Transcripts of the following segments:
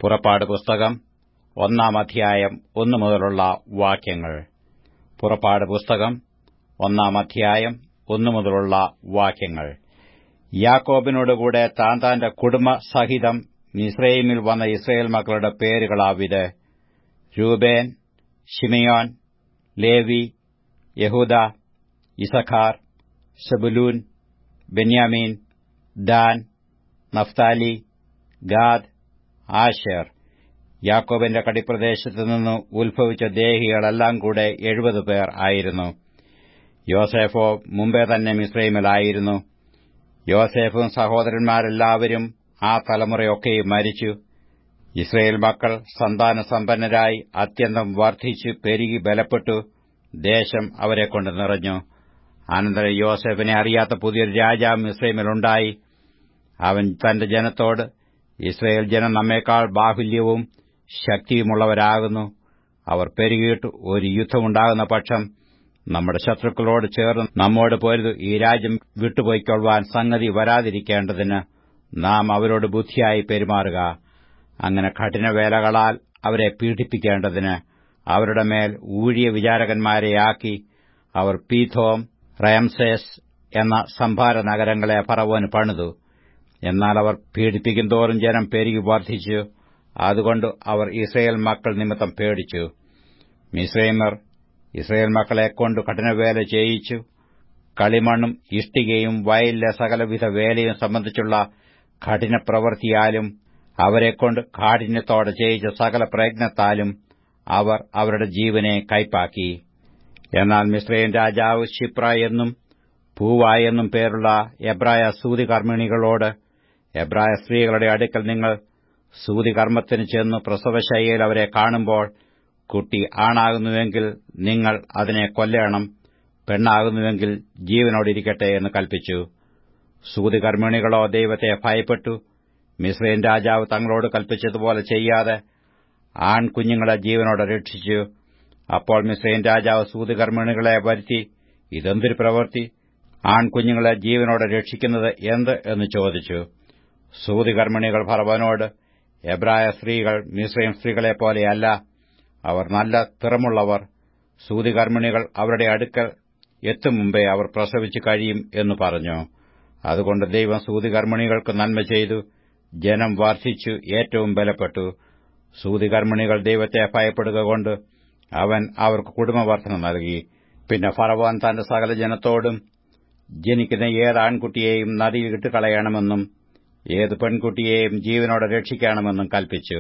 പുറപ്പാട് പുസ്തകം ഒന്നാം അധ്യായം ഒന്നു മുതലുള്ള വാക്യങ്ങൾ പുറപ്പാട് പുസ്തകം ഒന്നാം അധ്യായം ഒന്നു മുതലുള്ള വാക്യങ്ങൾ യാക്കോബിനോടുകൂടെ താൻ താന്റെ കുടുംബസഹിതം മിസ്രൈമിൽ വന്ന ഇസ്രയേൽ മക്കളുടെ പേരുകളാവിത് രൂബേൻ ഷിമയോൻ ലേവി യഹൂദ ഇസഖാർ സെബുലൂൻ ബെന്യാമീൻ ദാൻ നഫ്താലി ഗാദ് ആശേർ യാക്കോബിന്റെ കടിപ്രദേശത്തു നിന്ന് ഉത്ഭവിച്ച ദേഹികളെല്ലാം കൂടെ എഴുപത് പേർ ആയിരുന്നു യോസേഫോ മുമ്പേ തന്നെ മിസ്രൈമിലായിരുന്നു യോസേഫും സഹോദരന്മാരെല്ലാവരും ആ തലമുറയൊക്കെയും മരിച്ചു ഇസ്രയേൽ മക്കൾ സന്താനസമ്പന്നരായി അത്യന്തം വർദ്ധിച്ചു പെരുകി ബലപ്പെട്ടു ദേശം അവരെക്കൊണ്ട് നിറഞ്ഞു അനന്തരം യോസേഫിനെ അറിയാത്ത പുതിയൊരു രാജാവ് മിസ്രൈമിലുണ്ടായി അവൻ തന്റെ ജനത്തോട് ഇസ്രയേൽ ജനം നമ്മേക്കാൾ ബാഹുല്യവും ശക്തിയുമുള്ളവരാകുന്നു അവർ പെരുകിയിട്ട് ഒരു യുദ്ധമുണ്ടാകുന്ന പക്ഷം നമ്മുടെ ശത്രുക്കളോട് ചേർന്ന് നമ്മോട് പോരുത് ഈ രാജ്യം വിട്ടുപോയിക്കൊള്ളുവാൻ സംഗതി വരാതിരിക്കേണ്ടതിന് നാം അവരോട് ബുദ്ധിയായി പെരുമാറുക അങ്ങനെ കഠിനവേലകളാൽ അവരെ പീഡിപ്പിക്കേണ്ടതിന് അവരുടെ മേൽ ഊഴിയ വിചാരകന്മാരെയാക്കി അവർ പീഥോം റയംസേസ് എന്ന സംഭാര നഗരങ്ങളെ ഫറവോന് പണിതു എന്നാൽ അവർ പീഡിപ്പിക്കും തോറും ജനം പെരുകി വർദ്ധിച്ചു അതുകൊണ്ട് അവർ ഇസ്രയേൽ മക്കൾ നിമിത്തം പേടിച്ചു മിസ്രൈമർ ഇസ്രയേൽ മക്കളെ കൊണ്ട് കഠിനവേല ചെയ്യിച്ചു കളിമണ്ണും ഇഷ്ടികയും വയലിലെ സകലവിധ വേലയും സംബന്ധിച്ചുള്ള കഠിനപ്രവൃത്തിയാലും അവരെക്കൊണ്ട് കാഠിന്യത്തോടെ ചെയ്യിച്ച സകല പ്രയത്നത്താലും അവർ അവരുടെ ജീവനെ കൈപ്പാക്കി എന്നാൽ മിശ്രയൻ രാജാവ് ക്ഷിപ്ര എന്നും പൂവ എന്നും പേരുള്ള എബ്രായ സൂതികർമ്മിണികളോട് എബ്രായ സ്ത്രീകളുടെ അടുക്കൽ നിങ്ങൾ സൂതികർമ്മത്തിന് ചെന്ന് പ്രസവശയ്യയിൽ അവരെ കാണുമ്പോൾ കുട്ടി ആണാകുന്നുവെങ്കിൽ നിങ്ങൾ അതിനെ കൊല്ലണം പെണ്ണാകുന്നുവെങ്കിൽ ജീവനോടിരിക്കട്ടെ എന്ന് കൽപ്പിച്ചു സൂതികർമ്മിണികളോ ദൈവത്തെ ഭയപ്പെട്ടു മിശ്രയൻ രാജാവ് തങ്ങളോട് കൽപ്പിച്ചതുപോലെ ചെയ്യാതെ ആൺകുഞ്ഞുങ്ങളെ ജീവനോടെ രക്ഷിച്ചു അപ്പോൾ മിശ്രയൻ രാജാവ് സൂതികർമ്മിണികളെ വരുത്തി ഇതെന്തൊരു പ്രവൃത്തി ആൺകുഞ്ഞുങ്ങളെ ജീവനോടെ രക്ഷിക്കുന്നത് എന്ത് എന്ന് ചോദിച്ചു സൂതികർമ്മിണികൾ ഭർവനോട് എബ്രായ സ്ത്രീകൾ മിശ്രയും സ്ത്രീകളെപ്പോലെയല്ല അവർ നല്ല തിറമുള്ളവർ സൂതികർമ്മിണികൾ അവരുടെ അടുക്കൽ എത്തും മുമ്പേ അവർ പ്രസവിച്ചു കഴിയും എന്ന് പറഞ്ഞു അതുകൊണ്ട് ദൈവം സൂതികർമ്മിണികൾക്ക് നന്മ ചെയ്തു ജനം വർദ്ധിച്ചു ഏറ്റവും ബലപ്പെട്ടു സൂതികർമ്മിണികൾ ദൈവത്തെ ഭയപ്പെടുക കൊണ്ട് അവൻ അവർക്ക് കുടുംബവർദ്ധന നൽകി പിന്നെ ഫറവാൻ തന്റെ സകല ജനത്തോടും ജനിക്കുന്ന ഏത് ആൺകുട്ടിയെയും നദിയിൽ ഇട്ടുകളയണമെന്നും ഏത് പെൺകുട്ടിയെയും ജീവനോടെ രക്ഷിക്കണമെന്നും കൽപ്പിച്ചു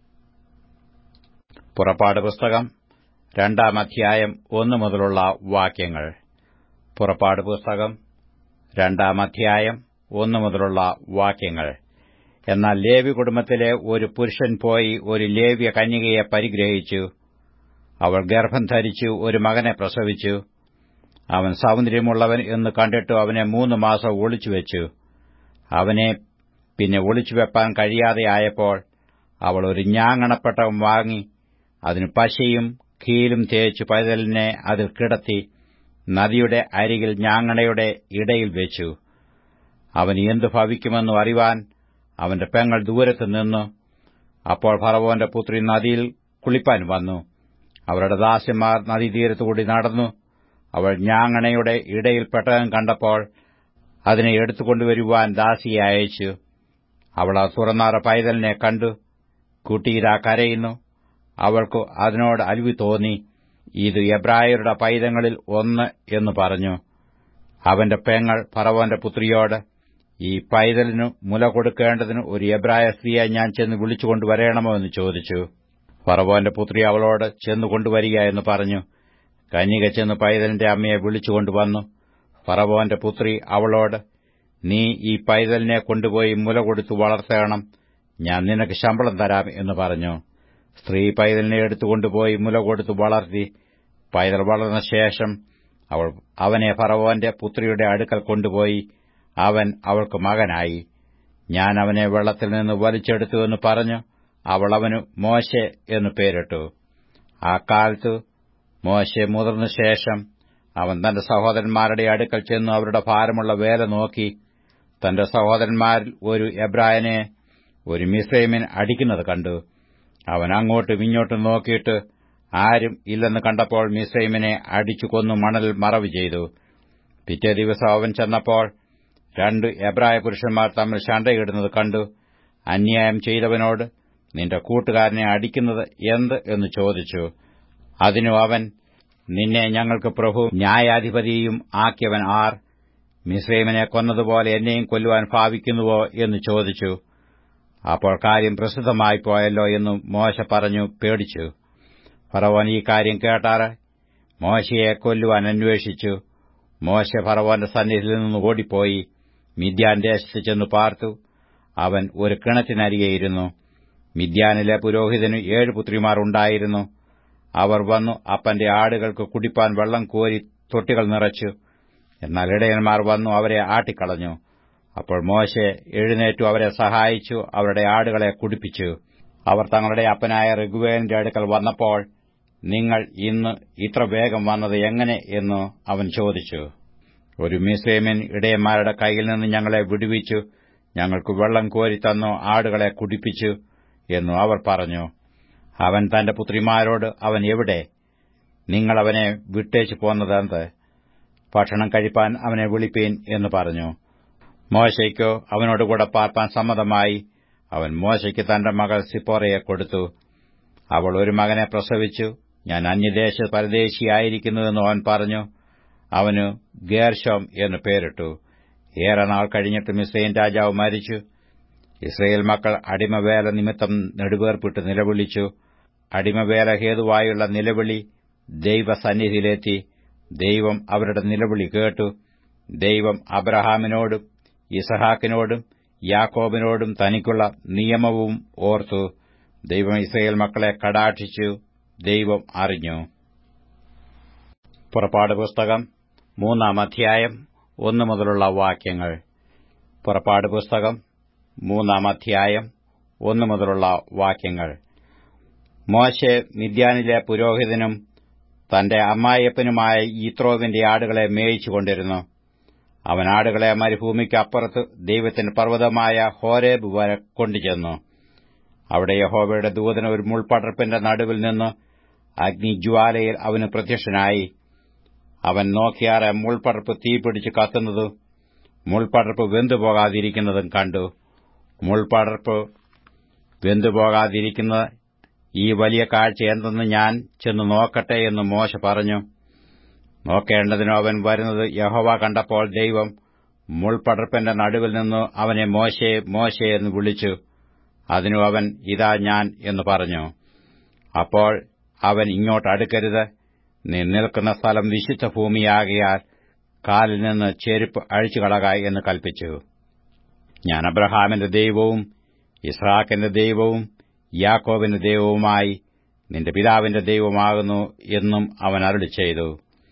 പുറപ്പാട് പുസ്തകം രണ്ടാം അധ്യായം ഒന്നു മുതലുള്ള വാക്യങ്ങൾ പുറപ്പാട് പുസ്തകം രണ്ടാം അധ്യായം ഒന്നു മുതലുള്ള വാക്യങ്ങൾ എന്നാൽ ലേവി കുടുംബത്തിലെ ഒരു പുരുഷൻ പോയി ഒരു ലേവ്യ കന്യകയെ പരിഗ്രഹിച്ചു അവൾ ഗർഭം ധരിച്ചു ഒരു മകനെ പ്രസവിച്ചു അവൻ സൗന്ദര്യമുള്ളവൻ എന്ന് കണ്ടിട്ടു അവനെ മൂന്ന് മാസം ഒളിച്ചുവെച്ചു അവനെ പിന്നെ ഒളിച്ചുവെപ്പാൻ കഴിയാതെയായപ്പോൾ അവൾ ഒരു ഞാങ്ങണപ്പെട്ടം വാങ്ങി അതിന് പശയും കീലും തേച്ചു പൈതലിനെ അതിൽ കിടത്തി നദിയുടെ അരികിൽ ഞാങ്ങണയുടെ ഇടയിൽ വെച്ചു അവൻ എന്തു ഭവിക്കുമെന്നു അറിവാൻ അവന്റെ പെങ്ങൾ ദൂരത്ത് നിന്നു അപ്പോൾ ഭറവോന്റെ പുത്രി നദിയിൽ കുളിപ്പാൻ വന്നു അവരുടെ ദാസ്യന്മാർ നദീതീരത്തുകൂടി നടന്നു അവൾ ഞാങ്ങണയുടെ ഇടയിൽ പെട്ടകം കണ്ടപ്പോൾ അതിനെ എടുത്തുകൊണ്ടുവരുവാൻ ദാസിയെ അയച്ചു അവൾ ആ തുറന്നാറ പൈതലിനെ കണ്ടു കുട്ടിയിതാ കരയുന്നു അവൾക്ക് അതിനോട് അലിവി തോന്നി ഇത് എബ്രായരുടെ പൈതങ്ങളിൽ ഒന്ന് എന്ന് പറഞ്ഞു അവന്റെ പെങ്ങൾ ഫറവോന്റെ പുത്രിയോട് ഈ പൈതലിനു മുല കൊടുക്കേണ്ടതിന് ഒരു എബ്രായ സ്ത്രീയെ ഞാൻ ചെന്ന് വിളിച്ചുകൊണ്ടുവരേണമോ എന്ന് ചോദിച്ചു ഫറവോന്റെ പുത്രി അവളോട് ചെന്നു കൊണ്ടുവരിക എന്ന് പറഞ്ഞു കന്യക ചെന്ന് പൈതലിന്റെ അമ്മയെ വിളിച്ചുകൊണ്ടുവന്നു ഫറവോന്റെ പുത്രി അവളോട് നീ ഈ പൈതലിനെ കൊണ്ടുപോയി മുല കൊടുത്തു വളർത്തണം ഞാൻ നിനക്ക് ശമ്പളം തരാം എന്ന് പറഞ്ഞു സ്ത്രീ പൈതലിനെ എടുത്തുകൊണ്ടുപോയി മുല കൊടുത്തു വളർത്തി പൈതൽ വളർന്ന ശേഷം അവൾ അവനെ ഫറവോന്റെ പുത്രിയുടെ അടുക്കൽ കൊണ്ടുപോയി അവൻ അവൾക്ക് മകനായി ഞാൻ അവനെ വെള്ളത്തിൽ നിന്ന് വലിച്ചെടുത്തു എന്ന് പറഞ്ഞു അവൾ അവന് മോശെ എന്ന് പേരിട്ടു ആ കാലത്ത് മോശെ മുതിർന്ന ശേഷം അവൻ തന്റെ സഹോദരന്മാരുടെ അടുക്കൽ ചെന്നു അവരുടെ ഭാരമുള്ള വേല നോക്കി തന്റെ സഹോദരന്മാരിൽ ഒരു എബ്രായനെ ഒരു മിസ്രൈമിൻ അടിക്കുന്നത് കണ്ടു അവൻ അങ്ങോട്ടും ഇങ്ങോട്ടും നോക്കിയിട്ട് ആരും ഇല്ലെന്ന് കണ്ടപ്പോൾ മിസ്രൈമിനെ അടിച്ചു കൊന്നു മണൽ മറവ് ചെയ്തു പിറ്റേ ദിവസം അവൻ ചെന്നപ്പോൾ രണ്ട് എബ്രായ പുരുഷന്മാർ തമ്മിൽ ശണ്ടയിടുന്നത് കണ്ടു അന്യായം ചെയ്തവനോട് നിന്റെ കൂട്ടുകാരനെ അടിക്കുന്നത് എന്ത് എന്ന് ചോദിച്ചു അതിനു അവൻ നിന്നെ ഞങ്ങൾക്ക് പ്രഭു ന്യായാധിപതിയും ആക്കിയവൻ ആർ മിസ്രൈമിനെ കൊന്നതുപോലെ എന്നെയും കൊല്ലുവാൻ ഭാവിക്കുന്നുവോ എന്ന് ചോദിച്ചു അപ്പോൾ കാര്യം പ്രസിദ്ധമായി പോയല്ലോ എന്ന് മോശ പറഞ്ഞു പേടിച്ചു ഫറവോൻ ഈ കാര്യം കേട്ടാറ് മോശയെ കൊല്ലുവാൻ അന്വേഷിച്ചു മോശ ഫറവോന്റെ സന്നിധിയിൽ നിന്ന് ഓടിപ്പോയി മിദ്യാൻ ദേശത്ത് ചെന്ന് പാർത്തു അവൻ ഒരു കിണറ്റിനരികെയിരുന്നു മിദ്യാനിലെ പുരോഹിതന് ഏഴ് പുത്രിമാർ ഉണ്ടായിരുന്നു അവർ വന്നു അപ്പന്റെ ആടുകൾക്ക് കുടിപ്പാൻ വെള്ളം കോരി തൊട്ടികൾ നിറച്ചു എന്നാൽ ഇടയന്മാർ വന്നു അവരെ ആട്ടിക്കളഞ്ഞു അപ്പോൾ മോശെ എഴുന്നേറ്റു അവരെ സഹായിച്ചു അവരുടെ ആടുകളെ കുടിപ്പിച്ചു അവർ തങ്ങളുടെ അപ്പനായ ഋഗ്വേന്റെ അടുക്കൽ വന്നപ്പോൾ നിങ്ങൾ ഇന്ന് ഇത്ര വേഗം വന്നത് എങ്ങനെ എന്ന് അവൻ ചോദിച്ചു ഒരു മിസ്രൈമൻ ഇടയന്മാരുടെ കയ്യിൽ നിന്ന് ഞങ്ങളെ വിടുവിച്ചു ഞങ്ങൾക്ക് വെള്ളം കോരി തന്നു ആടുകളെ കുടിപ്പിച്ചു എന്നു അവർ പറഞ്ഞു അവൻ തന്റെ പുത്രിമാരോട് അവൻ എവിടെ നിങ്ങൾ അവനെ വിട്ടേച്ചു പോന്നതെന്ത് ഭക്ഷണം കഴിപ്പാൻ അവനെ വിളിപ്പീൻ എന്ന് പറഞ്ഞു മോശയ്ക്കോ അവനോടുകൂടെ പാർപ്പാൻ സമ്മതമായി അവൻ മോശയ്ക്ക് തന്റെ മകൾ സിപ്പോറയെ കൊടുത്തു അവൾ ഒരു മകനെ പ്രസവിച്ചു ഞാൻ അന്യദേശ പരദേശിയായിരിക്കുന്നുവെന്ന് അവൻ പറഞ്ഞു അവന് ഗേർഷോം എന്ന് പേരിട്ടു ഏറെ നാൾ കഴിഞ്ഞിട്ട് മിസ്രൈൻ രാജാവ് മരിച്ചു ഇസ്രയേൽ മക്കൾ അടിമവേല നിമിത്തം നെടുവേർപ്പിട്ട് നിലവിളിച്ചു അടിമവേല ഹേതുവായുള്ള നിലവിളി ദൈവസന്നിധിയിലെത്തി ദൈവം അവരുടെ നിലവിളി കേട്ടു ദൈവം അബ്രഹാമിനോടും ഇസഹാക്കിനോടും യാക്കോബിനോടും തനിക്കുള്ള നിയമവും ഓർത്തു ദൈവം ഇസ്രയേൽ മക്കളെ കടാക്ഷിച്ചു ദൈവം അറിഞ്ഞു പുറപ്പാട് പുസ്തകം മൂന്നാം അധ്യായം ഒന്നു മുതലുള്ള വാക്യങ്ങൾ പുറപ്പാട് പുസ്തകം മൂന്നാം അധ്യായം ഒന്നു മുതലുള്ള വാക്യങ്ങൾ മോശെ മിദ്യാനിലെ പുരോഹിതനും തന്റെ അമ്മായിയപ്പനുമായ ഈത്രോവിന്റെ ആടുകളെ മേയിച്ചുകൊണ്ടിരുന്നു അവൻ ആടുകളെ മരുഭൂമിക്ക് അപ്പുറത്ത് ദൈവത്തിന്റെ പർവ്വതമായ ഹോരേബ് വരെ കൊണ്ടുചെന്നു അവിടെ യഹോവയുടെ ദൂതന ഒരു മുൾപടർപ്പിന്റെ നടുവിൽ നിന്ന് അഗ്നിജ്വാലയിൽ അവന് പ്രത്യക്ഷനായി അവൻ നോക്കിയാറെ മുൾപടർപ്പ് തീപിടിച്ച് കത്തുന്നതും മുൾപടർപ്പ് വെന്തുപോകാതിരിക്കുന്നതും കണ്ടു മുൾപടർപ്പ് വെന്തുപോകാതിരിക്കുന്ന ഈ വലിയ കാഴ്ച എന്തെന്ന് ഞാൻ ചെന്ന് നോക്കട്ടെ എന്ന് മോശ പറഞ്ഞു നോക്കേണ്ടതിനോ അവൻ വരുന്നത് യഹോവ കണ്ടപ്പോൾ ദൈവം മുൾപടർപ്പിന്റെ നടുവിൽ നിന്ന് അവനെ മോശയെ മോശെ എന്ന് വിളിച്ചു അതിനു അവൻ ഇതാ ഞാൻ എന്ന് പറഞ്ഞു അപ്പോൾ അവൻ ഇങ്ങോട്ട് അടുക്കരുത് നീ നിൽക്കുന്ന സ്ഥലം വിശുദ്ധ ഭൂമിയാകിയാൽ കാലിൽ നിന്ന് ചെരുപ്പ് അഴിച്ചുകളക എന്ന് കൽപ്പിച്ചു ഞാൻ അബ്രഹാമിന്റെ ദൈവവും ഇസ്രാക്കിന്റെ ദൈവവും യാക്കോബിന്റെ ദൈവവുമായി നിന്റെ പിതാവിന്റെ ദൈവമാകുന്നു എന്നും അവൻ അരുളി ചെയ്തു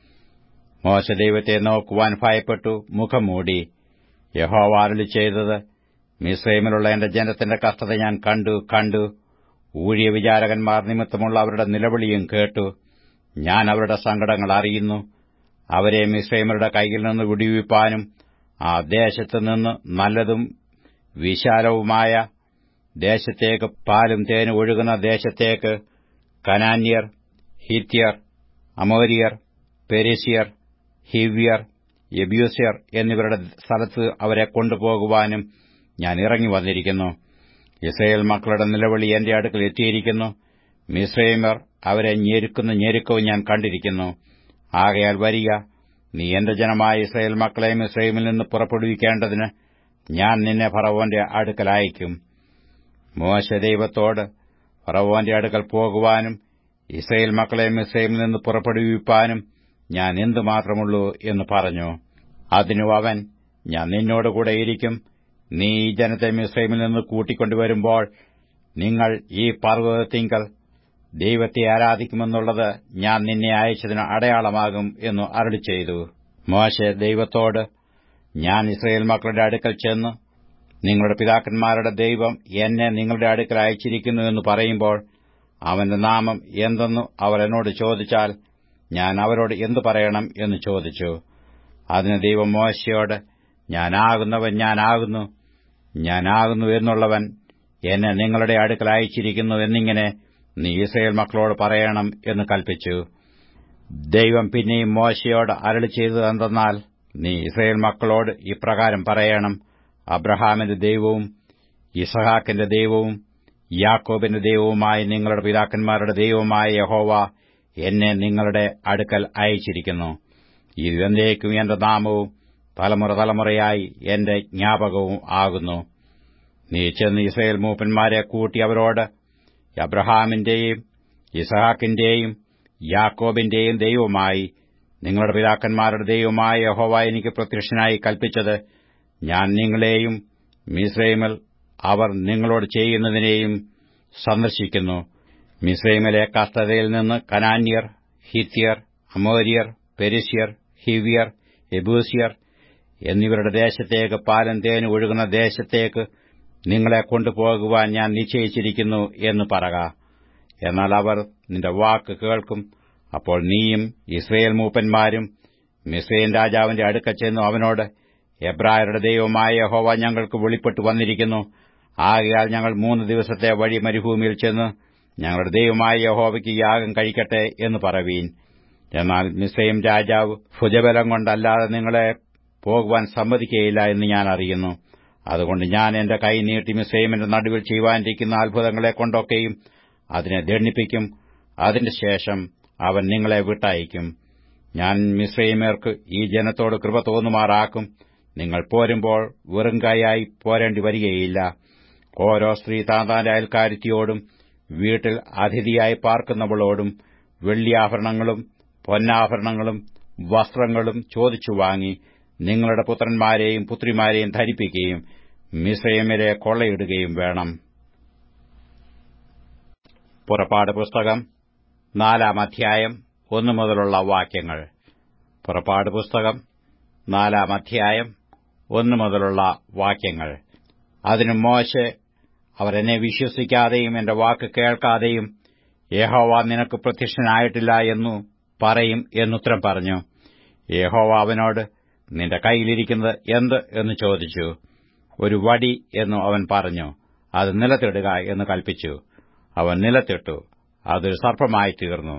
മോശ ദൈവത്തെ നോക്കുവാൻ ഭയപ്പെട്ടു മുഖം മൂടി യഹോവ അരുളി ചെയ്തത് മിസ്രൈമിലുള്ള എന്റെ ജനത്തിന്റെ കഷ്ടത ഞാൻ കണ്ടു കണ്ടു ഊഴിയ വിചാരകന്മാർ നിമിത്തമുള്ള അവരുടെ നിലവിളിയും കേട്ടു ഞാൻ അവരുടെ സങ്കടങ്ങൾ അറിയുന്നു അവരെ മിസ്രൈമരുടെ കൈയിൽ നിന്ന് വിടുവിപ്പാനും ആ ദേശത്തു നിന്ന് നല്ലതും വിശാലവുമായ ദേശത്തേക്ക് പാലും തേനും ഒഴുകുന്ന ദേശത്തേക്ക് കനാന്യർ ഹിത്യർ അമോരിയർ പെരിസിയർ ഹിവ്യർ യബ്യൂസ്യർ എന്നിവരുടെ സ്ഥലത്ത് അവരെ കൊണ്ടുപോകുവാനും ഞാൻ ഇറങ്ങി വന്നിരിക്കുന്നു ഇസ്രയേൽ മക്കളുടെ നിലവിളി എന്റെ അടുക്കൽ എത്തിയിരിക്കുന്നു മിസ്രൈമർ അവരെ ഞെരുക്കുന്ന ഞെരുക്കവും ഞാൻ കണ്ടിരിക്കുന്നു ആകയാൽ വരിക നീ എന്റെ ജനമായ ഇസ്രയേൽ മക്കളെ മിസ്രൈമിൽ നിന്ന് പുറപ്പെടുവിക്കേണ്ടതിന് ഞാൻ നിന്നെ ഫറവോന്റെ അടുക്കൽ അയക്കും മോശ ദൈവത്തോട് ഫറവോന്റെ അടുക്കൽ പോകുവാനും ഇസ്രയേൽ മക്കളെ മിസ്രൈമിൽ നിന്ന് പുറപ്പെടുവിപ്പാനും ഞാൻ എന്തുമാത്രമുള്ളൂ എന്ന് പറഞ്ഞു അതിനു അവൻ ഞാൻ നിന്നോടുകൂടെ ഇരിക്കും നീ ഈ ജനത്തെ മിസ്രൈമിൽ നിന്ന് കൂട്ടിക്കൊണ്ടുവരുമ്പോൾ നിങ്ങൾ ഈ പർവ്വതത്തിങ്കൽ ദൈവത്തെ ആരാധിക്കുമെന്നുള്ളത് ഞാൻ നിന്നെ അയച്ചതിന് അടയാളമാകും എന്നു അരളി ചെയ്തു മോശെ ദൈവത്തോട് ഞാൻ ഇസ്രയേൽ മക്കളുടെ അടുക്കൽ ചെന്ന് നിങ്ങളുടെ പിതാക്കന്മാരുടെ ദൈവം എന്നെ നിങ്ങളുടെ അടുക്കൽ അയച്ചിരിക്കുന്നു എന്ന് പറയുമ്പോൾ അവന്റെ നാമം എന്തെന്നു അവർ എന്നോട് ചോദിച്ചാൽ ഞാൻ അവരോട് എന്തു പറയണം എന്ന് ചോദിച്ചു അതിന് ദൈവം മോശയോട് ഞാനാകുന്നവൻ ഞാനാകുന്നു ഞാനാകുന്നു എന്നുള്ളവൻ എന്നെ നിങ്ങളുടെ അടുക്കൽ അയച്ചിരിക്കുന്നു എന്നിങ്ങനെ നീ ഇസ്രയേൽ മക്കളോട് പറയണം എന്ന് കൽപ്പിച്ചു ദൈവം പിന്നെയും മോശയോട് അരളി ചെയ്തത് എന്തെന്നാൽ നീ ഇസ്രയേൽ മക്കളോട് ഇപ്രകാരം പറയണം അബ്രഹാമിന്റെ ദൈവവും ഇസഹാക്കിന്റെ ദൈവവും യാക്കോബിന്റെ ദൈവവുമായ നിങ്ങളുടെ പിതാക്കന്മാരുടെ ദൈവമായ യഹോവ എന്നെ നിങ്ങളുടെ അടുക്കൽ അയച്ചിരിക്കുന്നു ഇത് എന്നേക്കും എന്റെ നാമവും തലമുറ തലമുറയായി എന്റെ ജ്ഞാപകവും ആകുന്നു നീ ചെന്ന് ഇസ്രയേൽ മൂപ്പന്മാരെ കൂട്ടി അവരോട് അബ്രഹാമിന്റെയും ഇസഹാക്കിന്റെയും യാക്കോബിന്റെയും ദൈവമായി നിങ്ങളുടെ പിതാക്കന്മാരുടെ ദൈവമായ യഹോവ എനിക്ക് പ്രത്യക്ഷനായി കൽപ്പിച്ചത് ഞാൻ നിങ്ങളെയും മിസ്രൈമിൽ അവർ നിങ്ങളോട് ചെയ്യുന്നതിനെയും സന്ദർശിക്കുന്നു മിസ്രൈമിലെ കസ്തതയിൽ നിന്ന് കനാന്യർ ഹിത്യർ അമോര്യർ പെരിസ്യർ ഹിവ്യർ എബൂസിയർ എന്നിവരുടെ ദേശത്തേക്ക് പാലം തേന് ഒഴുകുന്ന ദേശത്തേക്ക് നിങ്ങളെ കൊണ്ടുപോകുവാൻ ഞാൻ നിശ്ചയിച്ചിരിക്കുന്നു എന്ന് പറക എന്നാൽ അവർ നിന്റെ വാക്ക് കേൾക്കും അപ്പോൾ നീയും ഇസ്രയേൽ മൂപ്പന്മാരും മിസ്രൈൻ രാജാവിന്റെ അടുക്ക ചെന്നു അവനോട് എബ്രായരുടെ ദൈവമായ യഹോവ ഞങ്ങൾക്ക് വെളിപ്പെട്ടു വന്നിരിക്കുന്നു ആകയാൽ ഞങ്ങൾ മൂന്ന് ദിവസത്തെ വഴി മരുഭൂമിയിൽ ചെന്ന് ഞങ്ങളുടെ ദൈവമായ യഹോവയ്ക്ക് യാഗം കഴിക്കട്ടെ എന്ന് പറവീൻ എന്നാൽ മിസ്രൈം രാജാവ് ഭുജബലം കൊണ്ടല്ലാതെ നിങ്ങളെ പോകുവാൻ സമ്മതിക്കുകയില്ല എന്ന് ഞാൻ അറിയുന്നു അതുകൊണ്ട് ഞാൻ എന്റെ കൈ നീട്ടി മിസ്രൈമിന്റെ നടുവിൽ ചെയ്യുവാനിരിക്കുന്ന അത്ഭുതങ്ങളെ കൊണ്ടൊക്കെയും അതിനെ ദണ്ഡിപ്പിക്കും അതിന്റെ ശേഷം അവൻ നിങ്ങളെ വിട്ടയക്കും ഞാൻ മിസ്രൈമേർക്ക് ഈ ജനത്തോട് കൃപ തോന്നുമാറാക്കും നിങ്ങൾ പോരുമ്പോൾ വെറും കൈയായി പോരേണ്ടി വരികയില്ല ഓരോ സ്ത്രീ താന്താന്റെ അയൽക്കാരിത്തിയോടും വീട്ടിൽ അതിഥിയായി പാർക്കുന്നവളോടും വെള്ളിയാഭരണങ്ങളും പൊന്നാഭരണങ്ങളും വസ്ത്രങ്ങളും ചോദിച്ചു വാങ്ങി നിങ്ങളുടെ പുത്രന്മാരെയും പുത്രിമാരെയും ധരിപ്പിക്കുകയും മിസ്രൈമിലെ കൊള്ളയിടുകയും വേണം പുറപ്പാട് പുസ്തകം നാലാം അധ്യായം ഒന്നു മുതലുള്ള വാക്യങ്ങൾ പുറപ്പാട് പുസ്തകം നാലാം അധ്യായം ഒന്നു മുതലുള്ള വാക്യങ്ങൾ അതിനു മോശെ അവർ എന്നെ വിശ്വസിക്കാതെയും എന്റെ വാക്ക് കേൾക്കാതെയും യഹോവ നിനക്ക് പ്രത്യക്ഷനായിട്ടില്ല എന്നു പറയും എന്നുത്തരം പറഞ്ഞു യഹോവ അവനോട് നിന്റെ കൈയിലിരിക്കുന്നത് എന്ത് എന്ന് ചോദിച്ചു ഒരു വടി എന്നു അവൻ പറഞ്ഞു അത് നിലത്തിടുക എന്ന് കൽപ്പിച്ചു അവൻ നിലത്തിട്ടു അതൊരു സർപ്പമായി തീർന്നു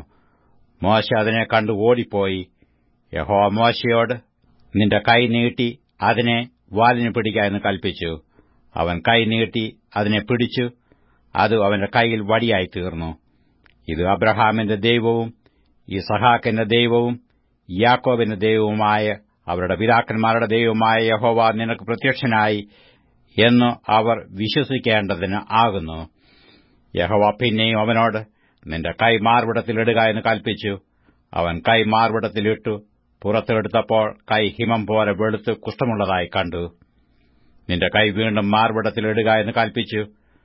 മോശ അതിനെ കണ്ടു ഓടിപ്പോയി യഹോവ മോശയോട് നിന്റെ കൈ നീട്ടി അതിനെ വാലിന് പിടിക്കുക എന്ന് കൽപ്പിച്ചു അവൻ കൈ നീട്ടി അതിനെ പിടിച്ചു അത് അവന്റെ കൈയിൽ വടിയായി തീർന്നു ഇത് അബ്രഹാമിന്റെ ദൈവവും ഇസഹാക്കിന്റെ ദൈവവും യാക്കോബിന്റെ ദൈവവുമായ അവരുടെ പിതാക്കന്മാരുടെ ദൈവമായ യഹോവ നിനക്ക് പ്രത്യക്ഷനായി എന്ന് അവർ വിശ്വസിക്കേണ്ടതിന് ആകുന്നു യഹോവ പിന്നെയും അവനോട് നിന്റെ കൈ മാർവിടത്തിലിടുക എന്ന് കൽപ്പിച്ചു അവൻ കൈ മാർവിടത്തിലിട്ടു പുറത്തെടുത്തപ്പോൾ കൈ ഹിമം പോലെ വെളുത്ത് കുഷ്ഠമുള്ളതായി കണ്ടു നിന്റെ കൈ വീണ്ടും മാർവിടത്തിലിടുക എന്ന് കൽപ്പിച്ചു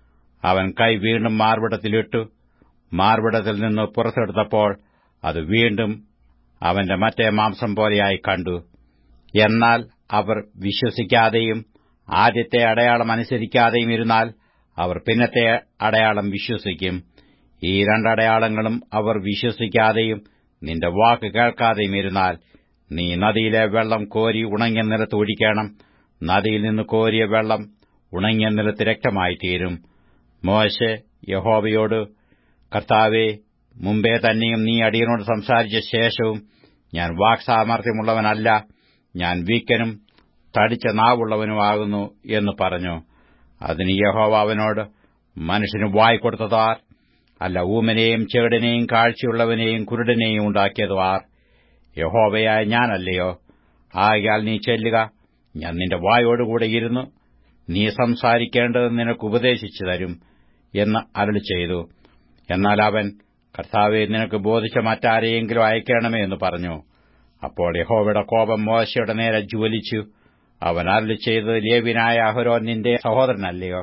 അവൻ കൈ വീണ്ടും മാർവിടത്തിലിട്ടു മാർവിടത്തിൽ നിന്ന് പുറത്തെടുത്തപ്പോൾ അത് വീണ്ടും അവന്റെ മറ്റേ മാംസം പോലെയായി കണ്ടു എന്നാൽ അവർ വിശ്വസിക്കാതെയും ആദ്യത്തെ അടയാളം അനുസരിക്കാതെയും ഇരുന്നാൽ അവർ പിന്നത്തെ അടയാളം വിശ്വസിക്കും ഈ രണ്ടടയാളങ്ങളും അവർ വിശ്വസിക്കാതെയും നിന്റെ വാക്ക് കേൾക്കാതെയും ഇരുന്നാൽ നീ നദിയിലെ വെള്ളം കോരി ഉണങ്ങിയ നിലത്ത് ഒഴിക്കണം നദിയിൽ നിന്ന് കോരിയ വെള്ളം ഉണങ്ങിയ നിലത്ത് രക്തമായി തീരും മോശെ യഹോവയോട് കർത്താവെ മുമ്പേ തന്നെയും നീ അടിയനോട് സംസാരിച്ച ശേഷവും ഞാൻ വാക്സാമർത്ഥ്യമുള്ളവനല്ല ഞാൻ വീക്കനും തടിച്ച നാവുള്ളവനുമാകുന്നു എന്ന് പറഞ്ഞു അതിന് യഹോവ അവനോട് മനുഷ്യന് വായി കൊടുത്തതാർ അല്ല ഊമനെയും ചേടനെയും കാഴ്ചയുള്ളവനെയും കുരുടനെയും ഉണ്ടാക്കിയത് ആർ യഹോവയായ ഞാനല്ലയോ ആകയാൽ നീ ചെല്ലുക ഞാൻ നിന്റെ വായോടുകൂടെ ഇരുന്നു നീ സംസാരിക്കേണ്ടത് നിനക്ക് ഉപദേശിച്ചു തരും എന്ന് അരളി ചെയ്തു എന്നാൽ അവൻ കർത്താവെ നിനക്ക് ബോധിച്ച മറ്റാരെയെങ്കിലും അയക്കണമേ എന്ന് പറഞ്ഞു അപ്പോൾ യഹോവയുടെ കോപം മോശയുടെ നേരെ ജ്വലിച്ചു അവൻ അരളി ചെയ്തത് ലേവിനായ അഹരോ നിന്റെ സഹോദരനല്ലയോ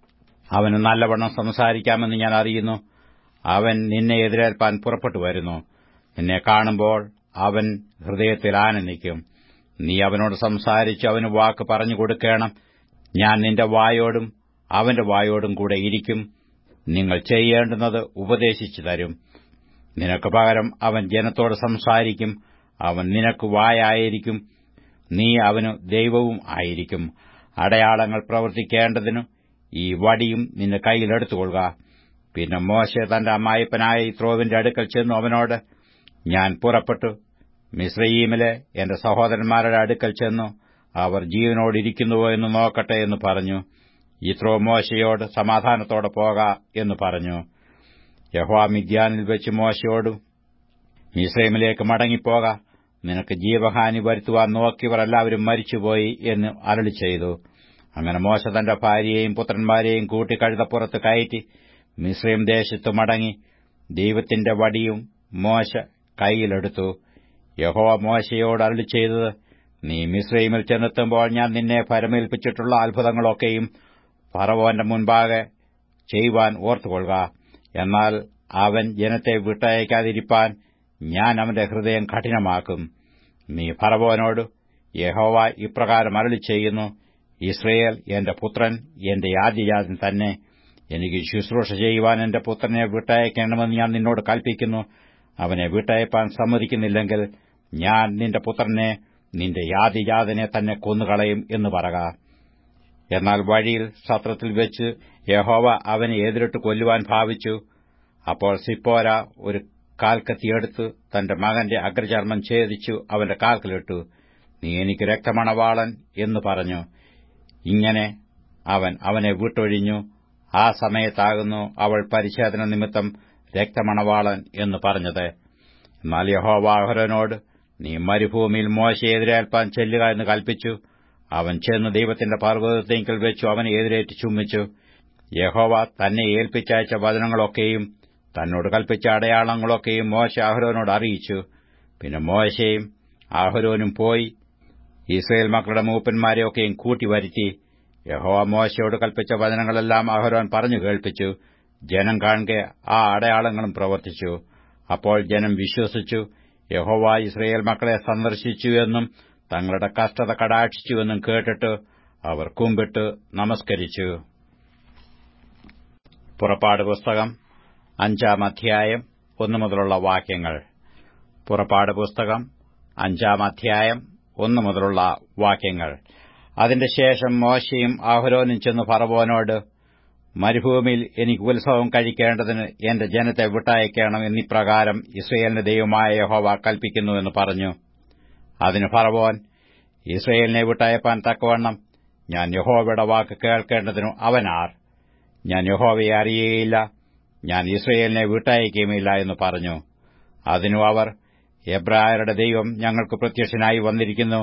അവന് നല്ലവണ്ണം സംസാരിക്കാമെന്ന് ഞാൻ അറിയുന്നു അവൻ നിന്നെ എതിരേൽപ്പാൻ പുറപ്പെട്ടു വരുന്നു നിന്നെ കാണുമ്പോൾ അവൻ ഹൃദയത്തിൽ ആനന്ദിക്കും നീ അവനോട് സംസാരിച്ച് അവന് വാക്ക് പറഞ്ഞു കൊടുക്കണം ഞാൻ നിന്റെ വായോടും അവന്റെ വായോടും കൂടെ ഇരിക്കും നിങ്ങൾ ചെയ്യേണ്ടുന്നത് ഉപദേശിച്ചു തരും നിനക്ക് പകരം അവൻ ജനത്തോട് സംസാരിക്കും അവൻ നിനക്ക് വായായിരിക്കും നീ അവന് ദൈവവും ആയിരിക്കും അടയാളങ്ങൾ പ്രവർത്തിക്കേണ്ടതിനു ഈ വടിയും നിന്റെ കൈയിൽ എടുത്തുകൊള്ളുക പിന്നെ മോശെ തന്റെ അമ്മായിപ്പനായ ഇത്രോവിന്റെ അടുക്കൽ ചെന്നു അവനോട് ഞാൻ പുറപ്പെട്ടു മിശ്രയീമിലെ എന്റെ സഹോദരന്മാരുടെ അടുക്കൽ ചെന്നു അവർ ജീവനോടിരിക്കുന്നുവോ എന്ന് നോക്കട്ടെ എന്ന് പറഞ്ഞു ഇത്രോ മോശയോട് സമാധാനത്തോടെ പോക എന്ന് പറഞ്ഞു യഹോവ മിദ്യാനിൽ വെച്ച് മോശയോടും മിശ്രൈമിലേക്ക് മടങ്ങിപ്പോക നിനക്ക് ജീവഹാനി വരുത്തുവാൻ നോക്കിയവർ എല്ലാവരും മരിച്ചുപോയി എന്ന് അരളി ചെയ്തു അങ്ങനെ മോശ തന്റെ ഭാര്യയെയും പുത്രന്മാരെയും കൂട്ടി കഴുതപ്പുറത്ത് കയറ്റി മിശ്രൈം ദേശത്ത് മടങ്ങി ദൈവത്തിന്റെ വടിയും മോശ കൈയിലെടുത്തു യഹോവ മോശയോട് അരളി ചെയ്തത് നീ മിശ്രൈമിൽ ചെന്നെത്തുമ്പോൾ ഞാൻ നിന്നെ പരമേൽപ്പിച്ചിട്ടുള്ള അത്ഭുതങ്ങളൊക്കെയും ഫറവോന്റെ മുൻപാകെ ചെയ്യുവാൻ ഓർത്തുകൊള്ളുക എന്നാൽ അവൻ ജനത്തെ വിട്ടയക്കാതിരിപ്പാൻ ഞാൻ അവന്റെ ഹൃദയം കഠിനമാക്കും നീ ഫറവോനോട് യഹോവ ഇപ്രകാരം അരളി ചെയ്യുന്നു ഇസ്രയേൽ എന്റെ പുത്രൻ എന്റെ ആദ്യജാതൻ തന്നെ എനിക്ക് ശുശ്രൂഷ ചെയ്യുവാൻ എന്റെ പുത്രനെ വിട്ടയക്കണമെന്ന് ഞാൻ നിന്നോട് കൽപ്പിക്കുന്നു അവനെ വിട്ടയപ്പാൻ സമ്മതിക്കുന്നില്ലെങ്കിൽ ഞാൻ നിന്റെ പുത്രനെ നിന്റെ യാതിജാതനെ തന്നെ കൊന്നുകളയും എന്ന് പറക എന്നാൽ വഴിയിൽ സത്രത്തിൽ വെച്ച് യഹോവ അവനെ എതിരിട്ട് കൊല്ലുവാൻ ഭാവിച്ചു അപ്പോൾ സിപ്പോര ഒരു കാൽക്കത്തിയെടുത്ത് തന്റെ മകന്റെ അഗ്രചർമ്മം ഛേദിച്ചു അവന്റെ കാൽക്കലിട്ടു നീ എനിക്ക് രക്തമണവാളൻ എന്ന് പറഞ്ഞു ഇങ്ങനെ അവൻ അവനെ വിട്ടൊഴിഞ്ഞു ആ സമയത്താകുന്നു അവൾ പരിശോധന നിമിത്തം രക്തമണവാളൻ എന്ന് പറഞ്ഞത് എന്നാൽ യഹോവാഹരനോട് നീ മരുഭൂമിയിൽ മോശയെ എതിരേൽപ്പാൻ ചെല്ലുക എന്ന് കൽപ്പിച്ചു അവൻ ചെന്ന് ദൈവത്തിന്റെ പർവ്വതത്തെങ്കിൽ വെച്ചു അവനെ എതിരേറ്റ് ചുമ്മിച്ചു യഹോവ തന്നെ ഏൽപ്പിച്ചയച്ച വചനങ്ങളൊക്കെയും തന്നോട് കൽപ്പിച്ച അടയാളങ്ങളൊക്കെയും മോശ ആഹ്രോനോട് അറിയിച്ചു പിന്നെ മോശയും ആഹ്രോനും പോയി ഇസ്രയേൽ മക്കളുടെ മൂപ്പന്മാരെയൊക്കെയും കൂട്ടിവരുത്തി യഹോവ മോശയോട് കൽപ്പിച്ച വചനങ്ങളെല്ലാം അഹരോൻ പറഞ്ഞു കേൾപ്പിച്ചു ജനം കാണുക ആ അടയാളങ്ങളും പ്രവർത്തിച്ചു അപ്പോൾ ജനം വിശ്വസിച്ചു യഹോവ ഇസ്രയേൽ മക്കളെ സന്ദർശിച്ചു എന്നും തങ്ങളുടെ കഷ്ടത കടാക്ഷിച്ചുവെന്നും കേട്ടിട്ട് അവർ കുമ്പിട്ട് നമസ്കരിച്ചു പുറപ്പാട് പുസ്തകം അഞ്ചാം അധ്യായം ഒന്നു മുതലുള്ള വാക്യങ്ങൾ പുറപ്പാട് പുസ്തകം അഞ്ചാം അധ്യായം ഒന്നു മുതലുള്ള വാക്യങ്ങൾ അതിന്റെ ശേഷം മോശയും ആഹുരോനും ചെന്ന് ഫറവോനോട് മരുഭൂമിയിൽ എനിക്ക് ഉത്സവം കഴിക്കേണ്ടതിന് എന്റെ ജനത്തെ വിട്ടയക്കണം എന്നിപ്രകാരം ഇസ്രയേലിന്റെ ദൈവമായ യഹോവ കൽപ്പിക്കുന്നുവെന്ന് പറഞ്ഞു അതിന് ഫറവോൻ ഇസ്രയേലിനെ വിട്ടയപ്പാൻ തക്കവണ്ണം ഞാൻ യഹോവയുടെ വാക്ക് കേൾക്കേണ്ടതിനു അവനാർ ഞാൻ യഹോവയെ അറിയുകയില്ല ഞാൻ ഇസ്രയേലിനെ വിട്ടയക്കുകയുമില്ല എന്ന് പറഞ്ഞു അതിനു അവർ എബ്രായരുടെ ദൈവം ഞങ്ങൾക്ക് പ്രത്യക്ഷനായി വന്നിരിക്കുന്നു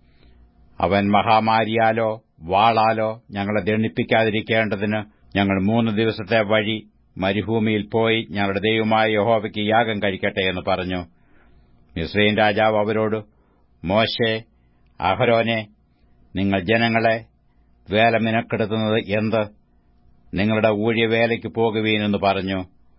അവൻ മഹാമാരിയാലോ വാളാലോ ഞങ്ങളെ ദണ്ണിപ്പിക്കാതിരിക്കേണ്ടതിന് ഞങ്ങൾ മൂന്ന് ദിവസത്തെ വഴി മരുഭൂമിയിൽ പോയി ഞങ്ങളുടെ ദൈവമായ യഹോവയ്ക്ക് യാഗം കഴിക്കട്ടെ എന്ന് പറഞ്ഞു മിസ്രൈൻ രാജാവ് അവരോട് മോശെ അഹരോനെ നിങ്ങൾ ജനങ്ങളെ വേല മിനക്കെടുത്തുന്നത് എന്ത് നിങ്ങളുടെ ഊഴിയവേലയ്ക്ക് പോകുവീനെന്ന് പറഞ്ഞു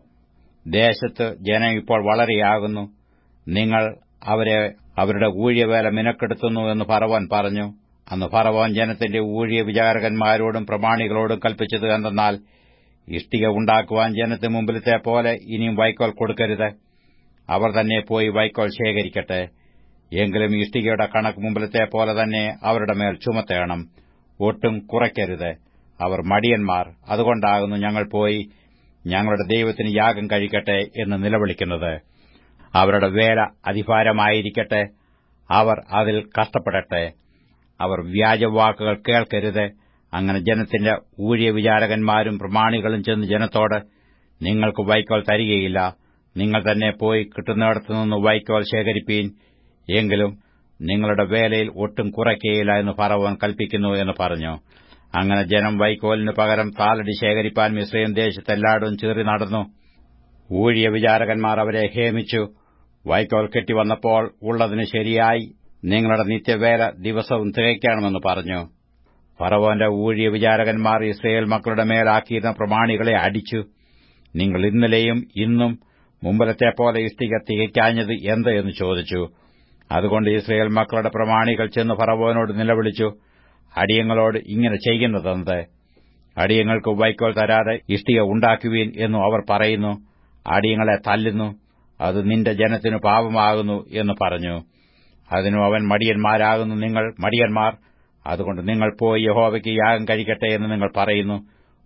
ദേശത്ത് ജനം ഇപ്പോൾ വളരെയാകുന്നു നിങ്ങൾ അവരെ അവരുടെ ഊഴിയവേല മിനക്കെടുത്തുന്നു എന്ന് ഫറവോൻ പറഞ്ഞു അന്ന് ഫറവോൻ ജനത്തിന്റെ ഊഴിയ വിചാരകന്മാരോടും പ്രമാണികളോടും കൽപ്പിച്ചത് എന്തെന്നാൽ ഇഷ്ടിക ഉണ്ടാക്കുവാൻ ജനത്തിന് മുമ്പിലത്തെ പോലെ ഇനിയും വൈക്കോൽ കൊടുക്കരുത് അവർ തന്നെ പോയി വൈക്കോൽ ശേഖരിക്കട്ടെ എങ്കിലും ഇഷ്ടികയുടെ കണക്ക് മുമ്പിലത്തെ പോലെ തന്നെ അവരുടെ മേൽ ചുമത്തേണം ഒട്ടും കുറയ്ക്കരുത് അവർ മടിയന്മാർ അതുകൊണ്ടാകുന്നു ഞങ്ങൾ പോയി ഞങ്ങളുടെ ദൈവത്തിന് യാഗം കഴിക്കട്ടെ എന്ന് നിലവിളിക്കുന്നത് അവരുടെ വേല അതിഭാരമായിരിക്കട്ടെ അവർ അതിൽ കഷ്ടപ്പെടട്ടെ അവർ വ്യാജവാക്കുകൾ കേൾക്കരുത് അങ്ങനെ ജനത്തിന്റെ ഊഴിയ വിചാരകന്മാരും പ്രമാണികളും ചെന്ന് ജനത്തോട് നിങ്ങൾക്ക് വൈക്കോൽ തരികയില്ല നിങ്ങൾ തന്നെ പോയി കിട്ടുന്നിടത്തുനിന്ന് വൈക്കോൽ ശേഖരിപ്പീൻ എങ്കിലും നിങ്ങളുടെ വേലയിൽ ഒട്ടും കുറയ്ക്കുകയില്ല എന്ന് ഫറവോൻ കൽപ്പിക്കുന്നു എന്ന് പറഞ്ഞു അങ്ങനെ ജനം വൈക്കോലിന് പകരം താലടി ശേഖരിപ്പാൻ മിശ്രയും ദേശത്തെല്ലായിടും ചീറി നടന്നു ഊഴിയ വിചാരകന്മാർ അവരെ ഹേമിച്ചു വൈക്കോൽ കെട്ടിവന്നപ്പോൾ ഉള്ളതിന് ശരിയായി നിങ്ങളുടെ നിത്യവേല ദിവസവും തികയ്ക്കണമെന്ന് പറഞ്ഞു ഫറവോന്റെ ഊഴിയ വിചാരകന്മാർ ഇസ്രയേൽ മക്കളുടെ മേലാക്കിയിരുന്ന പ്രമാണികളെ അടിച്ചു നിങ്ങൾ ഇന്നലെയും ഇന്നും മുമ്പലത്തെ പോലെ ഇഷ്ടിക തികയ്ക്കാഞ്ഞത് എന്ത് എന്ന് ചോദിച്ചു അതുകൊണ്ട് ഇസ്രയേൽ മക്കളുടെ പ്രമാണികൾ ചെന്ന് ഫറവോനോട് നിലവിളിച്ചു അടിയങ്ങളോട് ഇങ്ങനെ ചെയ്യുന്നതെന്ത് അടിയങ്ങൾക്ക് വൈക്കോൽ തരാതെ ഇഷ്ടിക ഉണ്ടാക്കുവീൻ എന്നു അവർ പറയുന്നു അടിയങ്ങളെ തല്ലുന്നു അത് നിന്റെ ജനത്തിനു പാപമാകുന്നു എന്ന് പറഞ്ഞു അതിനു അവൻ മടിയന്മാരാകുന്നു നിങ്ങൾ മടിയന്മാർ അതുകൊണ്ട് നിങ്ങൾ പോയി യഹോവയ്ക്ക് യാഗം കഴിക്കട്ടെ എന്ന് നിങ്ങൾ പറയുന്നു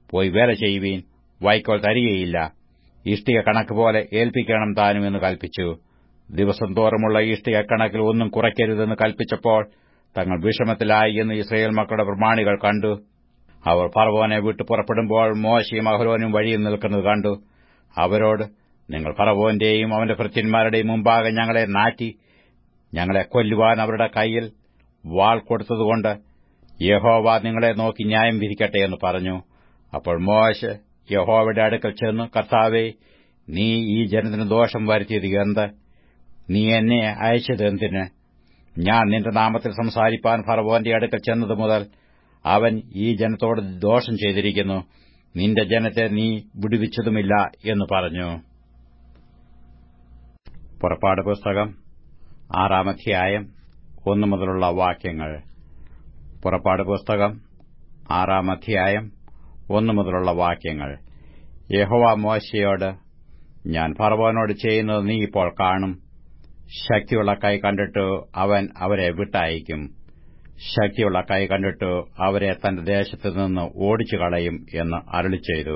പോയി വേല ചെയ്യുവീൻ വൈക്കോൽ തരികയില്ല ഇഷ്ടിക കണക്ക് പോലെ ഏൽപ്പിക്കണം താനും എന്ന് കൽപ്പിച്ചു ദിവസം തോറുമുള്ള ഇഷ്ടിക കണക്കിൽ ഒന്നും കുറയ്ക്കരുതെന്ന് കൽപ്പിച്ചപ്പോൾ തങ്ങൾ വിഷമത്തിലായി എന്ന് ഇസ്രയേൽ മക്കളുടെ പ്രമാണികൾ കണ്ടു അവർ ഫറവോനെ വിട്ടു പുറപ്പെടുമ്പോൾ മോശയും അഹരോനും വഴിയിൽ നിൽക്കുന്നത് കണ്ടു അവരോട് നിങ്ങൾ ഫറവോന്റെയും അവന്റെ ഭൃത്യന്മാരുടെയും മുമ്പാകെ ഞങ്ങളെ നാറ്റി ഞങ്ങളെ കൊല്ലുവാൻ അവരുടെ കൈയിൽ വാൾ കൊടുത്തതുകൊണ്ട് യഹോവ നിങ്ങളെ നോക്കി ന്യായം വിധിക്കട്ടെ എന്ന് പറഞ്ഞു അപ്പോൾ മോശ് യഹോവയുടെ അടുക്കൽ ചെന്ന് കർത്താവെ നീ ഈ ജനത്തിന് ദോഷം വരുത്തിയത് എന്ത് നീ എന്നെ അയച്ചത് എന്തിന് ഞാൻ നിന്റെ നാമത്തിൽ സംസാരിപ്പാൻ ഫറവോന്റെ അടുക്കൽ ചെന്നത് മുതൽ അവൻ ഈ ജനത്തോട് ദോഷം ചെയ്തിരിക്കുന്നു നിന്റെ ജനത്തെ നീ വിടുവിച്ചതുമില്ല എന്ന് പറഞ്ഞു പുറപ്പാട് പുസ്തകം ആറാമധ്യായം ഒന്നു മുതലുള്ള വാക്യങ്ങൾ പുറപ്പാട് പുസ്തകം ആറാമധ്യായം ഒന്നു മുതലുള്ള വാക്യങ്ങൾ യഹോവ മോശയോട് ഞാൻ ഫറവോനോട് ചെയ്യുന്നത് നീ ഇപ്പോൾ കാണും ശക്തിയുള്ള കൈ കണ്ടിട്ട് അവൻ അവരെ വിട്ടയക്കും ശക്തിയുള്ള കൈ കണ്ടിട്ട് അവരെ തന്റെ ദേശത്തു നിന്ന് ഓടിച്ചു കളയും എന്ന് അരളി ചെയ്തു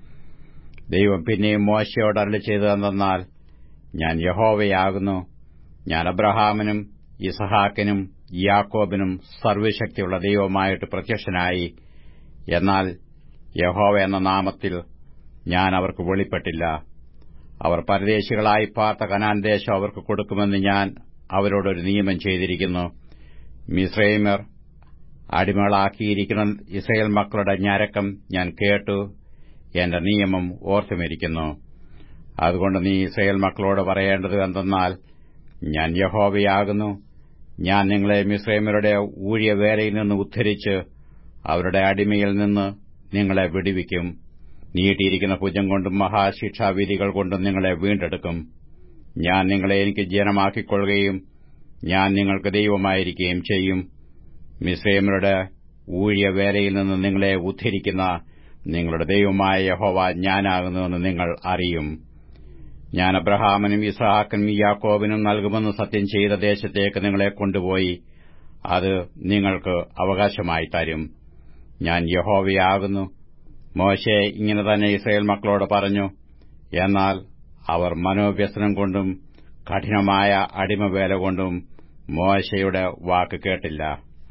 ദൈവം പിന്നെയും മോശയോട് അരളി ചെയ്തതെന്നാൽ ഞാൻ യഹോവയാകുന്നു ഞാൻ അബ്രഹാമിനും ഇസഹാക്കിനും യാക്കോബിനും സർവശക്തിയുള്ള ദൈവമായിട്ട് പ്രത്യക്ഷനായി എന്നാൽ യഹോവ എന്ന നാമത്തിൽ ഞാൻ അവർക്ക് വെളിപ്പെട്ടില്ല അവർ പരദേശികളായി പാർത്ത കനാൻ ദേശം അവർക്ക് കൊടുക്കുമെന്ന് ഞാൻ അവരോടൊരു നിയമം ചെയ്തിരിക്കുന്നു മിസ്രൈമർ അടിമകളാക്കിയിരിക്കുന്ന ഇസ്രയേൽ മക്കളുടെ ഞരക്കം ഞാൻ കേട്ടു എന്റെ നിയമം ഓർത്തുമിരിക്കുന്നു അതുകൊണ്ട് നീ ഇസ്രയേൽ മക്കളോട് പറയേണ്ടത് എന്തെന്നാൽ ഞാൻ യഹോവയാകുന്നു ഞാൻ നിങ്ങളെ മിസ്രൈമരുടെ ഊഴിയ വേലയിൽ നിന്ന് ഉദ്ധരിച്ച് അവരുടെ അടിമയിൽ നിന്ന് നിങ്ങളെ വിടുവിക്കും നീട്ടിയിരിക്കുന്ന ഭുജം കൊണ്ടും മഹാശിക്ഷാവിധികൾ കൊണ്ടും നിങ്ങളെ വീണ്ടെടുക്കും ഞാൻ നിങ്ങളെ എനിക്ക് ജനമാക്കിക്കൊള്ളുകയും ഞാൻ നിങ്ങൾക്ക് ദൈവമായിരിക്കുകയും ചെയ്യും മിസ്രൈമരുടെ ഊഴിയ വേലയിൽ നിന്ന് നിങ്ങളെ ഉദ്ധരിക്കുന്ന നിങ്ങളുടെ ദൈവമായ യഹോവ ഞാനാകുന്നുവെന്ന് നിങ്ങൾ അറിയും ഞാൻ അബ്രഹാമിനും ഇസഹാക്കിനും യാക്കോബിനും നൽകുമെന്ന് സത്യം ചെയ്ത ദേശത്തേക്ക് നിങ്ങളെ കൊണ്ടുപോയി അത് നിങ്ങൾക്ക് അവകാശമായി തരും ഞാൻ യഹോവയാകുന്നു മോശെ ഇങ്ങനെ തന്നെ ഇസ്രയേൽ മക്കളോട് പറഞ്ഞു എന്നാൽ അവർ മനോവ്യസനം കൊണ്ടും കഠിനമായ അടിമവേല കൊണ്ടും മോശയുടെ വാക്ക് കേട്ടില്ല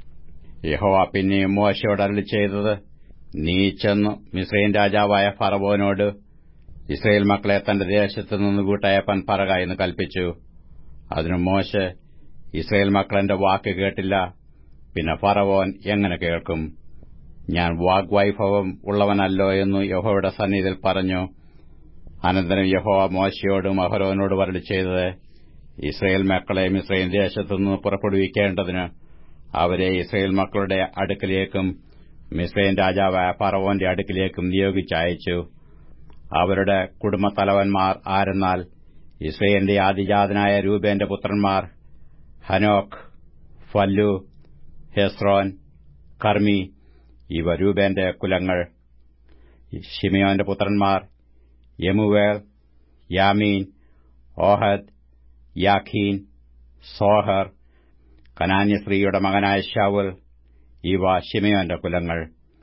യഹോവ പിന്നെയും മോശയോട് അരളി ചെയ്തത് നീ ചെന്നു മിസ്രൈൻ രാജാവായ ഫറവോനോട് ഇസ്രയേൽ മക്കളെ തന്റെ ദേശത്തു നിന്ന് വീട്ടയപ്പൻ പറക എന്ന് കൽപ്പിച്ചു അതിനു മോശ ഇസ്രയേൽ മക്കളെന്റെ വാക്ക് കേട്ടില്ല പിന്നെ ഫറവോൻ എങ്ങനെ കേൾക്കും ഞാൻ വാഗ്വൈഭവം ഉള്ളവനല്ലോ എന്ന് യഹോയുടെ സന്നിധിയിൽ പറഞ്ഞു അനന്തരം യഹോവ മോശയോടും അഹരോനോട് വരളി ചെയ്തത് ഇസ്രയേൽ മക്കളെ ഇസ്രയേൽ ദേശത്തുനിന്ന് പുറപ്പെടുവിക്കേണ്ടതിന് അവരെ ഇസ്രയേൽ മക്കളുടെ അടുക്കിലേക്കും മിസ്രൈൻ രാജാവായ ഫറവോന്റെ അടുക്കിലേക്കും നിയോഗിച്ചയച്ചു അവരുടെ കുടുംബത്തലവന്മാർ ആരെന്നാൽ ഇസ്രയേലിന്റെ ആദിജാതനായ രൂപേന്റെ പുത്രന്മാർ ഹനോക്ക് ഫല്ലു ഹെസ്രോൻ കർമ്മി ഇവ രൂപേന്റെ കുലങ്ങൾ ഷിമിയോന്റെ പുത്രന്മാർ യമുവേൽ യാമീൻ ഓഹദ് യാഖീൻ സോഹർ കനാന്യസ്ത്രീയുടെ മകനായ ഷാവുൽ ഇവ ഷിമയോന്റെ കുലങ്ങൾ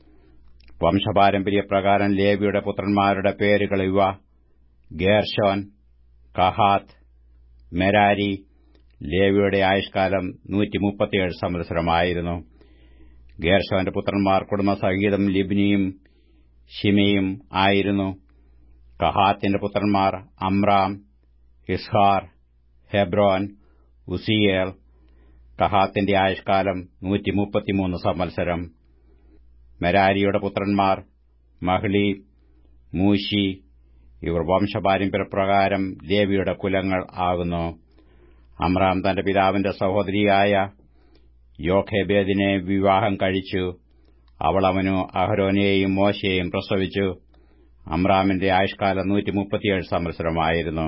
വംശപാരമ്പര്യപ്രകാരം ലേവിയുടെ പുത്രന്മാരുടെ പേരുകൾ ഇവ ഗേർഷോൻ കഹാത്ത് മെരാരി ലേവിയുടെ ആയുഷ്കാലം നൂറ്റിമുപ്പത്തിയേഴ് സംവത്സരമായിരുന്നു ഗേർഷോന്റെ പുത്രന്മാർ കുടുംബസഹിതം ലിബ്നിയും ഷിമയും ആയിരുന്നു കഹാത്തിന്റെ പുത്രന്മാർ അമ്രാം ഇസ്ഹാർ ഹെബ്രോൻ ഉസിയേൽ കഹാത്തിന്റെ ആയുഷ്കാലം നൂറ്റിമുപ്പത്തിമൂന്ന് സംവത്സരം മെരാരിയുടെ പുത്രന്മാർ മഹ്ലി മൂശി ഇവർ വംശപാരമ്പര്യപ്രകാരം ദേവിയുടെ കുലങ്ങൾ ആകുന്നു അമ്രാം തന്റെ പിതാവിന്റെ സഹോദരിയായ യോഖേബേദിനെ വിവാഹം കഴിച്ചു അവൾ അവനു അഹരോനെയും മോശയെയും പ്രസവിച്ചു അമ്രാമിന്റെ ആയുഷ്കാലം നൂറ്റിമുപ്പത്തിയേഴ് സംവത്സരമായിരുന്നു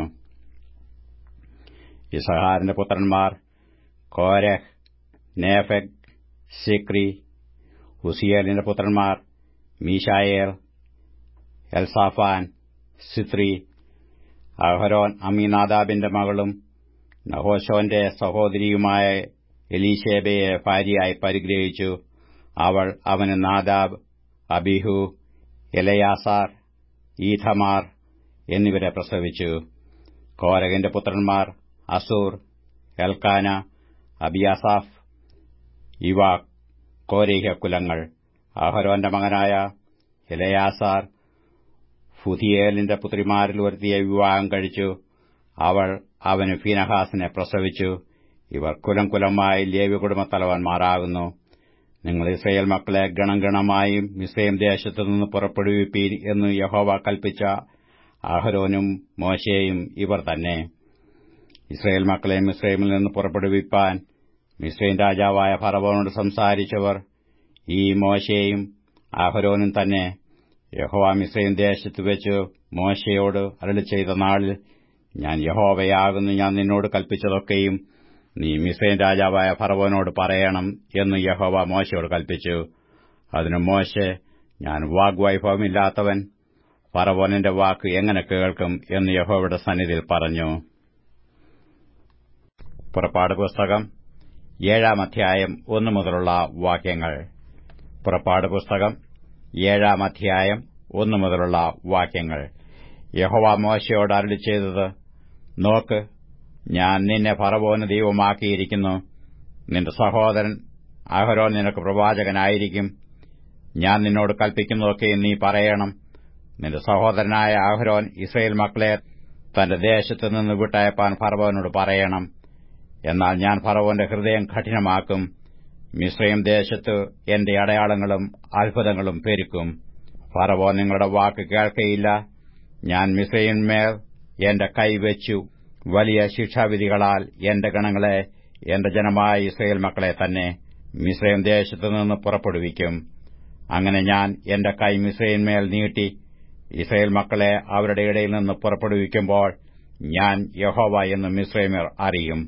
ഇസഹാറിന്റെ പുത്രന്മാർ കോരഹ് നേഫെഗ് സിക്രി ഉസിയേലിന്റെ പുത്രന്മാർ മീഷായേൽ എൽസാഫാൻ സിത്രി അഹരോൻ അമീനാദാബിന്റെ മകളും നഹോശോന്റെ സഹോദരിയുമായ എലീഷേബയെ ഭാര്യയായി പരിഗ്രഹിച്ചു അവൾ അവന് നാദാബ് അബിഹു എലയാസാർ ഈഥമാർ എന്നിവരെ പ്രസവിച്ചു കോരകന്റെ പുത്രന്മാർ അസൂർ എൽക്കാന അബിയാസാഫ് ഇവ കോരേഹ്യ കുലങ്ങൾ അഹരോന്റെ മകനായ എലയാസാർ ഫുതിയേലിന്റെ പുത്രിമാരിൽ ഒരുത്തിയെ വിവാഹം കഴിച്ചു അവൾ അവന് ഫീനഹാസിനെ പ്രസവിച്ചു ഇവർ കുലം കുലമായി ലേവ്യ കുടുംബത്തലവന്മാരാകുന്നു നിങ്ങൾ ഇസ്രയേൽ മക്കളെ ഗണം ഗണമായും മിസ്രൈം ദേശത്തു നിന്ന് പുറപ്പെടുവിപ്പീൻ എന്ന് യഹോവ കൽപ്പിച്ച അഹരോനും മോശയും ഇവർ തന്നെ ഇസ്രയേൽ മക്കളെ മിസ്രൈമിൽ നിന്ന് പുറപ്പെടുവിപ്പാൻ മിസ്രൈം രാജാവായ ഫറവോനോട് സംസാരിച്ചവർ ഈ മോശയും അഹരോനും തന്നെ യഹോവ മിസ്രൈം ദേശത്ത് വെച്ച് മോശയോട് അരളി ചെയ്ത നാളിൽ ഞാൻ യഹോവയാകുന്നു ഞാൻ നിന്നോട് കൽപ്പിച്ചതൊക്കെയും നീ മിസ്രൈം രാജാവായ ഫറവോനോട് പറയണം എന്ന് യഹോവ മോശയോട് കൽപ്പിച്ചു അതിന് മോശെ ഞാൻ വാഗ്വൈഭവമില്ലാത്തവൻ ഫറവോനിന്റെ വാക്ക് എങ്ങനെ കേൾക്കും എന്ന് യഹോവയുടെ സന്നിധിയിൽ പറഞ്ഞു പുറപ്പാട് പുസ്തകം ഏഴാം അധ്യായം ഒന്നു മുതലുള്ള വാക്യങ്ങൾ പുറപ്പാട് പുസ്തകം ഏഴാം അധ്യായം ഒന്നു മുതലുള്ള വാക്യങ്ങൾ യഹോവ മോശയോട് അരളി ചെയ്തത് നോക്ക് ഞാൻ നിന്നെ ഫറവോന് ദൈവമാക്കിയിരിക്കുന്നു നിന്റെ സഹോദരൻ അഹരോൻ നിനക്ക് പ്രവാചകനായിരിക്കും ഞാൻ നിന്നോട് കൽപ്പിക്കുന്നതൊക്കെ നീ പറയണം നിന്റെ സഹോദരനായ അഹരോൻ ഇസ്രയേൽ മക്കളെ തന്റെ ദേശത്തു നിന്ന് വിട്ടയപ്പാൻ ഫറവോനോട് പറയണം എന്നാൽ ഞാൻ ഫറവോന്റെ ഹൃദയം കഠിനമാക്കും മിശ്രയും ദേശത്ത് എന്റെ അടയാളങ്ങളും അത്ഭുതങ്ങളും പെരുക്കും ഫറവോൻ നിങ്ങളുടെ വാക്ക് കേൾക്കയില്ല ഞാൻ മിശ്രയിന്മേൽ എന്റെ കൈവച്ചു വലിയ ശിക്ഷാവിധികളാൽ എന്റെ ഗണങ്ങളെ എന്റെ ജനമായ ഇസ്രയേൽ മക്കളെ തന്നെ മിശ്രയും ദേശത്തു നിന്ന് പുറപ്പെടുവിക്കും അങ്ങനെ ഞാൻ എന്റെ കൈ മിശ്രയിന്മേൽ നീട്ടി ഇസ്രയേൽ മക്കളെ അവരുടെ ഇടയിൽ നിന്ന് പുറപ്പെടുവിക്കുമ്പോൾ ഞാൻ യഹോവ എന്ന് മിശ്രൈമർ അറിയും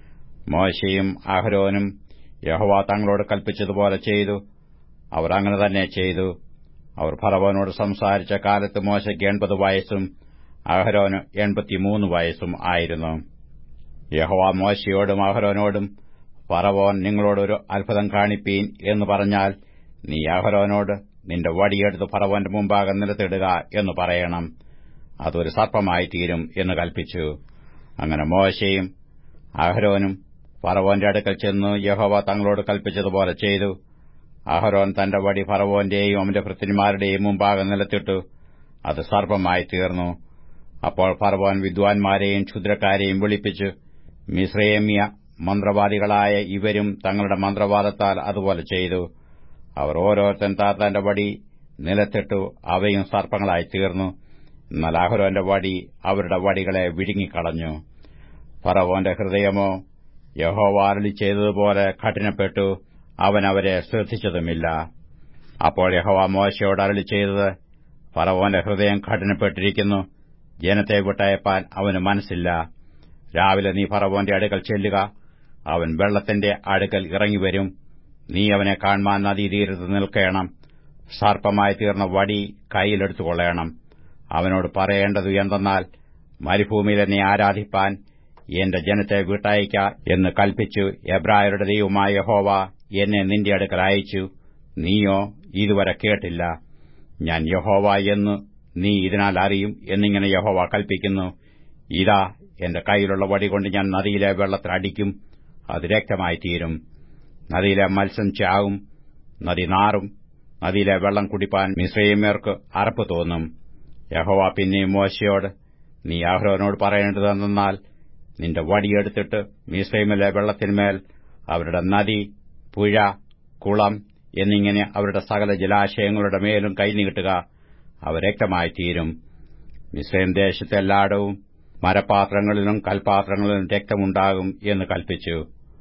മോശയും അഹരോനും യഹോവ തങ്ങളോട് കൽപ്പിച്ചതുപോലെ ചെയ്തു അവർ അങ്ങനെ തന്നെ ചെയ്തു അവർ ഫറവോനോട് സംസാരിച്ച കാലത്ത് മോശയ്ക്ക് എൺപത് വയസ്സും അഹരോന് എൺപത്തിമൂന്ന് വയസ്സും ആയിരുന്നു യഹോവ മോശയോടും അഹരോനോടും ഫറവോൻ നിങ്ങളോടൊരു അത്ഭുതം കാണിപ്പീൻ എന്ന് പറഞ്ഞാൽ നീ അഹരോനോട് നിന്റെ വടിയെടുത്ത് ഫറവോന്റെ മുമ്പാകെ നിലത്തിടുക എന്ന് പറയണം അതൊരു സർപ്പമായി തീരും എന്ന് കൽപ്പിച്ചു അങ്ങനെ മോശയും അഹരോനും ഫറവോന്റെ അടുക്കൽ ചെന്ന് യഹോവ തങ്ങളോട് കൽപ്പിച്ചതുപോലെ ചെയ്തു അഹരോൻ തന്റെ വടി ഫറവോന്റെയും അവന്റെ ഭൃത്യന്മാരുടെയും മുമ്പാകെ നിലത്തിട്ടു അത് സർപ്പമായി തീർന്നു അപ്പോൾ ഫറവോൻ വിദ്വാൻമാരെയും ക്ഷുദ്രക്കാരെയും വിളിപ്പിച്ചു മിശ്രേമ്യ മന്ത്രവാദികളായ ഇവരും തങ്ങളുടെ മന്ത്രവാദത്താൽ അതുപോലെ ചെയ്തു അവർ ഓരോരുത്തൻ താത്താന്റെ വടി നിലത്തിട്ടു അവയും സർപ്പങ്ങളായി തീർന്നു എന്നാൽ അഹരോന്റെ വടി അവരുടെ വടികളെ വിഴുങ്ങിക്കളഞ്ഞു ഫറവോന്റെ ഹൃദയമോ യഹോവ അരളി ചെയ്തതുപോലെ കഠിനപ്പെട്ടു അവൻ അവരെ ശ്രദ്ധിച്ചതുമില്ല അപ്പോൾ യഹോവ മോശയോട് അരളി ചെയ്തത് ഫറവോന്റെ ഹൃദയം കഠിനപ്പെട്ടിരിക്കുന്നു ജനത്തെ വിട്ടയപ്പാൻ അവന് മനസ്സില്ല രാവിലെ നീ ഫറവോന്റെ അടുക്കൽ ചെല്ലുക അവൻ വെള്ളത്തിന്റെ അടുക്കൽ ഇറങ്ങിവരും നീ അവനെ കാണുവാൻ നദീതീരത്ത് നിൽക്കണം സർപ്പമായി തീർന്ന വടി കൈയിലെടുത്തുകൊള്ളണം അവനോട് പറയേണ്ടത് എന്തെന്നാൽ മരുഭൂമിയിൽ എന്നെ ആരാധിപ്പാൻ എന്റെ ജനത്തെ വിട്ടയക്ക എന്ന് കൽപ്പിച്ചു എബ്രായരുടെ ദൈവമായ യഹോവ എന്നെ നിന്റെ അടുക്കൽ അയച്ചു നീയോ ഇതുവരെ കേട്ടില്ല ഞാൻ യഹോവ എന്ന് നീ ഇതിനാൽ അറിയും എന്നിങ്ങനെ യഹോവ കൽപ്പിക്കുന്നു ഇതാ എന്റെ കൈയിലുള്ള വടി കൊണ്ട് ഞാൻ നദിയിലെ വെള്ളത്തിൽ അടിക്കും അത് രക്തമായി തീരും നദിയിലെ മത്സ്യം ചാവും നദി നാറും നദിയിലെ വെള്ളം കുടിപ്പാൻ മിശ്രൈമ്യർക്ക് അറപ്പ് തോന്നും യഹോവ പിന്നെയും മോശയോട് നീ അഹ്റോനോട് പറയേണ്ടതെന്നാൽ നിന്റെ വടിയെടുത്തിട്ട് മിശ്രൈമിലെ വെള്ളത്തിന്മേൽ അവരുടെ നദി പുഴ കുളം എന്നിങ്ങനെ അവരുടെ സകല ജലാശയങ്ങളുടെ മേലും കൈനീട്ടുക അവ രക്തമായി തീരും മിശ്രൈം ദേശത്തെ എല്ലായിടവും മരപാത്രങ്ങളിലും കൽപാത്രങ്ങളിലും രക്തമുണ്ടാകും എന്ന് കൽപ്പിച്ചു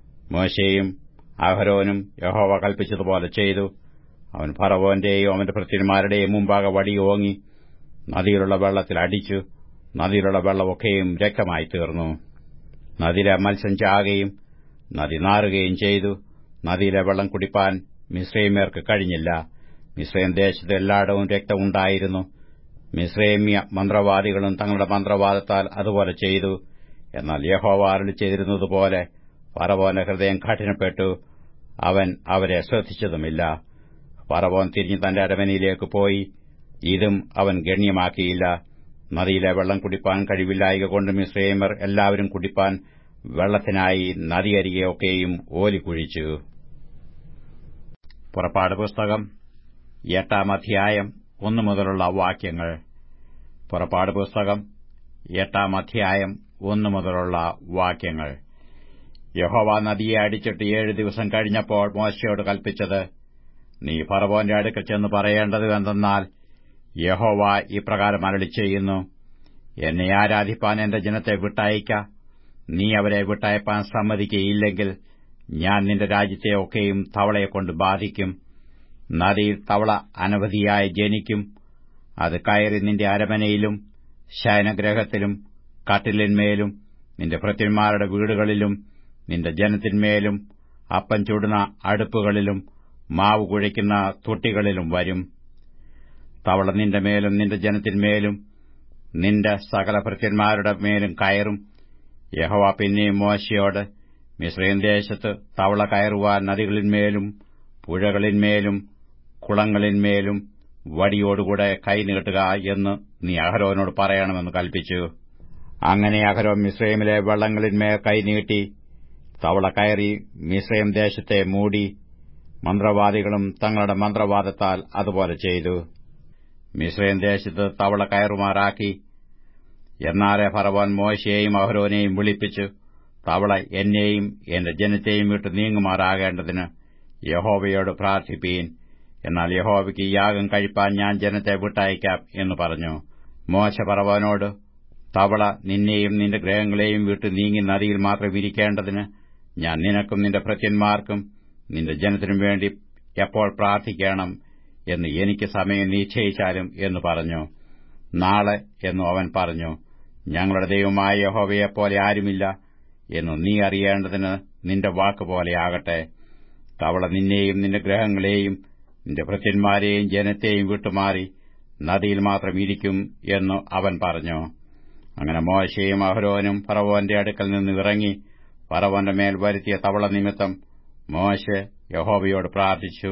മോശയും അഹരോനും യഹോവ കൽപ്പിച്ചതുപോലെ ചെയ്തു അവൻ ഫറവോന്റെയും അവന്റെ ഭൃത്യന്മാരുടെയും മുമ്പാകെ വടി ഓങ്ങി നദിയിലുള്ള വെള്ളത്തിൽ അടിച്ചു നദിയിലുള്ള വെള്ളമൊക്കെയും രക്തമായി തീർന്നു നദിയിലെ മത്സ്യം ചാകുകയും നദി നാറുകയും ചെയ്തു നദിയിലെ വെള്ളം കുടിപ്പാൻ മിശ്രൈമ്യർക്ക് കഴിഞ്ഞില്ല മിശ്രൈം ദേശത്ത് എല്ലായിടവും രക്തമുണ്ടായിരുന്നു മിശ്രൈമ്യ മന്ത്രവാദികളും തങ്ങളുടെ മന്ത്രവാദത്താൽ അതുപോലെ ചെയ്തു എന്നാൽ യഹോവ അരളി ചെയ്തിരുന്നതുപോലെ ഫറവോന്റെ ഹൃദയം കഠിനപ്പെട്ടു അവൻ അവരെ ശ്രദ്ധിച്ചതുമില്ല ഫറവോൻ തിരിഞ്ഞ് തന്റെ അരമനയിലേക്ക് പോയി ഇതും അവൻ ഗണ്യമാക്കിയില്ല നദിയിലെ വെള്ളം കുടിപ്പാൻ കഴിവില്ലായക കൊണ്ട് മിശ്രൈമർ എല്ലാവരും കുടിപ്പാൻ വെള്ളത്തിനായി നദിയരികെയൊക്കെയും ഓലി കുഴിച്ചു പുറപ്പാട് പുസ്തകം എട്ടാം അധ്യായം ഒന്നു മുതലുള്ള വാക്യങ്ങൾ പുറപ്പാട് പുസ്തകം എട്ടാം അധ്യായം ഒന്നു മുതലുള്ള വാക്യങ്ങൾ യഹോവ നദിയെ അടിച്ചിട്ട് ഏഴ് ദിവസം കഴിഞ്ഞപ്പോൾ മോശയോട് കൽപ്പിച്ചത് നീ ഫറവോന്റെ അടുക്കൽ ചെന്ന് പറയേണ്ടത് എന്തെന്നാൽ യഹോവ ഇപ്രകാരം അരളി ചെയ്യുന്നു എന്നെ ആരാധിപ്പാൻ എന്റെ ജനത്തെ വിട്ടയക്ക നീ അവരെ വിട്ടയപ്പാൻ സമ്മതിക്കയില്ലെങ്കിൽ ഞാൻ നിന്റെ രാജ്യത്തെ ഒക്കെയും തവളയെക്കൊണ്ട് ബാധിക്കും നദിയിൽ തവള അനവധിയായി ജനിക്കും അത് കയറി നിന്റെ അരമനയിലും ശയനഗ്രഹത്തിലും കട്ടിലിന്മേലും നിന്റെ ഭൃത്യന്മാരുടെ വീടുകളിലും നിന്റെ ജനത്തിന്മേലും അപ്പം ചുടുന്ന അടുപ്പുകളിലും മാവ് കുഴയ്ക്കുന്ന തൊട്ടികളിലും വരും തവള നിന്റെ മേലും നിന്റെ ജനത്തിന്മേലും നിന്റെ സകല ഭൃത്യന്മാരുടെ മേലും കയറും യഹോവ പിന്നെയും മോശയോട് മിശ്രയും ദേശത്ത് തവള കയറുവാൻ നദികളിന്മേലും പുഴകളിന്മേലും കുളങ്ങളിന്മേലും വടിയോടുകൂടെ കൈനീട്ടുക എന്ന് നീ അഹരോനോട് പറയണമെന്ന് കൽപ്പിച്ചു അങ്ങനെ അഹരോൻ മിശ്രൈമിലെ വെള്ളങ്ങളിന്മേൽ കൈനീട്ടി തവള കയറി മിശ്രയം ദേശത്തെ മൂടി മന്ത്രവാദികളും തങ്ങളുടെ മന്ത്രവാദത്താൽ അതുപോലെ ചെയ്തു മിശ്രയം ദേശത്ത് തവള കയറുമാറാക്കി എന്നാലെ ഫറവോൻ മോശയെയും അഹരോനെയും വിളിപ്പിച്ചു തവള എന്നെയും എന്റെ ജനത്തെയും വിട്ട് നീങ്ങുമാറാകേണ്ടതിന് യഹോവയോട് പ്രാർത്ഥിപ്പീൻ എന്നാൽ യഹോവയ്ക്ക് യാഗം കഴിപ്പാൻ ഞാൻ ജനത്തെ വിട്ടയക്കാം എന്ന് പറഞ്ഞു മോശ പറവനോട് തവള നിന്നെയും നിന്റെ ഗ്രഹങ്ങളെയും വിട്ട് നീങ്ങി നദിയിൽ മാത്രം ഇരിക്കേണ്ടതിന് ഞാൻ നിനക്കും നിന്റെ ഭൃത്യന്മാർക്കും നിന്റെ ജനത്തിനും വേണ്ടി എപ്പോൾ പ്രാർത്ഥിക്കണം എന്ന് എനിക്ക് സമയം നിശ്ചയിച്ചാലും എന്ന് പറഞ്ഞു നാളെ എന്നു അവൻ പറഞ്ഞു ഞങ്ങളുടെ ദൈവമായ യഹോവയെപ്പോലെ ആരുമില്ല എന്നു നീ അറിയേണ്ടതിന് നിന്റെ വാക്കുപോലെയാകട്ടെ തവള നിന്നെയും നിന്റെ ഗ്രഹങ്ങളെയും നിന്റെ ഭൃത്യന്മാരെയും ജനത്തെയും വിട്ടുമാറി നദിയിൽ മാത്രം ഇരിക്കും എന്നു അവൻ പറഞ്ഞു അങ്ങനെ മോശയും അഹരോനും ഫറവോന്റെ അടുക്കൽ നിന്ന് ഇറങ്ങി ഫറവോന്റെ മേൽ വരുത്തിയ തവള നിമിത്തം മോശ യഹോവയോട് പ്രാർത്ഥിച്ചു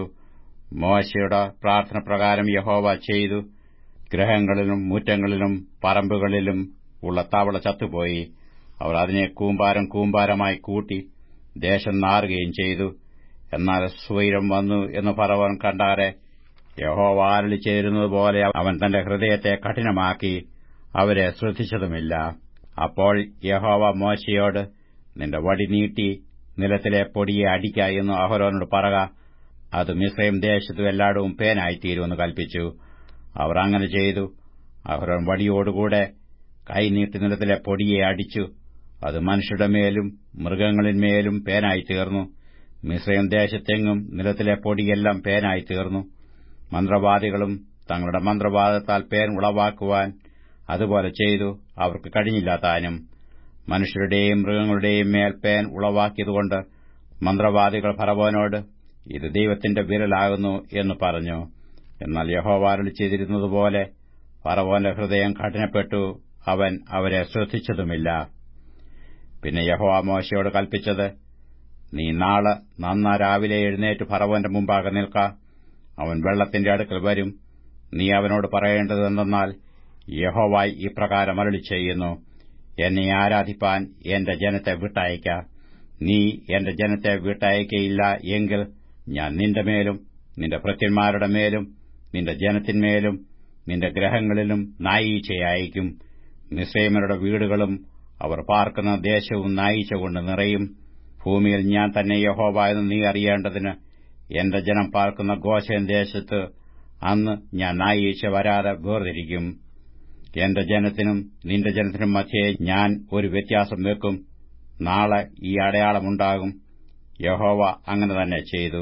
മോശയുടെ പ്രാർത്ഥന പ്രകാരം യഹോവ ചെയ്തു ഗ്രഹങ്ങളിലും മുറ്റങ്ങളിലും പറമ്പുകളിലും ഉള്ള തവള ചത്തുപോയി അവർ അതിനെ കൂമ്പാരം കൂമ്പാരമായി കൂട്ടി ദേശം നാറുകയും ചെയ്തു എന്നാൽ സ്വൈരം വന്നു എന്ന് ഫറവോൻ കണ്ടാരെ യഹോവ ആരളി ചേരുന്നതുപോലെ അവൻ തന്റെ ഹൃദയത്തെ കഠിനമാക്കി അവരെ ശ്രദ്ധിച്ചതുമില്ല അപ്പോൾ യഹോവ മോശയോട് നിന്റെ വടി നീട്ടി നിലത്തിലെ പൊടിയെ അടിക്ക എന്ന് അഹരോനോട് പറക അത് മിശ്രയും ദേശത്തും എല്ലായിടവും പേനായിത്തീരുമെന്ന് കൽപ്പിച്ചു അവർ അങ്ങനെ ചെയ്തു അഹരോൻ വടിയോടുകൂടെ കൈനീട്ടി നിലത്തിലെ പൊടിയെ അടിച്ചു അത് മനുഷ്യരുടെ മേലും മൃഗങ്ങളിന്മേലും പേനായി തീർന്നു മിശ്രയും ദേശത്തെങ്ങും നിലത്തിലെ പൊടിയെല്ലാം പേനായി തീർന്നു മന്ത്രവാദികളും തങ്ങളുടെ മന്ത്രവാദത്താൽ പേൻ ഉളവാക്കുവാൻ അതുപോലെ ചെയ്തു അവർക്ക് കഴിഞ്ഞില്ല താനും മനുഷ്യരുടെയും മൃഗങ്ങളുടെയും മേൽ പേൻ ഉളവാക്കിയതുകൊണ്ട് മന്ത്രവാദികൾ ഫറവോനോട് ഇത് ദൈവത്തിന്റെ വിരലാകുന്നു എന്ന് പറഞ്ഞു എന്നാൽ യഹോവാരളി ചെയ്തിരുന്നതുപോലെ ഫറവോന്റെ ഹൃദയം കഠിനപ്പെട്ടു അവൻ അവരെ ശ്രദ്ധിച്ചതുമില്ല പിന്നെ യഹോവ മോശയോട് കൽപ്പിച്ചത് നീ നാളെ നന്ന രാവിലെ എഴുന്നേറ്റ് ഫറവോന്റെ മുമ്പാകെ നിൽക്ക അവൻ വെള്ളത്തിന്റെ അടുക്കൽ വരും നീ അവനോട് പറയേണ്ടത് എന്തെന്നാൽ യഹോവായി ഇപ്രകാരം അരളി ചെയ്യുന്നു എന്നെ ആരാധിപ്പാൻ എന്റെ ജനത്തെ വിട്ടയക്ക നീ എന്റെ ജനത്തെ വിട്ടയക്കയില്ല എങ്കിൽ ഞാൻ നിന്റെ മേലും നിന്റെ ഭൃത്യന്മാരുടെ മേലും നിന്റെ ജനത്തിന്മേലും നിന്റെ ഗ്രഹങ്ങളിലും നായീച്ച അയക്കും മിശ്രൈമരുടെ വീടുകളും അവർ പാർക്കുന്ന ദേശവും നായീച്ച കൊണ്ട് നിറയും ഭൂമിയിൽ ഞാൻ തന്നെ യഹോവ എന്ന് നീ അറിയേണ്ടതിന് എന്റെ ജനം പാർക്കുന്ന ഗോശൻ ദേശത്ത് അന്ന് ഞാൻ നായീച്ച വരാതെ വേർതിരിക്കും എന്റെ ജനത്തിനും നിന്റെ ജനത്തിനും മധ്യേ ഞാൻ ഒരു വ്യത്യാസം വെക്കും നാളെ ഈ അടയാളമുണ്ടാകും യഹോവ അങ്ങനെ തന്നെ ചെയ്തു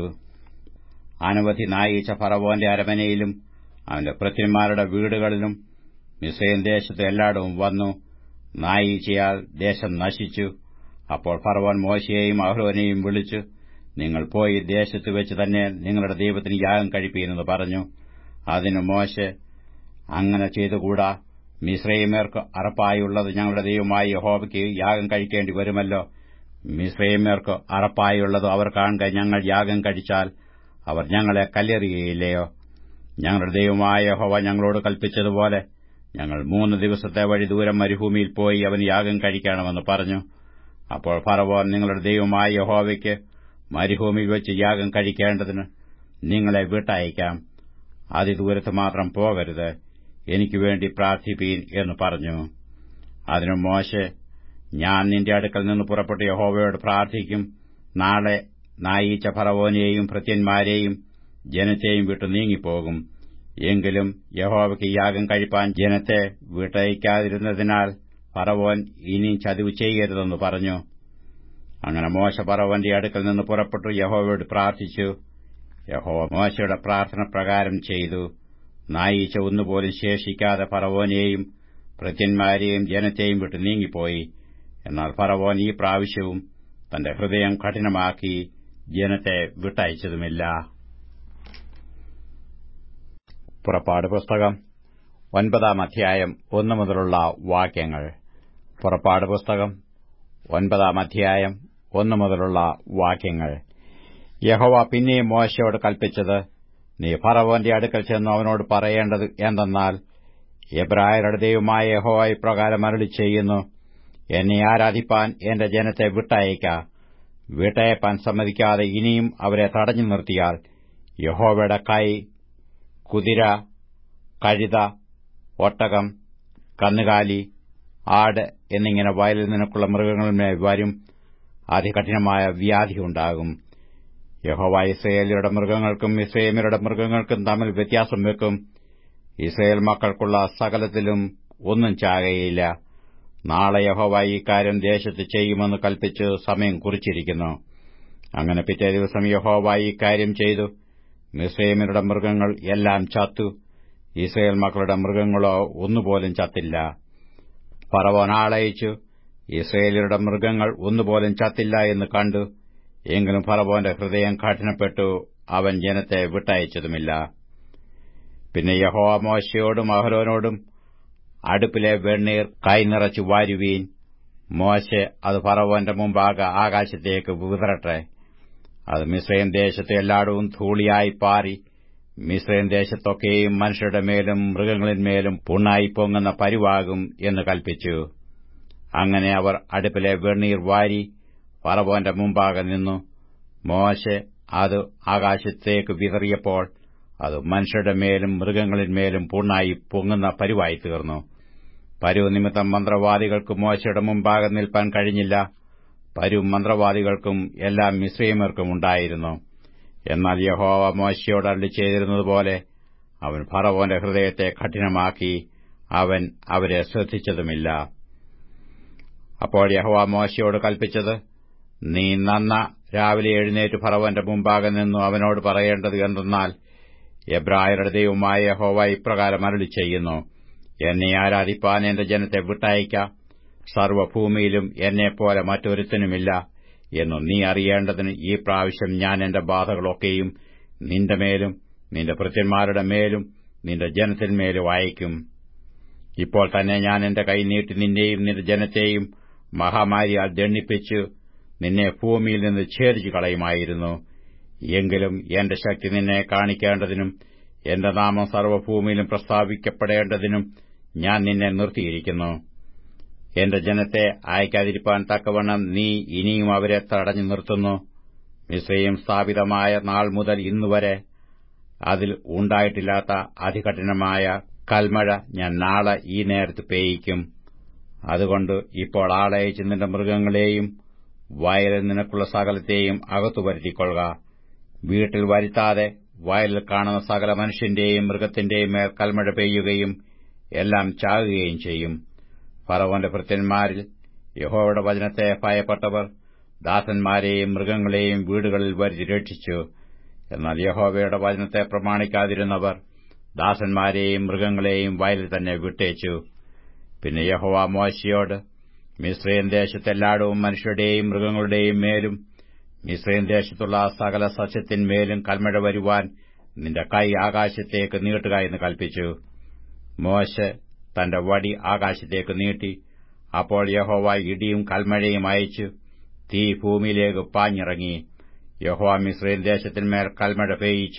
അനവധി നായീച്ച ഫറവോന്റെ അരമനയിലും അവന്റെ ഭൃത്യന്മാരുടെ വീടുകളിലും മിസ്രൈം ദേശത്ത് എല്ലായിടവും വന്നു നായീച്ചയാൽ ദേശം നശിച്ചു അപ്പോൾ ഫറവോൻ മോശയെയും അഹ്റോനെയും വിളിച്ചു നിങ്ങൾ പോയി ദേശത്ത് വെച്ച് തന്നെ നിങ്ങളുടെ ദൈവത്തിന് യാഗം കഴിപ്പീനെന്ന് പറഞ്ഞു അതിന് മോശെ അങ്ങനെ ചെയ്തുകൂടാ മിശ്രൈമേർക്ക് അറപ്പായുള്ളത് ഞങ്ങളുടെ ദൈവമായ യഹോവയ്ക്ക് യാഗം കഴിക്കേണ്ടി വരുമല്ലോ മിശ്രൈമേർക്ക് അറപ്പായുള്ളത് അവർ കാണുക ഞങ്ങൾ യാഗം കഴിച്ചാൽ അവർ ഞങ്ങളെ കല്ലെറിയുകയില്ലയോ ഞങ്ങളുടെ ദൈവമായ യഹോവ ഞങ്ങളോട് കൽപ്പിച്ചതുപോലെ ഞങ്ങൾ മൂന്ന് ദിവസത്തെ വഴി ദൂരം മരുഭൂമിയിൽ പോയി അവൻ യാഗം കഴിക്കണമെന്ന് പറഞ്ഞു അപ്പോൾ ഫറവോൻ നിങ്ങളുടെ ദൈവമായ യഹോവയ്ക്ക് മരുഭൂമിയിൽ വെച്ച് യാഗം കഴിക്കേണ്ടതിന് നിങ്ങളെ വിട്ടയക്കാം അതിദൂരത്ത് മാത്രം പോകരുത് എനിക്ക് വേണ്ടി പ്രാർത്ഥിപ്പീൻ എന്ന് പറഞ്ഞു അതിനു മോശെ ഞാൻ നിന്റെ അടുക്കൽ നിന്ന് പുറപ്പെട്ട് യഹോവയോട് പ്രാർത്ഥിക്കും നാളെ നായീച്ച ഫറവോനെയും ഭൃത്യന്മാരെയും ജനത്തെയും വിട്ടു നീങ്ങിപ്പോകും എങ്കിലും യഹോവയ്ക്ക് യാഗം കഴിപ്പാൻ ജനത്തെ വിട്ടയക്കാതിരുന്നതിനാൽ ഫറവോൻ ഇനി ചതിവ് ചെയ്യരുതെന്ന് പറഞ്ഞു അങ്ങനെ മോശ ഫറവോന്റെ അടുക്കൽ നിന്ന് പുറപ്പെട്ടു യഹോവയോട് പ്രാർത്ഥിച്ചു യഹോവ മോശയുടെ പ്രാർത്ഥന പ്രകാരം ചെയ്തു നായീച്ച ഒന്നുപോലും ശേഷിക്കാതെ ഫറവോനെയും ഭൃത്യന്മാരെയും ജനത്തെയും വിട്ടു നീങ്ങിപ്പോയി എന്നാൽ ഫറവോൻ ഈ പ്രാവശ്യവും തന്റെ ഹൃദയം കഠിനമാക്കി ജനത്തെ വിട്ടയച്ചതുമില്ല പുറപ്പാട് പുസ്തകം ഒൻപതാം അധ്യായം ഒന്നു മുതലുള്ള വാക്യങ്ങൾ പുറപ്പാട് പുസ്തകം ഒൻപതാം അധ്യായം ഒന്നു മുതലുള്ള വാക്യങ്ങൾ യഹോവ പിന്നെയും മോശയോട് കൽപ്പിച്ചത് നീ ഫറവോന്റെ അടുക്കൽ ചെന്ന് അവനോട് പറയേണ്ടത് എന്തെന്നാൽ എബ്രായരുടെ ദൈവമായ യഹോവ ഇപ്രകാരം അരളി ചെയ്യുന്നു എന്നെ ആരാധിപ്പാൻ എന്റെ ജനത്തെ വിട്ടയക്ക വിട്ടയപ്പാൻ സമ്മതിക്കാതെ ഇനിയും അവരെ തടഞ്ഞു നിർത്തിയാൽ യഹോവയുടെ കൈ കുതിര കഴുത ഒട്ടകം കന്നുകാലി ആട് എന്നിങ്ങനെ വയലിൽ നിനക്കുള്ള മൃഗങ്ങളുമേൽ വരും അതികഠിനമായ വ്യാധിയുണ്ടാകും യഹോവ ഇസ്രയേലിയുടെ മൃഗങ്ങൾക്കും ഇസ്രയേമിയുടെ മൃഗങ്ങൾക്കും തമ്മിൽ വ്യത്യാസം വെക്കും ഇസ്രയേൽ മക്കൾക്കുള്ള സകലത്തിലും ഒന്നും ചാകയില്ല നാളെ യഹോവ ഈ കാര്യം ദേശത്ത് ചെയ്യുമെന്ന് കൽപ്പിച്ച് സമയം കുറിച്ചിരിക്കുന്നു അങ്ങനെ പിറ്റേ ദിവസം യഹോവ ഈ കാര്യം ചെയ്തു മിസ്രൈമിയുടെ മൃഗങ്ങൾ എല്ലാം ചത്തു ഇസ്രയേൽ മക്കളുടെ മൃഗങ്ങളോ ഒന്നുപോലും ചത്തില്ല ഫറവോൻ ആളയച്ചു ഇസ്രയേലിയുടെ മൃഗങ്ങൾ ഒന്നുപോലും ചത്തില്ല എന്ന് കണ്ടു എങ്കിലും ഫറവോന്റെ ഹൃദയം കഠിനപ്പെട്ടു അവൻ ജനത്തെ വിട്ടയച്ചതുമില്ല പിന്നെ യഹോവ മോശയോടും അഹരോനോടും അടുപ്പിലെ വെണ്ണീർ കൈനിറച്ചു വാരുവീൻ മോശെ അത് ഫറവോന്റെ മുമ്പാകെ ആകാശത്തേക്ക് വിതറട്ടെ അത് മിശ്രയം ദേശത്ത് എല്ലായിടവും ധൂളിയായി പാറി മിശ്രയം ദേശത്തൊക്കെയും മനുഷ്യരുടെ മേലും മൃഗങ്ങളിന്മേലും പുണ്ണായി പൊങ്ങുന്ന പരിവാകും എന്ന് കൽപ്പിച്ചു അങ്ങനെ അവർ അടുപ്പിലെ വെണ്ണീർ വാരി ഫറവോന്റെ മുമ്പാകെ നിന്നു മോശെ അത് ആകാശത്തേക്ക് വിതറിയപ്പോൾ അത് മനുഷ്യരുടെ മേലും മൃഗങ്ങളിന്മേലും പൂർണ്ണായി പൊങ്ങുന്ന പരുവായി തീർന്നു പരുവ് നിമിത്തം മന്ത്രവാദികൾക്ക് മോശയുടെ മുമ്പാകെ നിൽപ്പാൻ കഴിഞ്ഞില്ല പരു മന്ത്രവാദികൾക്കും എല്ലാ മിശ്രീമർക്കും ഉണ്ടായിരുന്നു എന്നാൽ യഹോവ മോശയോട് അള്ളി ചെയ്തിരുന്നതുപോലെ അവൻ ഫറവോന്റെ ഹൃദയത്തെ കഠിനമാക്കി അവൻ അവരെ ശ്രദ്ധിച്ചതുമില്ല അപ്പോൾ യഹോവ മോശയോട് കൽപ്പിച്ചത് നീ നന്ന രാവിലെ എഴുന്നേറ്റ് ഫറവോന്റെ മുമ്പാകെ നിന്നു അവനോട് പറയേണ്ടത് എന്തെന്നാൽ എബ്രായരുടെ ദൈവമായ യഹോവ ഇപ്രകാരം അരുളി ചെയ്യുന്നു എന്നെ ആരാധിപ്പാൻ എന്റെ ജനത്തെ വിട്ടയക്ക സർവ്വഭൂമിയിലും എന്നെപ്പോലെ മറ്റൊരുത്തനുമില്ല എന്നു നീ അറിയേണ്ടതിന് ഈ പ്രാവശ്യം ഞാൻ എന്റെ ബാധകളൊക്കെയും നിന്റെ മേലും നിന്റെ ഭൃത്യന്മാരുടെ മേലും നിന്റെ ജനത്തിന്മേലും അയക്കും ഇപ്പോൾ തന്നെ ഞാൻ എന്റെ കൈ നീട്ടി നിന്നെയും നിന്റെ ജനത്തെയും മഹാമാരിയാൽ ദണ്ണിപ്പിച്ചു നിന്നെ ഭൂമിയിൽ നിന്ന് ഛേദിച്ചു കളയുമായിരുന്നു എങ്കിലും എന്റെ ശക്തി നിന്നെ കാണിക്കേണ്ടതിനും എന്റെ നാമം സർവ്വഭൂമിയിലും പ്രസ്താവിക്കപ്പെടേണ്ടതിനും ഞാൻ നിന്നെ നിർത്തിയിരിക്കുന്നു എന്റെ ജനത്തെ അയക്കാതിരിപ്പാൻ തക്കവണ്ണം നീ ഇനിയും അവരെ തടഞ്ഞു നിർത്തുന്നു മിശ്രയും സ്ഥാപിതമായ നാൾ മുതൽ ഇന്നുവരെ അതിൽ ഉണ്ടായിട്ടില്ലാത്ത അതികഠിനമായ കൽമഴ ഞാൻ നാളെ ഈ നേരത്ത് പേയിക്കും അതുകൊണ്ട് ഇപ്പോൾ ആളയച്ച് നിന്റെ മൃഗങ്ങളെയും വയലിൽ നിനക്കുള്ള സകലത്തെയും അകത്തു വരുത്തിക്കൊള്ളുക വീട്ടിൽ വരുത്താതെ വയലിൽ കാണുന്ന സകല മനുഷ്യന്റെയും മൃഗത്തിന്റെയും മേൽ കൽമഴ പെയ്യുകയും എല്ലാം ചാകുകയും ചെയ്യും ഫറവോന്റെ ഭൃത്യന്മാരിൽ യഹോവയുടെ വചനത്തെ ഭയപ്പെട്ടവർ ദാസന്മാരെയും മൃഗങ്ങളെയും വീടുകളിൽ വരുത്തി രക്ഷിച്ചു എന്നാൽ യഹോവയുടെ വചനത്തെ പ്രമാണിക്കാതിരുന്നവർ ദാസന്മാരെയും മൃഗങ്ങളെയും വയലിൽ തന്നെ വിട്ടേച്ചു പിന്നെ യഹോവ മോശയോട് മിശ്രയൻ ദേശത്തെല്ലായിടവും മനുഷ്യരുടെയും മൃഗങ്ങളുടെയും മേലും മിശ്രയൻ ദേശത്തുള്ള സകല സസ്യത്തിന്മേലും കൽമഴ വരുവാൻ നിന്റെ കൈ ആകാശത്തേക്ക് നീട്ടുക എന്ന് കൽപ്പിച്ചു മോശ തന്റെ വടി ആകാശത്തേക്ക് നീട്ടി അപ്പോൾ യഹോവ ഇടിയും കൽമഴയും അയച്ചു തീ ഭൂമിയിലേക്ക് പാഞ്ഞിറങ്ങി യഹോവ മിശ്രയൻ ദേശത്തിന്മേൽ കൽമഴ പെയ്യിച്ചു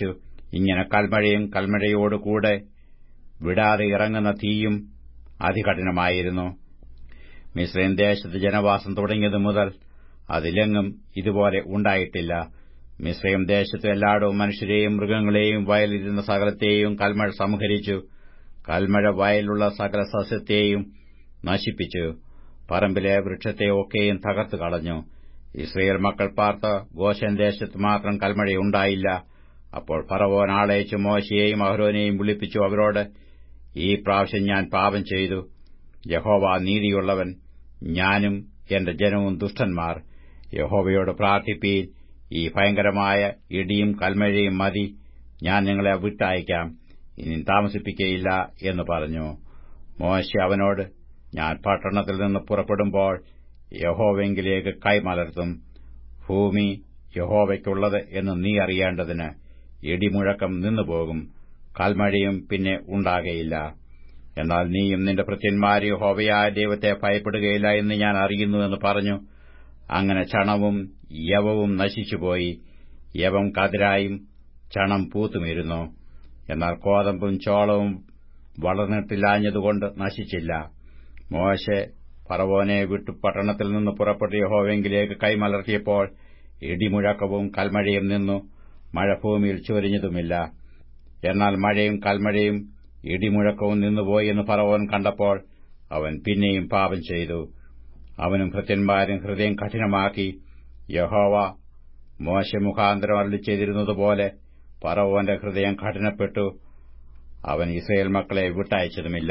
ഇങ്ങനെ കൽമഴയും കൽമഴയോടുകൂടെ വിടാതെ ഇറങ്ങുന്ന തീയും അതികഠിനമായിരുന്നു മിശ്രയും ദേശത്ത് ജനവാസം തുടങ്ങിയതു മുതൽ അതിലെങ്ങും ഇതുപോലെ ഉണ്ടായിട്ടില്ല മിശ്രയും ദേശത്ത് എല്ലായിടവും മനുഷ്യരെയും മൃഗങ്ങളെയും വയലിരുന്ന സകലത്തെയും കൽമഴ സംഹരിച്ചു കൽമഴ വയലുള്ള സകല സസ്യത്തെയും നശിപ്പിച്ചു പറമ്പിലെ വൃക്ഷത്തെ ഒക്കെയും തകർത്തു കളഞ്ഞു ഇസ്രയേൽ മക്കൾ പാർത്ത ഗോശൻ ദേശത്ത് മാത്രം കൽമഴയുണ്ടായില്ല അപ്പോൾ ഫറവോൻ ആളയച്ചു മോശയെയും അഹ്രോനെയും വിളിപ്പിച്ചു അവരോട് ഈ പ്രാവശ്യം ഞാൻ പാപം ചെയ്തു യഹോവ നീതിയുള്ളവൻ ഞാനും എന്റെ ജനവും ദുഷ്ടന്മാർ യഹോവയോട് പ്രാർത്ഥിപ്പീൻ ഈ ഭയങ്കരമായ ഇടിയും കൽമഴയും മതി ഞാൻ നിങ്ങളെ വിട്ടയക്കാം ഇനി താമസിപ്പിക്കയില്ല എന്ന് പറഞ്ഞു മോശ അവനോട് ഞാൻ പട്ടണത്തിൽ നിന്ന് പുറപ്പെടുമ്പോൾ യഹോവെങ്കിലേക്ക് കൈമലർത്തും ഭൂമി യഹോവയ്ക്കുള്ളത് എന്ന് നീ അറിയേണ്ടതിന് ഇടിമുഴക്കം നിന്നുപോകും കൽമഴയും പിന്നെ ഉണ്ടാകയില്ല എന്നാൽ നീയും നിന്റെ ഭൃത്യന്മാര് യഹോവയായ ദൈവത്തെ ഭയപ്പെടുകയില്ല എന്ന് ഞാൻ അറിയുന്നു എന്ന് പറഞ്ഞു അങ്ങനെ ചണവും യവവും നശിച്ചുപോയി യവം കതിരായും ചണം പൂത്തുമിരുന്നു എന്നാൽ കോതമ്പും ചോളവും വളർന്നിട്ടില്ലാഞ്ഞതുകൊണ്ട് നശിച്ചില്ല മോശെ ഫറവോനെ വിട്ടു പട്ടണത്തിൽ നിന്ന് പുറപ്പെട്ട് യഹോവെങ്കിലേക്ക് കൈമലർത്തിയപ്പോൾ ഇടിമുഴക്കവും കൽമഴയും നിന്നു മഴ ഭൂമിയിൽ ചൊരിഞ്ഞതുമില്ല എന്നാൽ മഴയും കൽമഴയും ഇടിമുഴക്കവും നിന്നുപോയി എന്ന് ഫറവോൻ കണ്ടപ്പോൾ അവൻ പിന്നെയും പാപം ചെയ്തു അവനും ഭൃത്യന്മാരും ഹൃദയം കഠിനമാക്കി യഹോവ മോശ മുഖാന്തരം അരളി ചെയ്തിരുന്നതുപോലെ ഫറവോന്റെ ഹൃദയം കഠിനപ്പെട്ടു അവൻ ഇസ്രയേൽ മക്കളെ വിട്ടയച്ചതുമില്ല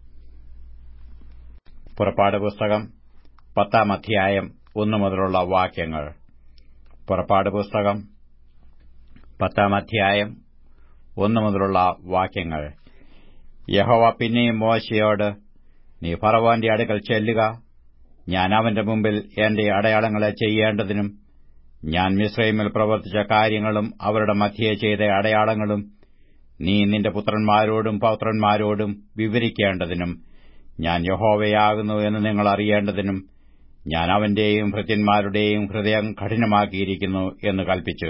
പുറപ്പാട് പുസ്തകം പത്താം അധ്യായം ഒന്നു മുതലുള്ള വാക്യങ്ങൾ പുറപ്പാട് പുസ്തകം പത്താം അധ്യായം ഒന്നു മുതലുള്ള വാക്യങ്ങൾ യഹോവ പിന്നെയും മോശയോട് നീ ഫറവോന്റെ അടുക്കൽ ചെല്ലുക ഞാൻ അവന്റെ മുമ്പിൽ എന്റെ അടയാളങ്ങളെ ചെയ്യേണ്ടതിനും ഞാൻ മിശ്രൈമിൽ പ്രവർത്തിച്ച കാര്യങ്ങളും അവരുടെ മധ്യേ ചെയ്ത അടയാളങ്ങളും നീ നിന്റെ പുത്രന്മാരോടും പൗത്രന്മാരോടും വിവരിക്കേണ്ടതിനും ഞാൻ യഹോവയാകുന്നു എന്ന് നിങ്ങൾ അറിയേണ്ടതിനും ഞാൻ അവന്റെയും ഭൃത്യന്മാരുടെയും ഹൃദയം കഠിനമാക്കിയിരിക്കുന്നു എന്ന് കൽപ്പിച്ചു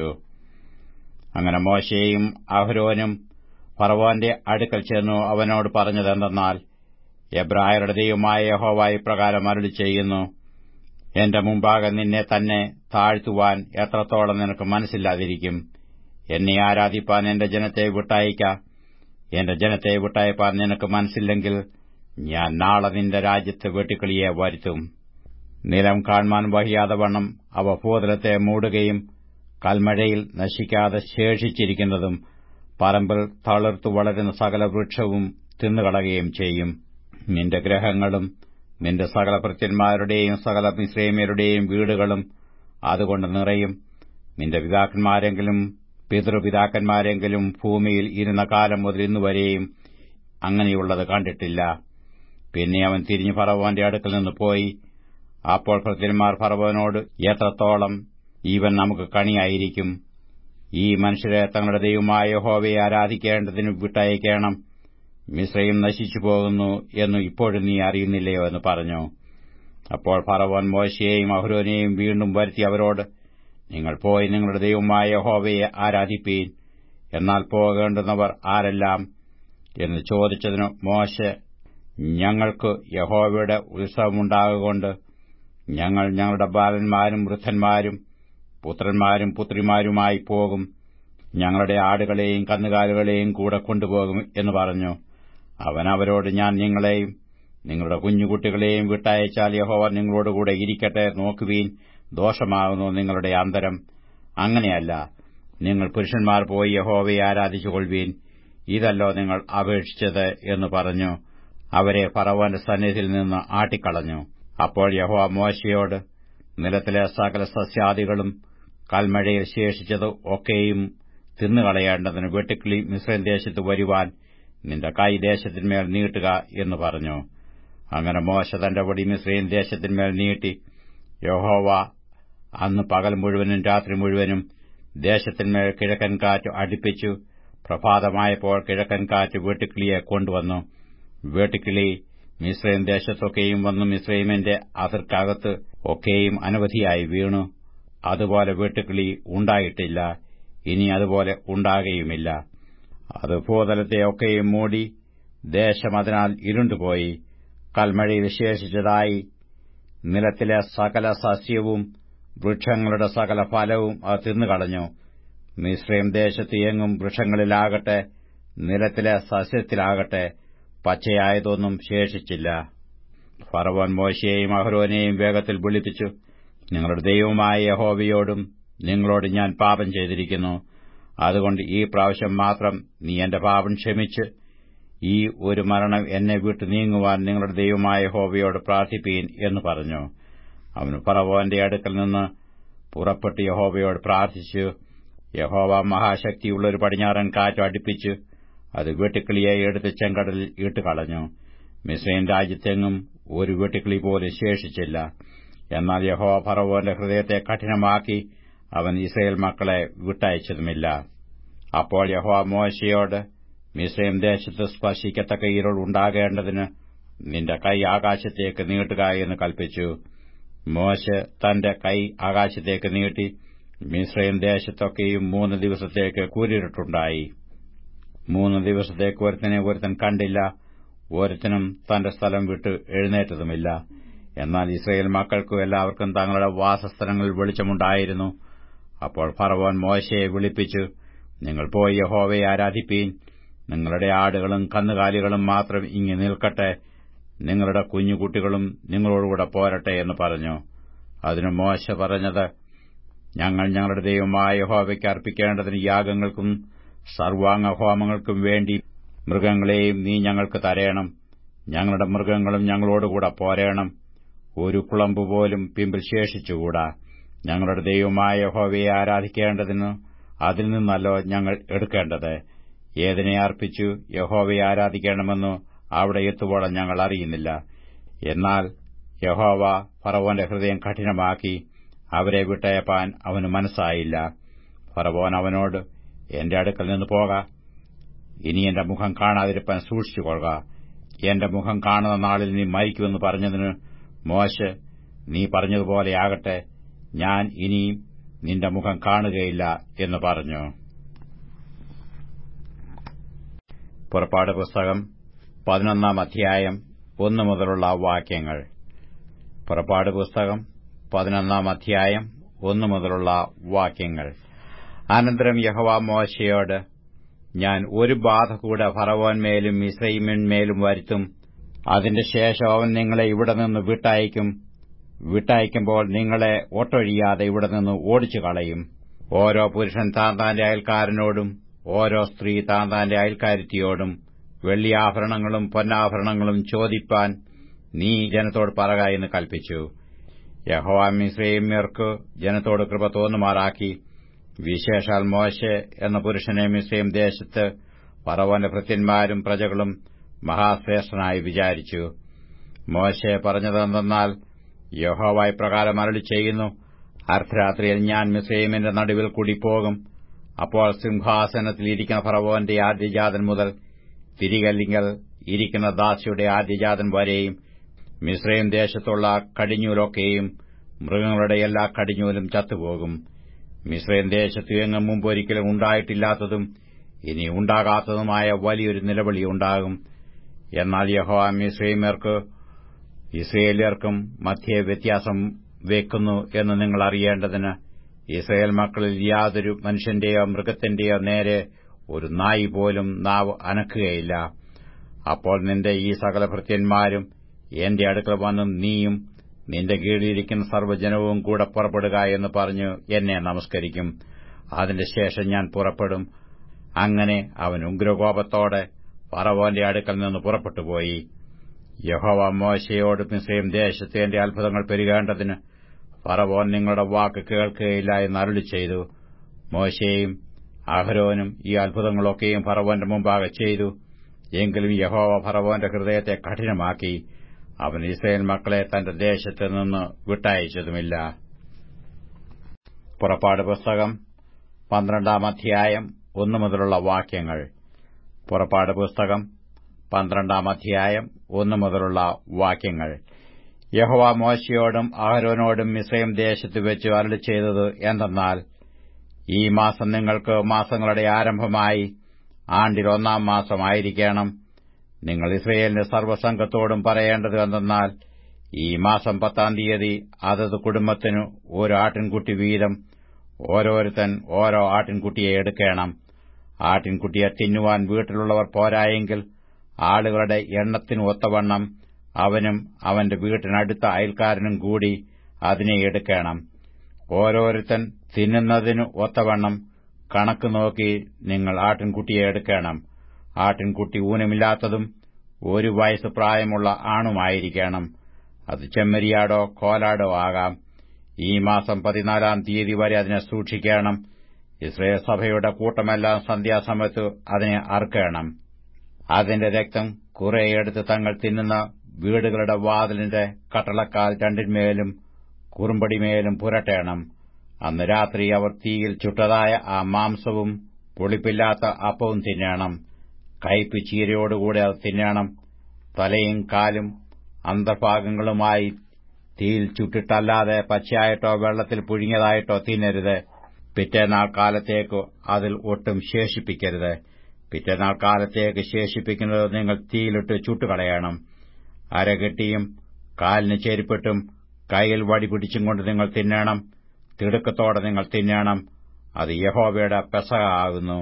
അങ്ങനെ മോശയും അഹ്രോനും ഫറവോന്റെ അടുക്കൽ ചെന്നു അവനോട് പറഞ്ഞതെന്തെന്നാൽ എബ്രായരുടെ ദൈവമായ യഹോവ ഇപ്രകാരം അരുളി ചെയ്യുന്നു എന്റെ മുമ്പാകെ നിന്നെ തന്നെ താഴ്ത്തുവാൻ എത്രത്തോളം നിനക്ക് മനസ്സില്ലാതിരിക്കും എന്നെ ആരാധിപ്പാൻ എന്റെ ജനത്തെ വിട്ടയക്ക എന്റെ ജനത്തെ വിട്ടയപ്പാൻ നിനക്ക് മനസ്സില്ലെങ്കിൽ ഞാൻ നാളെ നിന്റെ രാജ്യത്ത് വെട്ടിക്കിളിയെ വരുത്തും നിലം കാണുവാൻ വഹിയാതെ വണ്ണം അവ ഭൂതലത്തെ മൂടുകയും കൽമഴയിൽ നശിക്കാതെ ശേഷിച്ചിരിക്കുന്നതും പറമ്പിൽ തളിർത്തു വളരുന്ന സകല വൃക്ഷവും തിന്നുകളയുകയും ചെയ്യും നിന്റെ ഗ്രഹങ്ങളും നിന്റെ സകല ഭൃത്യന്മാരുടെയും സകല മിശ്രേമ്യരുടെയും വീടുകളും അതുകൊണ്ട് നിറയും നിന്റെ പിതാക്കന്മാരെങ്കിലും പിതൃപിതാക്കന്മാരെങ്കിലും ഭൂമിയിൽ ഇരുന്ന കാലം മുതൽ ഇന്നുവരെയും അങ്ങനെയുള്ളത് കണ്ടിട്ടില്ല പിന്നെ അവൻ തിരിഞ്ഞു ഫറവോന്റെ അടുക്കൽ നിന്ന് പോയി അപ്പോൾ ഭൃത്യന്മാർ ഫറവോനോട് എത്രത്തോളം ഈവൻ നമുക്ക് കണിയായിരിക്കും ഈ മനുഷ്യരെ തങ്ങളുടെ ദൈവമായ ഹോവയെ ആരാധിക്കേണ്ടതിന് വിട്ടയക്കണം മിശ്രയും നശിച്ചു പോകുന്നു എന്ന് ഇപ്പോഴും നീ അറിയുന്നില്ലയോ എന്ന് പറഞ്ഞു അപ്പോൾ ഫറവോൻ മോശയെയും അഹ്രോനെയും വീണ്ടും വരുത്തി അവരോട് നിങ്ങൾ പോയി നിങ്ങളുടെ ദൈവമായ ഹോവയെ ആരാധിപ്പീൻ എന്നാൽ പോകേണ്ടുന്നവർ ആരെല്ലാം എന്ന് ചോദിച്ചതിന് മോശ ഞങ്ങൾക്ക് യഹോവയുടെ ഉത്സവമുണ്ടാകൊണ്ട് ഞങ്ങൾ ഞങ്ങളുടെ ബാലന്മാരും വൃദ്ധന്മാരും പുത്രന്മാരും പുത്രിമാരുമായി പോകും ഞങ്ങളുടെ ആടുകളെയും കന്നുകാലുകളെയും കൂടെ കൊണ്ടുപോകും എന്ന് പറഞ്ഞു അവൻ അവരോട് ഞാൻ നിങ്ങളെയും നിങ്ങളുടെ കുഞ്ഞുകുട്ടികളെയും വിട്ടയച്ചാൽ യഹോവ നിങ്ങളോടുകൂടെ ഇരിക്കട്ടെ നോക്കുവീൻ ദോഷമാകുന്നു നിങ്ങളുടെ അന്തരം അങ്ങനെയല്ല നിങ്ങൾ പുരുഷന്മാർ പോയി യഹോവയെ ആരാധിച്ചുകൊള്ളുവീൻ ഇതല്ലോ നിങ്ങൾ അപേക്ഷിച്ചത് എന്ന് പറഞ്ഞു അവരെ ഫറവോന്റെ സന്നിധിയിൽ നിന്ന് ആട്ടിക്കളഞ്ഞു അപ്പോൾ യഹോവ മോശയോട് നിലത്തിലെ സകല സസ്യാദികളും കൽമഴയിൽ ശേഷിച്ചത് ഒക്കെയും തിന്നുകളയേണ്ടതിന് വെട്ടുക്കിളി മിശ്രൻ ദേശത്ത് വരുവാൻ നിന്റെ കൈ ദേശത്തിന്മേൽ നീട്ടുക എന്ന് പറഞ്ഞു അങ്ങനെ മോശ തന്റെ വടി മിശ്രയും ദേശത്തിന്മേൽ നീട്ടി യഹോവ അന്ന് പകൽ മുഴുവനും രാത്രി മുഴുവനും ദേശത്തിന്മേൽ കിഴക്കൻ കാറ്റ് അടുപ്പിച്ചു പ്രഭാതമായപ്പോൾ കിഴക്കൻ കാറ്റ് വെട്ടുക്കിളിയെ കൊണ്ടുവന്നു വെട്ടുക്കിളി മിശ്രയും ദേശത്തൊക്കെയും വന്നു മിശ്രൈമിന്റെ അതിർക്കകത്ത് ഒക്കെയും അനവധിയായി വീണു അതുപോലെ വെട്ടുക്കിളി ഉണ്ടായിട്ടില്ല ഇനി അതുപോലെ ഉണ്ടാകുകയുമില്ല അത് ഭൂതലത്തെ ഒക്കെയും മൂടി ദേശം അതിനാൽ ഇരുണ്ടുപോയി കൽമഴയിൽ ശേഷിച്ചതായി നിലത്തിലെ സകല സസ്യവും വൃക്ഷങ്ങളുടെ സകല ഫലവും അത് തിന്നുകളഞ്ഞു മിശ്രയും ദേശത്ത് എങ്ങും വൃക്ഷങ്ങളിലാകട്ടെ നിലത്തിലെ സസ്യത്തിലാകട്ടെ പച്ചയായതൊന്നും ശേഷിച്ചില്ല ഫറവോൻ മോശയെയും അഹ്റോനെയും വേഗത്തിൽ വിളിപ്പിച്ചു നിങ്ങളുടെ ദൈവമായ യഹോവയോടും നിങ്ങളോട് ഞാൻ പാപം ചെയ്തിരിക്കുന്നു അതുകൊണ്ട് ഈ പ്രാവശ്യം മാത്രം നീ എന്റെ പാപം ക്ഷമിച്ച് ഈ ഒരു മരണം എന്നെ വിട്ടു നീങ്ങുവാൻ നിങ്ങളുടെ ദൈവമായ യഹോവയോട് പ്രാർത്ഥിപ്പീൻ എന്ന് പറഞ്ഞു അവന് ഫറവോന്റെ അടുക്കൽ നിന്ന് പുറപ്പെട്ട് യഹോവയോട് പ്രാർത്ഥിച്ചു യഹോവ മഹാശക്തിയുള്ള ഒരു പടിഞ്ഞാറൻ കാറ്റ് അടുപ്പിച്ചു അത് വെട്ടുക്കിളിയെ എടുത്ത് ചെങ്കടലിൽ ഇട്ടുകളഞ്ഞു മിസ്രൈൻ രാജ്യത്തെങ്ങും ഒരു വെട്ടുക്കിളി പോലും ശേഷിച്ചില്ല എന്നാൽ യഹോവ ഫറവോന്റെ ഹൃദയത്തെ കഠിനമാക്കി അവൻ ഇസ്രയേൽ മക്കളെ വിട്ടയച്ചതുമില്ല അപ്പോൾ യഹോവ മോശയോട് മിസ്രൈം ദേശത്ത് സ്പർശിക്കത്തക്ക ഇരുൾ ഉണ്ടാകേണ്ടതിന് നിന്റെ കൈ ആകാശത്തേക്ക് നീട്ടുക എന്ന് കൽപ്പിച്ചു മോശ തന്റെ കൈ ആകാശത്തേക്ക് നീട്ടി മിസ്രൈം ദേശത്തൊക്കെയും മൂന്ന് ദിവസത്തേക്ക് കൂരിരുട്ടുണ്ടായി മൂന്ന് ദിവസത്തേക്ക് ഒരുത്തനെ ഒരുത്തൻ കണ്ടില്ല ഓരോരുത്തനും തന്റെ സ്ഥലം വിട്ട് എഴുന്നേറ്റതുമില്ല എന്നാൽ ഇസ്രയേൽ മക്കൾക്കും എല്ലാവർക്കും തങ്ങളുടെ വാസസ്ഥലങ്ങളിൽ വെളിച്ചമുണ്ടായിരുന്നു അപ്പോൾ ഫറവോൻ മോശയെ വിളിപ്പിച്ചു നിങ്ങൾ പോയി യഹോവയെ ആരാധിപ്പീൻ നിങ്ങളുടെ ആടുകളും കന്നുകാലികളും മാത്രം ഇങ്ങി നിൽക്കട്ടെ നിങ്ങളുടെ കുഞ്ഞുകുട്ടികളും നിങ്ങളോടുകൂടെ പോരട്ടെ എന്ന് പറഞ്ഞു അതിന് മോശ പറഞ്ഞത് ഞങ്ങൾ ഞങ്ങളുടെ ദൈവമായ യഹോവയ്ക്ക് അർപ്പിക്കേണ്ടതിന് യാഗങ്ങൾക്കും സർവാംഗഹോമങ്ങൾക്കും വേണ്ടി മൃഗങ്ങളെയും നീ ഞങ്ങൾക്ക് തരയണം ഞങ്ങളുടെ മൃഗങ്ങളും ഞങ്ങളോടുകൂടെ പോരേണം ഒരു കുളമ്പ് പോലും പിമ്പിൽ ശേഷിച്ചുകൂടാ ഞങ്ങളുടെ ദൈവമായ യഹോവയെ ആരാധിക്കേണ്ടതിന് അതിൽ നിന്നല്ലോ ഞങ്ങൾ എടുക്കേണ്ടത് ഏതിനെ അർപ്പിച്ചു യഹോവയെ ആരാധിക്കണമെന്നു അവിടെ എത്തുവോളം ഞങ്ങൾ അറിയുന്നില്ല എന്നാൽ യഹോവ ഫറവോന്റെ ഹൃദയം കഠിനമാക്കി അവരെ വിട്ടയപ്പാൻ അവന് മനസ്സായില്ല ഫറവോൻ അവനോട് എന്റെ അടുക്കൽ നിന്ന് പോക ഇനി എന്റെ മുഖം കാണാതിരിപ്പാൻ സൂക്ഷിച്ചുകൊള്ളുക എന്റെ മുഖം കാണുന്ന നാളിൽ നീ മരിക്കുമെന്ന് പറഞ്ഞതിന് മോശ നീ പറഞ്ഞതുപോലെയാകട്ടെ ഞാൻ ഇനിയും നിന്റെ മുഖം കാണുകയില്ല എന്ന് പറഞ്ഞു പുറപ്പാട് പുസ്തകം പതിനൊന്നാം അധ്യായം ഒന്നു മുതലുള്ള വാക്യങ്ങൾ പുറപ്പാട് പുസ്തകം പതിനൊന്നാം അധ്യായം ഒന്നു മുതലുള്ള വാക്യങ്ങൾ അനന്തരം യഹോവ മോശയോട് ഞാൻ ഒരു ബാധ കൂടെ ഫറവോന്മേലും ഇസ്രൈമിന്മേലും വരുത്തും അതിന്റെ ശേഷം അവൻ നിങ്ങളെ ഇവിടെ നിന്ന് വിട്ടയക്കും വിട്ടയക്കുമ്പോൾ നിങ്ങളെ ഒട്ടൊഴിയാതെ ഇവിടെ നിന്ന് ഓടിച്ചു കളയും ഓരോ പുരുഷൻ താൻ താന്റെ അയൽക്കാരനോടും ഓരോ സ്ത്രീ താൻ താന്റെ അയൽക്കാരത്തിയോടും വെള്ളിയാഭരണങ്ങളും പൊന്നാഭരണങ്ങളും ചോദിപ്പാൻ നീ ജനത്തോട് പറക എന്ന് കൽപ്പിച്ചു യഹോവ മിശ്രൈമ്യർക്ക് ജനത്തോട് കൃപ തോന്നുമാറാക്കി വിശേഷാൽ മോശെ എന്ന പുരുഷനെ മിശ്രയും ദേശത്ത് പറവന്റെ ഭൃത്യന്മാരും പ്രജകളും മഹാശ്രേഷ്ഠനായി വിചാരിച്ചു മോശെ പറഞ്ഞതെന്തെന്നാൽ യഹോവായി പ്രകാരം അരളി ചെയ്യുന്നു അർദ്ധരാത്രിയിൽ ഞാൻ മിസ്രൈമിന്റെ നടുവിൽ കൂടി പോകും അപ്പോൾ സിംഹാസനത്തിൽ ഇരിക്കുന്ന ഫറവോന്റെ ആദ്യജാതൻ മുതൽ തിരികല്ലിങ്കൽ ഇരിക്കുന്ന ദാസിയുടെ ആദ്യജാതൻ വരെയും മിസ്രൈം ദേശത്തുള്ള കടിഞ്ഞൂലൊക്കെയും മൃഗങ്ങളുടെ എല്ലാ കടിഞ്ഞൂലും ചത്തുപോകും മിസ്രൈം ദേശത്ത് എങ്ങും മുമ്പൊരിക്കലും ഉണ്ടായിട്ടില്ലാത്തതും ഇനി ഉണ്ടാകാത്തതുമായ വലിയൊരു നിലവിളി ഉണ്ടാകും എന്നാൽ യഹോവ മിസ്രൈമ്യർക്ക് ഇസ്രയേല്യർക്കും മധ്യേ വ്യത്യാസം വെക്കുന്നു എന്ന് നിങ്ങൾ അറിയേണ്ടതിന് ഇസ്രയേൽ മക്കളിൽ യാതൊരു മനുഷ്യന്റെയോ മൃഗത്തിന്റെയോ നേരെ ഒരു നായി പോലും നാവ് അനക്കുകയില്ല അപ്പോൾ നിന്റെ ഈ സകല ഭൃത്യന്മാരും എന്റെ അടുക്കൽ വന്നും നീയും നിന്റെ കീഴിലിരിക്കുന്ന സർവ്വജനവും കൂടെ പുറപ്പെടുക എന്ന് പറഞ്ഞു എന്നെ നമസ്കരിക്കും അതിന്റെ ശേഷം ഞാൻ പുറപ്പെടും അങ്ങനെ അവൻ ഉഗ്രകോപത്തോടെ പറവോന്റെ അടുക്കൽ നിന്ന് പുറപ്പെട്ടുപോയി യഹോവ മോശയോട് മിസ്രൈം ദേശത്ത് എന്റെ അത്ഭുതങ്ങൾ പെരുകേണ്ടതിന് ഫറവോൻ നിങ്ങളുടെ വാക്ക് കേൾക്കുകയില്ല എന്ന് അരുളി ചെയ്തു മോശയും അഹരോനും ഈ അത്ഭുതങ്ങളൊക്കെയും ഫറവോന്റെ മുമ്പാകെ ചെയ്തു എങ്കിലും യഹോവ ഫറവോന്റെ ഹൃദയത്തെ കഠിനമാക്കി അവൻ ഇസ്രയേൽ മക്കളെ തന്റെ ദേശത്ത് നിന്ന് വിട്ടയച്ചതുമില്ല പുറപ്പാട് പുസ്തകം പന്ത്രണ്ടാം അധ്യായം ഒന്നു മുതലുള്ള വാക്യങ്ങൾ പുറപ്പാട് പുസ്തകം പന്ത്രണ്ടാം അധ്യായം ഒന്നു മുതലുള്ള വാക്യങ്ങൾ യഹോവ മോശയോടും അഹരോനോടും മിസ്രൈം ദേശത്ത് വെച്ച് അരളി ചെയ്തത് എന്തെന്നാൽ ഈ മാസം നിങ്ങൾക്ക് മാസങ്ങളുടെ ആരംഭമായി ആണ്ടിൽ ഒന്നാം മാസമായിരിക്കണം നിങ്ങൾ ഇസ്രയേലിന്റെ സർവ്വസംഘത്തോടും പറയേണ്ടത് എന്തെന്നാൽ ഈ മാസം പത്താം തീയതി അതത് കുടുംബത്തിനു ഒരു ആട്ടിൻകുട്ടി വീതം ഓരോരുത്തൻ ഓരോ ആട്ടിൻകുട്ടിയെ എടുക്കണം ആട്ടിൻകുട്ടിയെ തിന്നുവാൻ വീട്ടിലുള്ളവർ പോരായെങ്കിൽ ആളുകളുടെ എണ്ണത്തിനു ഒത്തവണ്ണം അവനും അവന്റെ വീട്ടിനടുത്ത അയൽക്കാരനും കൂടി അതിനെ എടുക്കണം ഓരോരുത്തൻ തിന്നുന്നതിനു ഒത്തവണ്ണം കണക്ക് നോക്കി നിങ്ങൾ ആട്ടിൻകുട്ടിയെ എടുക്കണം ആട്ടിൻകുട്ടി ഊനമില്ലാത്തതും ഒരു വയസ്സ് പ്രായമുള്ള ആണുമായിരിക്കണം അത് ചെമ്മരിയാടോ കോലാടോ ആകാം ഈ മാസം പതിനാലാം തീയതി വരെ അതിനെ സൂക്ഷിക്കണം ഇസ്രയേൽ സഭയുടെ കൂട്ടമെല്ലാം സന്ധ്യാസമയത്ത് അതിനെ അറുക്കണം അതിന്റെ രക്തം കുറെയെടുത്ത് തങ്ങൾ തിന്നുന്ന വീടുകളുടെ വാതിലിന്റെ കട്ടളക്കാൽ രണ്ടിന്മേലും കുറുമ്പടിമേലും പുരട്ടേണം അന്ന് രാത്രി അവർ തീയിൽ ചുട്ടതായ ആ മാംസവും പുളിപ്പില്ലാത്ത അപ്പവും തിന്നണം കയ്പ് ചീരയോടുകൂടെ അത് തിന്നണം തലയും കാലും അന്തർഭാഗങ്ങളുമായി തീയിൽ ചുട്ടിട്ടല്ലാതെ പച്ചയായിട്ടോ വെള്ളത്തിൽ പുഴുങ്ങിയതായിട്ടോ തിന്നരുത് പിറ്റേനാൾ കാലത്തേക്ക് അതിൽ ഒട്ടും ശേഷിപ്പിക്കരുത് പിറ്റേനാൾ കാലത്തേക്ക് ശേഷിപ്പിക്കുന്നത് നിങ്ങൾ തീയിലിട്ട് ചുട്ടുകളയണം അരകെട്ടിയും കാലിന് ചെരുപ്പിട്ടും കൈയിൽ വടി പിടിച്ചും കൊണ്ട് നിങ്ങൾ തിന്നണം തിടുക്കത്തോടെ നിങ്ങൾ തിന്നണം അത് യഹോവയുടെ പെസക ആകുന്നു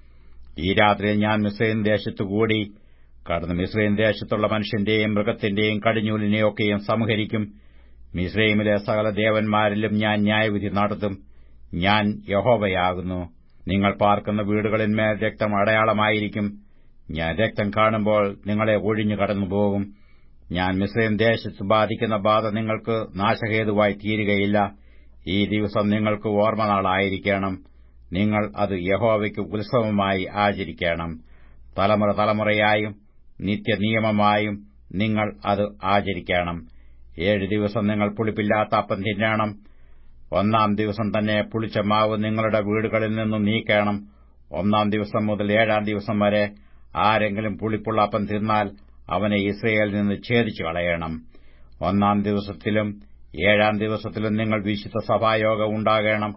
ഈ രാത്രിയിൽ ഞാൻ മിസ്രൈൻ ദേശത്തുകൂടി കടന്ന് മിസ്രൈൻ ദേശത്തുള്ള മനുഷ്യന്റെയും മൃഗത്തിന്റെയും കടിഞ്ഞൂലിനെയൊക്കെയും സംഹരിക്കും മിസ്രൈമിലെ സകല ദേവന്മാരിലും ഞാൻ ന്യായവിധി നടത്തും ഞാൻ യഹോവയാകുന്നു നിങ്ങൾ പാർക്കുന്ന വീടുകളിന്മേൽ രക്തം അടയാളമായിരിക്കും ഞാൻ രക്തം കാണുമ്പോൾ നിങ്ങളെ ഒഴിഞ്ഞു കടന്നുപോകും ഞാൻ മിസ്രൈം ദേശത്ത് ബാധിക്കുന്ന ബാധ നിങ്ങൾക്ക് നാശഹേതുവായി തീരുകയില്ല ഈ ദിവസം നിങ്ങൾക്ക് ഓർമ്മനാളായിരിക്കണം നിങ്ങൾ അത് യഹോവയ്ക്ക് ഉത്സവമായി ആചരിക്കണം തലമുറ തലമുറയായും നിത്യനിയമമായും നിങ്ങൾ അത് ആചരിക്കണം ഏഴ് ദിവസം നിങ്ങൾ പുളിപ്പില്ലാത്ത അപ്പം തിന്നണം ഒന്നാം ദിവസം തന്നെ പുളിച്ച മാവ് നിങ്ങളുടെ വീടുകളിൽ നിന്നും നീക്കണം ഒന്നാം ദിവസം മുതൽ ഏഴാം ദിവസം വരെ ആരെങ്കിലും പുളിപ്പുള്ള അപ്പം തിന്നാൽ അവനെ ഇസ്രയേലിൽ നിന്ന് ഛേദിച്ചു കളയണം ഒന്നാം ദിവസത്തിലും ഏഴാം ദിവസത്തിലും നിങ്ങൾ വിശുദ്ധ സഭായോഗം ഉണ്ടാകണം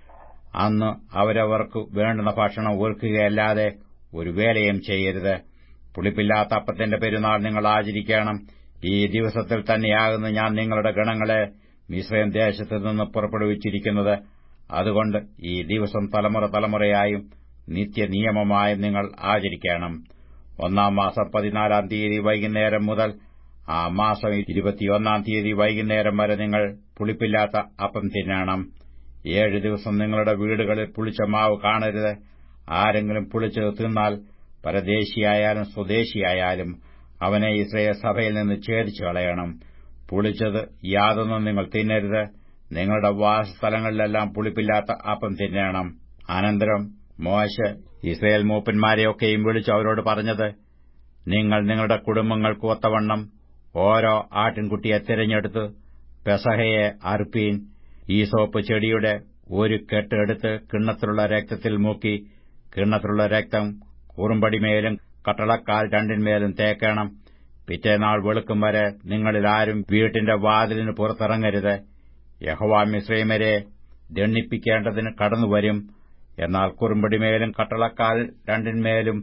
അന്ന് അവരവർക്ക് വേണ്ടുന്ന ഭക്ഷണം ഒരുക്കുകയല്ലാതെ ഒരു വേലയും ചെയ്യരുത് പുളിപ്പില്ലാത്ത അപ്പത്തിന്റെ പെരുന്നാൾ നിങ്ങൾ ആചരിക്കണം ഈ ദിവസത്തിൽ തന്നെയാകുന്നു ഞാൻ നിങ്ങളുടെ ഗണങ്ങളെ മിശ്രയം ദേശത്ത് നിന്ന് പുറപ്പെടുവിച്ചിരിക്കുന്നത് അതുകൊണ്ട് ഈ ദിവസം തലമുറ തലമുറയായും നിത്യനിയമമായും നിങ്ങൾ ആചരിക്കണം ഒന്നാം മാസം പതിനാലാം തീയതി വൈകുന്നേരം മുതൽ ആ മാസം ഇരുപത്തിയൊന്നാം തീയതി വൈകുന്നേരം വരെ നിങ്ങൾ പുളിപ്പില്ലാത്ത അപ്പം തിന്നണം ഏഴ് ദിവസം നിങ്ങളുടെ വീടുകളിൽ പുളിച്ച മാവ് കാണരുത് ആരെങ്കിലും പുളിച്ചത് തിന്നാൽ പരദേശിയായാലും സ്വദേശിയായാലും അവനെ ഇസ്രയേൽ സഭയിൽ നിന്ന് ഛേദിച്ചു കളയണം പുളിച്ചത് യാതൊന്നും നിങ്ങൾ തിന്നരുത് നിങ്ങളുടെ വാസസ്ഥലങ്ങളിലെല്ലാം പുളിപ്പില്ലാത്ത അപ്പം തിന്നണം അനന്തരം മോശ ഇസ്രയേൽ മൂപ്പന്മാരെയൊക്കെയും വിളിച്ചു അവരോട് പറഞ്ഞത് നിങ്ങൾ നിങ്ങളുടെ കുടുംബങ്ങൾക്ക് ഒത്തവണ്ണം ഓരോ ആട്ടിൻകുട്ടിയെ തിരഞ്ഞെടുത്ത് പെസഹയെ അർപ്പീൻ ഈ സോപ്പ് ചെടിയുടെ ഒരു കെട്ടെടുത്ത് കിണ്ണത്തിലുള്ള രക്തത്തിൽ മുക്കി കിണ്ണത്തിലുള്ള രക്തം കുറുമ്പടിമേലും കട്ടളക്കാൽ രണ്ടിന്മേലും തേക്കണം പിറ്റേനാൾ വെളുക്കും വരെ നിങ്ങളിൽ ആരും വീട്ടിന്റെ വാതിലിന് പുറത്തിറങ്ങരുത് യഹോവ മിശ്രൈമരെ ദണ്ണിപ്പിക്കേണ്ടതിന് കടന്നുവരും എന്നാൽ കുറുമ്പടിമേലും കട്ടളക്കാൽ രണ്ടിന്മേലും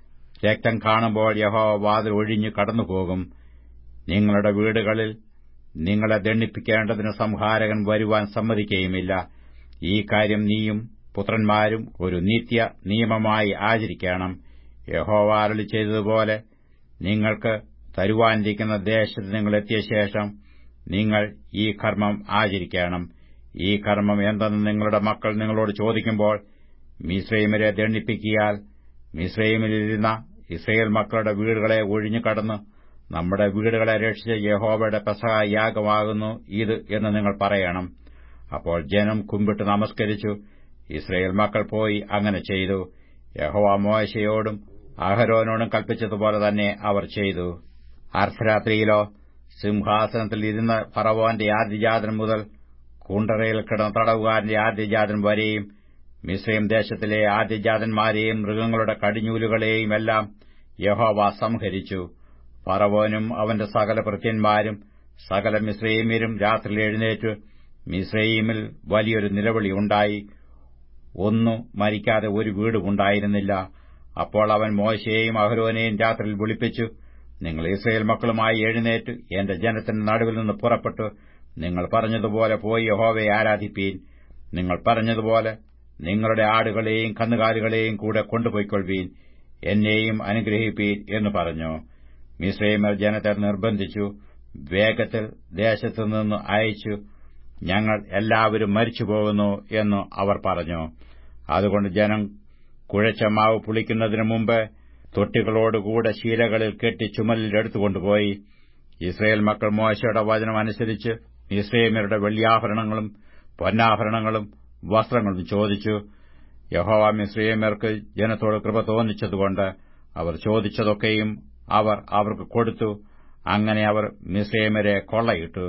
രക്തം കാണുമ്പോൾ യഹോവ വാതിൽ ഒഴിഞ്ഞു കടന്നുപോകും നിങ്ങളുടെ വീടുകളിൽ നിങ്ങളെ ദണ്ണിപ്പിക്കേണ്ടതിന് സംഹാരകൻ വരുവാൻ സമ്മതിക്കുകയുമില്ല ഈ കാര്യം നീയും പുത്രന്മാരും ഒരു നിത്യ നിയമമായി ആചരിക്കണം യഹോവ അരളി ചെയ്തതുപോലെ നിങ്ങൾക്ക് തരുവാനിരിക്കുന്ന ദേശത്ത് നിങ്ങൾ എത്തിയ ശേഷം നിങ്ങൾ ഈ കർമ്മം ആചരിക്കണം ഈ കർമ്മം എന്തെന്ന് നിങ്ങളുടെ മക്കൾ നിങ്ങളോട് ചോദിക്കുമ്പോൾ മിശ്രൈമരെ ദണ്ണിപ്പിക്കിയാൽ മിശ്രൈമിലിരുന്ന ഇസ്രയേൽ മക്കളുടെ വീടുകളെ ഒഴിഞ്ഞു കടന്ന് നമ്മുടെ വീടുകളെ രക്ഷിച്ച യഹോവയുടെ പെസഹ യാഗമാകുന്നു ഇത് എന്ന് നിങ്ങൾ പറയണം അപ്പോൾ ജനം കുമ്പിട്ട് നമസ്കരിച്ചു ഇസ്രയേൽ മക്കൾ പോയി അങ്ങനെ ചെയ്തു യഹോവ മോശയോടും അഹരോനോടും കൽപ്പിച്ചതുപോലെ തന്നെ അവർ ചെയ്തു അർദ്ധരാത്രിയിലോ സിംഹാസനത്തിൽ ഇരുന്ന ഫറവോന്റെ ആദ്യജാതൻ മുതൽ കുണ്ടറയിൽ കിടന്ന തടവുകാരന്റെ ആദ്യജാതൻ വരെയും മിസ്രൈം ദേശത്തിലെ ആദ്യജാതന്മാരെയും മൃഗങ്ങളുടെ കടിഞ്ഞൂലുകളെയും എല്ലാം യഹോവ സംഹരിച്ചു ഫറവോനും അവന്റെ സകല ഭൃത്യന്മാരും സകല മിസ്രൈമ്യരും രാത്രി എഴുന്നേറ്റ് മിസ്രൈമിൽ വലിയൊരു നിലവിളി ഉണ്ടായി ഒന്നു മരിക്കാതെ ഒരു വീടുമുണ്ടായിരുന്നില്ല അപ്പോൾ അവൻ മോശയെയും അഹരോനെയും രാത്രിയിൽ വിളിപ്പിച്ചു നിങ്ങൾ ഇസ്രയേൽ മക്കളുമായി എഴുന്നേറ്റ് എന്റെ ജനത്തിന്റെ നടുവിൽ നിന്ന് പുറപ്പെട്ടു നിങ്ങൾ പറഞ്ഞതുപോലെ പോയി യഹോവയെ ആരാധിപ്പീൻ നിങ്ങൾ പറഞ്ഞതുപോലെ നിങ്ങളുടെ ആടുകളെയും കന്നുകാലികളെയും കൂടെ കൊണ്ടുപോയിക്കൊള്ളുവീൻ എന്നെയും അനുഗ്രഹിപ്പീൻ എന്ന് പറഞ്ഞു മിസ്രൈമർ ജനത്തെ നിർബന്ധിച്ചു വേഗത്തിൽ ദേശത്തുനിന്ന് അയച്ചു ഞങ്ങൾ എല്ലാവരും മരിച്ചു പോകുന്നു എന്ന് അവർ പറഞ്ഞു അതുകൊണ്ട് ജനം കുഴച്ച മാവ് പുളിക്കുന്നതിനു മുമ്പ് തൊട്ടികളോടുകൂടെ ശീലകളിൽ കെട്ടി ചുമലിൽ എടുത്തുകൊണ്ടുപോയി ഇസ്രയേൽ മക്കൾ മോശയുടെ വചനം അനുസരിച്ച് ഇസ്രയേമരുടെ വെള്ളിയാഭരണങ്ങളും പൊന്നാഭരണങ്ങളും വസ്ത്രങ്ങളും ചോദിച്ചു യഹോവ മിസ്രയേമർക്ക് ജനത്തോട് കൃപ തോന്നിച്ചതുകൊണ്ട് അവർ ചോദിച്ചതൊക്കെയും അവർ അവർക്ക് കൊടുത്തു അങ്ങനെ അവർ മിസ്രയേമരെ കൊള്ളയിട്ടു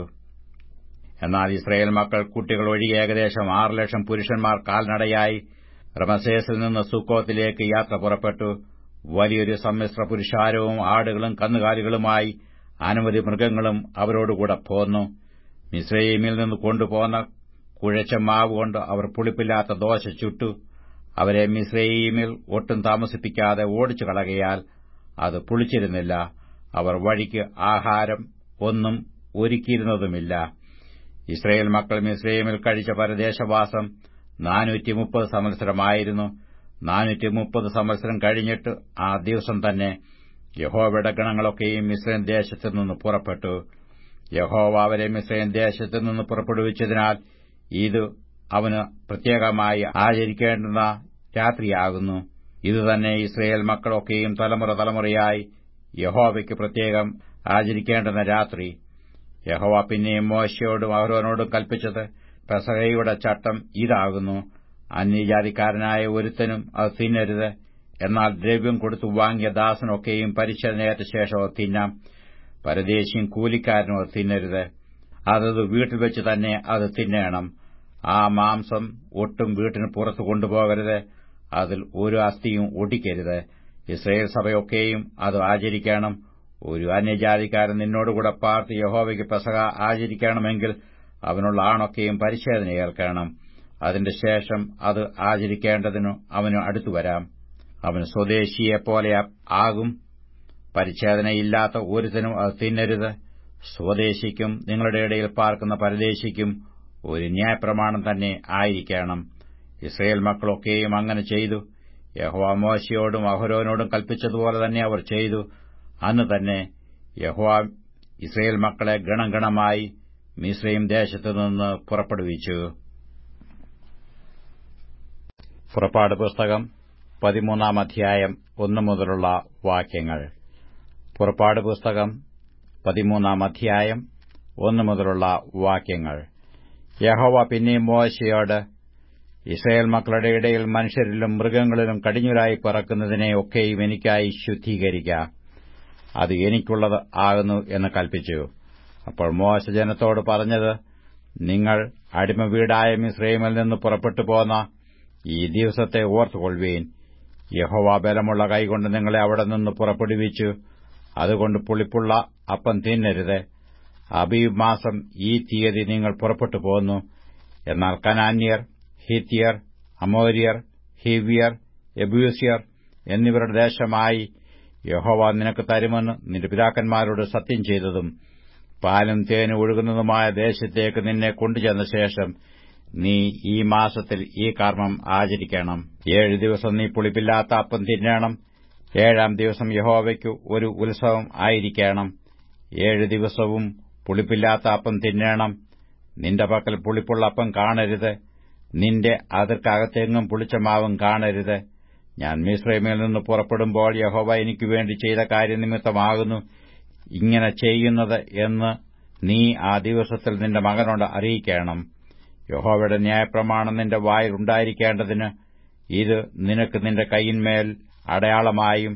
എന്നാൽ ഇസ്രയേൽ മക്കൾ കുട്ടികൾ ഒഴികെ ഏകദേശം ആറ് ലക്ഷം പുരുഷന്മാർ കാൽനടയായി റമസേസിൽ നിന്ന് സുക്കോത്തിലേക്ക് യാത്ര പുറപ്പെട്ടു വലിയൊരു സമ്മിശ്ര പുരുഷാരവും ആടുകളും കന്നുകാലികളുമായി അനവധി മൃഗങ്ങളും അവരോടുകൂടെ പോന്നു മിസ്രൈമിൽ നിന്ന് കൊണ്ടുപോന്ന കുഴച്ച മാവ് കൊണ്ട് അവർ പുളിപ്പില്ലാത്ത ദോശ ചുട്ടു അവരെ മിസ്രൈമിൽ ഒട്ടും താമസിപ്പിക്കാതെ ഓടിച്ചു കളകയാൽ അത് പുളിച്ചിരുന്നില്ല അവർ വഴിക്ക് ആഹാരം ഒന്നും ഒരുക്കിയിരുന്നതുമില്ല ഇസ്രയേൽ മക്കൾ മിസ്രൈമിൽ കഴിച്ച പരദേശവാസം നാനൂറ്റി മുപ്പത് സംവത്സരമായിരുന്നു നാനൂറ്റി മുപ്പത് സംവത്സരം കഴിഞ്ഞിട്ട് ആ ദിവസം തന്നെ യഹോവയുടെ ഗണങ്ങളൊക്കെയും മിസ്രൈം ദേശത്തു നിന്ന് പുറപ്പെട്ടു യഹോവ അവരെ മിസ്രൈം ദേശത്തു നിന്ന് പുറപ്പെടുവിച്ചതിനാൽ ഇത് അവന് പ്രത്യേകമായി ആചരിക്കേണ്ടുന്ന രാത്രിയാകുന്നു ഇതുതന്നെ ഇസ്രയേൽ മക്കളൊക്കെയും തലമുറ തലമുറയായി യഹോവയ്ക്ക് പ്രത്യേകം ആചരിക്കേണ്ടുന്ന രാത്രി യഹോവ പിന്നെയും മോശയോടും അഹരോനോടും കൽപ്പിച്ചത് പെസഹയുടെ ചട്ടം ഇതാകുന്നു അന്യജാതിക്കാരനായ ഒരുത്തനും അത് തിന്നരുത് എന്നാൽ ദ്രവ്യം കൊടുത്തു വാങ്ങിയ ദാസനൊക്കെയും പരിച്ഛേദനയേറ്റ ശേഷം അത് തിന്നാം പരദേശിയും കൂലിക്കാരനും അത് തിന്നരുത് അതത് വീട്ടിൽ വെച്ച് തന്നെ അത് തിന്നേണം ആ മാംസം ഒട്ടും വീട്ടിന് പുറത്തു കൊണ്ടുപോകരുത് അതിൽ ഒരു അസ്ഥിയും ഒടിക്കരുത് ഇസ്രയേൽ സഭയൊക്കെയും അത് ആചരിക്കണം ഒരു അന്യജാതിക്കാരൻ നിന്നോടുകൂടെ പാർത്ത് യഹോവയ്ക്ക് പെസക ആചരിക്കണമെങ്കിൽ അവനുള്ള ആണൊക്കെയും പരിച്ഛേദന ഏൽക്കണം അതിന്റെ ശേഷം അത് ആചരിക്കേണ്ടതിനു അവന് അടുത്തുവരാം അവന് സ്വദേശിയെപ്പോലെ ആകും പരിച്ഛേദനയില്ലാത്ത ഒരുത്തനും അത് തിന്നരുത് സ്വദേശിക്കും നിങ്ങളുടെ ഇടയിൽ പാർക്കുന്ന പരദേശിക്കും ഒരു ന്യായപ്രമാണം തന്നെ ആയിരിക്കണം ഇസ്രയേൽ മക്കളൊക്കെയും അങ്ങനെ ചെയ്തു യഹോവ മോശയോടും അഹരോനോടും കൽപ്പിച്ചതുപോലെ തന്നെ അവർ ചെയ്തു അന്ന് തന്നെ യഹോവ ഇസ്രയേൽ മക്കളെ ഗണം ഗണമായി മിസ്രൈം ദേശത്തുനിന്ന് പുറപ്പെടുവിച്ചു പുറപ്പാട് പുസ്തകം പതിമൂന്നാം അധ്യായം ഒന്നു മുതലുള്ള വാക്യങ്ങൾ പുറപ്പാട് പുസ്തകം പതിമൂന്നാം അധ്യായം ഒന്നു മുതലുള്ള വാക്യങ്ങൾ യഹോവ പിന്നെയും മോശയോട് ഇസ്രയേൽ മക്കളുടെ ഇടയിൽ മനുഷ്യരിലും മൃഗങ്ങളിലും കടിഞ്ഞുരായി പറക്കുന്നതിനെ ഒക്കെയും എനിക്കായി ശുദ്ധീകരിക്കാം അത് എനിക്കുള്ളത് ആകുന്നു എന്ന് കൽപ്പിച്ചു അപ്പോൾ മോശ ജനത്തോട് പറഞ്ഞത് നിങ്ങൾ അടിമവീടായ മിസ്രൈമിൽ നിന്ന് പുറപ്പെട്ടു പോന്ന ഈ ദിവസത്തെ ഓർത്തുകൊള്ളുവീൻ യഹോവ ബലമുള്ള കൈകൊണ്ട് നിങ്ങളെ അവിടെ നിന്ന് പുറപ്പെടുവിച്ചു അതുകൊണ്ട് പുളിപ്പുള്ള അപ്പം തിന്നരുത് അബീബ് മാസം ഈ തീയതി നിങ്ങൾ പുറപ്പെട്ടു പോന്നു എന്നാൽ കനാന്യർ ഹിത്യർ അമോര്യർ ഹിവ്യർ എബ്യൂസ്യർ എന്നിവരുടെ ദേശമായി യഹോവ നിനക്ക് തരുമെന്ന് നിന്റെ പിതാക്കന്മാരോട് സത്യം ചെയ്തതും പാലും തേനും ഒഴുകുന്നതുമായ ദേശത്തേക്ക് നിന്നെ കൊണ്ടുചെന്ന ശേഷം നീ ഈ മാസത്തിൽ ഈ കർമ്മം ആചരിക്കണം ഏഴ് ദിവസം നീ പുളിപ്പില്ലാത്ത അപ്പം തിന്നണം ഏഴാം ദിവസം യഹോവയ്ക്ക് ഒരു ഉത്സവം ആയിരിക്കണം ഏഴ് ദിവസവും പുളിപ്പില്ലാത്ത അപ്പം തിന്നണം നിന്റെ പക്കൽ പുളിപ്പുള്ള അപ്പം കാണരുത് നിന്റെ അതിർക്കകത്തെങ്ങും പുളിച്ച മാവും കാണരുത് ഞാൻ മിശ്രമിൽ നിന്ന് പുറപ്പെടുമ്പോൾ യഹോവ എനിക്ക് വേണ്ടി ചെയ്ത കാര്യനിമിത്തമാകുന്നു ഇങ്ങനെ ചെയ്യുന്നത് എന്ന് നീ ആ ദിവസത്തിൽ നിന്റെ മകനോട് അറിയിക്കണം യഹോവയുടെ ന്യായപ്രമാണം നിന്റെ വായിൽ ഉണ്ടായിരിക്കേണ്ടതിന് ഇത് നിനക്ക് നിന്റെ കൈയിന്മേൽ അടയാളമായും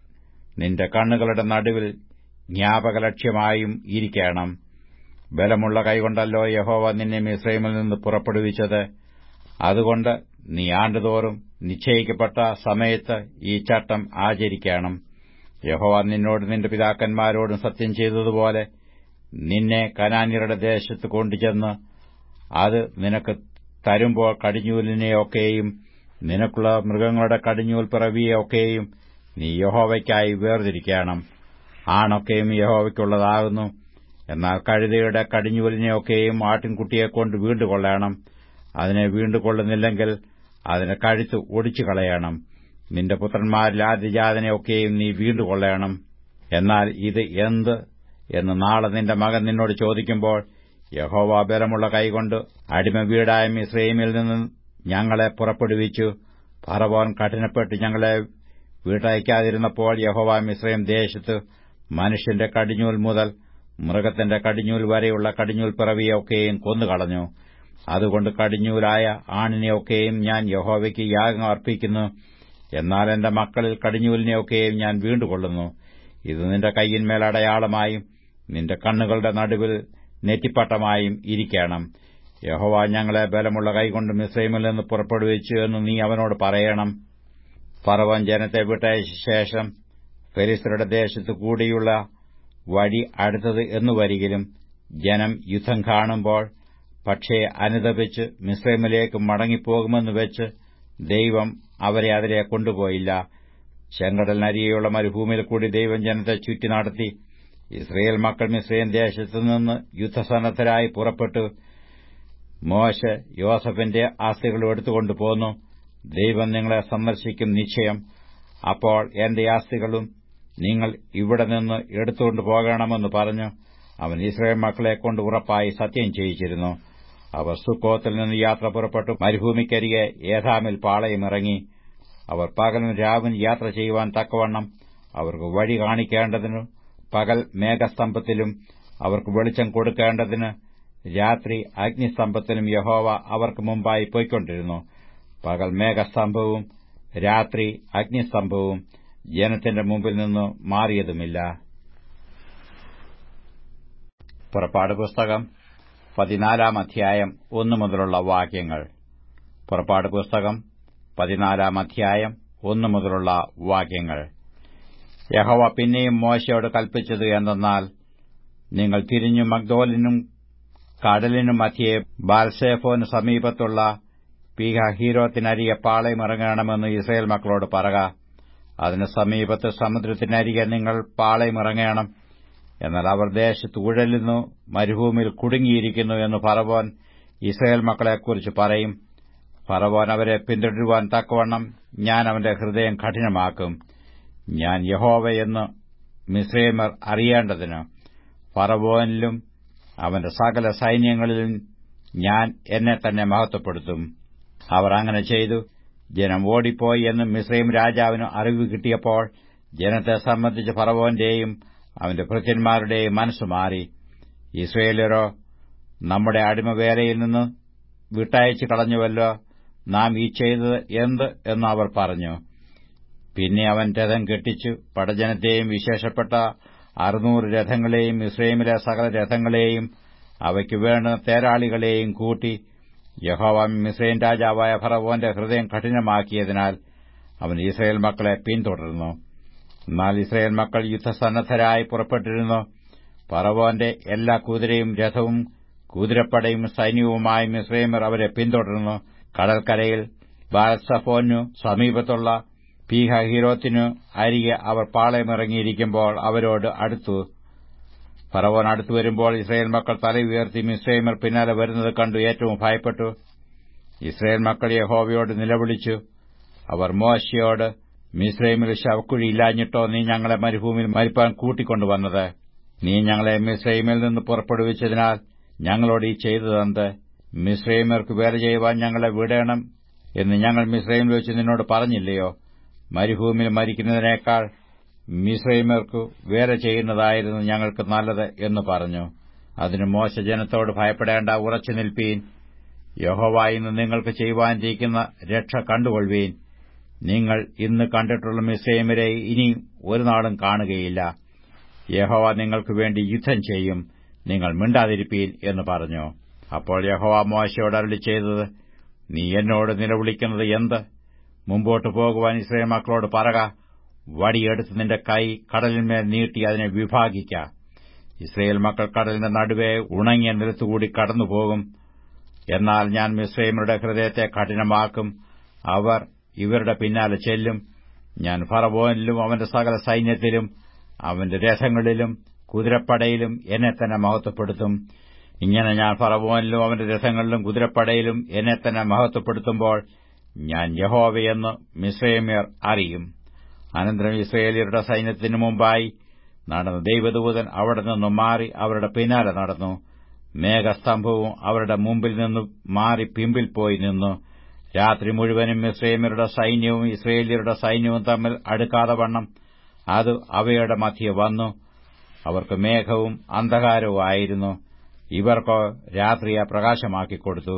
നിന്റെ കണ്ണുകളുടെ നടുവിൽ ജ്ഞാപകലക്ഷ്യമായും ഇരിക്കണം ബലമുള്ള കൈകൊണ്ടല്ലോ യഹോവ നിന്നെ മിശ്രൈമിൽ നിന്ന് പുറപ്പെടുവിച്ചത് അതുകൊണ്ട് നീ ആണ്ടുതോറും നിശ്ചയിക്കപ്പെട്ട സമയത്ത് ഈ ചട്ടം ആചരിക്കണം യഹോവ നിന്നോട് നിന്റെ പിതാക്കന്മാരോടും സത്യം ചെയ്തതുപോലെ നിന്നെ കനാന്യരുടെ ദേശത്ത് കൊണ്ടുചെന്ന് അത് നിനക്ക് തരുമ്പോൾ കടിഞ്ഞൂലിനെയൊക്കെയും നിനക്കുള്ള മൃഗങ്ങളുടെ കടിഞ്ഞൂൽ പിറവിയൊക്കെയും നീ യഹോവയ്ക്കായി വേർതിരിക്കണം ആണൊക്കെയും യഹോവയ്ക്കുള്ളതാകുന്നു എന്നാൽ കഴുതയുടെ കടിഞ്ഞൂലിനെയൊക്കെയും ആട്ടിൻകുട്ടിയെക്കൊണ്ട് വീണ്ടുകൊള്ളണം അതിനെ വീണ്ടുകൊള്ളുന്നില്ലെങ്കിൽ അതിന്റെ കഴുത്ത് ഒടിച്ചു കളയണം നിന്റെ പുത്രന്മാരിൽ ആദ്യജാതനെയൊക്കെയും നീ വീണ്ടുകൊള്ളണം എന്നാൽ ഇത് എന്ത് എന്ന് നാളെ നിന്റെ മകൻ നിന്നോട് ചോദിക്കുമ്പോൾ യഹോവ ബലമുള്ള കൈകൊണ്ട് അടിമ വീടായ മിശ്രൈമിൽ നിന്ന് ഞങ്ങളെ പുറപ്പെടുവിച്ചു ഫറവോൻ കഠിനപ്പെട്ട് ഞങ്ങളെ വീട്ടയക്കാതിരുന്നപ്പോൾ യഹോവ മിശ്രയും ദേശത്ത് മനുഷ്യന്റെ കടിഞ്ഞൂൽ മുതൽ മൃഗത്തിന്റെ കടിഞ്ഞൂൽ വരെയുള്ള കടിഞ്ഞൂൽ പിറവിയൊക്കെയും കൊന്നുകളഞ്ഞു അതുകൊണ്ട് കടിഞ്ഞൂലായ ആണിനെയൊക്കെയും ഞാൻ യഹോവയ്ക്ക് യാഗം അർപ്പിക്കുന്നു എന്നാൽ എന്റെ മക്കളിൽ കടിഞ്ഞൂലിനെയൊക്കെയും ഞാൻ വീണ്ടുകൊള്ളുന്നു ഇത് നിന്റെ കൈയിന്മേൽ അടയാളമായും നിന്റെ കണ്ണുകളുടെ നടുവിൽ നെറ്റിപ്പട്ടമായും ഇരിക്കണം യഹോവ ഞങ്ങളെ ബലമുള്ള കൈകൊണ്ട് മിസ്രൈമിൽ നിന്ന് പുറപ്പെടുവിച്ചു എന്ന് നീ അവനോട് പറയണം ഫറവൻ ജനത്തെ വിട്ടയച്ച ശേഷം ഫെരിസ്തരുടെ ദേശത്ത് കൂടിയുള്ള വഴി അടുത്തത് എന്നു വരികിലും ജനം യുദ്ധം കാണുമ്പോൾ പക്ഷേ അനുദപിച്ച് മിസ്രൈമിലേക്ക് മടങ്ങിപ്പോകുമെന്ന് വെച്ച് ദൈവം അവരെ അതിലെ കൊണ്ടുപോയില്ല ചെങ്കടലിനരികെയുള്ള മരുഭൂമിയിൽ കൂടി ദൈവം ജനത്തെ ചുറ്റി നടത്തി ഇസ്രയേൽ മക്കൾ മിസ്രൈം ദേശത്തുനിന്ന് യുദ്ധസന്നദ്ധരായി പുറപ്പെട്ടു മോശ യോസഫിന്റെ ആസ്തികൾ എടുത്തുകൊണ്ടു പോന്നു ദൈവം നിങ്ങളെ സന്ദർശിക്കും നിശ്ചയം അപ്പോൾ എന്റെ ആസ്തികളും നിങ്ങൾ ഇവിടെ നിന്ന് എടുത്തുകൊണ്ടു പോകണമെന്ന് പറഞ്ഞു അവൻ ഇസ്രയേൽ മക്കളെ കൊണ്ട് ഉറപ്പായി സത്യം ചെയ്യിച്ചിരുന്നു അവർ സുക്കോത്തിൽ നിന്ന് യാത്ര പുറപ്പെട്ടു മരുഭൂമിക്കരികെ ഏതാമിൽ പാളയമിറങ്ങി അവർ പകലും രാവിനും യാത്ര ചെയ്യുവാൻ തക്കവണ്ണം അവർക്ക് വഴി കാണിക്കേണ്ടതിനു പകൽ മേഘസ്തംഭത്തിലും അവർക്ക് വെളിച്ചം കൊടുക്കേണ്ടതിന് രാത്രി അഗ്നിസ്തംഭത്തിലും യഹോവ അവർക്ക് മുമ്പായി പോയിക്കൊണ്ടിരുന്നു പകൽ മേഘസ്തംഭവും രാത്രി അഗ്നിസ്തംഭവും ജനത്തിന്റെ മുമ്പിൽ നിന്ന് മാറിയതുമില്ല പുറപ്പാട് പുസ്തകം പതിനാലാം അധ്യായം ഒന്നു മുതലുള്ള വാക്യങ്ങൾ പുറപ്പാട് പുസ്തകം പതിനാലാം അധ്യായം ഒന്നു മുതലുള്ള വാക്യങ്ങൾ യഹോവ പിന്നെയും മോശയോട് കൽപ്പിച്ചത് എന്തെന്നാൽ നിങ്ങൾ തിരിഞ്ഞു മഗ്ദോലിനും കടലിനും മധ്യേ ബാൽസേഫോന് സമീപത്തുള്ള പീഹഹീരോത്തിനരികെ പാളയമിറങ്ങണമെന്ന് ഇസ്രയേൽ മക്കളോട് പറക അതിന് സമീപത്ത് സമുദ്രത്തിനരികെ നിങ്ങൾ പാളയമിറങ്ങണം എന്നാൽ അവർ ദേശത്ത് ഉഴലുന്നു മരുഭൂമിയിൽ കുടുങ്ങിയിരിക്കുന്നു എന്ന് ഫറവോൻ ഇസ്രയേൽ മക്കളെക്കുറിച്ച് പറയും ഫറവോൻ അവരെ പിന്തുടരുവാൻ തക്കവണ്ണം ഞാൻ അവന്റെ ഹൃദയം കഠിനമാക്കും ഞാൻ യഹോവയെന്ന് മിസ്രൈമർ അറിയേണ്ടതിന് ഫറവോനിലും അവന്റെ സകല സൈന്യങ്ങളിലും ഞാൻ എന്നെ തന്നെ മഹത്വപ്പെടുത്തും അവർ അങ്ങനെ ചെയ്തു ജനം ഓടിപ്പോയി എന്ന് മിസ്രൈം രാജാവിന് അറിവ് കിട്ടിയപ്പോൾ ജനത്തെ സംബന്ധിച്ച് ഫറവോന്റെയും അവന്റെ ഭൃത്യന്മാരുടെയും മനസ്സു മാറി ഇസ്രയേലരോ നമ്മുടെ അടിമവേലയിൽ നിന്ന് വിട്ടയച്ചു കളഞ്ഞുവല്ലോ നാം ഈ ചെയ്തത് എന്ത് എന്ന് അവർ പറഞ്ഞു പിന്നെ അവൻ രഥം കെട്ടിച്ചു പടജനത്തെയും വിശേഷപ്പെട്ട അറുന്നൂറ് രഥങ്ങളെയും ഇസ്രയേമിലെ സകല രഥങ്ങളെയും അവയ്ക്ക് വേണ്ട തേരാളികളെയും കൂട്ടി യഹോവ മിസ്രൈൻ രാജാവായ ഫറവോന്റെ ഹൃദയം കഠിനമാക്കിയതിനാൽ അവൻ ഇസ്രയേൽ മക്കളെ പിന്തുടർന്നു എന്നാൽ ഇസ്രയേൽ മക്കൾ യുദ്ധസന്നദ്ധരായി പുറപ്പെട്ടിരുന്നു ഫറവോന്റെ എല്ലാ കുതിരയും രഥവും കുതിരപ്പടയും സൈന്യവുമായി മിസ്രൈമർ അവരെ പിന്തുടർന്നു കടൽക്കരയിൽ ബാൽസഫോനു സമീപത്തുള്ള പീഹ ഹീരോത്തിനു അരികെ അവർ പാളയമിറങ്ങിയിരിക്കുമ്പോൾ അവരോട് അടുത്തു ഫറവോൻ അടുത്തു വരുമ്പോൾ ഇസ്രയേൽ മക്കൾ തല ഉയർത്തി മിസ്രൈമർ പിന്നാലെ വരുന്നത് കണ്ടു ഏറ്റവും ഭയപ്പെട്ടു ഇസ്രയേൽ മക്കൾ യഹോവയോട് നിലവിളിച്ചു അവർ മോശയോട് മിസ്രൈമിൽ ശവക്കുഴി ഇല്ലാഞ്ഞിട്ടോ നീ ഞങ്ങളെ മരുഭൂമിയിൽ മരിപ്പാൻ കൂട്ടിക്കൊണ്ടുവന്നത് നീ ഞങ്ങളെ മിസ്രൈമിൽ നിന്ന് പുറപ്പെടുവിച്ചതിനാൽ ഞങ്ങളോട് ഈ ചെയ്തതെന്ത് മിസ്രൈമർക്ക് വേല ചെയ്യുവാൻ ഞങ്ങളെ വിടണം എന്ന് ഞങ്ങൾ മിസ്രൈമിൽ വെച്ച് നിന്നോട് പറഞ്ഞില്ലയോ മരുഭൂമിയിൽ മരിക്കുന്നതിനേക്കാൾ മിസ്രൈമർക്ക് വേല ചെയ്യുന്നതായിരുന്നു ഞങ്ങൾക്ക് നല്ലത് എന്ന് പറഞ്ഞു അതിന് മോശ ജനത്തോട് ഭയപ്പെടേണ്ട ഉറച്ചു നിൽപ്പീൻ യഹോവ ഇന്ന് നിങ്ങൾക്ക് ചെയ്യുവാനിരിക്കുന്ന രക്ഷ കണ്ടുകൊള്ളുവീൻ നിങ്ങൾ ഇന്ന് കണ്ടിട്ടുള്ള മിസ്രൈമരെ ഇനി ഒരു നാളും കാണുകയില്ല യഹോവ നിങ്ങൾക്ക് വേണ്ടി യുദ്ധം ചെയ്യും നിങ്ങൾ മിണ്ടാതിരിപ്പീൻ എന്ന് പറഞ്ഞു അപ്പോൾ യഹോവ മോശയോട് അരളി ചെയ്തത് നീ എന്നോട് നിലവിളിക്കുന്നത് എന്ത് മുമ്പോട്ട് പോകുവാൻ ഇസ്രയേൽ മക്കളോട് പറക വടിയെടുത്ത് നിന്റെ കൈ കടലിന്മേൽ നീട്ടി അതിനെ വിഭാഗിക്ക ഇസ്രയേൽ മക്കൾ കടലിന്റെ നടുവെ ഉണങ്ങിയ നിലത്തുകൂടി കടന്നുപോകും എന്നാൽ ഞാൻ മിസ്രൈമരുടെ ഹൃദയത്തെ കഠിനമാക്കും അവർ ഇവരുടെ പിന്നാലെ ചെല്ലും ഞാൻ ഫറവോനിലും അവന്റെ സകല സൈന്യത്തിലും അവന്റെ രഥങ്ങളിലും കുതിരപ്പടയിലും എന്നെ തന്നെ മഹത്വപ്പെടുത്തും ഇങ്ങനെ ഞാൻ ഫറവോനിലും അവന്റെ രഥങ്ങളിലും കുതിരപ്പടയിലും എന്നെ തന്നെ മഹത്വപ്പെടുത്തുമ്പോൾ ഞാൻ യഹോവയെന്ന് മിസ്രൈമ്യർ അറിയും അനന്തരം ഇസ്രയേലിയരുടെ സൈന്യത്തിനു മുമ്പായി നടന്ന ദൈവദൂതൻ അവിടെ നിന്നും മാറി അവരുടെ പിന്നാലെ നടന്നു മേഘസ്തംഭവും അവരുടെ മുമ്പിൽ നിന്നു മാറി പിമ്പിൽ പോയി നിന്നു രാത്രി മുഴുവനും മിസ്രൈമ്യരുടെ സൈന്യവും ഇസ്രയേലിയരുടെ സൈന്യവും തമ്മിൽ അടുക്കാതെ വണ്ണം അത് അവയുടെ മധ്യ വന്നു അവർക്ക് മേഘവും അന്ധകാരവും ആയിരുന്നു ഇവർക്കോ രാത്രിയെ പ്രകാശമാക്കിക്കൊടുത്തു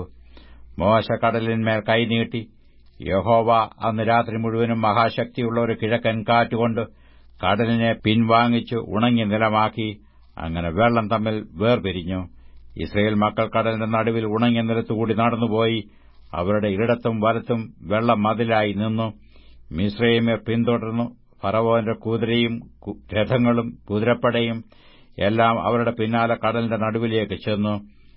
മോശ കടലിന്മേൽ കൈനീട്ടി യഹോവ അന്ന് രാത്രി മുഴുവനും മഹാശക്തിയുള്ള ഒരു കിഴക്കൻ കാറ്റുകൊണ്ട് കടലിനെ പിൻവാങ്ങിച്ചു ഉണങ്ങി നിലമാക്കി അങ്ങനെ വെള്ളം തമ്മിൽ വേർപിരിഞ്ഞു ഇസ്രയേൽ മക്കൾ കടലിന്റെ നടുവിൽ ഉണങ്ങിയ നിലത്തുകൂടി നടന്നുപോയി അവരുടെ ഇടത്തും വലത്തും വെള്ളം മതിലായി നിന്നു മിശ്രൈമെ പിന്തുടർന്നു ഫറവോന്റെ കുതിരയും രഥങ്ങളും കുതിരപ്പടയും എല്ലാം അവരുടെ പിന്നാലെ കടലിന്റെ നടുവിലേക്ക് ചെന്നു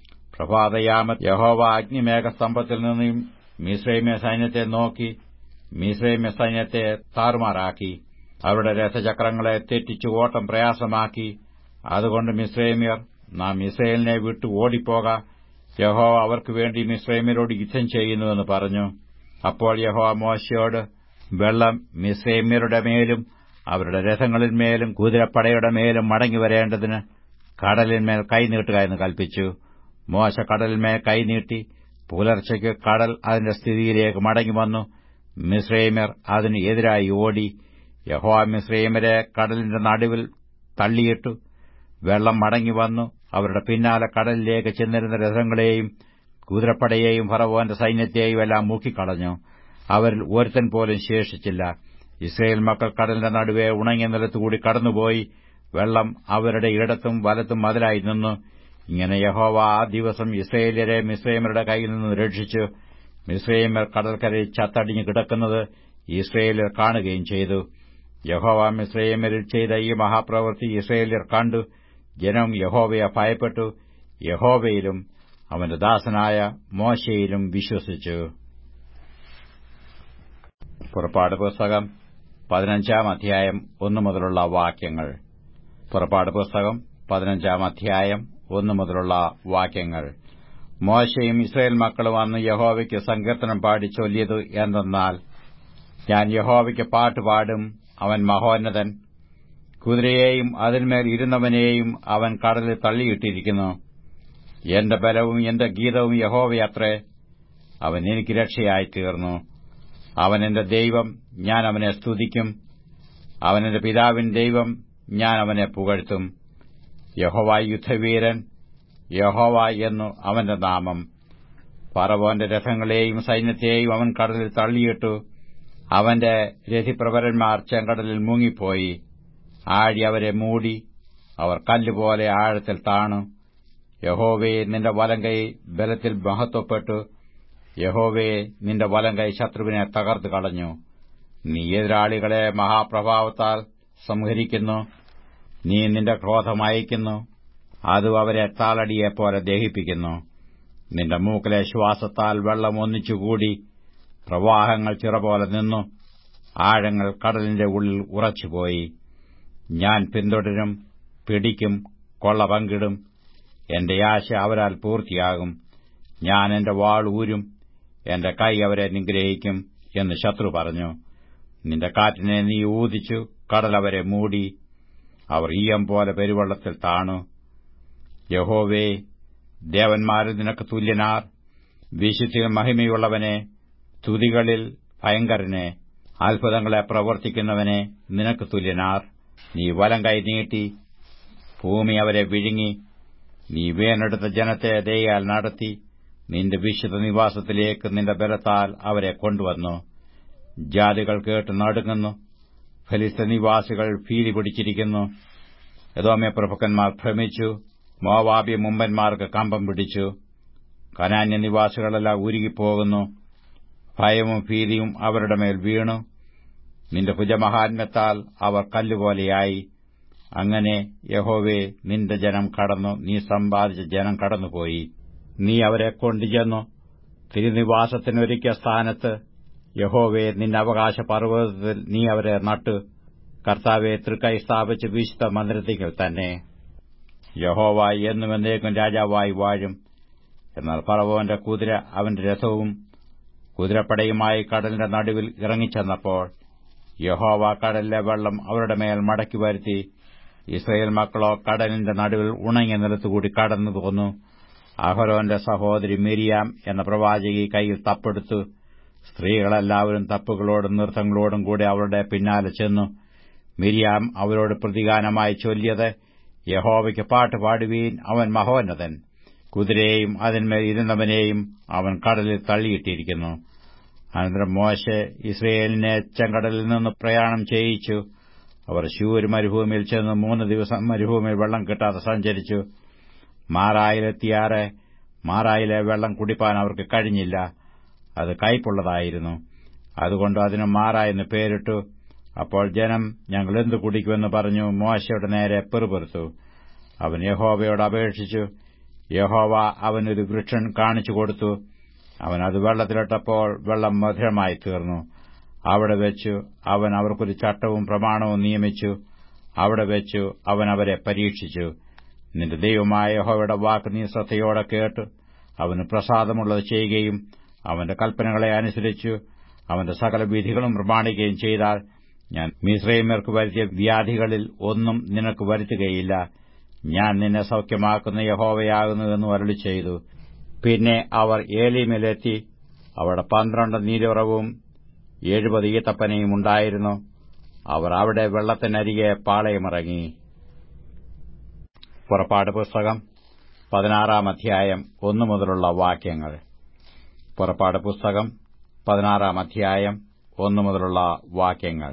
പ്രഭാതയാമ യഹോവ അഗ്നിമേഘസ്തംഭത്തിൽ നിന്നും മിശ്രൈമ്യ സൈന്യത്തെ നോക്കി മിശ്രൈമ്യ സൈന്യത്തെ താറുമാറാക്കി അവരുടെ രഥചക്രങ്ങളെ തെറ്റിച്ചു ഓട്ടം പ്രയാസമാക്കി അതുകൊണ്ട് മിശ്രൈമ്യർ നാം ഇസ്രയേലിനെ വിട്ടു ഓടിപ്പോക യഹോ അവർക്ക് വേണ്ടി മിശ്രൈമ്യരോട് യുദ്ധം ചെയ്യുന്നുവെന്ന് പറഞ്ഞു അപ്പോൾ യഹോ മോശയോട് വെള്ളം മിശ്രൈമ്യരുടെ മേലും അവരുടെ രഥങ്ങളിന്മേലും കുതിരപ്പടയുടെ മേലും മടങ്ങി വരേണ്ടതിന് കടലിന്മേൽ കൈനീട്ടുക എന്ന് കൽപ്പിച്ചു മോശ കടലിന്മേൽ കൈനീട്ടി പുലർച്ചയ്ക്ക് കടൽ അതിന്റെ സ്ഥിതിയിലേക്ക് മടങ്ങി വന്നു മിശ്രൈമർ അതിന് എതിരായി ഓടി യഹോവ മിശ്രൈമരെ കടലിന്റെ നടുവിൽ തള്ളിയിട്ടു വെള്ളം മടങ്ങി വന്നു അവരുടെ പിന്നാലെ കടലിലേക്ക് ചെന്നിരുന്ന രഥങ്ങളെയും കുതിരപ്പടയെയും ഫറവോന്റെ സൈന്യത്തെയും എല്ലാം മുക്കിക്കളഞ്ഞു അവരിൽ ഒരുത്തൻ പോലും ശേഷിച്ചില്ല ഇസ്രയേൽ മക്കൾ കടലിന്റെ നടുവെ ഉണങ്ങിയ നിലത്തുകൂടി കടന്നുപോയി വെള്ളം അവരുടെ ഇടത്തും വലത്തും മതിലായി നിന്നു ഇങ്ങനെ യഹോവ ആ ദിവസം ഇസ്രയേലിയരെ മിസ്രൈമരുടെ കയ്യിൽ നിന്ന് രക്ഷിച്ചു മിസ്രൈമർ കടൽക്കരയിൽ ചത്തടിഞ്ഞു കിടക്കുന്നത് ഇസ്രയേലിയർ കാണുകയും ചെയ്തു യഹോവ മിസ്രൈമരിൽ ചെയ്ത ഈ മഹാപ്രവൃത്തി ഇസ്രയേലിയർ കണ്ടു ജനം യഹോവയെ ഭയപ്പെട്ടു യഹോവയിലും അവന്റെ ദാസനായ മോശയിലും വിശ്വസിച്ചു പുറപ്പാട് പുസ്തകം പതിനഞ്ചാം അധ്യായം ഒന്നു മുതലുള്ള വാക്യങ്ങൾ പുറപ്പാട് പുസ്തകം പതിനഞ്ചാം അധ്യായം ഒന്നു മുതലുള്ള വാക്യങ്ങൾ മോശയും ഇസ്രയേൽ മക്കളും അന്ന് യഹോവയ്ക്ക് സങ്കീർത്തനം പാടി ചൊല്ലിയത് എന്തെന്നാൽ ഞാൻ യഹോവയ്ക്ക് പാട്ടുപാടും അവൻ മഹോന്നതൻ കുതിരയെയും അതിന്മേൽ ഇരുന്നവനെയും അവൻ കടലിൽ തള്ളിയിട്ടിരിക്കുന്നു എന്റെ ബലവും എന്റെ ഗീതവും യഹോവയത്രേ അവൻ എനിക്ക് രക്ഷയായി തീർന്നു അവൻ എന്റെ ദൈവം ഞാൻ അവനെ സ്തുതിക്കും അവൻ എന്റെ പിതാവിൻ ദൈവം ഞാൻ അവനെ പുകഴ്ത്തും യഹോവ യുദ്ധവീരൻ യഹോവ എന്നു അവന്റെ നാമം പറവോന്റെ രഥങ്ങളെയും സൈന്യത്തെയും അവൻ കടലിൽ തള്ളിയിട്ടു അവന്റെ രഥിപ്രവരന്മാർ ചെങ്കടലിൽ മുങ്ങിപ്പോയി ആഴി അവരെ മൂടി അവർ കല്ലുപോലെ ആഴത്തിൽ താണു യഹോവേ നിന്റെ വലങ്കൈ ബലത്തിൽ മഹത്വപ്പെട്ടു യഹോവേ നിന്റെ വലങ്കൈ ശത്രുവിനെ തകർത്തു കളഞ്ഞു നീ എതിരാളികളെ മഹാപ്രഭാവത്താൽ സംഹരിക്കുന്നു നീ നിന്റെ ക്രോധം അയക്കുന്നു അത് അവരെ താളടിയെപ്പോലെ ദഹിപ്പിക്കുന്നു നിന്റെ മൂക്കിലെ ശ്വാസത്താൽ വെള്ളം ഒന്നിച്ചുകൂടി പ്രവാഹങ്ങൾ ചിറപോലെ നിന്നു ആഴങ്ങൾ കടലിന്റെ ഉള്ളിൽ ഉറച്ചുപോയി ഞാൻ പിന്തുടരും പിടിക്കും കൊള്ള പങ്കിടും എന്റെ ആശ അവരാൽ പൂർത്തിയാകും ഞാൻ എന്റെ വാൾ ഊരും എന്റെ കൈ അവരെ നിഗ്രഹിക്കും എന്ന് ശത്രു പറഞ്ഞു നിന്റെ കാറ്റിനെ നീ ഊതിച്ചു കടൽ അവരെ മൂടി അവർ ഈയം പോലെ പെരുവെള്ളത്തിൽ താണു യഹോവേ ദേവന്മാരിൽ നിനക്ക് തുല്യനാർ വിശുദ്ധിയിൽ മഹിമയുള്ളവനെ തുതികളിൽ ഭയങ്കരനെ അത്ഭുതങ്ങളെ പ്രവർത്തിക്കുന്നവനെ നിനക്ക് തുല്യനാർ നീ വലം കൈ നീട്ടി ഭൂമി അവരെ വിഴുങ്ങി നീ വേനെടുത്ത ജനത്തെ ദയാൽ നടത്തി നിന്റെ വിശുദ്ധ നിവാസത്തിലേക്ക് നിന്റെ ബലത്താൽ അവരെ കൊണ്ടുവന്നു ജാതികൾ കേട്ട് നടുങ്ങുന്നു ഫലിസ്ത നിവാസികൾ ഭീതി പിടിച്ചിരിക്കുന്നു യദോമ്യ പ്രഭുക്കന്മാർ ഭ്രമിച്ചു മോവാബ്യ മുമ്പന്മാർക്ക് കമ്പം പിടിച്ചു കനാന്യ നിവാസികളെല്ലാം ഉരുകിപ്പോകുന്നു ഭയവും ഭീതിയും അവരുടെ മേൽ വീണു നിന്റെ ഭുജമഹാത്മ്യത്താൽ അവർ കല്ലുപോലെയായി അങ്ങനെ യഹോവേ നിന്റെ ജനം കടന്നു നീ സമ്പാദിച്ച ജനം കടന്നുപോയി നീ അവരെ കൊണ്ടുചെന്നു തിരുനിവാസത്തിനൊരുക്കിയ സ്ഥാനത്ത് യഹോവയെ നിന്റെ അവകാശ പർവ്വതത്തിൽ നീ അവരെ നട്ടു കർത്താവെ തൃക്കൈ സ്ഥാപിച്ച് വിശുദ്ധ മന്ദിരത്തിങ്കിൽ തന്നെ യഹോവ എന്നും എന്നേക്കും രാജാവായി വാഴും എന്നാൽ ഫറവോന്റെ കുതിര അവന്റെ രഥവും കുതിരപ്പടയുമായി കടലിന്റെ നടുവിൽ ഇറങ്ങിച്ചെന്നപ്പോൾ യഹോവ കടലിലെ വെള്ളം അവരുടെ മേൽ മടക്കി വരുത്തി ഇസ്രയേൽ മക്കളോ കടലിന്റെ നടുവിൽ ഉണങ്ങിയ നിലത്തുകൂടി കടന്നു പോന്നു അഹരോന്റെ സഹോദരി മിരിയാം എന്ന പ്രവാചകി കൈയിൽ തപ്പെടുത്തു സ്ത്രീകളെല്ലാവരും തപ്പുകളോടും നൃത്തങ്ങളോടും കൂടി അവരുടെ പിന്നാലെ ചെന്നു മിരിയാം അവരോട് പ്രതിഗാനമായി ചൊല്ലിയത് യഹോവയ്ക്ക് പാട്ട് പാടുവീൻ അവൻ മഹോന്നതൻ കുതിരയെയും അതിന്മേൽ ഇരുന്നവനെയും അവൻ കടലിൽ തള്ളിയിട്ടിരിക്കുന്നു അനന്തരം മോശെ ഇസ്രയേലിനെ ചെങ്കടലിൽ നിന്ന് പ്രയാണം ചെയ്യിച്ചു അവർ ശൂര് മരുഭൂമിയിൽ ചെന്ന് മൂന്ന് ദിവസം മരുഭൂമിയിൽ വെള്ളം കിട്ടാതെ സഞ്ചരിച്ചു മാറായിലെത്തിയാറെ മാറായിലെ വെള്ളം കുടിപ്പാൻ അവർക്ക് കഴിഞ്ഞില്ല അത് കയ്പുള്ളതായിരുന്നു അതുകൊണ്ട് അതിന് മാറ എന്ന് പേരിട്ടു അപ്പോൾ ജനം ഞങ്ങൾ എന്തു കുടിക്കുമെന്ന് പറഞ്ഞു മോശയുടെ നേരെ പെറുപെറുത്തു അവൻ യഹോവയോട് അപേക്ഷിച്ചു യഹോവ അവനൊരു വൃക്ഷൻ കാണിച്ചു കൊടുത്തു അവൻ അത് വെള്ളത്തിലിട്ടപ്പോൾ വെള്ളം മധുരമായി തീർന്നു അവിടെ വെച്ചു അവൻ അവർക്കൊരു ചട്ടവും പ്രമാണവും നിയമിച്ചു അവിടെ വെച്ചു അവൻ അവരെ പരീക്ഷിച്ചു നിന്റെ ദൈവമായ യഹോവയുടെ വാക്ക് നീ ശ്രദ്ധയോടെ കേട്ട് അവന് പ്രസാദമുള്ളത് ചെയ്യുകയും അവന്റെ കൽപ്പനകളെ അനുസരിച്ചു അവന്റെ സകല വിധികളും പ്രമാണിക്കുകയും ചെയ്താൽ ഞാൻ മിശ്രൈമ്യർക്ക് വരുത്തിയ വ്യാധികളിൽ ഒന്നും നിനക്ക് വരുത്തുകയില്ല ഞാൻ നിന്നെ സൌഖ്യമാക്കുന്ന യഹോവയാകുന്നുവെന്ന് അരളി ചെയ്തു പിന്നെ അവർ ഏലീമിലെത്തി അവിടെ പന്ത്രണ്ട് നീരുറവും എഴുപത് ഈത്തപ്പനയും ഉണ്ടായിരുന്നു അവർ അവിടെ വെള്ളത്തിനരികെ പാളയമിറങ്ങി പുറപ്പാട് പുസ്തകം പതിനാറാം അധ്യായം ഒന്നു മുതലുള്ള വാക്യങ്ങൾ പുറപ്പാട് പുസ്തകം പതിനാറാം അധ്യായം ഒന്നു മുതലുള്ള വാക്യങ്ങൾ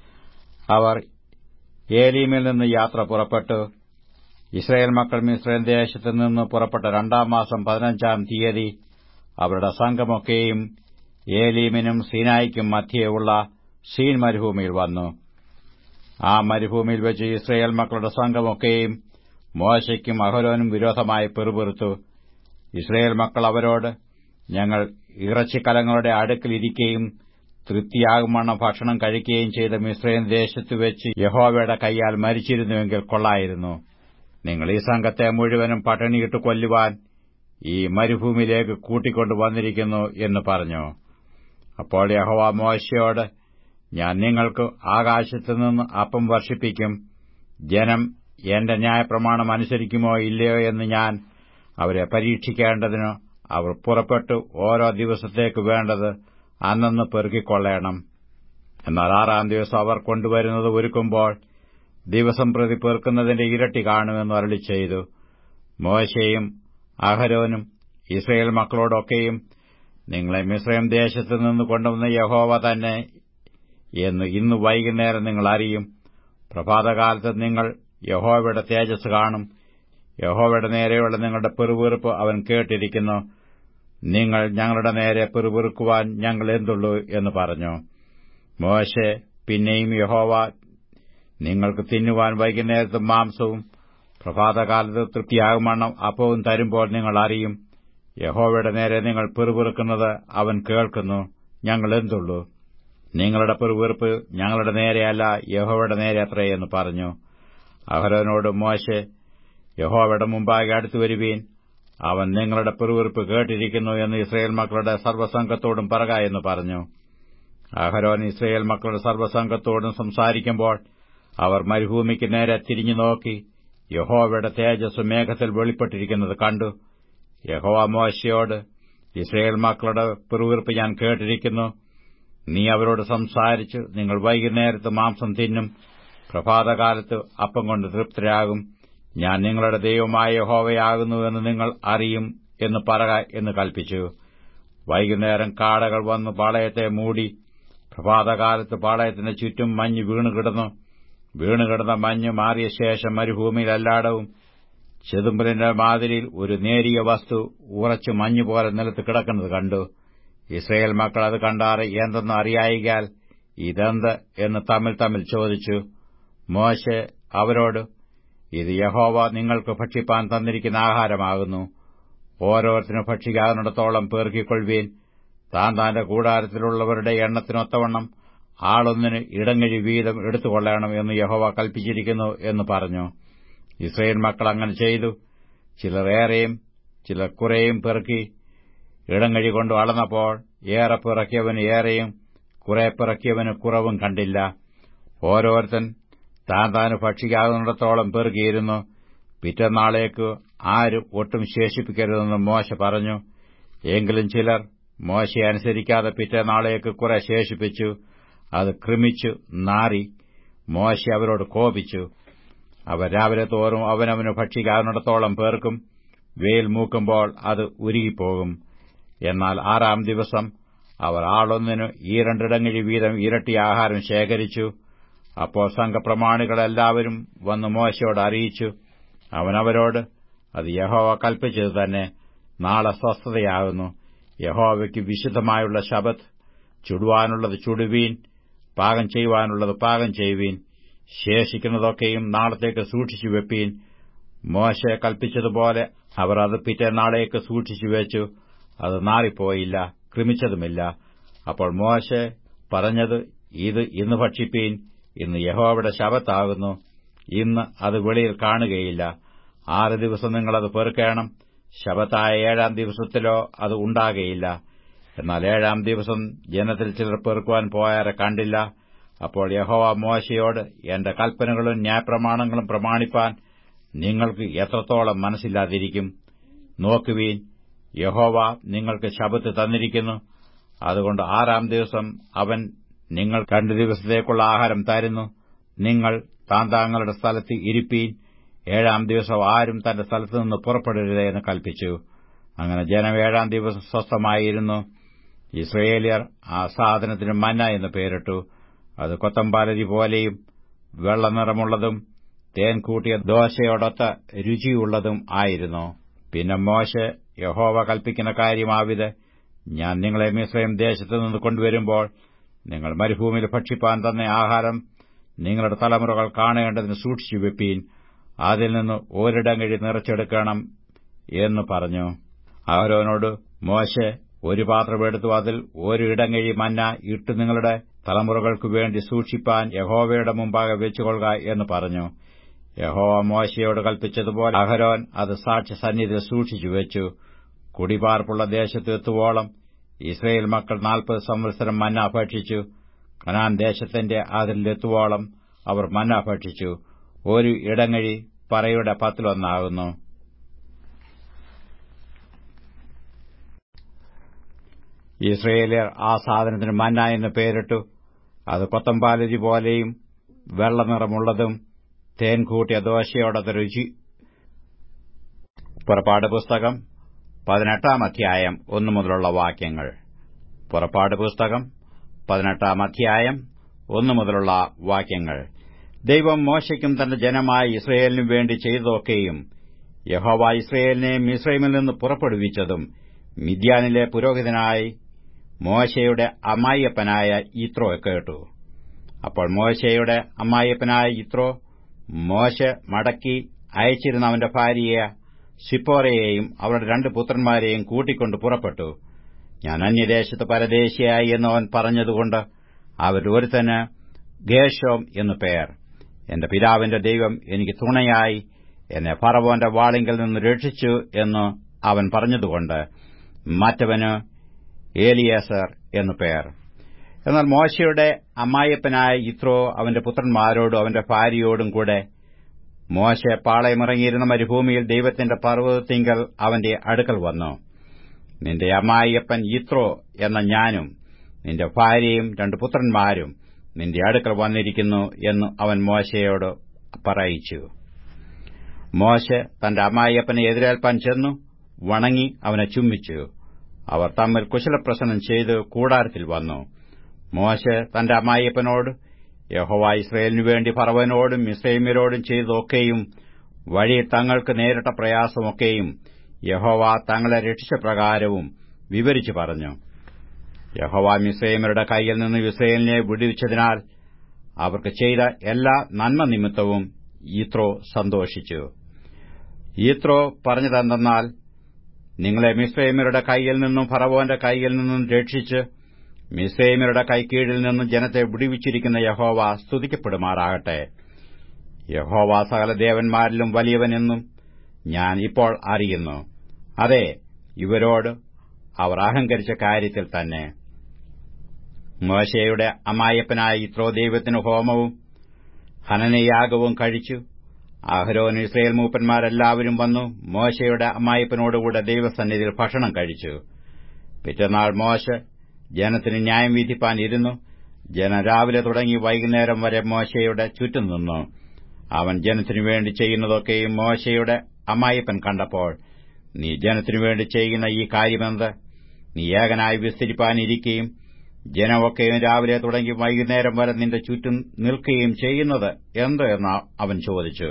അവർ ഏലീമിൽ നിന്ന് യാത്ര പുറപ്പെട്ടു ഇസ്രായേൽ മക്കൾ മിസ്രൈൽ ദേശത്ത് നിന്ന് പുറപ്പെട്ട രണ്ടാം മാസം പതിനഞ്ചാം തീയതി അവരുടെ സംഘമൊക്കെയും ഏലീമിനും സീനായിക്കും മധ്യേയുള്ള സീൻ മരുഭൂമിയിൽ വന്നു ആ മരുഭൂമിയിൽ വെച്ച് ഇസ്രായേൽ മക്കളുടെ സംഘമൊക്കെയും മോശയ്ക്കും അഹരോനും വിരോധമായി പെറുപെറുത്തു ഇസ്രായേൽ മക്കൾ അവരോട് ഞങ്ങൾ ഇറച്ചിക്കലങ്ങളുടെ അടുക്കിലിരിക്കുകയും തൃപ്തിയാകുമണ്ണം ഭക്ഷണം കഴിക്കുകയും ചെയ്ത മിശ്രൈൻ ദേശത്ത് വെച്ച് യഹോവയുടെ കൈയാൽ മരിച്ചിരുന്നുവെങ്കിൽ കൊള്ളായിരുന്നു നിങ്ങൾ ഈ സംഘത്തെ മുഴുവനും പട്ടിണിയിട്ട് കൊല്ലുവാൻ ഈ മരുഭൂമിയിലേക്ക് കൂട്ടിക്കൊണ്ടു വന്നിരിക്കുന്നു എന്ന് പറഞ്ഞു അപ്പോൾ യഹോവ മോശയോട് ഞാൻ നിങ്ങൾക്ക് ആകാശത്തുനിന്ന് അപ്പം വർഷിപ്പിക്കും ജനം എന്റെ ന്യായപ്രമാണം അനുസരിക്കുമോ ഇല്ലയോ എന്ന് ഞാൻ അവരെ പരീക്ഷിക്കേണ്ടതിന് അവർ പുറപ്പെട്ടു ഓരോ ദിവസത്തേക്ക് വേണ്ടത് അന്നന്ന് പെറുക്കിക്കൊള്ളേണം എന്നാൽ ആറാം ദിവസം അവർ കൊണ്ടുവരുന്നത് ഒരുക്കുമ്പോൾ ദിവസം പ്രതി പെറുക്കുന്നതിന്റെ ഇരട്ടി കാണുമെന്ന് അരളി ചെയ്തു മോശയും അഹരോനും ഇസ്രയേൽ മക്കളോടൊക്കെയും നിങ്ങളെ മിശ്രയം ദേശത്ത് നിന്ന് കൊണ്ടുവന്ന യഹോവ തന്നെ എന്ന് ഇന്ന് വൈകുന്നേരം നിങ്ങൾ അറിയും പ്രഭാതകാലത്ത് നിങ്ങൾ യഹോവയുടെ തേജസ് കാണും യഹോവയുടെ നേരെയുള്ള നിങ്ങളുടെ പെറുപെറുപ്പ് അവൻ കേട്ടിരിക്കുന്നു നിങ്ങൾ ഞങ്ങളുടെ നേരെ പെറുപെറുക്കുവാൻ ഞങ്ങൾ എന്തുള്ളൂ എന്ന് പറഞ്ഞു മോശെ പിന്നെയും യഹോവ നിങ്ങൾക്ക് തിന്നുവാൻ വൈകുന്നേരത്ത് മാംസവും പ്രഭാതകാലത്ത് തൃപ്തിയാകുമണ്ണം അപ്പവും തരുമ്പോൾ നിങ്ങൾ അറിയും യഹോവയുടെ നേരെ നിങ്ങൾ പെറുപെറുക്കുന്നത് അവൻ കേൾക്കുന്നു ഞങ്ങൾ എന്തുള്ളൂ നിങ്ങളുടെ പെറുപെറുപ്പ് ഞങ്ങളുടെ നേരെയല്ല യഹോവയുടെ നേരെ അത്രയെന്ന് പറഞ്ഞു അഹരോനോട് മോശെ യഹോവയുടെ മുമ്പാകെ അടുത്തു വരുവീൻ അവൻ നിങ്ങളുടെ പെറുവെറുപ്പ് കേട്ടിരിക്കുന്നു എന്ന് ഇസ്രയേൽ മക്കളുടെ സർവ്വസംഘത്തോടും പറക എന്ന് പറഞ്ഞു അഹരോൻ ഇസ്രയേൽ മക്കളുടെ സർവ്വസംഘത്തോടും സംസാരിക്കുമ്പോൾ അവർ മരുഭൂമിക്ക് നേരെ തിരിഞ്ഞു നോക്കി യഹോവയുടെ തേജസ് മേഘത്തിൽ വെളിപ്പെട്ടിരിക്കുന്നത് കണ്ടു യഹോവ മോശയോട് ഇസ്രയേൽ മക്കളുടെ പെറുവീർപ്പ് ഞാൻ കേട്ടിരിക്കുന്നു നീ അവരോട് സംസാരിച്ച് നിങ്ങൾ വൈകുന്നേരത്ത് മാംസം തിന്നും പ്രഭാതകാലത്ത് അപ്പം കൊണ്ട് തൃപ്തരാകും ഞാൻ നിങ്ങളുടെ ദൈവമായ യഹോവയാകുന്നുവെന്ന് നിങ്ങൾ അറിയും എന്ന് പറക എന്ന് കൽപ്പിച്ചു വൈകുന്നേരം കാടകൾ വന്ന് പാളയത്തെ മൂടി പ്രഭാതകാലത്ത് പാളയത്തിന് ചുറ്റും മഞ്ഞ് വീണുകിടന്നു വീണുകിടന്ന മഞ്ഞ് മാറിയ ശേഷം മരുഭൂമിയിൽ എല്ലായിടവും ചെതുമ്പലിന്റെ മാതിരിയിൽ ഒരു നേരിയ വസ്തു ഉറച്ചു മഞ്ഞുപോലെ നിലത്ത് കിടക്കുന്നത് കണ്ടു ഇസ്രയേൽ മക്കൾ അത് കണ്ടാറ് എന്തെന്ന് അറിയായികാൽ ഇതെന്ത് എന്ന് തമ്മിൽ തമ്മിൽ ചോദിച്ചു മോശെ അവരോട് ഇത് യഹോവ നിങ്ങൾക്ക് ഭക്ഷിപ്പാൻ തന്നിരിക്കുന്ന ആഹാരമാകുന്നു ഓരോരുത്തരും ഭക്ഷിക്കാവുന്നിടത്തോളം പേർക്കിക്കൊള്ളുവീൻ താൻ താന്റെ കൂടാരത്തിലുള്ളവരുടെ എണ്ണത്തിനൊത്തവണ്ണം ആളൊന്നിന് ഇടങ്ങഴി വീതം എടുത്തുകൊള്ളണം എന്ന് യഹോവ കൽപ്പിച്ചിരിക്കുന്നു എന്ന് പറഞ്ഞു ഇസ്രയേൽ മക്കൾ അങ്ങനെ ചെയ്തു ചിലർ ഏറെയും ചിലർ കുറേയും പെറുക്കി ഇടങ്ങഴി കൊണ്ട് അളന്നപ്പോൾ ഏറെ പിറക്കിയവന് ഏറെയും കുറെ പിറക്കിയവന് കുറവും കണ്ടില്ല ഓരോരുത്തൻ താൻ താന് ഭക്ഷിക്കാവുന്നിടത്തോളം പെറുകിയിരുന്നു പിറ്റന്നാളേക്ക് ആരും ഒട്ടും ശേഷിപ്പിക്കരുതെന്ന് മോശ പറഞ്ഞു എങ്കിലും ചിലർ മോശയെ അനുസരിക്കാതെ പിറ്റേനാളേക്ക് കുറെ ശേഷിപ്പിച്ചു അത് ക്രമിച്ചു നാറി മോശ അവരോട് കോപിച്ചു അവർ രാവിലെ തോറും അവനവന് ഭക്ഷിക്കാവുന്നിടത്തോളം പേർക്കും വെയിൽ മൂക്കുമ്പോൾ അത് ഉരുകിപ്പോകും എന്നാൽ ആറാം ദിവസം അവർ ആളൊന്നിന് ഈ രണ്ടിടങ്ങഴി വീതം ഇരട്ടി ആഹാരം ശേഖരിച്ചു അപ്പോൾ സംഘപ്രമാണികളെല്ലാവരും വന്ന് മോശയോട് അറിയിച്ചു അവനവരോട് അത് യഹോവ കൽപ്പിച്ചത് തന്നെ നാളെ സ്വസ്ഥതയാകുന്നു യഹോവയ്ക്ക് വിശുദ്ധമായുള്ള ശബത്ത് ചുടുവാനുള്ളത് ചുടുവീൻ പാകം ചെയ്യുവാനുള്ളത് പാകം ചെയ്യുവീൻ ശേഷിക്കുന്നതൊക്കെയും നാളത്തേക്ക് സൂക്ഷിച്ചു വെപ്പീൻ മോശ കൽപ്പിച്ചതുപോലെ അവർ അത് പിറ്റേനാളേക്ക് സൂക്ഷിച്ചു വെച്ചു അത് നാറിപ്പോയില്ല ക്രമിച്ചതുമില്ല അപ്പോൾ മോശ പറഞ്ഞത് ഇത് ഇന്ന് ഭക്ഷിപ്പീൻ ഇന്ന് യഹോവയുടെ ശബത്താകുന്നു ഇന്ന് അത് വെളിയിൽ കാണുകയില്ല ആറ് ദിവസം നിങ്ങളത് പെറുക്കേണം ശബത്തായ ഏഴാം ദിവസത്തിലോ അത് ഉണ്ടാകയില്ല എന്നാൽ ഏഴാം ദിവസം ജനത്തിൽ ചിലർ പെറുക്കുവാൻ പോയാരെ കണ്ടില്ല അപ്പോൾ യഹോവ മോശയോട് എന്റെ കൽപ്പനകളും ന്യായപ്രമാണങ്ങളും പ്രമാണിപ്പാൻ നിങ്ങൾക്ക് എത്രത്തോളം മനസ്സില്ലാതിരിക്കും നോക്കുവീൻ യഹോവ നിങ്ങൾക്ക് ശബത്ത് തന്നിരിക്കുന്നു അതുകൊണ്ട് ആറാം ദിവസം അവൻ നിങ്ങൾ രണ്ടു ദിവസത്തേക്കുള്ള ആഹാരം തരുന്നു നിങ്ങൾ താൻ താങ്കളുടെ സ്ഥലത്ത് ഇരിപ്പീൻ ഏഴാം ദിവസം ആരും തന്റെ സ്ഥലത്തു നിന്ന് പുറപ്പെടരുത് എന്ന് കൽപ്പിച്ചു അങ്ങനെ ജനം ഏഴാം ദിവസം സ്വസ്ഥമായിരുന്നു ഇസ്രയേലിയർ ആ സാധനത്തിന് മന്ന എന്ന് പേരിട്ടു അത് കൊത്തമ്പാലരി പോലെയും വെള്ളനിറമുള്ളതും തേൻ കൂട്ടിയ ദോശയോടൊത്ത രുചിയുള്ളതും ആയിരുന്നു പിന്നെ മോശെ യഹോവ കൽപ്പിക്കുന്ന കാര്യമാവിത് ഞാൻ നിങ്ങളെ മിശ്രയം ദേശത്തു നിന്ന് കൊണ്ടുവരുമ്പോൾ നിങ്ങൾ മരുഭൂമിയിൽ ഭക്ഷിപ്പാൻ തന്ന ആഹാരം നിങ്ങളുടെ തലമുറകൾ കാണേണ്ടതിന് സൂക്ഷിച്ചു വെപ്പീൻ അതിൽ നിന്ന് ഒരിടങ്ങഴി നിറച്ചെടുക്കണം എന്ന് പറഞ്ഞു അവരോനോട് മോശെ ഒരു പാത്രമെടുത്തു അതിൽ ഒരു ഇടങ്ങഴി മന്ന ഇട്ട് നിങ്ങളുടെ തലമുറകൾക്കു വേണ്ടി സൂക്ഷിപ്പാൻ യഹോവയുടെ മുമ്പാകെ വെച്ചുകൊള്ളുക എന്ന് പറഞ്ഞു യഹോവ മോശയോട് കൽപ്പിച്ചതുപോലെ അഹരോൻ അത് സാക്ഷ്യ സന്നിധിയിൽ സൂക്ഷിച്ചു വെച്ചു കുടിപാർപ്പുള്ള ദേശത്ത് എത്തുവോളം ഇസ്രയേൽ മക്കൾ നാൽപ്പത് സംവത്സരം മന്ന ഭക്ഷിച്ചു കനാൻ ദേശത്തിന്റെ അതിലെത്തുവോളം അവർ മന്ന ഭക്ഷിച്ചു ഒരു ഇടങ്ങഴി പറയുടെ പത്തിലൊന്നാകുന്നു ഇസ്രയേലിയർ ആ സാധനത്തിന് മന്ന എന്ന് പേരിട്ടു അത് കൊത്തമ്പാലരി പോലെയും വെള്ളനിറമുള്ളതും തേൻ കൂട്ടിയ ദോശയോടൊത്ത രുചി പുറപ്പാട് പുസ്തകം പതിനെട്ടാം അധ്യായം ഒന്നു മുതലുള്ള വാക്യങ്ങൾ പുറപ്പാട് പുസ്തകം പതിനെട്ടാം അധ്യായം ഒന്നു മുതലുള്ള വാക്യങ്ങൾ ദൈവം മോശയ്ക്കും തന്റെ ജനമായ ഇസ്രയേലിനും വേണ്ടി ചെയ്തതൊക്കെയും യഹോവ ഇസ്രയേലിനെ മിസ്രൈമിൽ നിന്ന് പുറപ്പെടുവിച്ചതും മിദ്യാനിലെ പുരോഹിതനായി മോശയുടെ അമ്മായിയപ്പനായ ഇത്രോ കേട്ടു അപ്പോൾ മോശയുടെ അമ്മായിയപ്പനായ ഇത്രോ മോശ മടക്കി അയച്ചിരുന്ന അവന്റെ ഭാര്യയെ സിപ്പോറയെയും അവരുടെ രണ്ട് പുത്രന്മാരെയും കൂട്ടിക്കൊണ്ട് പുറപ്പെട്ടു ഞാൻ അന്യദേശത്ത് പരദേശിയായി എന്ന് അവൻ പറഞ്ഞതുകൊണ്ട് അവരൊരുത്തന് ഗേഷോം എന്നു പേർ എന്റെ പിതാവിന്റെ ദൈവം എനിക്ക് തുണയായി എന്നെ ഫറവോന്റെ വാളിങ്കിൽ നിന്ന് രക്ഷിച്ചു എന്ന് അവൻ പറഞ്ഞതുകൊണ്ട് മറ്റവന് ഏലിയാസർ എന്നു പേർ എന്നാൽ മോശയുടെ അമ്മായിയപ്പനായ ഇത്രോ അവന്റെ പുത്രന്മാരോടും അവന്റെ ഭാര്യയോടും കൂടെ മോശ പാളയമിറങ്ങിയിരുന്ന മരുഭൂമിയിൽ ദൈവത്തിന്റെ പർവ്വതത്തിങ്കൽ അവന്റെ അടുക്കൽ വന്നു നിന്റെ അമ്മായിയപ്പൻ ഇത്രോ എന്ന ഞാനും നിന്റെ ഭാര്യയും രണ്ട് പുത്രന്മാരും നിന്റെ അടുക്കൽ വന്നിരിക്കുന്നു എന്ന് അവൻ മോശയോട് പറയിച്ചു മോശ തന്റെ അമ്മായിയപ്പനെ എതിരേൽപ്പാൻ ചെന്നു വണങ്ങി അവനെ ചുംബിച്ചു അവർ തമ്മിൽ കുശലപ്രസനം ചെയ്ത് കൂടാരത്തിൽ വന്നു മോശ തന്റെ അമ്മായിയപ്പനോട് യഹോവ ഇസ്രയേലിനു വേണ്ടി ഫറവനോടും ഇസ്രയേമ്യരോടും ചെയ്തതൊക്കെയും വഴി തങ്ങൾക്ക് നേരിട്ട പ്രയാസമൊക്കെയും യഹോവ തങ്ങളെ രക്ഷിച്ച പ്രകാരവും വിവരിച്ചു പറഞ്ഞു യഹോവ മിസ്രൈമരുടെ കൈയിൽ നിന്ന് ഇസ്രയേലിനെ വിടുവിച്ചതിനാൽ അവർക്ക് ചെയ്ത എല്ലാ നന്മ നിമിത്തവും ഈത്രോ സന്തോഷിച്ചു ഈത്രോ പറഞ്ഞതെന്തെന്നാൽ നിങ്ങളെ മിസ്രൈമരുടെ കൈയിൽ നിന്നും ഫറവോന്റെ കൈയിൽ നിന്നും രക്ഷിച്ച് മിസ്രൈമരുടെ കൈക്കീഴിൽ നിന്നും ജനത്തെ വിടുവിച്ചിരിക്കുന്ന യഹോവ സ്തുതിക്കപ്പെടുമാറാകട്ടെ യഹോവ സകല ദേവന്മാരിലും വലിയവനെന്നും ഞാൻ ഇപ്പോൾ അറിയുന്നു അതെ ഇവരോട് അവർ അഹങ്കരിച്ച കാര്യത്തിൽ തന്നെ മോശയുടെ അമ്മായപ്പനായ ഇത്രോ ദൈവത്തിന് ഹോമവും ഹനനയാഗവും കഴിച്ചു അഹരോൻ ഇസ്രയേൽ മൂപ്പന്മാരെല്ലാവരും വന്നു മോശയുടെ അമ്മായപ്പനോടുകൂടെ ദൈവസന്നിധിയിൽ ഭക്ഷണം കഴിച്ചു പിറ്റന്നാൾ മോശ ജനത്തിന് ന്യായം വിധിപ്പാൻ ഇരുന്നു ജനം രാവിലെ തുടങ്ങി വൈകുന്നേരം വരെ മോശയുടെ ചുറ്റും നിന്നു അവൻ ജനത്തിനു വേണ്ടി ചെയ്യുന്നതൊക്കെയും മോശയുടെ അമ്മായിപ്പൻ കണ്ടപ്പോൾ നീ ജനത്തിനു വേണ്ടി ചെയ്യുന്ന ഈ കാര്യമെന്ത് നീ ഏകനായി വിസ്തരിപ്പാനിരിക്കുകയും ജനമൊക്കെയും രാവിലെ തുടങ്ങി വൈകുന്നേരം വരെ നിന്റെ ചുറ്റും നിൽക്കുകയും ചെയ്യുന്നത് എന്ത് എന്ന് അവൻ ചോദിച്ചു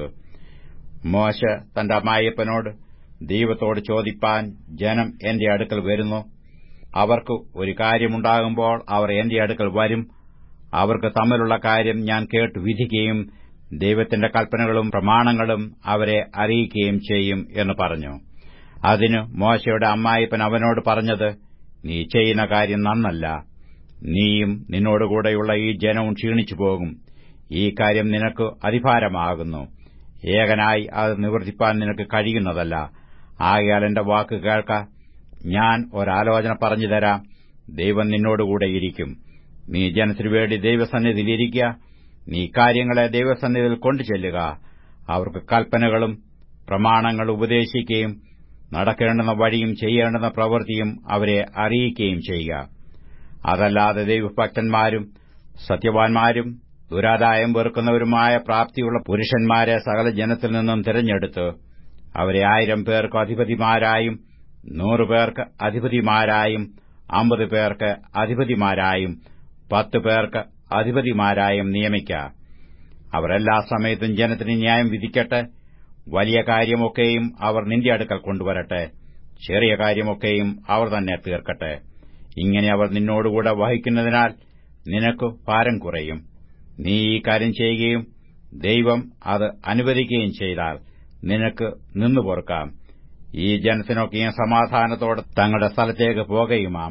മോശ തന്റെ അമ്മായിപ്പനോട് ദൈവത്തോട് ചോദിപ്പാൻ ജനം എന്റെ അടുക്കൽ വരുന്നു അവർക്ക് ഒരു കാര്യമുണ്ടാകുമ്പോൾ അവർ എന്റെ അടുക്കൽ വരും അവർക്ക് തമ്മിലുള്ള കാര്യം ഞാൻ കേട്ട് വിധിക്കുകയും ദൈവത്തിന്റെ കൽപ്പനകളും പ്രമാണങ്ങളും അവരെ അറിയിക്കുകയും ചെയ്യും എന്ന് പറഞ്ഞു അതിന് മോശയുടെ അമ്മായിപ്പൻ അവനോട് പറഞ്ഞത് നീ ചെയ്യുന്ന കാര്യം നന്നല്ല നീയും നിന്നോടുകൂടെയുള്ള ഈ ജനവും ക്ഷീണിച്ചു പോകും ഈ കാര്യം നിനക്ക് അതിഭാരമാകുന്നു ഏകനായി അത് നിവർത്തിപ്പാൻ നിനക്ക് കഴിയുന്നതല്ല ആകയാൽ എന്റെ വാക്ക് കേൾക്ക ഞാൻ ഒരാലോചന പറഞ്ഞു തരാം ദൈവം നിന്നോടുകൂടെയിരിക്കും നീ ജനത്തിനു വേണ്ടി ദൈവസന്നിധിയിലിരിക്കുക നീ കാര്യങ്ങളെ ദൈവസന്നിധിയിൽ കൊണ്ടു ചെല്ലുക അവർക്ക് കൽപ്പനകളും പ്രമാണങ്ങൾ ഉപദേശിക്കുകയും നടക്കേണ്ടുന്ന വഴിയും ചെയ്യേണ്ടുന്ന പ്രവൃത്തിയും അവരെ അറിയിക്കുകയും ചെയ്യുക അതല്ലാതെ ദൈവഭക്തന്മാരും സത്യവാൻമാരും ദുരാദായം വെറുക്കുന്നവരുമായ പ്രാപ്തിയുള്ള പുരുഷന്മാരെ സകല ജനത്തിൽ നിന്നും തിരഞ്ഞെടുത്ത് അവരെ ആയിരം പേർക്ക് അധിപതിമാരായും നൂറുപേർക്ക് അധിപതിമാരായും അമ്പത് പേർക്ക് അധിപതിമാരായും പത്ത് പേർക്ക് അധിപതിമാരായും നിയമിക്കാം അവർ എല്ലാ സമയത്തും ജനത്തിന് ന്യായം വിധിക്കട്ടെ വലിയ കാര്യമൊക്കെയും അവർ നിന്റെ അടുക്കൽ കൊണ്ടുവരട്ടെ ചെറിയ കാര്യമൊക്കെയും അവർ തന്നെ തീർക്കട്ടെ ഇങ്ങനെ അവർ നിന്നോടുകൂടെ വഹിക്കുന്നതിനാൽ നിനക്ക് ഭാരം കുറയും നീ ഈ കാര്യം ചെയ്യുകയും ദൈവം അത് അനുവദിക്കുകയും ചെയ്താൽ നിനക്ക് നിന്നു പൊറുക്കാം ഈ ജനത്തിനൊക്കെയും സമാധാനത്തോടെ തങ്ങളുടെ സ്ഥലത്തേക്ക് പോകുകയുമാം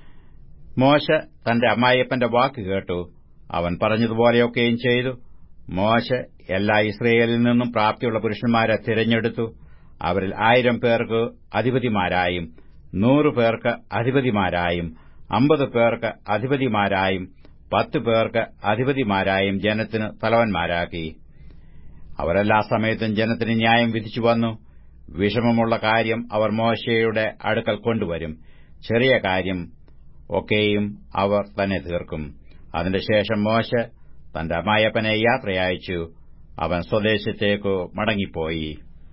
മോശ തന്റെ അമ്മായിയപ്പന്റെ വാക്ക് കേട്ടു അവൻ പറഞ്ഞതുപോലെയൊക്കെയും ചെയ്തു മോശ എല്ലാ ഇസ്രയേലിൽ നിന്നും പ്രാപ്തിയുള്ള പുരുഷന്മാരെ തിരഞ്ഞെടുത്തു അവരിൽ ആയിരം പേർക്ക് അധിപതിമാരായും നൂറു പേർക്ക് അധിപതിമാരായും അമ്പത് പേർക്ക് അധിപതിമാരായും പത്ത് പേർക്ക് അധിപതിമാരായും ജനത്തിന് തലവന്മാരാക്കി അവരെല്ലാ സമയത്തും ജനത്തിന് ന്യായം വിധിച്ചു വന്നു വിഷമമുള്ള കാര്യം അവർ മോശയുടെ അടുക്കൽ കൊണ്ടുവരും ചെറിയ കാര്യം ഒക്കെയും അവർ തന്നെ തീർക്കും അതിന്റെ ശേഷം മോശ തന്റെ അമ്മായപ്പനെ യാത്രയയച്ചു അവൻ സ്വദേശത്തേക്കു മടങ്ങിപ്പോയി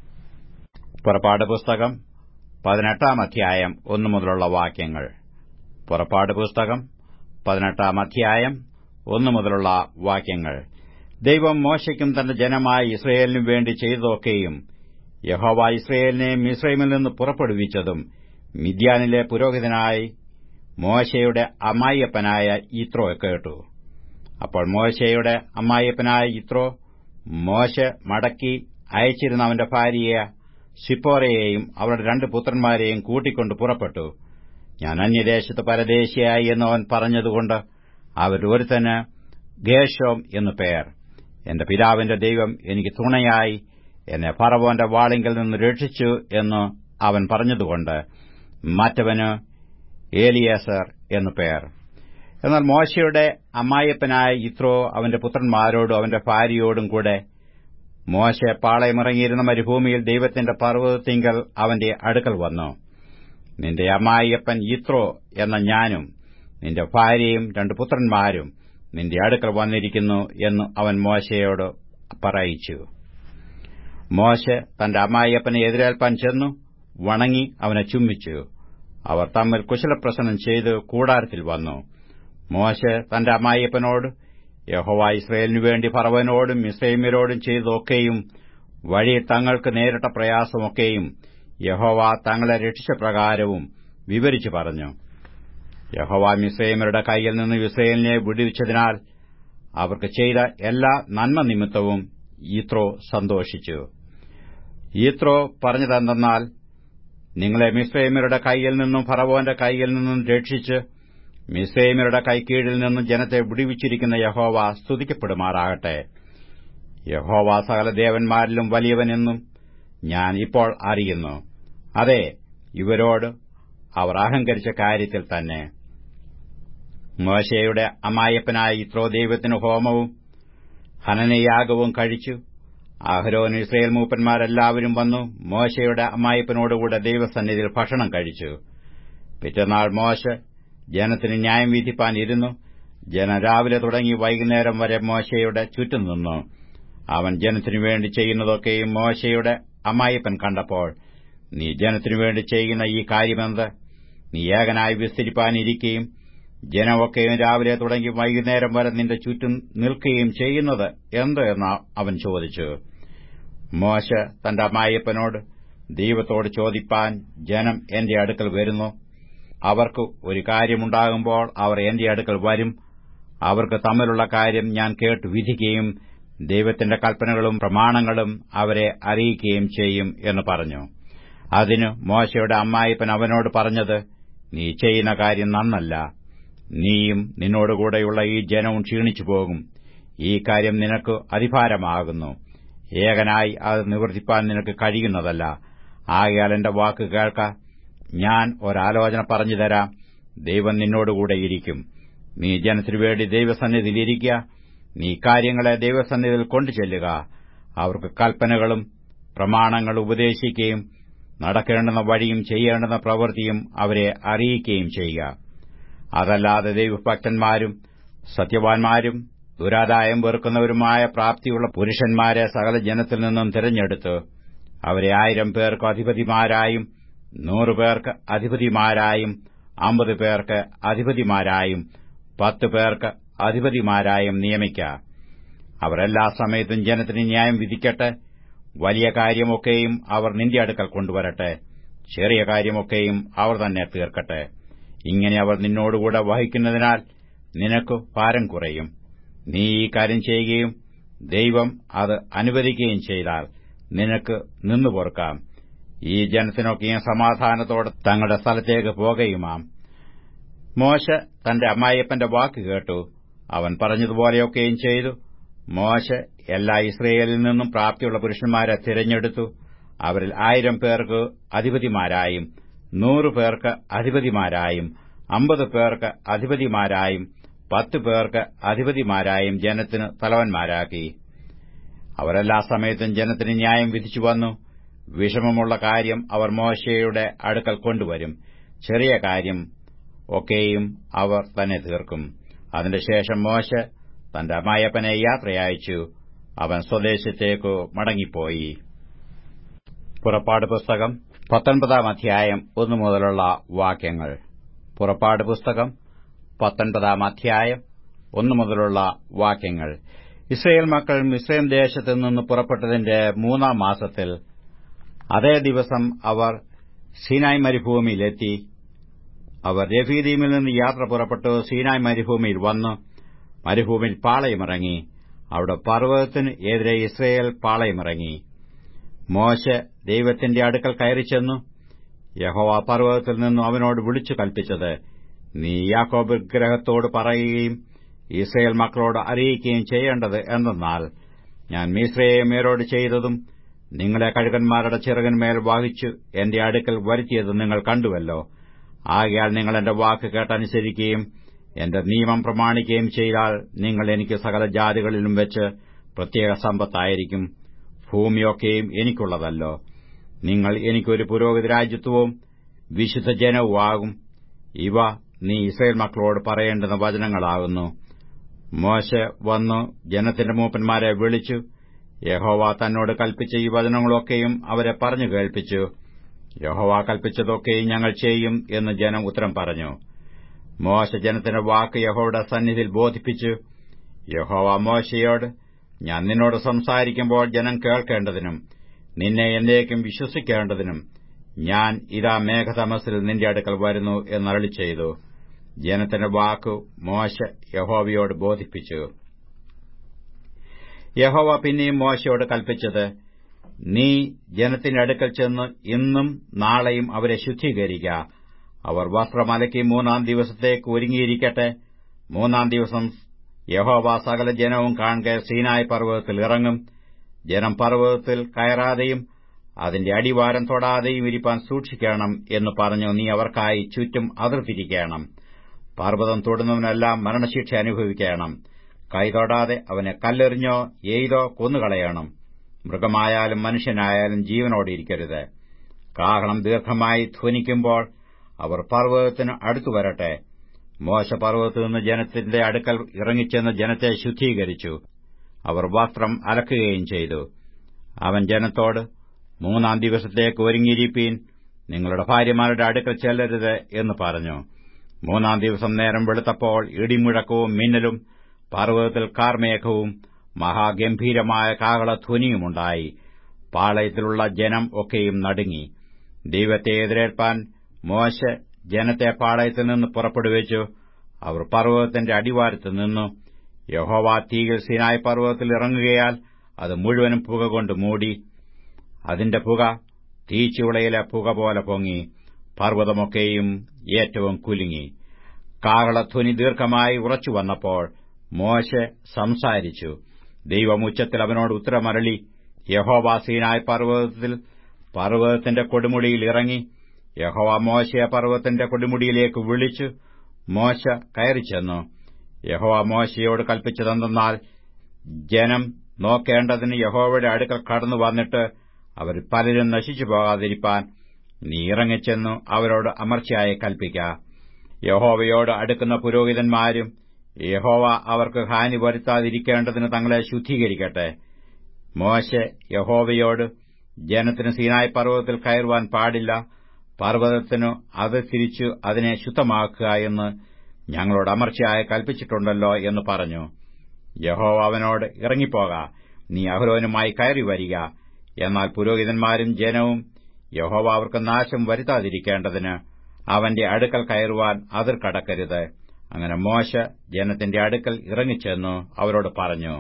പുറപ്പാട് പുസ്തകം പതിനെട്ടാം അധ്യായം ഒന്നു മുതലുള്ള വാക്യങ്ങൾ പുറപ്പാട് പുസ്തകം പതിനെട്ടാം അധ്യായം ഒന്നു മുതലുള്ള വാക്യങ്ങൾ ദൈവം മോശയ്ക്കും തന്റെ ജനമായ ഇസ്രയേലിനും വേണ്ടി ചെയ്തതൊക്കെയും യഹോവ ഇസ്രയേലിനെ മിസ്രൈമിൽ നിന്ന് പുറപ്പെടുവിച്ചതും മിദ്യാനിലെ പുരോഹിതനായി മോശയുടെ അമ്മായിയപ്പനായ ഇത്രോ കേട്ടു അപ്പോൾ മോശയുടെ അമ്മായിയപ്പനായ ഇത്രോ മോശ മടക്കി അയച്ചിരുന്ന അവന്റെ ഭാര്യയെ സിപ്പോറയെയും അവരുടെ രണ്ട് പുത്രന്മാരെയും കൂട്ടിക്കൊണ്ട് പുറപ്പെട്ടു ഞാൻ അന്യദേശത്ത് പരദേശിയായി എന്ന് അവൻ പറഞ്ഞതുകൊണ്ട് അവരൊരുത്തന് ഗേഷോം എന്നു പേർ എന്റെ പിതാവിന്റെ ദൈവം എനിക്ക് തുണയായി എന്നെ ഫറവോന്റെ വാളിങ്കിൽ നിന്ന് രക്ഷിച്ചു എന്ന് അവൻ പറഞ്ഞതുകൊണ്ട് മറ്റവന് ഏലിയേസർ എന്നു പേർ എന്നാൽ മോശയുടെ അമ്മായിയപ്പനായ ഇത്രോ അവന്റെ പുത്രന്മാരോടും അവന്റെ ഭാര്യയോടും കൂടെ മോശ പാളയമിറങ്ങിയിരുന്ന മരുഭൂമിയിൽ ദൈവത്തിന്റെ പർവ്വതത്തിങ്കൽ അവന്റെ അടുക്കൽ വന്നു നിന്റെ അമ്മായിയപ്പൻ ഇത്രോ എന്ന ഞാനും നിന്റെ ഭാര്യയും രണ്ട് പുത്രന്മാരും നിന്റെ അടുക്കൽ വന്നിരിക്കുന്നു എന്ന് അവൻ മോശയോട് പറയിച്ചു മോശ തന്റെ അമ്മായിയപ്പനെ എതിരേൽപ്പാൻ ചെന്നു വണങ്ങി അവനെ ചുംബിച്ചു അവർ തമ്മിൽ കുശലപ്രസനം ചെയ്ത് കൂടാരത്തിൽ വന്നു മോശ തന്റെ അമ്മായിയപ്പനോട് യഹോവ ഇസ്രയേലിനു വേണ്ടി ഫറവനോടും മിസ്രൈമ്യരോടും ചെയ്തതൊക്കെയും വഴിയിൽ തങ്ങൾക്ക് നേരിട്ട പ്രയാസമൊക്കെയും യഹോവ തങ്ങളെ രക്ഷിച്ച പ്രകാരവും വിവരിച്ചു പറഞ്ഞു യഹോവ മിസ്രൈമരുടെ കൈയിൽ നിന്ന് ഇസ്രയേലിനെ വിടുവിച്ചതിനാൽ അവർക്ക് ചെയ്ത എല്ലാ നന്മ നിമിത്തവും ഈത്രോ സന്തോഷിച്ചു ഈത്രോ പറഞ്ഞതെന്തെന്നാൽ നിങ്ങളെ മിസ്രൈമ്യരുടെ കൈയിൽ നിന്നും ഫറവോന്റെ കൈയിൽ നിന്നും രക്ഷിച്ച് മിസ്രൈമ്യരുടെ കൈക്കീഴിൽ നിന്നും ജനത്തെ വിടുവിച്ചിരിക്കുന്ന യഹോവ സ്തുതിക്കപ്പെടുമാറാകട്ടെ യഹോവ സകല ദേവന്മാരിലും വലിയവനെന്നും ഞാൻ ഇപ്പോൾ അറിയുന്നു അതെ ഇവരോട് അവർ അഹങ്കരിച്ച കാര്യത്തിൽ തന്നെ മോശയുടെ അമ്മായപ്പനായ ഇത്രോ ദൈവത്തിന് ഹോമവും ഹനനയാഗവും കഴിച്ചു അഹരോൻ ഇസ്രയേൽ മൂപ്പന്മാരെല്ലാവരും വന്നു മോശയുടെ അമ്മായപ്പനോടുകൂടെ ദൈവസന്നിധിയിൽ ഭക്ഷണം കഴിച്ചു പിറ്റന്നാൾ മോശ ജനത്തിന് ന്യായം വിധിപ്പാൻ ഇരുന്നു ജനം രാവിലെ തുടങ്ങി വൈകുന്നേരം വരെ മോശയുടെ ചുറ്റും നിന്നു അവൻ ജനത്തിനു വേണ്ടി ചെയ്യുന്നതൊക്കെയും മോശയുടെ അമ്മായിപ്പൻ കണ്ടപ്പോൾ നീ ജനത്തിനു വേണ്ടി ചെയ്യുന്ന ഈ കാര്യമെന്ത് നീ ഏകനായി വിസ്തരിപ്പാനിരിക്കുകയും ജനമൊക്കെയും രാവിലെ തുടങ്ങി വൈകുന്നേരം വരെ നിന്റെ ചുറ്റും നിൽക്കുകയും ചെയ്യുന്നത് എന്ത് എന്ന് അവൻ ചോദിച്ചു മോശ തന്റെ അമ്മായിയപ്പനോട് ദൈവത്തോട് ചോദിപ്പാൻ ജനം എന്റെ അടുക്കൽ വരുന്നു അവർക്ക് ഒരു കാര്യമുണ്ടാകുമ്പോൾ അവർ എന്റെ അടുക്കൽ വരും അവർക്ക് തമ്മിലുള്ള കാര്യം ഞാൻ കേട്ട് വിധിക്കുകയും ദൈവത്തിന്റെ കൽപ്പനകളും പ്രമാണങ്ങളും അവരെ അറിയിക്കുകയും ചെയ്യും എന്ന് പറഞ്ഞു അതിന് മോശയുടെ അമ്മായിപ്പൻ അവനോട് പറഞ്ഞത് നീ ചെയ്യുന്ന കാര്യം നന്നല്ല നീയും നിന്നോടുകൂടെയുള്ള ഈ ജനവും ക്ഷീണിച്ചു പോകും ഈ കാര്യം നിനക്ക് അധിഭാരമാകുന്നു ഏകനായി അത് നിവർത്തിപ്പാൻ നിനക്ക് കഴിയുന്നതല്ല ആകയാൽ എന്റെ വാക്ക് കേൾക്ക ഞാൻ ഒരാലോചന പറഞ്ഞു തരാം ദൈവം നിന്നോടുകൂടെയിരിക്കും നീ ജനത്തിനു വേണ്ടി ദൈവസന്നിധിയിലിരിക്കുക നീ കാര്യങ്ങളെ ദൈവസന്നിധിയിൽ കൊണ്ടു ചെല്ലുക അവർക്ക് കൽപ്പനകളും പ്രമാണങ്ങൾ ഉപദേശിക്കുകയും നടക്കേണ്ടുന്ന വഴിയും ചെയ്യേണ്ടുന്ന പ്രവൃത്തിയും അവരെ അറിയിക്കുകയും ചെയ്യുക അതല്ലാതെ ദൈവഭക്തന്മാരും സത്യവാൻമാരും ദുരാദായം വെറുക്കുന്നവരുമായ പ്രാപ്തിയുള്ള പുരുഷന്മാരെ സകല ജനത്തിൽ നിന്നും തിരഞ്ഞെടുത്ത് അവരെ ആയിരം പേർക്ക് അധിപതിമാരായും നൂറുപേർക്ക് അധിപതിമാരായും അമ്പത് പേർക്ക് അധിപതിമാരായും പത്ത് പേർക്ക് അധിപതിമാരായും നിയമിക്ക അവർ എല്ലാ സമയത്തും ജനത്തിന് ന്യായം വിധിക്കട്ടെ വലിയ കാര്യമൊക്കെയും അവർ നിന്റെ അടുക്കൽ കൊണ്ടുവരട്ടെ ചെറിയ കാര്യമൊക്കെയും അവർ തന്നെ തീർക്കട്ടെ ഇങ്ങനെ അവർ നിന്നോടുകൂടെ വഹിക്കുന്നതിനാൽ നിനക്ക് ഭാരം കുറയും നീ ഈ കാര്യം ചെയ്യുകയും ദൈവം അത് അനുവദിക്കുകയും ചെയ്താൽ നിനക്ക് നിന്നു പൊറുക്കാം ഈ ജനത്തിനൊക്കെയും സമാധാനത്തോടെ തങ്ങളുടെ സ്ഥലത്തേക്ക് പോകുകയുമാം മോശ തന്റെ അമ്മായിയപ്പന്റെ വാക്ക് കേട്ടു അവൻ പറഞ്ഞതുപോലെയൊക്കെയും ചെയ്തു മോശ എല്ലാ ഇസ്രയേലിൽ നിന്നും പ്രാപ്തിയുള്ള പുരുഷന്മാരെ തിരഞ്ഞെടുത്തു അവരിൽ ആയിരം പേർക്ക് അധിപതിമാരായും നൂറു പേർക്ക് അധിപതിമാരായും അമ്പത് പേർക്ക് അധിപതിമാരായും പത്ത് പേർക്ക് അധിപതിമാരായും ജനത്തിന് തലവന്മാരാക്കി അവരെല്ലാ സമയത്തും ജനത്തിന് ന്യായം വിധിച്ചു വന്നു വിഷമമുള്ള കാര്യം അവർ മോശയുടെ അടുക്കൽ കൊണ്ടുവരും ചെറിയ കാര്യം ഒക്കെയും അവർ തന്നെ തീർക്കും അതിന്റെ ശേഷം മോശ തന്റെ അമ്മായപ്പനെ യാത്രയയച്ചു അവൻ സ്വദേശത്തേക്കു മടങ്ങിപ്പോയി പുറപ്പാട് പുസ്തകം പത്തൊൻപതാം അധ്യായം ഒന്നു മുതലുള്ള വാക്യങ്ങൾ പുറപ്പാട് പുസ്തകം പത്തൊൻപതാം അധ്യായം ഒന്നു മുതലുള്ള വാക്യങ്ങൾ ഇസ്രയേൽ മക്കൾ മിസ്രൈം ദേശത്തു നിന്ന് പുറപ്പെട്ടതിന്റെ മൂന്നാം മാസത്തിൽ അതേ ദിവസം അവർ സീനായ് മരുഭൂമിയിലെത്തി അവർ രഫീദീമിൽ നിന്ന് യാത്ര പുറപ്പെട്ടു സീനായ് മരുഭൂമിയിൽ വന്നു മരുഭൂമിയിൽ പാളയമിറങ്ങി അവിടെ പർവ്വതത്തിന് എതിരെ ഇസ്രയേൽ പാളയമിറങ്ങി മോശ ദൈവത്തിന്റെ അടുക്കൽ കയറിച്ചെന്നു യഹോവ പർവ്വതത്തിൽ നിന്നും അവനോട് വിളിച്ചു കൽപ്പിച്ചത് നീ യാക്കോബ് വിഗ്രഹത്തോട് പറയുകയും ഇസ്രയേൽ മക്കളോട് അറിയിക്കുകയും ചെയ്യേണ്ടത് എന്തെന്നാൽ ഞാൻ മീശ്രയേമേരോട് ചെയ്തതും നിങ്ങളെ കഴുകന്മാരുടെ ചിറകന്മേൽ വഹിച്ചു എന്റെ അടുക്കൽ വരുത്തിയത് നിങ്ങൾ കണ്ടുവല്ലോ ആകയാൽ നിങ്ങൾ എന്റെ വാക്ക് കേട്ടനുസരിക്കുകയും എന്റെ നിയമം പ്രമാണിക്കുകയും ചെയ്താൽ നിങ്ങൾ എനിക്ക് സകല ജാതികളിലും വെച്ച് പ്രത്യേക സമ്പത്തായിരിക്കും ഭൂമിയൊക്കെയും എനിക്കുള്ളതല്ലോ നിങ്ങൾ എനിക്കൊരു പുരോഗതി രാജ്യത്വവും വിശുദ്ധ ജനവുമാകും ഇവ നീ ഇസ്രയേൽ മക്കളോട് പറയേണ്ടുന്ന വചനങ്ങളാകുന്നു മോശ വന്നു ജനത്തിന്റെ മൂപ്പന്മാരെ വിളിച്ചു യഹോവ തന്നോട് കൽപ്പിച്ച ഈ വചനങ്ങളൊക്കെയും അവരെ പറഞ്ഞു കേൾപ്പിച്ചു യഹോവ കൽപ്പിച്ചതൊക്കെയും ഞങ്ങൾ ചെയ്യും എന്ന് ജനം ഉത്തരം പറഞ്ഞു മോശ ജനത്തിന്റെ വാക്ക് യഹോവയുടെ സന്നിധിയിൽ ബോധിപ്പിച്ചു യഹോവ മോശയോട് ഞാൻ നിന്നോട് സംസാരിക്കുമ്പോൾ ജനം കേൾക്കേണ്ടതിനും നിന്നെ എന്നേക്കും വിശ്വസിക്കേണ്ടതിനും ഞാൻ ഇതാ മേഘതമസിൽ നിന്റെ അടുക്കൽ വരുന്നു എന്നരളി ചെയ്തു ജനത്തിന്റെ വാക്കു മോശ യഹോവയോട് ബോധിപ്പിച്ചു യഹോവ പിന്നെയും മോശയോട് കൽപ്പിച്ചത് നീ ജനത്തിന്റെ അടുക്കൽ ചെന്ന് ഇന്നും നാളെയും അവരെ ശുദ്ധീകരിക്ക അവർ വസ്ത്രമലക്കി മൂന്നാം ദിവസത്തേക്ക് ഒരുങ്ങിയിരിക്കട്ടെ മൂന്നാം ദിവസം യഹോവ സകല ജനവും കാണെ സീനായ് പർവ്വതത്തിൽ ഇറങ്ങും ജനം പർവ്വതത്തിൽ കയറാതെയും അതിന്റെ അടിവാരം തൊടാതെയും ഇരിപ്പാൻ സൂക്ഷിക്കണം എന്ന് പറഞ്ഞു നീ അവർക്കായി ചുറ്റും അതിർത്തിരിക്കണം പർവ്വതം തൊടുന്നവനെല്ലാം മരണശിക്ഷ അനുഭവിക്കണം കൈ തൊടാതെ അവനെ കല്ലെറിഞ്ഞോ എയ്തോ കൊന്നുകളയണം മൃഗമായാലും മനുഷ്യനായാലും ജീവനോടിരിക്കരുത് കാഹളം ദീർഘമായി ധ്വനിക്കുമ്പോൾ അവർ പർവ്വതത്തിന് അടുത്തു വരട്ടെ മോശ പർവ്വതത്തിൽ നിന്ന് ജനത്തിന്റെ അടുക്കൽ ഇറങ്ങിച്ചെന്ന് ജനത്തെ ശുദ്ധീകരിച്ചു അവർ വസ്ത്രം അലക്കുകയും ചെയ്തു അവൻ ജനത്തോട് മൂന്നാം ദിവസത്തേക്ക് ഒരുങ്ങിയിരിപ്പീൻ നിങ്ങളുടെ ഭാര്യമാരുടെ അടുക്കൽ ചെല്ലരുത് എന്ന് പറഞ്ഞു മൂന്നാം ദിവസം നേരം വെളുത്തപ്പോൾ ഇടിമുഴക്കവും മിന്നലും പർവ്വതത്തിൽ കാർമേഘവും മഹാഗംഭീരമായ കാഹളധ്വനിയുമുണ്ടായി പാളയത്തിലുള്ള ജനം ഒക്കെയും നടുങ്ങി ദൈവത്തെ എതിരേൽപ്പാൻ മോശ ജനത്തെ പാളയത്തിൽ നിന്ന് പുറപ്പെടുവിച്ചു അവർ പർവ്വതത്തിന്റെ അടിവാരത്ത് നിന്നു യഹോവ തീയിൽ സിനായ് പർവ്വതത്തിൽ ഇറങ്ങുകയാൽ അത് മുഴുവനും പുക കൊണ്ട് മൂടി അതിന്റെ പുക തീച്ചുളയിലെ പുക പോലെ പൊങ്ങി പർവ്വതമൊക്കെയും ഏറ്റവും കുലുങ്ങി കാഹളധ്വനി ദീർഘമായി ഉറച്ചു വന്നപ്പോൾ മോശെ സംസാരിച്ചു ദൈവം ഉച്ചത്തിൽ അവനോട് ഉത്തരമരളി യഹോവാസീനായ പർവ്വതത്തിൽ പർവ്വതത്തിന്റെ കൊടുമുടിയിൽ ഇറങ്ങി യഹോവ മോശയെ പർവ്വതത്തിന്റെ കൊടുമുടിയിലേക്ക് വിളിച്ചു മോശ കയറിച്ചെന്നു യഹോവ മോശയോട് കൽപ്പിച്ചതെന്നാൽ ജനം നോക്കേണ്ടതിന് യഹോവയുടെ അടുക്കൽ കടന്നു വന്നിട്ട് അവർ പലരും നശിച്ചു പോകാതിരിപ്പാൻ നീ ഇറങ്ങിച്ചെന്നു അവരോട് അമർച്ചയായി കൽപ്പിക്ക യഹോവയോട് അടുക്കുന്ന പുരോഹിതന്മാരും യഹോവ അവർക്ക് ഹാനി വരുത്താതിരിക്കേണ്ടതിന് തങ്ങളെ ശുദ്ധീകരിക്കട്ടെ മോശെ യഹോവയോട് ജനത്തിന് സീനായ് പർവ്വതത്തിൽ കയറുവാൻ പാടില്ല പർവ്വതത്തിനു അത് തിരിച്ചു അതിനെ ശുദ്ധമാക്കുക എന്ന് ഞങ്ങളോട് അമർച്ചയായി കൽപ്പിച്ചിട്ടുണ്ടല്ലോ എന്ന് പറഞ്ഞു യഹോവ അവനോട് ഇറങ്ങിപ്പോക നീ അഹ്രോനുമായി കയറി വരിക എന്നാൽ പുരോഹിതന്മാരും ജനവും യഹോവ അവർക്ക് നാശം വരുത്താതിരിക്കേണ്ടതിന് അവന്റെ അടുക്കൽ കയറുവാൻ അതിർ കടക്കരുത് അങ്ങനെ മോശ ജനത്തിന്റെ അടുക്കൽ ഇറങ്ങിച്ചെന്നു അവരോട് പറഞ്ഞു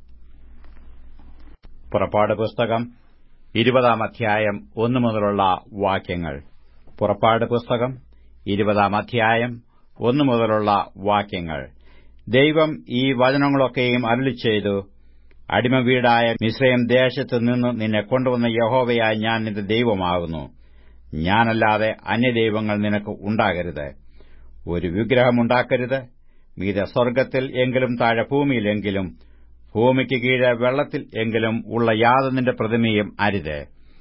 പുറപ്പാട് പുസ്തകം ഇരുപതാം അധ്യായം ഒന്നു മുതലുള്ള വാക്യങ്ങൾ പുറപ്പാട് പുസ്തകം ഇരുപതാം അധ്യായം ഒന്നു മുതലുള്ള വാക്യങ്ങൾ ദൈവം ഈ വചനങ്ങളൊക്കെയും അരുളി ചെയ്തു അടിമവീടായ മിശ്രയം ദേശത്ത് നിന്ന് നിന്നെ കൊണ്ടുവന്ന യഹോവയായി ഞാൻ നിന്റെ ദൈവമാകുന്നു ഞാനല്ലാതെ അന്യദൈവങ്ങൾ നിനക്ക് ഉണ്ടാകരുത് ഒരു വിഗ്രഹമുണ്ടാക്കരുത് മീത സ്വർഗ്ഗത്തിൽ എങ്കിലും താഴെ ഭൂമിയിലെങ്കിലും ഭൂമിക്ക് കീഴെ വെള്ളത്തിൽ എങ്കിലും ഉള്ള യാതൊന്നിന്റെ പ്രതിമയും അരുത്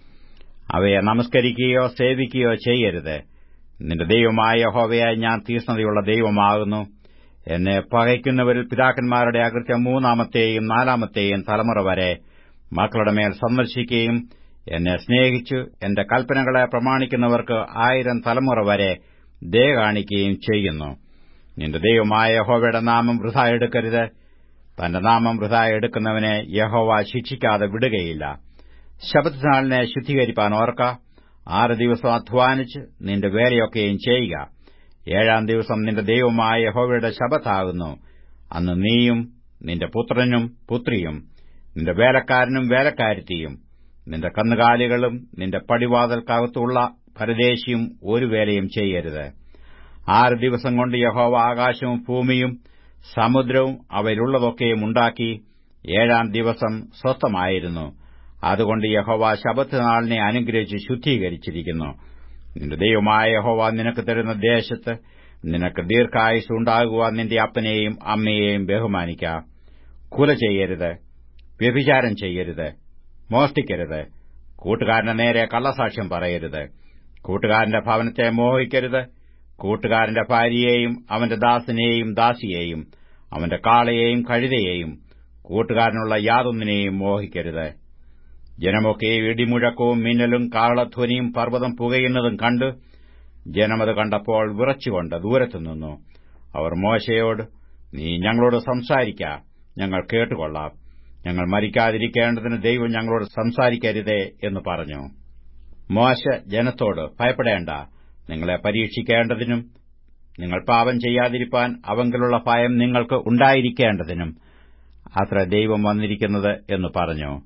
അവയെ നമസ്കരിക്കുകയോ സേവിക്കുകയോ ചെയ്യരുത് നിന്റെ ദൈവമായ യഹോവയായി ഞാൻ തീഷ്ണതയുള്ള ദൈവമാകുന്നു എന്നെ പകയ്ക്കുന്നവരിൽ പിതാക്കന്മാരുടെ അകൃത്യം മൂന്നാമത്തെയും നാലാമത്തെയും തലമുറ വരെ മക്കളുടെ മേൽ സന്ദർശിക്കുകയും എന്നെ സ്നേഹിച്ചു എന്റെ കൽപ്പനകളെ പ്രമാണിക്കുന്നവർക്ക് ആയിരം തലമുറ വരെ ദയ കാണിക്കുകയും ചെയ്യുന്നു നിന്റെ ദൈവമായ യഹോവയുടെ നാമം വൃഥ എടുക്കരുത് തന്റെ നാമം വൃഥ എടുക്കുന്നവനെ യഹോവ ശിക്ഷിക്കാതെ വിടുകയില്ല ശബദനാളിനെ ശുദ്ധീകരിപ്പാൻ ഓർക്ക ആറ് ദിവസം അധ്വാനിച്ച് നിന്റെ വേലയൊക്കെയും ചെയ്യുക ഏഴാം ദിവസം നിന്റെ ദൈവമായ യഹോവയുടെ ശബത്താകുന്നു അന്ന് നീയും നിന്റെ പുത്രനും പുത്രിയും നിന്റെ വേലക്കാരനും വേലക്കാരത്തിയും നിന്റെ കന്നുകാലികളും നിന്റെ പടിവാതൽക്കകത്തുള്ള പരദേശിയും ഒരു വേലയും ചെയ്യരുത് ആറ് ദിവസം കൊണ്ട് യഹോവ ആകാശവും ഭൂമിയും സമുദ്രവും അവയിലുള്ളതൊക്കെയും ഉണ്ടാക്കി ഏഴാം ദിവസം സ്വസ്ഥമായിരുന്നു അതുകൊണ്ട് യഹോവ ശബത്ത് നാളിനെ അനുഗ്രഹിച്ച് ശുദ്ധീകരിച്ചിരിക്കുന്നു നിന്റെ ദൈവമായ യഹോവ നിനക്ക് തരുന്ന ദേശത്ത് നിനക്ക് ദീർഘായുസ് ഉണ്ടാകുവാൻ നിന്റെ അപ്പനെയും അമ്മയെയും ബഹുമാനിക്കാം കുല ചെയ്യരുത് വ്യഭിചാരം ചെയ്യരുത് മോഷ്ടിക്കരുത് കൂട്ടുകാരന്റെ നേരെ കള്ളസാക്ഷ്യം പറയരുത് കൂട്ടുകാരന്റെ ഭവനത്തെ മോഹിക്കരുത് കൂട്ടുകാരന്റെ ഭാര്യയെയും അവന്റെ ദാസനെയും ദാസിയെയും അവന്റെ കാളയെയും കഴുതയെയും കൂട്ടുകാരനുള്ള യാതൊന്നിനെയും മോഹിക്കരുത് ജനമൊക്കെ ഇടിമുഴക്കവും മിന്നലും കാളധ്വനിയും പർവ്വതം പുകയുന്നതും കണ്ട് ജനമത് കണ്ടപ്പോൾ വിറച്ചുകൊണ്ട് ദൂരത്തു നിന്നു അവർ മോശയോട് നീ ഞങ്ങളോട് സംസാരിക്ക ഞങ്ങൾ കേട്ടുകൊള്ളാം ഞങ്ങൾ മരിക്കാതിരിക്കേണ്ടതിന് ദൈവം ഞങ്ങളോട് സംസാരിക്കരുതേ എന്ന് പറഞ്ഞു മോശ ജനത്തോട് ഭയപ്പെടേണ്ട നിങ്ങളെ പരീക്ഷിക്കേണ്ടതിനും നിങ്ങൾ പാപം ചെയ്യാതിരിപ്പാൻ അവങ്കിലുള്ള ഭയം നിങ്ങൾക്ക് ഉണ്ടായിരിക്കേണ്ടതിനും അത്ര ദൈവം വന്നിരിക്കുന്നത് എന്ന് പറഞ്ഞു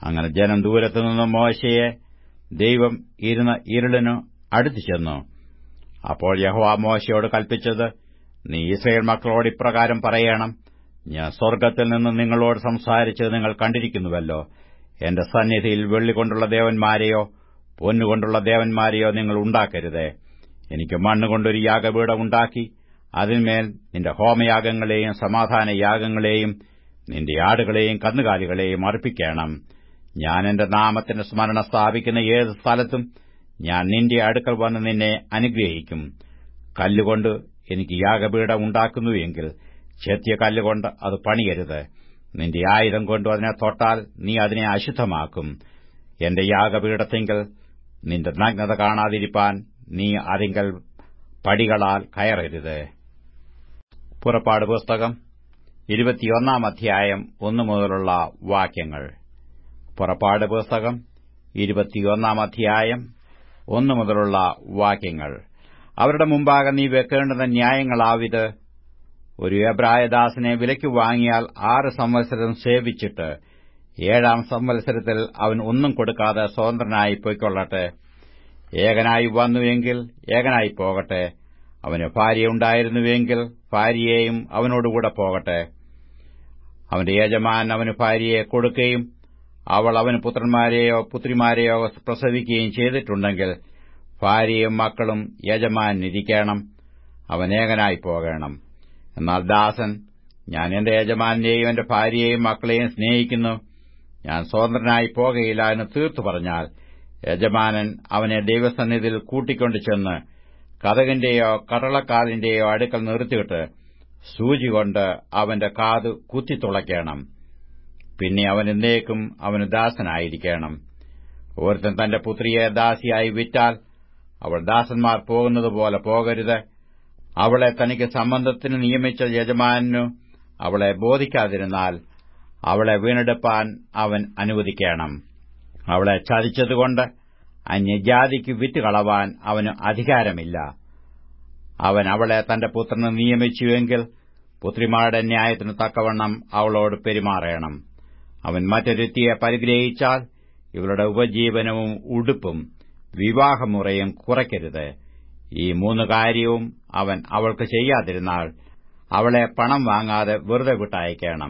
അങ്ങനെ ജനം ദൂരത്തുനിന്ന് മോശയെ ദൈവം ഇരുന്ന ഇരുളിനു അടുത്തു ചെന്നു അപ്പോൾ യഹോവ മോശയോട് കൽപ്പിച്ചത് നീ ഇസ്രയേൽ മക്കളോട് ഇപ്രകാരം പറയണം ഞാൻ സ്വർഗ്ഗത്തിൽ നിന്ന് നിങ്ങളോട് സംസാരിച്ചത് നിങ്ങൾ കണ്ടിരിക്കുന്നുവല്ലോ എന്റെ സന്നിധിയിൽ വെള്ളികൊണ്ടുള്ള ദേവന്മാരെയോ പൊന്നുകൊണ്ടുള്ള ദേവന്മാരെയോ നിങ്ങൾ ഉണ്ടാക്കരുത് എനിക്ക് മണ്ണുകൊണ്ടൊരു യാഗപീഠം ഉണ്ടാക്കി അതിന്മേൽ നിന്റെ ഹോമയാഗങ്ങളെയും സമാധാന യാഗങ്ങളെയും നിന്റെ ആടുകളെയും കന്നുകാലികളെയും അർപ്പിക്കണം ഞാൻ എന്റെ നാമത്തിന്റെ സ്മരണ സ്ഥാപിക്കുന്ന ഏത് സ്ഥലത്തും ഞാൻ നിന്റെ അടുക്കൽ വന്ന് നിന്നെ അനുഗ്രഹിക്കും കല്ലുകൊണ്ട് എനിക്ക് യാഗപീഠം ഉണ്ടാക്കുന്നുവെങ്കിൽ ചെത്തിയ കല്ലുകൊണ്ട് അത് പണിയരുത് നിന്റെ ആയുധം കൊണ്ട് അതിനെ തൊട്ടാൽ നീ അതിനെ അശുദ്ധമാക്കും എന്റെ യാഗപീഠത്തെങ്കിൽ നിന്റെ നഗ്നത കാണാതിരിപ്പാൻ നീ അതിങ്കൽ പടികളാൽ കയറരുത് പുറപ്പാട് പുസ്തകം ഇരുപത്തിയൊന്നാം അധ്യായം ഒന്നു മുതലുള്ള വാക്യങ്ങൾ പുറപ്പാട് പുസ്തകം ഇരുപത്തിയൊന്നാം അധ്യായം ഒന്നു മുതലുള്ള വാക്യങ്ങൾ അവരുടെ മുമ്പാകെ നീ വെക്കേണ്ടുന്ന ന്യായങ്ങളാവിത് ഒരു എബ്രായദാസനെ വിലയ്ക്ക് വാങ്ങിയാൽ ആറ് സംവത്സരം സേവിച്ചിട്ട് ഏഴാം സംവത്സരത്തിൽ അവൻ ഒന്നും കൊടുക്കാതെ സ്വതന്ത്രനായി പൊയ്ക്കൊള്ളട്ടെ ഏകനായി വന്നുവെങ്കിൽ ഏകനായി പോകട്ടെ അവന് ഭാര്യയുണ്ടായിരുന്നുവെങ്കിൽ ഭാര്യയെയും അവനോടുകൂടെ പോകട്ടെ അവന്റെ യജമാൻ അവന് ഭാര്യയെ കൊടുക്കുകയും അവൾ അവന് പുത്രന്മാരെയോ പുത്രിമാരെയോ പ്രസവിക്കുകയും ചെയ്തിട്ടുണ്ടെങ്കിൽ ഭാര്യയും മക്കളും യജമാനിരിക്കണം അവൻ ഏകനായി പോകണം എന്നാൽ ദാസൻ ഞാൻ എന്റെ യജമാനെയും എന്റെ ഭാര്യയെയും മക്കളെയും സ്നേഹിക്കുന്നു ഞാൻ സ്വതന്ത്രനായി പോകയില്ല എന്ന് തീർത്തു പറഞ്ഞാൽ യജമാനൻ അവനെ ദൈവസന്നിധിയിൽ കൂട്ടിക്കൊണ്ടു ചെന്ന് കഥകിന്റെയോ കടളക്കാലിന്റെയോ അടുക്കൽ നിർത്തിയിട്ട് സൂചി കൊണ്ട് അവന്റെ കാത് കുത്തിത്തുളയ്ക്കണം പിന്നെ അവൻ എന്നേക്കും അവന് ദാസനായിരിക്കണം ഒരുത്തൻ തന്റെ പുത്രിയെ ദാസിയായി വിറ്റാൽ അവൾ ദാസന്മാർ പോകുന്നതുപോലെ പോകരുത് അവളെ തനിക്ക് സംബന്ധത്തിന് നിയമിച്ച യജമാനു അവളെ ബോധിക്കാതിരുന്നാൽ അവളെ വീണ്ടെടുപ്പാൻ അവൻ അനുവദിക്കണം അവളെ ചതിച്ചതുകൊണ്ട് അന്യജാതിക്ക് വിറ്റുകളവാൻ അവന് അധികാരമില്ല അവൻ അവളെ തന്റെ പുത്രന് നിയമിച്ചുവെങ്കിൽ പുത്രിമാരുടെ ന്യായത്തിന് തക്കവണ്ണം അവളോട് പെരുമാറണം അവൻ മറ്റൊരുത്തിയെ പരിഗ്രഹിച്ചാൽ ഇവരുടെ ഉപജീവനവും ഉടുപ്പും വിവാഹമുറയും കുറയ്ക്കരുത് ഈ മൂന്ന് കാര്യവും അവൻ അവൾക്ക് ചെയ്യാതിരുന്നാൽ അവളെ പണം വാങ്ങാതെ വെറുതെ വിട്ടയക്കണം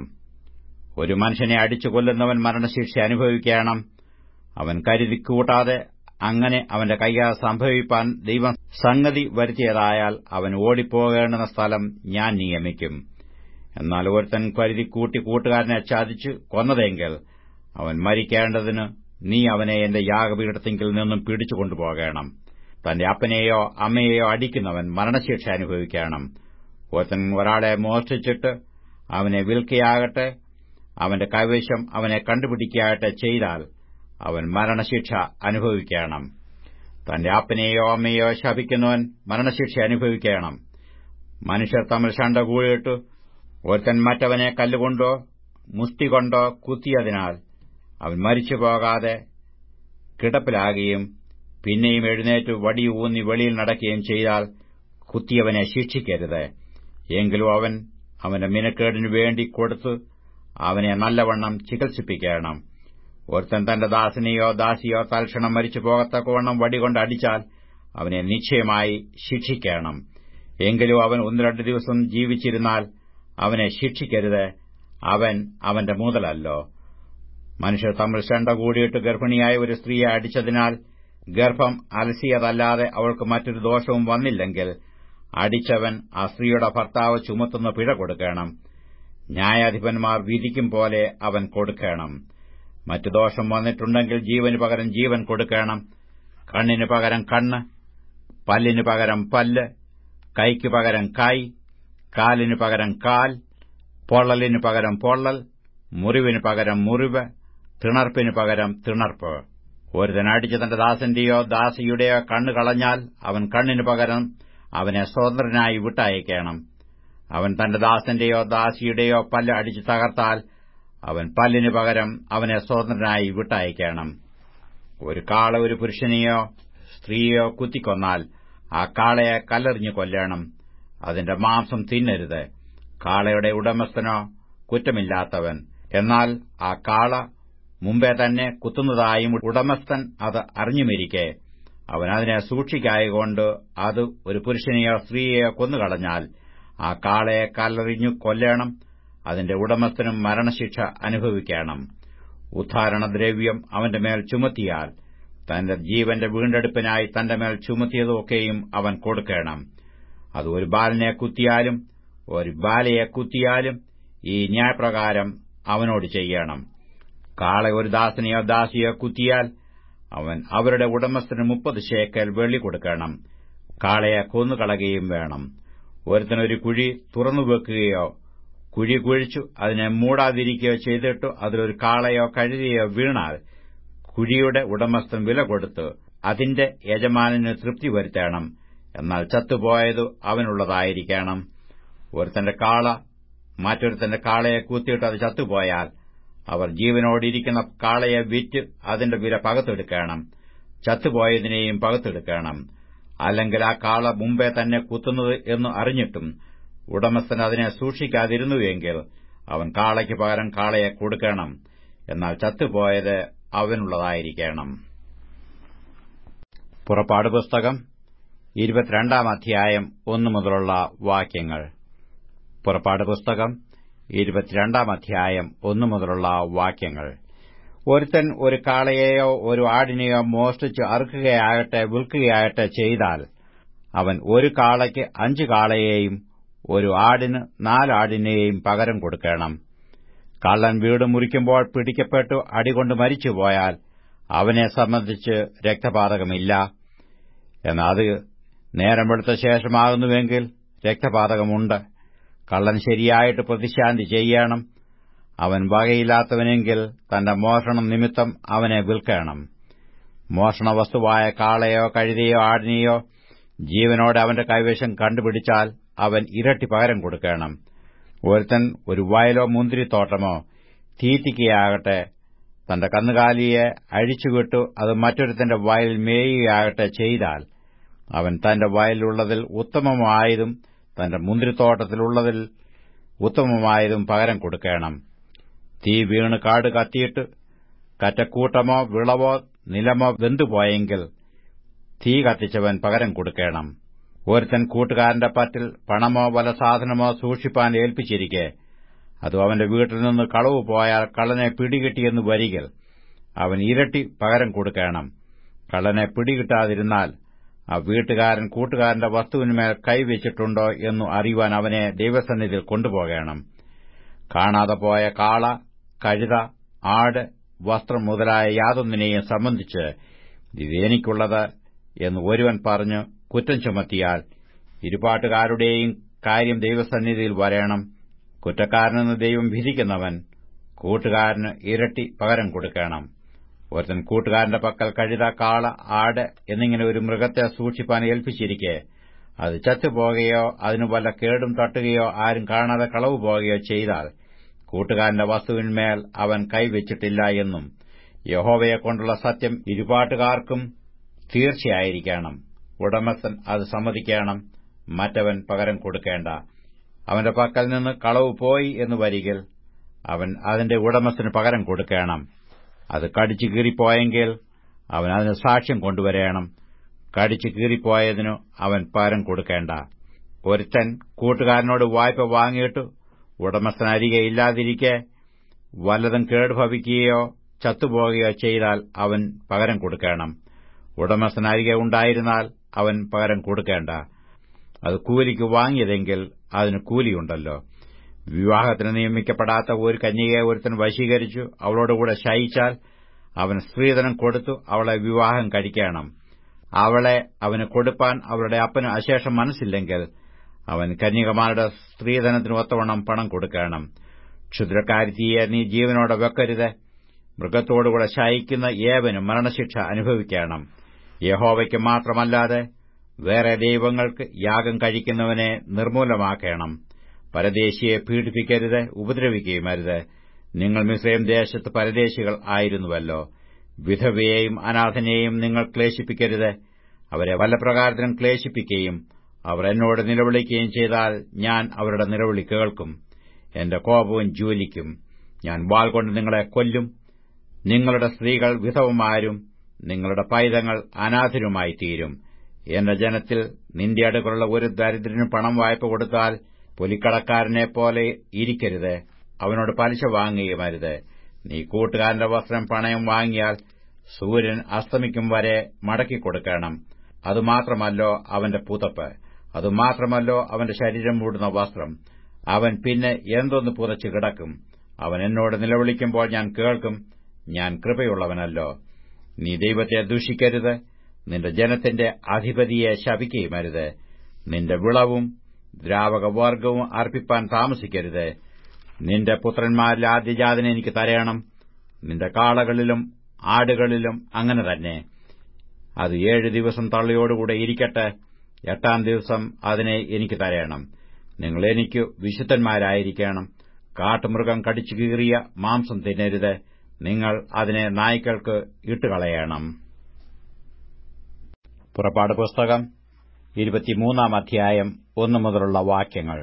ഒരു മനുഷ്യനെ അടിച്ചു കൊല്ലുന്നവൻ മരണശിക്ഷ അനുഭവിക്കണം അവൻ കരുതി കൂട്ടാതെ അങ്ങനെ അവന്റെ കയ്യാൽ സംഭവിപ്പാൻ ദൈവം സംഗതി വരുത്തിയതായാൽ അവൻ ഓടിപ്പോകേണ്ടുന്ന സ്ഥലം ഞാൻ നിയമിക്കും എന്നാൽ ഒരുത്തൻ കരുതി കൂട്ടി കൂട്ടുകാരനെ ചതിച്ചു കൊന്നതെങ്കിൽ അവൻ മരിക്കേണ്ടതിന് നീ അവനെ എന്റെ യാഗപീഠത്തിങ്കിൽ നിന്നും പിടിച്ചു കൊണ്ടുപോകണം തന്റെ അപ്പനെയോ അമ്മയെയോ അടിക്കുന്നവൻ മരണശിക്ഷ അനുഭവിക്കണം ഒരുത്തൻ ഒരാളെ മോഷ്ടിച്ചിട്ട് അവനെ വിൽക്കയാകട്ടെ അവന്റെ കൈവശം അവനെ കണ്ടുപിടിക്കാകട്ടെ ചെയ്താൽ അവൻ മരണശിക്ഷ അനുഭവിക്കണം തന്റെ അപ്പനെയോ അമ്മയെയോ ശപിക്കുന്നവൻ മരണശിക്ഷ അനുഭവിക്കണം മനുഷ്യർ തമ്മിൽ ശണ്ട കൂടിയിട്ട് ഒരുത്തൻ മറ്റവനെ കല്ലുകൊണ്ടോ മുസ്തി കൊണ്ടോ കുത്തിയതിനാൽ അവൻ മരിച്ചു പോകാതെ കിടപ്പിലാകുകയും പിന്നെയും എഴുന്നേറ്റ് വടി ഊന്നി വെളിയിൽ നടക്കുകയും ചെയ്താൽ കുത്തിയവനെ ശിക്ഷിക്കരുത് എങ്കിലും അവൻ അവന്റെ മിനക്കേടിനു വേണ്ടി കൊടുത്ത് അവനെ നല്ലവണ്ണം ചികിത്സിപ്പിക്കണം ഒരുത്തൻ തന്റെ ദാസനെയോ ദാസിയോ തൽക്ഷണം മരിച്ചു പോകത്തക്കവണ്ണം വടികൊണ്ട് അടിച്ചാൽ അവനെ നിശ്ചയമായി ശിക്ഷിക്കണം എങ്കിലും അവൻ ഒന്ന് രണ്ട് ദിവസം ജീവിച്ചിരുന്നാൽ അവനെ ശിക്ഷിക്കരുത് അവൻ അവന്റെ മുതലല്ലോ മനുഷ്യർ തമ്മിൽ ശണ്ട കൂടിയിട്ട് ഗർഭിണിയായ ഒരു സ്ത്രീയെ അടിച്ചതിനാൽ ഗർഭം അലസിയതല്ലാതെ അവൾക്ക് മറ്റൊരു ദോഷവും വന്നില്ലെങ്കിൽ അടിച്ചവൻ ആ സ്ത്രീയുടെ ഭർത്താവ് ചുമത്തുന്ന പിഴ കൊടുക്കണം ന്യായാധിപന്മാർ വിധിക്കും പോലെ അവൻ കൊടുക്കണം മറ്റു ദോഷം വന്നിട്ടുണ്ടെങ്കിൽ ജീവന് പകരം ജീവൻ കൊടുക്കണം കണ്ണിന് പകരം കണ്ണ് പല്ലിന് പകരം പല്ല് കൈക്ക് പകരം കൈ കാലിന് പകരം കാൽ പൊള്ളലിന് പകരം പൊള്ളൽ മുറിവിന് പകരം മുറിവ് തിണർപ്പിന് പകരം തിണർപ്പ് ഒരുതൻ അടിച്ച് തന്റെ ദാസന്റെയോ ദാസിയുടെയോ കണ്ണ് കളഞ്ഞാൽ അവൻ കണ്ണിന് പകരം അവനെ സ്വതന്ത്രനായി വിട്ടയക്കണം അവൻ തന്റെ ദാസന്റെയോ ദാസിയുടെയോ പല്ല് അടിച്ച് തകർത്താൽ അവൻ പല്ലിന് പകരം അവനെ സ്വതന്ത്രനായി വിട്ടയക്കണം ഒരു കാള ഒരു പുരുഷനെയോ സ്ത്രീയോ കുത്തിക്കൊന്നാൽ ആ കാളയെ കല്ലെറിഞ്ഞു കൊല്ലണം അതിന്റെ മാംസം തിന്നരുത് കാളയുടെ ഉടമസ്ഥനോ കുറ്റമില്ലാത്തവൻ എന്നാൽ ആ കാള മുമ്പേ തന്നെ കുത്തുന്നതായും ഉടമസ്ഥൻ അത് അറിഞ്ഞുമിരിക്കെ അവൻ അതിനെ സൂക്ഷിക്കായകൊണ്ട് അത് ഒരു പുരുഷനെയോ സ്ത്രീയെയോ കൊന്നുകളഞ്ഞാൽ ആ കാളയെ കല്ലെറിഞ്ഞു കൊല്ലേണം അതിന്റെ ഉടമസ്ഥനും മരണശിക്ഷ അനുഭവിക്കണം ഉദ്ധാരണദ്രവ്യം അവന്റെ മേൽ ചുമത്തിയാൽ തന്റെ ജീവന്റെ വീണ്ടെടുപ്പിനായി തന്റെ മേൽ ചുമത്തിയതൊക്കെയും അവൻ കൊടുക്കണം അത് ഒരു ബാലനെ കുത്തിയാലും ഒരു ബാലയെ കുത്തിയാലും ഈ ന്യായപ്രകാരം അവനോട് ചെയ്യണം കാളെ ഒരു ദാസനെയോ ദാസിയോ കുത്തിയാൽ അവൻ അവരുടെ ഉടമസ്ഥന് മുപ്പത് ശേക്കൽ വെള്ളി കൊടുക്കണം കാളയെ കൊന്നുകളയുകയും വേണം ഒരുത്തനൊരു കുഴി തുറന്നുവെക്കുകയോ കുഴി കുഴിച്ചു അതിനെ മൂടാതിരിക്കുകയോ ചെയ്തിട്ട് അതിലൊരു കാളയോ കഴുതിയോ വീണാൽ കുഴിയുടെ ഉടമസ്ഥൻ വില കൊടുത്ത് അതിന്റെ യജമാനന് തൃപ്തി വരുത്തണം എന്നാൽ ചത്തുപോയത് അവനുള്ളതായിരിക്കണം ഒരുത്തന്റെ കാള മറ്റൊരുത്തന്റെ കാളയെ കൂത്തിയിട്ട് അത് ചത്തുപോയാൽ അവർ ജീവനോടിരിക്കുന്ന കാളയെ വിറ്റ് അതിന്റെ വില പകത്തെടുക്കണം ചത്തുപോയതിനെയും പകത്തെടുക്കണം അല്ലെങ്കിൽ ആ കാള മുമ്പേ തന്നെ കുത്തുന്നത് എന്ന് അറിഞ്ഞിട്ടും ഉടമസ്ഥൻ അതിനെ സൂക്ഷിക്കാതിരുന്നുവെങ്കിൽ അവൻ കാളയ്ക്ക് പകരം കാളയെ കൊടുക്കണം എന്നാൽ ചത്തുപോയത് അവനുള്ളതായിരിക്കണം പുറപ്പാട് പുസ്തകം ഇരുപത്തിരണ്ടാം അധ്യായം ഒന്നു മുതലുള്ള വാക്യങ്ങൾ പുറപ്പാട് പുസ്തകം ഇരുപത്തിരണ്ടാം അധ്യായം ഒന്നു മുതലുള്ള വാക്യങ്ങൾ ഒരുത്തൻ ഒരു കാളയെയോ ഒരു ആടിനെയോ മോഷ്ടിച്ച് അറുക്കുകയാകട്ടെ വിൽക്കുകയാകട്ടെ ചെയ്താൽ അവൻ ഒരു കാളയ്ക്ക് അഞ്ച് കാളയെയും ഒരു ആടിന് നാലാടിനെയും പകരം കൊടുക്കണം കള്ളൻ വീട് മുറിക്കുമ്പോൾ പിടിക്കപ്പെട്ടു അടികൊണ്ട് മരിച്ചുപോയാൽ അവനെ സംബന്ധിച്ച് രക്തപാതകമില്ല എന്നാൽ അത് നേരം വെളുത്ത ശേഷമാകുന്നുവെങ്കിൽ രക്തപാതകമുണ്ട് കള്ളൻ ശരിയായിട്ട് പ്രതിശാന്തി ചെയ്യണം അവൻ വകയില്ലാത്തവനെങ്കിൽ തന്റെ മോഷണം നിമിത്തം അവനെ വിൽക്കണം മോഷണ വസ്തുവായ കാളയോ കഴുതിയോ ആടിനെയോ ജീവനോടെ അവന്റെ കൈവശം കണ്ടുപിടിച്ചാൽ അവൻ ഇരട്ടി പകരം കൊടുക്കണം ഒരുത്തൻ ഒരു വയലോ മുന്തിരിത്തോട്ടമോ തീറ്റിക്കുകയാകട്ടെ തന്റെ കന്നുകാലിയെ അഴിച്ചുവിട്ടു അത് മറ്റൊരുത്തന്റെ വയലിൽ മേയുകയാകട്ടെ ചെയ്താൽ അവൻ തന്റെ വയലിലുള്ളതിൽ ഉത്തമമായതും തന്റെ മുന്തിരിത്തോട്ടത്തിലുള്ളതിൽ ഉത്തമമായതും പകരം കൊടുക്കണം തീ വീണ് കാട് കത്തിയിട്ട് കറ്റക്കൂട്ടമോ വിളവോ നിലമോ വെന്തുപോയെങ്കിൽ തീ കത്തിച്ചവൻ പകരം കൊടുക്കണം ഒരുത്തൻ കൂട്ടുകാരന്റെ പറ്റിൽ പണമോ വല സാധനമോ സൂക്ഷിപ്പാൻ ഏൽപ്പിച്ചിരിക്കെ അത് അവന്റെ വീട്ടിൽ നിന്ന് കളവ് പോയാൽ കള്ളനെ പിടികിട്ടിയെന്ന് വരികിൽ അവൻ ഇരട്ടി പകരം കൊടുക്കണം കള്ളനെ പിടികിട്ടാതിരുന്നാൽ ആ വീട്ടുകാരൻ കൂട്ടുകാരന്റെ വസ്തുവിന്മേൽ കൈവച്ചിട്ടുണ്ടോ എന്നു അറിയുവാൻ അവനെ ദൈവസന്നിധിയിൽ കൊണ്ടുപോകണം കാണാതെ പോയ കാള കഴുത ആട് വസ്ത്രം മുതലായ യാതൊന്നിനെയും സംബന്ധിച്ച് ഇത് എനിക്കുള്ളത് എന്ന് ഒരുവൻ പറഞ്ഞു കുറ്റം ചുമത്തിയാൽ ഇരുപാട്ടുകാരുടെയും കാര്യം ദൈവസന്നിധിയിൽ വരേണം കുറ്റക്കാരനെന്ന് ദൈവം വിധിക്കുന്നവൻ കൂട്ടുകാരന് ഇരട്ടി പകരം കൊടുക്കണം ഒരുത്തൻ കൂട്ടുകാരന്റെ പക്കൽ കഴുത കാള ആട് എന്നിങ്ങനെ ഒരു മൃഗത്തെ സൂക്ഷിപ്പാൻ ഏൽപ്പിച്ചിരിക്കെ അത് ചത്തുപോകുകയോ അതിനു വല്ല കേടും തട്ടുകയോ ആരും കാണാതെ കളവ് പോകുകയോ ചെയ്താൽ കൂട്ടുകാരന്റെ വസ്തുവിന്മേൽ അവൻ കൈവച്ചിട്ടില്ല എന്നും യഹോവയെക്കൊണ്ടുള്ള സത്യം ഇരുപാട്ടുകാർക്കും തീർച്ചയായിരിക്കണം ഉടമസ്ഥൻ അത് സമ്മതിക്കണം മറ്റവൻ പകരം കൊടുക്കേണ്ട അവന്റെ പക്കൽ നിന്ന് കളവ് പോയി എന്ന് വരികിൽ അവൻ അതിന്റെ ഉടമസ്ഥന് പകരം കൊടുക്കണം അത് കടിച്ചു കീറിപ്പോയെങ്കിൽ അവൻ അതിന് സാക്ഷ്യം കൊണ്ടുവരേണം കടിച്ചു കീറിപ്പോയതിനു അവൻ പകരം കൊടുക്കേണ്ട ഒരുത്തൻ കൂട്ടുകാരനോട് വായ്പ വാങ്ങിയിട്ട് ഉടമസ്ഥൻ അരികെ ഇല്ലാതിരിക്കെ വല്ലതും കേടുഭവിക്കുകയോ ചത്തുപോകുകയോ ചെയ്താൽ അവൻ പകരം കൊടുക്കണം ഉടമസ്ഥൻ അരികെ ഉണ്ടായിരുന്നാൽ അവൻ പകരം കൊടുക്കേണ്ട അത് കൂലിക്ക് വാങ്ങിയതെങ്കിൽ അതിന് കൂലിയുണ്ടല്ലോ വിവാഹത്തിന് നിയമിക്കപ്പെടാത്ത ഒരു കന്യകയെ ഒരുത്തൻ വശീകരിച്ചു അവളോടുകൂടെ ശയിച്ചാൽ അവൻ സ്ത്രീധനം കൊടുത്തു അവളെ വിവാഹം കഴിക്കണം അവളെ അവന് കൊടുപ്പാൻ അവളുടെ അപ്പന് അശേഷം മനസ്സില്ലെങ്കിൽ അവൻ കന്യകമാരുടെ സ്ത്രീധനത്തിന് ഒത്തവണ്ണം പണം കൊടുക്കണം ക്ഷുദ്രക്കാരിത്തിയെ നീ ജീവനോടെ വെക്കരുത് മൃഗത്തോടുകൂടെ ശയിക്കുന്ന ഏവനും മരണശിക്ഷ അനുഭവിക്കണം യഹോവയ്ക്ക് മാത്രമല്ലാതെ വേറെ ദൈവങ്ങൾക്ക് യാഗം കഴിക്കുന്നവനെ നിർമൂലമാക്കണം പരദേശിയെ പീഡിപ്പിക്കരുത് ഉപദ്രവിക്കുകയുമരുത് നിങ്ങൾ മിസ്രൈം ദേശത്ത് പരദേശികൾ ആയിരുന്നുവല്ലോ വിധവയെയും അനാഥനെയും നിങ്ങൾ ക്ലേശിപ്പിക്കരുത് അവരെ വല്ല പ്രകാരത്തിനും ക്ലേശിപ്പിക്കുകയും അവർ എന്നോട് നിലവിളിക്കുകയും ചെയ്താൽ ഞാൻ അവരുടെ നിലവിളി കേൾക്കും എന്റെ കോപവും ജ്വലിക്കും ഞാൻ വാൾ കൊണ്ട് നിങ്ങളെ കൊല്ലും നിങ്ങളുടെ സ്ത്രീകൾ വിധവമാരും നിങ്ങളുടെ പൈതങ്ങൾ അനാഥരുമായി തീരും എന്റെ ജനത്തിൽ നിന്റെ അടുക്കളുള്ള ഒരു ദരിദ്രന് പണം വായ്പ കൊടുത്താൽ പൊലിക്കടക്കാരനെ പോലെ ഇരിക്കരുത് അവനോട് പലിശ വാങ്ങുകയും അരുത് നീ കൂട്ടുകാരന്റെ വസ്ത്രം പണയം വാങ്ങിയാൽ സൂര്യൻ അസ്തമിക്കും വരെ മടക്കിക്കൊടുക്കണം അതുമാത്രമല്ലോ അവന്റെ പുതപ്പ് അതുമാത്രമല്ലോ അവന്റെ ശരീരം മൂടുന്ന വസ്ത്രം അവൻ പിന്നെ എന്തൊന്ന് പുതച്ചു കിടക്കും അവൻ എന്നോട് നിലവിളിക്കുമ്പോൾ ഞാൻ കേൾക്കും ഞാൻ കൃപയുള്ളവനല്ലോ നീ ദൈവത്തെ ദൂഷിക്കരുത് നിന്റെ ജനത്തിന്റെ അധിപതിയെ ശപിക്കുകയുമരുത് നിന്റെ വിളവും ദ്രാവകവർഗവും അർപ്പിപ്പാൻ താമസിക്കരുത് നിന്റെ പുത്രന്മാരിൽ ആദ്യജാതനെ എനിക്ക് തരയണം നിന്റെ കാളകളിലും ആടുകളിലും അങ്ങനെ തന്നെ അത് ഏഴ് ദിവസം തള്ളിയോടുകൂടെ ഇരിക്കട്ടെ എട്ടാം ദിവസം അതിനെ എനിക്ക് തരയണം നിങ്ങൾ എനിക്ക് വിശുദ്ധന്മാരായിരിക്കണം കാട്ടുമൃഗം കടിച്ചു കീറിയ മാംസം തിന്നരുത് നിങ്ങൾ അതിനെ നായ്ക്കൾക്ക് ഇട്ടുകളയണം പുറപ്പാട് പുസ്തകം ഇരുപത്തിമൂന്നാം അധ്യായം ഒന്നു മുതലുള്ള വാക്യങ്ങൾ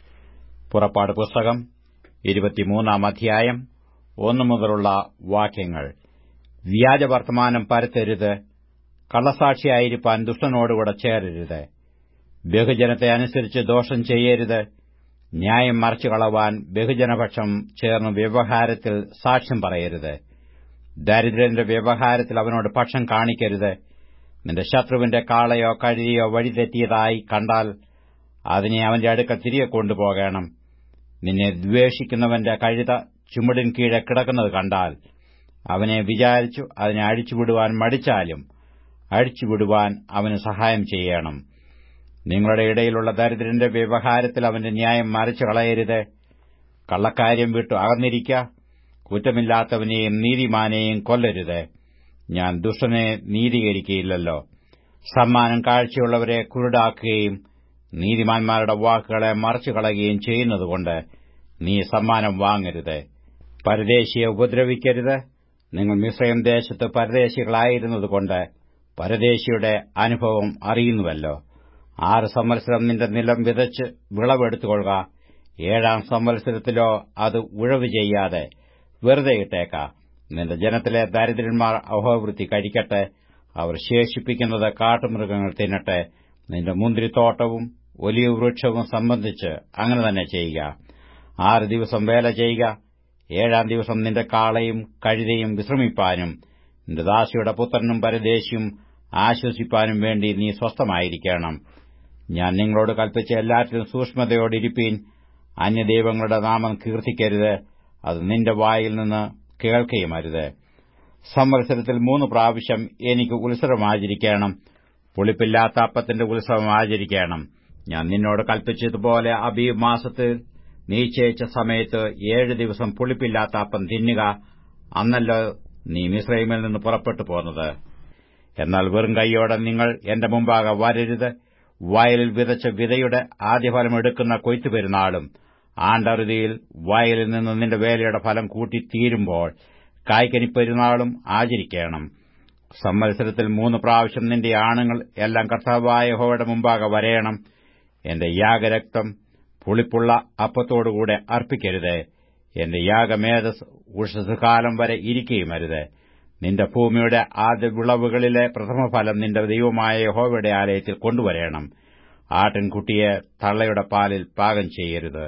പുറപ്പാട് പുസ്തകം ഇരുപത്തിമൂന്നാം അധ്യായം ഒന്നു മുതലുള്ള വാക്യങ്ങൾ വ്യാജവർത്തമാനം പരത്തരുത് കള്ളസാക്ഷിയായിരിക്കാൻ ദുഷ്ടനോടുകൂടെ ചേരരുത് ബഹുജനത്തെ അനുസരിച്ച് ദോഷം ചെയ്യരുത് ന്യായം മറച്ചുകളവാൻ ബഹുജനപക്ഷം ചേർന്ന് വ്യവഹാരത്തിൽ സാക്ഷ്യം പറയരുത് ദരിദ്രന്റെ വ്യവഹാരത്തിൽ അവനോട് പക്ഷം കാണിക്കരുത് നിന്റെ ശത്രുവിന്റെ കാളയോ കഴുതിയോ വഴിതെറ്റിയതായി കണ്ടാൽ അതിനെ അവന്റെ അടുക്കൽ തിരികെ കൊണ്ടുപോകണം നിന്നെ ദ്വേഷിക്കുന്നവന്റെ കഴുത ചുമടിൻ കീഴെ കിടക്കുന്നത് കണ്ടാൽ അവനെ വിചാരിച്ചു അതിനെ അഴിച്ചുവിടുവാൻ മടിച്ചാലും അഴിച്ചുവിടുവാൻ അവന് സഹായം ചെയ്യണം നിങ്ങളുടെ ഇടയിലുള്ള ദരിദ്രന്റെ വ്യവഹാരത്തിൽ അവന്റെ ന്യായം മറിച്ചു കളയരുത് കള്ളക്കാര്യം വിട്ടു അകന്നിരിക്ക കുറ്റമില്ലാത്തവനെയും നീതിമാനെയും കൊല്ലരുത് ഞാൻ ദുഷ്ടനെ നീതീകരിക്കുകയില്ലല്ലോ സമ്മാനം കാഴ്ചയുള്ളവരെ കുരുടാക്കുകയും നീതിമാന്മാരുടെ വാക്കുകളെ മറച്ചു കളയുകയും ചെയ്യുന്നതുകൊണ്ട് നീ സമ്മാനം വാങ്ങരുത് പരദേശിയെ ഉപദ്രവിക്കരുത് നിങ്ങൾ മിശ്രയം ദേശത്ത് പരദേശികളായിരുന്നതുകൊണ്ട് പരദേശിയുടെ അനുഭവം അറിയുന്നുവല്ലോ ആറ് സംവത്സരം നിന്റെ നിലം വിതച്ച് വിളവെടുത്തുകൊള്ളുക ഏഴാം സംവത്സരത്തിലോ അത് ഉഴവ് ചെയ്യാതെ വെറുതെ ഇട്ടേക്ക നിന്റെ ജനത്തിലെ ദരിദ്രന്മാർ അഹോവൃത്തി കഴിക്കട്ടെ അവർ ശേഷിപ്പിക്കുന്നത് കാട്ടുമൃഗങ്ങൾ തിന്നട്ടെ നിന്റെ മുന്തിരിത്തോട്ടവും ഒലിവ് വൃക്ഷവും സംബന്ധിച്ച് അങ്ങനെ തന്നെ ചെയ്യുക ആറ് ദിവസം വേല ചെയ്യുക ഏഴാം ദിവസം നിന്റെ കാളയും കഴുതയും വിശ്രമിപ്പാനും നിന്റെ ദാസിയുടെ പുത്രനും പരദേശിയും ആശ്വസിപ്പാനും വേണ്ടി നീ സ്വസ്ഥമായിരിക്കണം ഞാൻ നിങ്ങളോട് കൽപ്പിച്ച എല്ലാറ്റിലും സൂക്ഷ്മതയോടിരിപ്പീൻ അന്യദൈവങ്ങളുടെ നാമം കീർത്തിക്കരുത് അത് നിന്റെ വായിൽ നിന്ന് കേൾക്കുകയുമരുത് സംവത്സരത്തിൽ മൂന്ന് പ്രാവശ്യം എനിക്ക് ഉത്സവം ആചരിക്കണം പുളിപ്പില്ലാത്ത അപ്പത്തിന്റെ ഉത്സവം ആചരിക്കണം ഞാൻ നിന്നോട് കൽപ്പിച്ചതുപോലെ അബീബ് മാസത്തിൽ നിശ്ചയിച്ച സമയത്ത് ഏഴ് ദിവസം പുളിപ്പില്ലാത്ത അപ്പം തിന്നുക അന്നല്ലോ നീ മിശ്രൈമിൽ നിന്ന് പുറപ്പെട്ടു പോന്നത് എന്നാൽ വെറും കൈയോടെ നിങ്ങൾ എന്റെ മുമ്പാകെ വരരുത് വയലിൽ വിതച്ച വിതയുടെ ആദ്യഫലം എടുക്കുന്ന കൊയ്ത്തു പെരുന്നാളും ആണ്ടറുതിയിൽ വയലിൽ നിന്ന് നിന്റെ വേലയുടെ ഫലം കൂട്ടിത്തീരുമ്പോൾ കായ്ക്കനിപ്പെരുന്നാളും ആചരിക്കണം സംവത്സരത്തിൽ മൂന്ന് പ്രാവശ്യം നിന്റെ ആണുങ്ങൾ എല്ലാം കർത്താവായ ഹോയുടെ മുമ്പാകെ വരയണം എന്റെ യാഗരക്തം പുളിപ്പുള്ള അപ്പത്തോടുകൂടെ അർപ്പിക്കരുത് എന്റെ യാഗമേധസ് ഉഷസുകാലം വരെ ഇരിക്കുകയുമരുത് നിന്റെ ഭൂമിയുടെ ആദ്യ വിളവുകളിലെ പ്രഥമഫലം നിന്റെ ദൈവമായ യഹോവയുടെ ആലയത്തിൽ കൊണ്ടുവരേണം ആട്ടിൻകുട്ടിയെ തള്ളയുടെ പാലിൽ പാകം ചെയ്യരുത്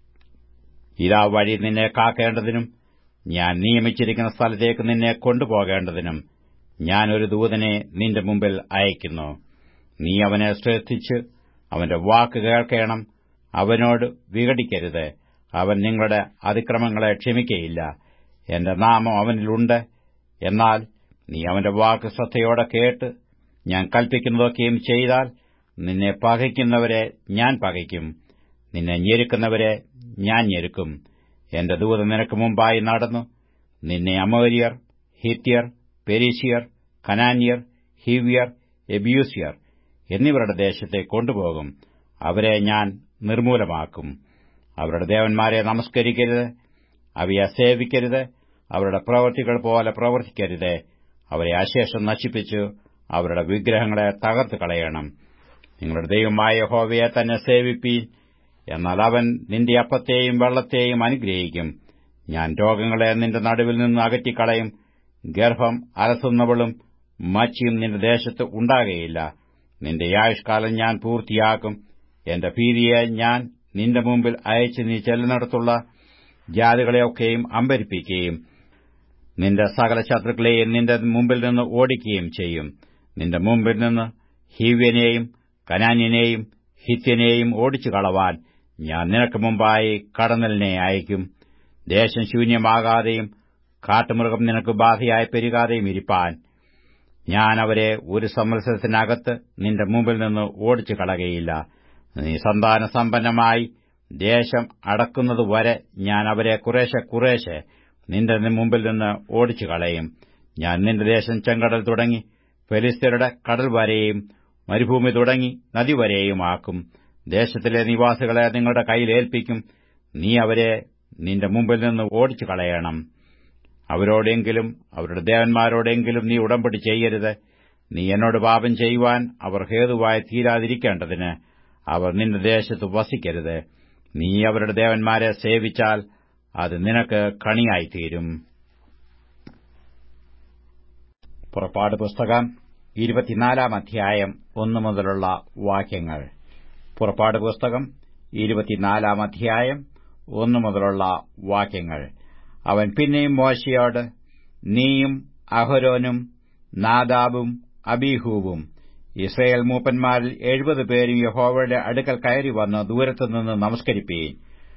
ഇതാ വഴി നിന്നെ കാക്കേണ്ടതിനും ഞാൻ നിയമിച്ചിരിക്കുന്ന സ്ഥലത്തേക്ക് നിന്നെ കൊണ്ടുപോകേണ്ടതിനും ഞാൻ ഒരു ദൂതനെ നിന്റെ മുമ്പിൽ അയക്കുന്നു നീ അവനെ ശ്രദ്ധിച്ച് അവന്റെ വാക്ക് കേൾക്കണം അവനോട് വിഘടിക്കരുത് അവൻ നിങ്ങളുടെ അതിക്രമങ്ങളെ ക്ഷമിക്കയില്ല എന്റെ നാമം അവനിലുണ്ട് എന്നാൽ നീ അവന്റെ വാക്ക് ശ്രദ്ധയോടെ കേട്ട് ഞാൻ കൽപ്പിക്കുന്നതൊക്കെയും ചെയ്താൽ നിന്നെ പകയ്ക്കുന്നവരെ ഞാൻ പകയ്ക്കും നിന്നെ ഞെരുക്കുന്നവരെ ഞാൻ ഞെരുക്കും എന്റെ ദൂത നിനക്ക് മുമ്പായി നടന്നു നിന്നെ അമോര്യർ ഹിത്യർ പെരീശിയർ കനാന്യർ ഹിവ്യർ എബ്യൂസിയർ എന്നിവരുടെ ദേശത്തെ കൊണ്ടുപോകും അവരെ ഞാൻ നിർമൂലമാക്കും അവരുടെ ദേവന്മാരെ നമസ്കരിക്കരുത് അവയെ സേവിക്കരുത് അവരുടെ പ്രവൃത്തികൾ പോലെ പ്രവർത്തിക്കരുത് അവരെ അശേഷം നശിപ്പിച്ചു അവരുടെ വിഗ്രഹങ്ങളെ തകർത്ത് കളയണം നിങ്ങളുടെ ദൈവമായ ഹോവയെ തന്നെ സേവിപ്പീൻ എന്നാൽ അവൻ നിന്റെ അപ്പത്തെയും വെള്ളത്തെയും അനുഗ്രഹിക്കും ഞാൻ രോഗങ്ങളെ നിന്റെ നടുവിൽ നിന്ന് അകറ്റിക്കളയും ഗർഭം അലസുന്നവളും മച്ചിയും നിന്റെ ദേശത്ത് ഉണ്ടാകുകയില്ല നിന്റെ ആയുഷ്കാലം ഞാൻ പൂർത്തിയാക്കും എന്റെ ഭീതിയെ ഞാൻ നിന്റെ മുമ്പിൽ അയച്ച് നീ ചെല്ലുന്നിടത്തുള്ള ജാതികളെയൊക്കെയും അമ്പരിപ്പിക്കുകയും നിന്റെ സകല ശത്രുക്കളെയും നിന്റെ മുമ്പിൽ നിന്ന് ഓടിക്കുകയും ചെയ്യും നിന്റെ മുമ്പിൽ നിന്ന് ഹീവ്യനെയും കനാന്യനെയും ഹിത്യനെയും ഓടിച്ചു കളവാൻ ഞാൻ നിനക്ക് മുമ്പായി കടന്നലിനെ അയക്കും ദേശം ശൂന്യമാകാതെയും കാട്ടുമൃഗം നിനക്ക് ബാധയായി പെരുകാതെയും ഇരിപ്പാൻ ഞാൻ അവരെ ഒരു സംവത്സരത്തിനകത്ത് നിന്റെ മുമ്പിൽ നിന്ന് ഓടിച്ചു കളകയില്ല നീ സന്താന സമ്പന്നമായി ദേശം അടക്കുന്നതുവരെ ഞാൻ അവരെ കുറേശ്ശെ കുറേശ്ശെ നിന്റെ മുമ്പിൽ നിന്ന് ഓടിച്ചു കളയും ഞാൻ നിന്റെ ദേശം ചെങ്കടൽ തുടങ്ങി ഫെലിസ്തരുടെ കടൽ വരെയും മരുഭൂമി തുടങ്ങി നദി വരെയും ആക്കും ദേശത്തിലെ നിവാസികളെ നിങ്ങളുടെ കയ്യിലേൽപ്പിക്കും നീ അവരെ നിന്റെ മുമ്പിൽ നിന്ന് ഓടിച്ചു കളയണം അവരോടെങ്കിലും അവരുടെ ദേവന്മാരോടെങ്കിലും നീ ഉടമ്പടി ചെയ്യരുത് നീ എന്നോട് പാപം ചെയ്യുവാൻ അവർ ഹേതുവായി തീരാതിരിക്കേണ്ടതിന് അവർ നിന്റെ ദേശത്ത് വസിക്കരുത് നീ അവരുടെ ദേവന്മാരെ സേവിച്ചാൽ അത് നിനക്ക് കണിയായിത്തീരും പുറപ്പാട് പുസ്തകം ഇരുപത്തിനാലാം അധ്യായം ഒന്നു മുതലുള്ള വാക്യങ്ങൾ പുറപ്പാട് പുസ്തകം ഇരുപത്തിനാലാം അധ്യായം ഒന്നു മുതലുള്ള വാക്യങ്ങൾ അവൻ പിന്നെയും മോശയോട് നീയും അഹരോനും നാദാബും അബീഹൂവും ഇസ്രയേൽ മൂപ്പന്മാരിൽ എഴുപത് പേരും യഹോവയുടെ അടുക്കൽ കയറി വന്ന് ദൂരത്തുനിന്ന് നമസ്കരിപ്പീൻ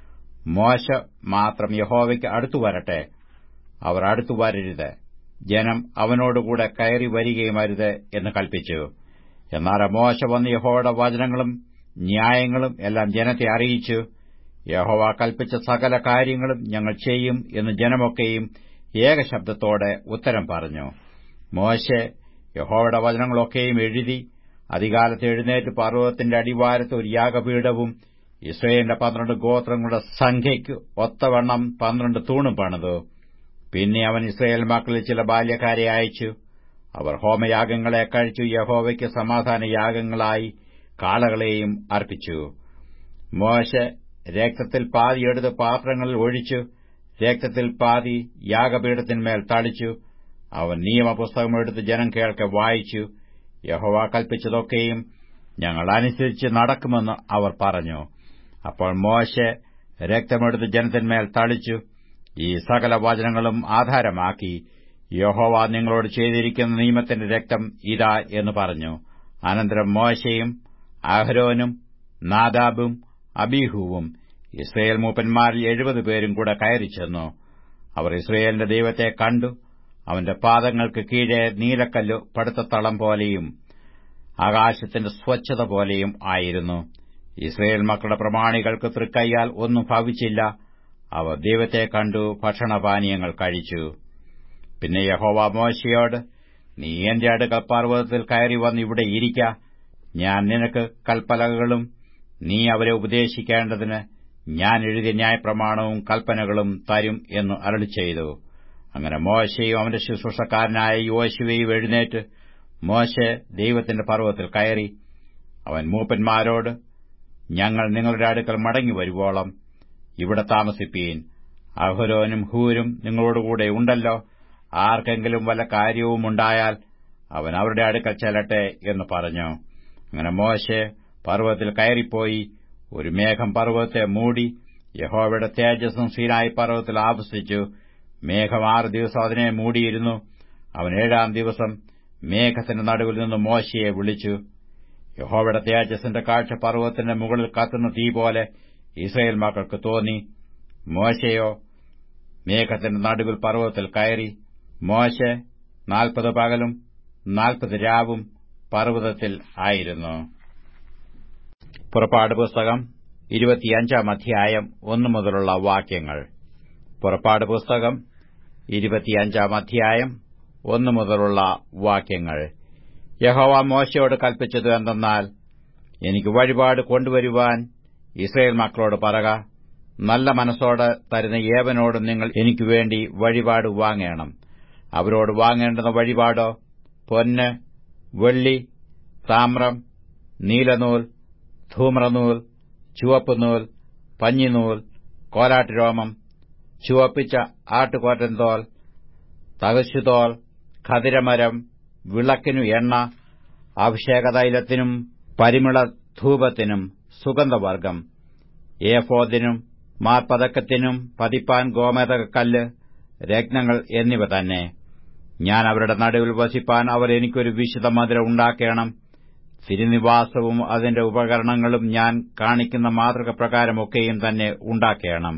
മോശ മാത്രം യഹോവയ്ക്ക് അടുത്തു വരട്ടെ അവർ അടുത്തു വരരുത് ജനം അവനോടുകൂടെ കയറി വരികയും അരുത് എന്ന് കൽപ്പിച്ചു എന്നാൽ മോശ വന്ന് യഹോവയുടെ വചനങ്ങളും ന്യായങ്ങളും എല്ലാം ജനത്തെ അറിയിച്ചു യഹോവ കൽപ്പിച്ച സകല കാര്യങ്ങളും ഞങ്ങൾ ചെയ്യും എന്ന് ജനമൊക്കെയും ഏകശബ്ദത്തോടെ ഉത്തരം പറഞ്ഞു മോശെ യഹോവയുടെ വചനങ്ങളൊക്കെയും എഴുതി അധികാലത്ത് എഴുന്നേറ്റ് പർവ്വതത്തിന്റെ അടിവാരത്ത് ഒരു യാഗപീഠവും ഇസ്രയേലിന്റെ പന്ത്രണ്ട് ഗോത്രങ്ങളുടെ സംഖ്യയ്ക്ക് ഒത്തവണ്ണം പന്ത്രണ്ട് തൂണും പണിതു പിന്നെ അവൻ ഇസ്രയേൽ മക്കളിൽ ചില ബാല്യക്കാരെ അയച്ചു അവർ ഹോമയാഗങ്ങളെ കഴിച്ചു യഹോവയ്ക്ക് സമാധാന യാഗങ്ങളായി കാളകളെയും അർപ്പിച്ചു മോശ രക്തത്തിൽ പാതി എടുത്ത് പാത്രങ്ങളിൽ ഒഴിച്ചു രക്തത്തിൽ പാതി യാഗപീഠത്തിന്മേൽ തളിച്ചു അവൻ നിയമപുസ്തകം എടുത്ത് ജനം കേൾക്കെ വായിച്ചു യഹോവ കൽപ്പിച്ചതൊക്കെയും ഞങ്ങൾ അനുസരിച്ച് നടക്കുമെന്ന് അവർ പറഞ്ഞു അപ്പോൾ മോശെ രക്തമെടുത്ത് ജനത്തിന്മേൽ തളിച്ചു ഈ സകല വചനങ്ങളും ആധാരമാക്കി യഹോവ നിങ്ങളോട് ചെയ്തിരിക്കുന്ന നിയമത്തിന്റെ രക്തം ഇതാ എന്ന് പറഞ്ഞു അനന്തരം മോശയും അഹരോനും നാദാബും അബീഹുവും ഇസ്രയേൽ മൂപ്പന്മാരിൽ എഴുപത് പേരും കൂടെ കയറി ചെന്നു അവർ ഇസ്രയേലിന്റെ ദൈവത്തെ കണ്ടു അവന്റെ പാദങ്ങൾക്ക് കീഴെ നീലക്കല്ല് പടുത്തത്തളം പോലെയും ആകാശത്തിന്റെ സ്വച്ഛത പോലെയും ആയിരുന്നു ഇസ്രയേൽ മക്കളുടെ പ്രമാണികൾക്ക് തൃക്കയ്യാൽ ഒന്നും ഭവിച്ചില്ല അവർ ദൈവത്തെ കണ്ടു ഭക്ഷണപാനീയങ്ങൾ കഴിച്ചു പിന്നെ യഹോവ മോശയോട് നീ എന്റെ അടുക്കൽ പർവ്വതത്തിൽ കയറി വന്ന് ഇവിടെ ഇരിക്ക ഞാൻ നിനക്ക് കൽപ്പലകളും നീ അവരെ ഉപദേശിക്കേണ്ടതിന് ഞാൻ എഴുതിയ ന്യായപ്രമാണവും കൽപ്പനകളും തരും എന്ന് അരളി ചെയ്തു അങ്ങനെ മോശയും അവന്റെ ശുശ്രൂഷക്കാരനായ യോശുവയും എഴുന്നേറ്റ് മോശെ ദൈവത്തിന്റെ പർവ്വതത്തിൽ കയറി അവൻ മൂപ്പന്മാരോട് ഞങ്ങൾ നിങ്ങളുടെ അടുക്കൽ മടങ്ങി വരുവോളം ഇവിടെ താമസിപ്പീൻ അഹുരോനും ഹൂരും നിങ്ങളോടുകൂടെ ഉണ്ടല്ലോ ആർക്കെങ്കിലും വല്ല കാര്യവുമുണ്ടായാൽ അവൻ അവരുടെ അടുക്കൽ ചെല്ലട്ടെ എന്ന് പറഞ്ഞു അങ്ങനെ മോശെ പർവ്വതത്തിൽ കയറിപ്പോയി ഒരു മേഘം പർവ്വതത്തെ മൂടി യഹോവയുടെ തേജസ്സും സീനായി പർവ്വതത്തിൽ ആവസിച്ചു മേഘം ആറ് ദിവസം അതിനെ മൂടിയിരുന്നു അവൻ ഏഴാം ദിവസം മേഘത്തിന്റെ നടുവിൽ നിന്ന് മോശയെ വിളിച്ചു യഹോവയുടെ തേജസ്സിന്റെ കാഴ്ച പർവ്വതത്തിന്റെ മുകളിൽ കത്തുന്ന തീ പോലെ ഇസ്രയേൽ മക്കൾക്ക് തോന്നി മോശയോ മേഘത്തിന്റെ നടുവിൽ പർവ്വതത്തിൽ കയറി മോശ നാൽപ്പത് പകലും നാൽപ്പത് രാവും പർവ്വതത്തിൽ ആയിരുന്നു പുറപ്പാട് പുസ്തകം ഇരുപത്തിയഞ്ചാം അധ്യായം ഒന്നു മുതലുള്ള വാക്യങ്ങൾ പുറപ്പാട് പുസ്തകം ഇരുപത്തിയഞ്ചാം അധ്യായം ഒന്നു മുതലുള്ള വാക്യങ്ങൾ യഹോവ മോശയോട് കൽപ്പിച്ചത് എന്തെന്നാൽ എനിക്ക് വഴിപാട് കൊണ്ടുവരുവാൻ ഇസ്രയേൽ മക്കളോട് പറക നല്ല മനസ്സോടെ തരുന്ന ഏവനോടും നിങ്ങൾ എനിക്കു വേണ്ടി വഴിപാട് വാങ്ങേണം അവരോട് വാങ്ങേണ്ടുന്ന വഴിപാടോ പൊന്ന് വെള്ളി താമ്രം നീലനൂൽ ധൂമ്രനൂൽ ചുവപ്പുനൂൽ പഞ്ഞിനൂൽ കോലാട്ടുരോമം ചുവപ്പിച്ച ആട്ടുകോറ്റൻതോൽ തകശുതോൽ ഖതിരമരം വിളക്കിനു എണ്ണ അഭിഷേകതൈലത്തിനും പരിമള ധൂപത്തിനും സുഗന്ധവർഗം ഏഫോദിനും മാർപ്പതക്കത്തിനും പതിപ്പാൻ ഗോമേതകക്കല്ല് രത്നങ്ങൾ എന്നിവ തന്നെ ഞാൻ അവരുടെ നടുവിൽ വസിപ്പാൻ അവർ എനിക്കൊരു വിശുദ്ധ മന്ദിരം ഉണ്ടാക്കണം തിരുനിവാസവും അതിന്റെ ഉപകരണങ്ങളും ഞാൻ കാണിക്കുന്ന മാതൃക പ്രകാരമൊക്കെയും തന്നെ ഉണ്ടാക്കണം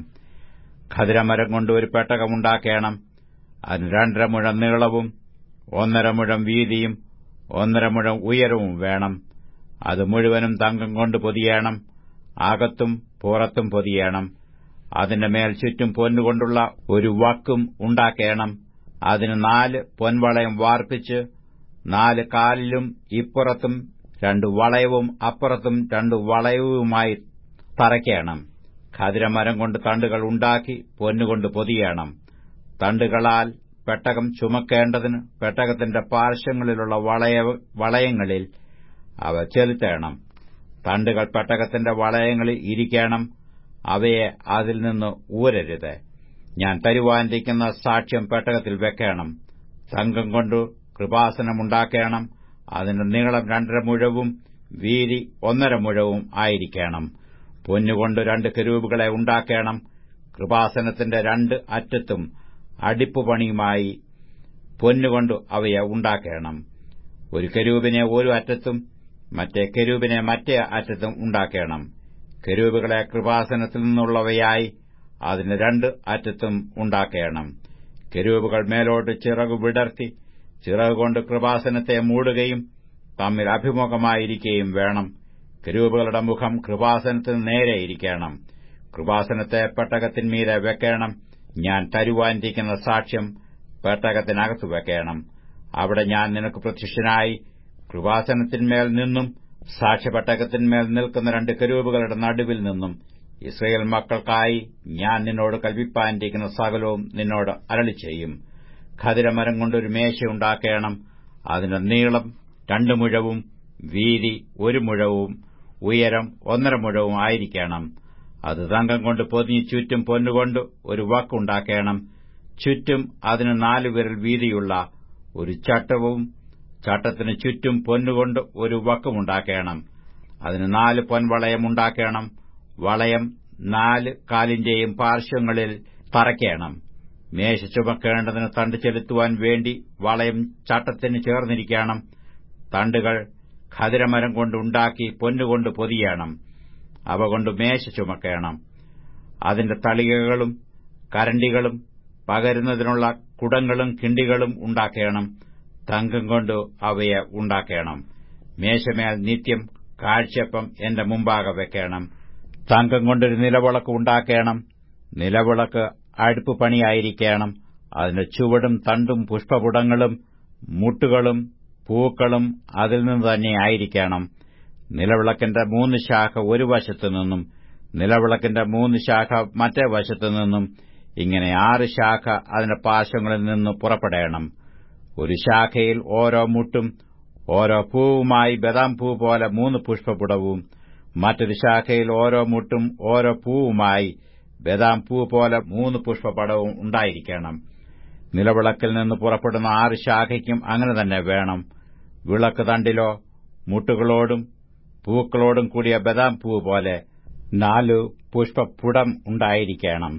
ഖതിരമരം കൊണ്ട് ഒരു പെട്ടകമുണ്ടാക്കണം അതിന് രണ്ടര മുഴം നീളവും ഒന്നര മുഴം വീതിയും ഒന്നര മുഴം ഉയരവും വേണം അത് മുഴുവനും തങ്കം കൊണ്ട് പൊതിയണം അകത്തും പുറത്തും പൊതിയണം അതിന്റെ മേൽ ചുറ്റും പൊന്നുകൊണ്ടുള്ള ഒരു വക്കും ഉണ്ടാക്കണം അതിന് നാല് പൊൻവളയം വാർപ്പിച്ച് നാല് കാലിലും ഇപ്പുറത്തും രണ്ടു വളയവും അപ്പുറത്തും രണ്ടു വളയവുമായി തറയ്ക്കണം ഖതിരമരം കൊണ്ട് തണ്ടുകൾ ഉണ്ടാക്കി പൊന്നുകൊണ്ട് പൊതിയണം തണ്ടുകളാൽ പെട്ടകം ചുമക്കേണ്ടതിന് പെട്ടകത്തിന്റെ പാർശ്വങ്ങളിലുള്ള വളയങ്ങളിൽ അവ ചെലുത്തേണം തണ്ടുകൾ പെട്ടകത്തിന്റെ വളയങ്ങളിൽ ഇരിക്കണം അവയെ അതിൽ നിന്ന് ഊരരുത് ഞാൻ തരുവാനിരിക്കുന്ന സാക്ഷ്യം പെട്ടകത്തിൽ വെക്കണം തങ്കം കൊണ്ടു കൃപാസനമുണ്ടാക്കണം അതിന്റെ നീളം രണ്ടര മുഴവും വീതി ഒന്നര മുഴവും ആയിരിക്കണം പൊന്നുകൊണ്ട് രണ്ട് കരൂപുകളെ ഉണ്ടാക്കണം കൃപാസനത്തിന്റെ രണ്ട് അറ്റത്തും അടിപ്പുപണിയുമായി പൊന്നുകൊണ്ട് അവയെ ഉണ്ടാക്കണം ഒരു കരൂപിനെ ഒരു അറ്റത്തും മറ്റേ കരൂപിനെ മറ്റേ അറ്റത്തും ഉണ്ടാക്കണം കരൂപുകളെ കൃപാസനത്തിൽ നിന്നുള്ളവയായി അതിന് രണ്ട് അറ്റത്തും ഉണ്ടാക്കണം കരൂപുകൾ മേലോട്ട് ചിറകു വിടർത്തി ചിറകുകൊണ്ട് കൃപാസനത്തെ മൂടുകയും തമ്മിൽ അഭിമുഖമായിരിക്കുകയും വേണം കരൂപുകളുടെ മുഖം കൃപാസനത്തിന് നേരെയിരിക്കണം കൃപാസനത്തെ പെട്ടകത്തിന്മീതെ വെക്കണം ഞാൻ തരുവാനിരിക്കുന്ന സാക്ഷ്യം പെട്ടകത്തിനകത്ത് വെക്കണം അവിടെ ഞാൻ നിനക്ക് പ്രത്യക്ഷനായി കൃപാസനത്തിന്മേൽ നിന്നും സാക്ഷ്യപെട്ടകത്തിന്മേൽ നിൽക്കുന്ന രണ്ട് കരൂപുകളുടെ നടുവിൽ നിന്നും ഇസ്രയേൽ മക്കൾക്കായി ഞാൻ നിന്നോട് കൽപ്പിപ്പാനിരിക്കുന്ന സകലവും നിന്നോട് അരളി ചെയ്യും ഖതിരമരം കൊണ്ടൊരു മേശയുണ്ടാക്കണം അതിന്റെ നീളം രണ്ടു മുഴവും വീതി ഒരു മുഴവും ഉയരം ഒന്നര മുഴവും ആയിരിക്കണം അത് തങ്കം കൊണ്ട് പൊതിഞ്ഞ് ചുറ്റും പൊന്നുകൊണ്ട് ഒരു വക്കുണ്ടാക്കണം ചുറ്റും അതിന് നാലു വിരൽ വീതിയുള്ള ഒരു ചട്ടവും ചട്ടത്തിന് ചുറ്റും പൊന്നുകൊണ്ട് ഒരു വക്കുമുണ്ടാക്കണം അതിന് നാല് പൊൻവളയമുണ്ടാക്കണം വളയം നാല് കാലിന്റെയും പാർശ്വങ്ങളിൽ തറയ്ക്കണം മേശ ചുമക്കേണ്ടതിന് തണ്ട് ചെലുത്തുവാൻ വേണ്ടി വളയം ചട്ടത്തിന് ചേർന്നിരിക്കണം തണ്ടുകൾ ഖതിരമരം കൊണ്ടുണ്ടാക്കി പൊന്നുകൊണ്ട് പൊതിയണം അവ കൊണ്ട് മേശ ചുമക്കണം അതിന്റെ തളികകളും കരണ്ടികളും പകരുന്നതിനുള്ള കുടങ്ങളും കിണ്ടികളും ഉണ്ടാക്കണം തങ്കം കൊണ്ട് അവയെ ഉണ്ടാക്കണം മേശമേൽ നിത്യം കാഴ്ചപ്പം എന്റെ മുമ്പാകെ വെക്കണം തങ്കം കൊണ്ടൊരു നിലവിളക്ക് ഉണ്ടാക്കണം നിലവിളക്ക് അടുപ്പ് പണിയായിരിക്കണം അതിന്റെ ചുവടും തണ്ടും പുഷ്പപുടങ്ങളും മുട്ടുകളും പൂക്കളും അതിൽ നിന്ന് തന്നെ ആയിരിക്കണം നിലവിളക്കിന്റെ മൂന്ന് ശാഖ ഒരു വശത്തു നിന്നും നിലവിളക്കിന്റെ മൂന്ന് ശാഖ മറ്റേ വശത്തു നിന്നും ഇങ്ങനെ ആറ് ശാഖ അതിന്റെ പാർശ്വങ്ങളിൽ നിന്ന് പുറപ്പെടേണം ഒരു ശാഖയിൽ ഓരോ മുട്ടും ഓരോ പൂവുമായി ബദാം പൂ പോലെ മൂന്ന് പുഷ്പപുടവും മറ്റൊരു ശാഖയിൽ ഓരോ മുട്ടും ഓരോ പൂവുമായി ബദാം പൂ പോലെ മൂന്ന് പുഷ്പപടവും ഉണ്ടായിരിക്കണം നിലവിളക്കിൽ നിന്ന് പുറപ്പെടുന്ന ആറ് ശാഖയ്ക്കും അങ്ങനെ തന്നെ വേണം വിളക്ക് തണ്ടിലോ മുട്ടുകളോടും പൂക്കളോടും കൂടിയ ബദാം പൂ പോലെ നാലു പുഷ്പപുടം ഉണ്ടായിരിക്കണം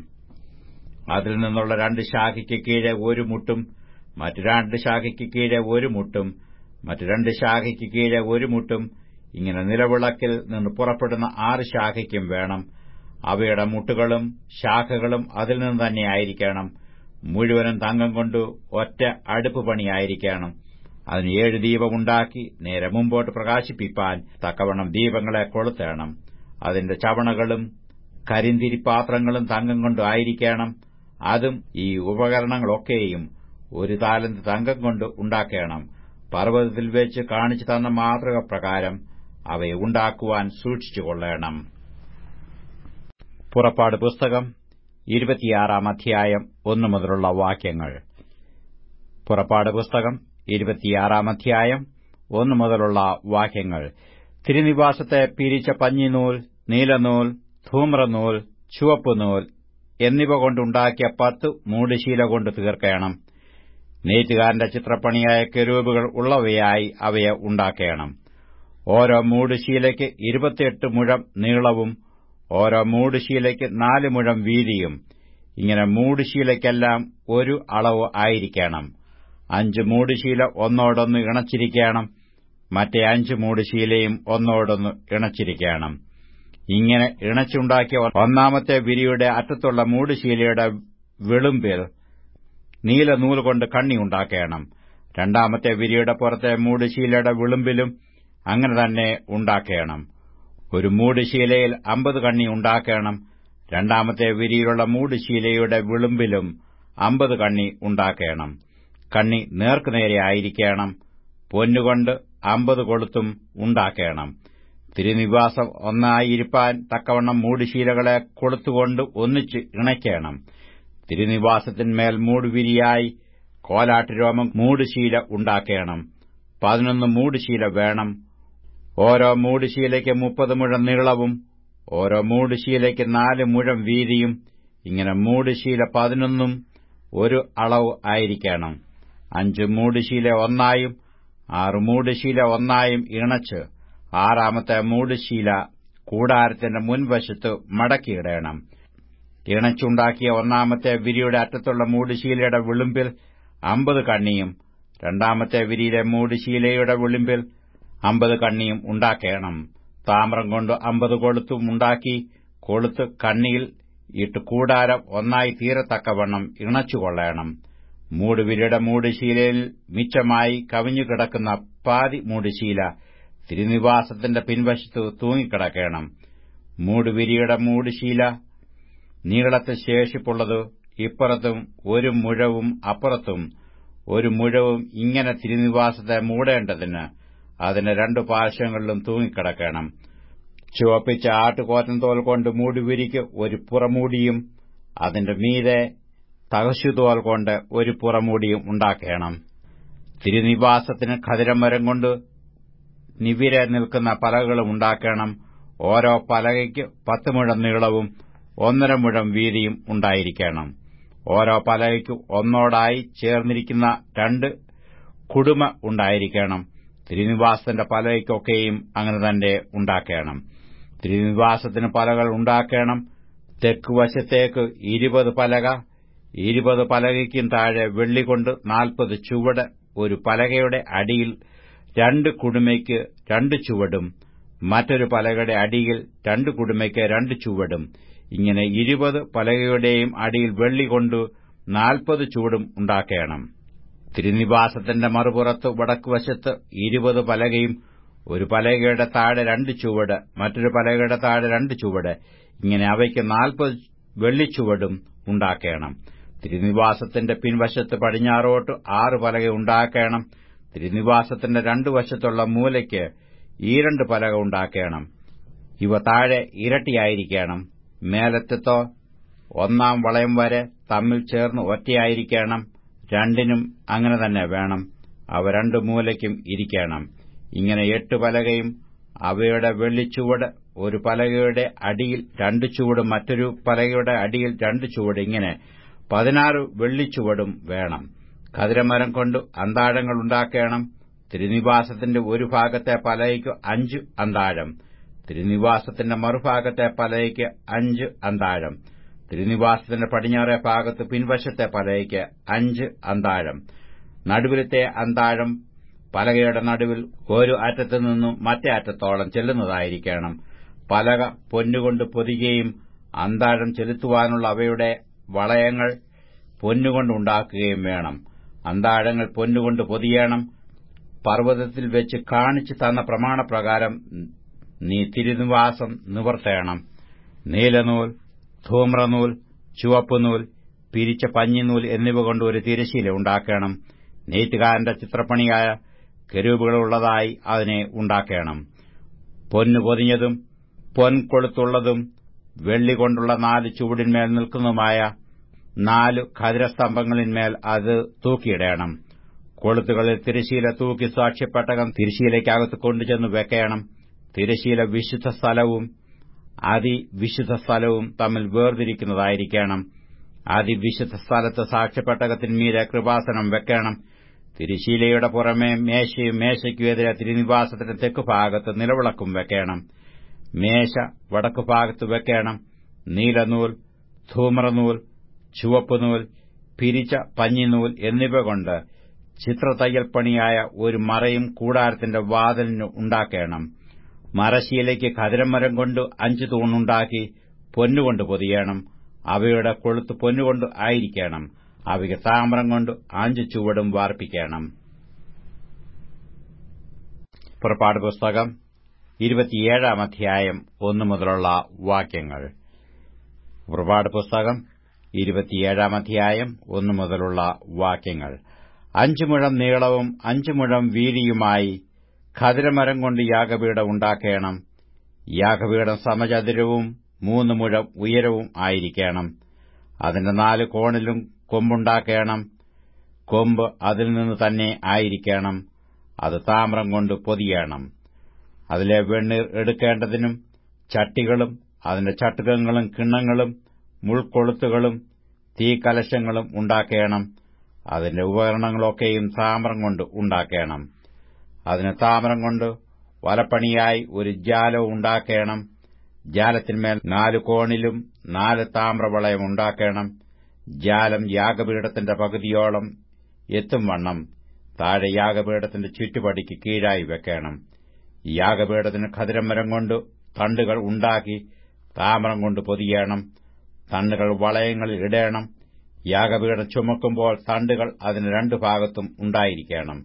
അതിൽ നിന്നുള്ള രണ്ട് ശാഖയ്ക്ക് കീഴെ ഒരു മുട്ടും മറ്റു രണ്ട് ശാഖയ്ക്ക് കീഴെ ഒരു മുട്ടും മറ്റു രണ്ട് ശാഖയ്ക്ക് കീഴെ ഒരു മുട്ടും ഇങ്ങനെ നിലവിളക്കിൽ നിന്ന് പുറപ്പെടുന്ന ആറ് ശാഖയ്ക്കും വേണം അവയുടെ മുട്ടുകളും ശാഖകളും അതിൽ നിന്ന് തന്നെയായിരിക്കണം മുഴുവനും തങ്കം കൊണ്ട് ഒറ്റ അടുപ്പ് പണിയായിരിക്കണം അതിന് ഏഴ് ദീപമുണ്ടാക്കി നേരെ മുമ്പോട്ട് പ്രകാശിപ്പിപ്പാൻ തക്കവണ്ണം ദീപങ്ങളെ കൊളുത്തേണം അതിന്റെ ചവണകളും കരിന്തിരിപ്പാത്രങ്ങളും തങ്കം കൊണ്ടായിരിക്കണം അതും ഈ ഉപകരണങ്ങളൊക്കെയും ഒരു താലന്ത് തങ്കം കൊണ്ട് ഉണ്ടാക്കണം പർവ്വതത്തിൽ വെച്ച് കാണിച്ചു തന്ന മാതൃക പ്രകാരം അവയെ ഉണ്ടാക്കുവാൻ സൂക്ഷിച്ചുകൊള്ളണം പുറപ്പാട് പുസ്തകം ഇരുപത്തിയാറാം അധ്യായം ഒന്നു മുതലുള്ള വാക്യങ്ങൾ പുറപ്പാട് പുസ്തകം ഇരുപത്തിയാറാം അധ്യായം ഒന്നു മുതലുള്ള വാക്യങ്ങൾ തിരുനിവാസത്തെ പിരിച്ച പഞ്ഞിനൂൽ നീലനൂൽ ധൂമ്രനൂൽ ചുവപ്പുനൂൽ എന്നിവ കൊണ്ടുണ്ടാക്കിയ പത്ത് മൂടുശീല കൊണ്ട് തീർക്കണം നെയ്ത്തുകാരന്റെ ചിത്രപ്പണിയായ കെരൂബുകൾ ഉള്ളവയായി അവയെ ഉണ്ടാക്കേണം ഓരോ മൂടുശീലയ്ക്ക് ഇരുപത്തിയെട്ട് മുഴം നീളവും ഓരോ മൂടുശീലയ്ക്ക് നാല് മുഴം വീതിയും ഇങ്ങനെ മൂടുശീലയ്ക്കെല്ലാം ഒരു അളവ് ആയിരിക്കണം അഞ്ച് മൂടുശീല ഒന്നോടൊന്ന് ഇണച്ചിരിക്കണം മറ്റേ അഞ്ച് മൂടുശീലയും ഒന്നോടൊന്ന് ഇണച്ചിരിക്കണം ഇങ്ങനെ ഇണച്ചുണ്ടാക്കിയ ഒന്നാമത്തെ വിരിയുടെ അറ്റത്തുള്ള മൂടുശീലയുടെ വെളുമ്പിൽ നീലനൂൽ കൊണ്ട് കണ്ണി ഉണ്ടാക്കണം രണ്ടാമത്തെ വിരിയുടെ പുറത്തെ മൂടുശീലയുടെ വിളുമ്പിലും അങ്ങനെ തന്നെ ഉണ്ടാക്കണം ഒരു മൂടുശീലയിൽ അമ്പത് കണ്ണി ഉണ്ടാക്കണം രണ്ടാമത്തെ വിരിയിലുള്ള മൂടുശീലയുടെ വിളുമ്പിലും അമ്പത് കണ്ണി ഉണ്ടാക്കണം കണ്ണി നേർക്കുനേരെ ആയിരിക്കണം പൊന്നുകൊണ്ട് അമ്പത് കൊളുത്തും ഉണ്ടാക്കണം തിരുനിവാസം ഒന്നായിരിക്കാൻ തക്കവണ്ണം മൂടുശീലകളെ കൊളുത്തുകൊണ്ട് ഒന്നിച്ച് ഇണയ്ക്കണം തിരുനിവാസത്തിന്മേൽ മൂടുവിരിയായി കോലാട്ടുരോമം മൂടുശീല ഉണ്ടാക്കണം പതിനൊന്ന് മൂടുശീല വേണം ഓരോ മൂടുശീലയ്ക്ക് മുപ്പത് മുഴം നീളവും ഓരോ മൂടുശീലയ്ക്ക് നാല് മുഴം വീതിയും ഇങ്ങനെ മൂടുശീല പതിനൊന്നും ഒരു അളവ് ആയിരിക്കണം അഞ്ച് മൂടുശീല ഒന്നായും ആറ് മൂടുശീല ഒന്നായും ഇണച്ച് ആറാമത്തെ മൂടുശീല കൂടാരത്തിന്റെ മുൻവശത്ത് മടക്കിയിടണം ഇണച്ചുണ്ടാക്കിയ ഒന്നാമത്തെ വിരിയുടെ അറ്റത്തുള്ള മൂടുശീലയുടെ വിളുമ്പിൽ അമ്പത് കണ്ണിയും രണ്ടാമത്തെ വിരിയിലെ മൂടുശീലയുടെ വിളുമ്പിൽ അമ്പത് കണ്ണിയും ഉണ്ടാക്കണം താമ്രം കൊണ്ട് അമ്പത് കൊളുത്തും ഉണ്ടാക്കി കൊളുത്ത് കണ്ണിയിൽ ഇട്ട് കൂടാരം ഒന്നായി തീരത്തക്കവണ്ണം ഇണച്ചുകൊള്ളണം മൂടുവിരിയുടെ മൂടുശീലയിൽ മിച്ചമായി കവിഞ്ഞുകിടക്കുന്ന പാതി മൂടുശീല തിരുനിവാസത്തിന്റെ പിൻവശത്ത് തൂങ്ങിക്കിടക്കണം മൂടുവിരിയുടെ മൂടുശീല നീളത്തിൽ ശേഷിപ്പുള്ളത് ഇപ്പുറത്തും ഒരു മുഴവും അപ്പുറത്തും ഒരു മുഴവും ഇങ്ങനെ തിരുനിവാസത്തെ മൂടേണ്ടതിന് അതിന്റെ രണ്ടു പാർശ്വങ്ങളിലും തൂങ്ങിക്കിടക്കണം ചുവപ്പിച്ച ആട്ടുകോറ്റൻ തോൽ കൊണ്ട് മൂടുവിരിക്ക് ഒരു പുറമൂടിയും അതിന്റെ മീതെ തകശുതോൽ കൊണ്ട് ഒരു പുറമൂടിയും ഉണ്ടാക്കണം തിരുനിവാസത്തിന് ഖതിരമരം കൊണ്ട് നിവിരെ നിൽക്കുന്ന പലകകളും ഉണ്ടാക്കണം ഓരോ പലകയ്ക്ക് പത്ത് മുഴം നീളവും ഒന്നര മുഴം വീതിയും ഉണ്ടായിരിക്കണം ഓരോ പലകയ്ക്ക് ഒന്നോടായി ചേർന്നിരിക്കുന്ന രണ്ട് കുടുമ ഉണ്ടായിരിക്കണം തിരുനിവാസത്തിന്റെ പലകയ്ക്കൊക്കെയും അങ്ങനെ തന്നെ ഉണ്ടാക്കണം തിരുനിവാസത്തിന് പലകൾ ഉണ്ടാക്കണം തെക്കുവശത്തേക്ക് ഇരുപത് പലക ഇരുപത് പലകയ്ക്കും താഴെ വെള്ളികൊണ്ട് നാൽപ്പത് ചുവട് ഒരു പലകയുടെ അടിയിൽ രണ്ട് കുടുമയ്ക്ക് രണ്ട് ചുവടും മറ്റൊരു പലകയുടെ അടിയിൽ രണ്ട് കുടുമയ്ക്ക് രണ്ട് ചുവടും ഇങ്ങനെ ഇരുപത് പലകയുടെയും അടിയിൽ വെള്ളികൊണ്ട് നാൽപ്പത് ചൂടും ഉണ്ടാക്കണം തിരുനിവാസത്തിന്റെ മറുപുറത്ത് വടക്കുവശത്ത് ഇരുപത് പലകയും ഒരു പലകയുടെ താഴെ രണ്ട് ചുവട് മറ്റൊരു പലകയുടെ താഴെ രണ്ട് ചുവട് ഇങ്ങനെ അവയ്ക്ക് നാൽപ്പത് വെള്ളിച്ചുവടും ഉണ്ടാക്കണം തിരുനിവാസത്തിന്റെ പിൻവശത്ത് പടിഞ്ഞാറോട്ട് ആറ് പലക ഉണ്ടാക്കണം തിരുനിവാസത്തിന്റെ രണ്ടു വശത്തുള്ള മൂലയ്ക്ക് ഈ രണ്ട് പലക ഉണ്ടാക്കണം ഇവ താഴെ ഇരട്ടിയായിരിക്കണം മേലറ്റത്തോ ഒന്നാം വളയം വരെ തമ്മിൽ ചേർന്ന് ഒറ്റയായിരിക്കണം രണ്ടിനും അങ്ങനെ തന്നെ വേണം അവ രണ്ടു മൂലയ്ക്കും ഇരിക്കണം ഇങ്ങനെ എട്ട് പലകയും അവയുടെ വെള്ളിച്ചുവട് ഒരു പലകയുടെ അടിയിൽ രണ്ട് ചുവടും മറ്റൊരു പലകയുടെ അടിയിൽ രണ്ട് ചുവട് ഇങ്ങനെ പതിനാറ് വെള്ളിച്ചുവടും വേണം കതിരമരം കൊണ്ട് അന്താഴങ്ങൾ ഉണ്ടാക്കണം തിരുനിവാസത്തിന്റെ ഒരു ഭാഗത്തെ പലകയ്ക്ക് അഞ്ച് അന്താഴം തിരുനിവാസത്തിന്റെ മറുഭാഗത്തെ പലകയ്ക്ക് അഞ്ച് അന്താഴം തിരുനിവാസത്തിന്റെ പടിഞ്ഞാറേ ഭാഗത്ത് പിൻവശത്തെ പലകയ്ക്ക് അഞ്ച് അന്താഴം നടുവിലത്തെ അന്താഴം പലകയുടെ നടുവിൽ ഒരു അറ്റത്തു നിന്നും മറ്റേ അറ്റത്തോളം ചെല്ലുന്നതായിരിക്കണം പലക പൊന്നുകൊണ്ട് പൊതിയുകയും അന്താഴം ചെലുത്തുവാനുള്ള അവയുടെ വളയങ്ങൾ പൊന്നുകൊണ്ടുണ്ടാക്കുകയും വേണം അന്താഴങ്ങൾ പൊന്നുകൊണ്ട് പൊതിയണം പർവ്വതത്തിൽ വെച്ച് കാണിച്ചു തന്ന പ്രമാണപ്രകാരം നീ തിരുനിവാസം നിവർത്തേണം നീലനൂൽ ധൂമ്രനൂൽ ചുവപ്പുനൂൽ പിരിച്ച പഞ്ഞിനൂൽ എന്നിവ കൊണ്ട് ഒരു തിരശീല ഉണ്ടാക്കണം നെയ്ത്തുകാരന്റെ ചിത്രപ്പണിയായ കെരൂപുകളുള്ളതായി അതിനെ ഉണ്ടാക്കണം പൊന്നു പൊതിഞ്ഞതും പൊൻകൊളുത്തുള്ളതും വെള്ളി കൊണ്ടുള്ള നാല് ചുവടിന്മേൽ നിൽക്കുന്നതുമായ നാല് ഖദിരസ്തംഭങ്ങളിന്മേൽ അത് തൂക്കിയിടണം കൊളുത്തുകളിൽ തിരശീല തൂക്കി സാക്ഷ്യപ്പെട്ടകം തിരശീലയ്ക്കകത്ത് കൊണ്ടുചെന്ന് വെക്കണം തിരശീല വിശുദ്ധ സ്ഥലവും അതിവിശുദ്ധ സ്ഥലവും തമ്മിൽ വേർതിരിക്കുന്നതായിരിക്കണം അതിവിശുദ്ധ സ്ഥലത്ത് സാക്ഷ്യപ്പെട്ടകത്തിന്മീരെ കൃപാസനം വെക്കണം തിരുശീലയുടെ പുറമെ മേശയും മേശയ്ക്കും എതിരെ തിരുനിവാസത്തിന്റെ തെക്കുഭാഗത്ത് നിലവിളക്കും വെക്കണം മേശ വടക്കുഭാഗത്ത് വെക്കണം നീലനൂൽ ധൂമ്രനൂൽ ചുവപ്പുനൂൽ പിരിച്ച പഞ്ഞിനൂൽ എന്നിവ കൊണ്ട് ചിത്രതയ്യൽപ്പണിയായ ഒരു മറയും കൂടാരത്തിന്റെ വാതിലിന് ഉണ്ടാക്കണം മരശീലയ്ക്ക് ഖതിരമരം കൊണ്ട് അഞ്ചു തൂണുണ്ടാക്കി പൊന്നുകൊണ്ട് പൊതിയണം അവയുടെ കൊളുത്ത് പൊന്നുകൊണ്ട് ആയിരിക്കണം അവയ്ക്ക് താമ്രം കൊണ്ട് അഞ്ചു ചുവടും വാർപ്പിക്കണം പുറപ്പാട് പുസ്തകം ഇരുപത്തിയേഴാം അധ്യായം ഒന്നു മുതലുള്ള വാക്യങ്ങൾ പുറപ്പാട് പുസ്തകം ഇരുപത്തിയേഴാം അധ്യായം ഒന്നു മുതലുള്ള വാക്യങ്ങൾ അഞ്ചു മുഴം നീളവും അഞ്ചു മുഴം വീതിയുമായി ഖതിരമരം കൊണ്ട് യാഗപീഠം ഉണ്ടാക്കണം യാഗപീഠം സമചതുരവും മൂന്ന് മുഴം ഉയരവും ആയിരിക്കണം അതിന്റെ നാല് കോണിലും കൊമ്പുണ്ടാക്കണം കൊമ്പ് അതിൽ നിന്ന് തന്നെ ആയിരിക്കണം അത് താമ്രം കൊണ്ട് പൊതിയണം അതിലെ വെണ്ണീർ എടുക്കേണ്ടതിനും ചട്ടികളും അതിന്റെ ചട്ടുകങ്ങളും കിണ്ണങ്ങളും മുൾക്കൊളുത്തുകളും തീക്കലശങ്ങളും ഉണ്ടാക്കണം അതിന്റെ ഉപകരണങ്ങളൊക്കെയും താമ്രം കൊണ്ട് ഉണ്ടാക്കണം അതിന് താമ്രം കൊണ്ട് വലപ്പണിയായി ഒരു ജാലവും ഉണ്ടാക്കണം ജാലത്തിന്മേൽ നാല് കോണിലും നാല് താമ്രവളയം ഉണ്ടാക്കണം ജാലം യാഗപീഠത്തിന്റെ പകുതിയോളം എത്തും വണ്ണം താഴെ യാഗപീഠത്തിന്റെ ചുറ്റുപടിക്ക് കീഴായി വെക്കണം യാഗപീഠത്തിന് ഖതിരമരം കൊണ്ട് തണ്ടുകൾ ഉണ്ടാക്കി താമ്രം കൊണ്ട് പൊതിയണം തണ്ടുകൾ വളയങ്ങളിൽ ഇടേണം യാഗപീഠം ചുമക്കുമ്പോൾ തണ്ടുകൾ അതിന് രണ്ടു ഭാഗത്തും ഉണ്ടായിരിക്കണം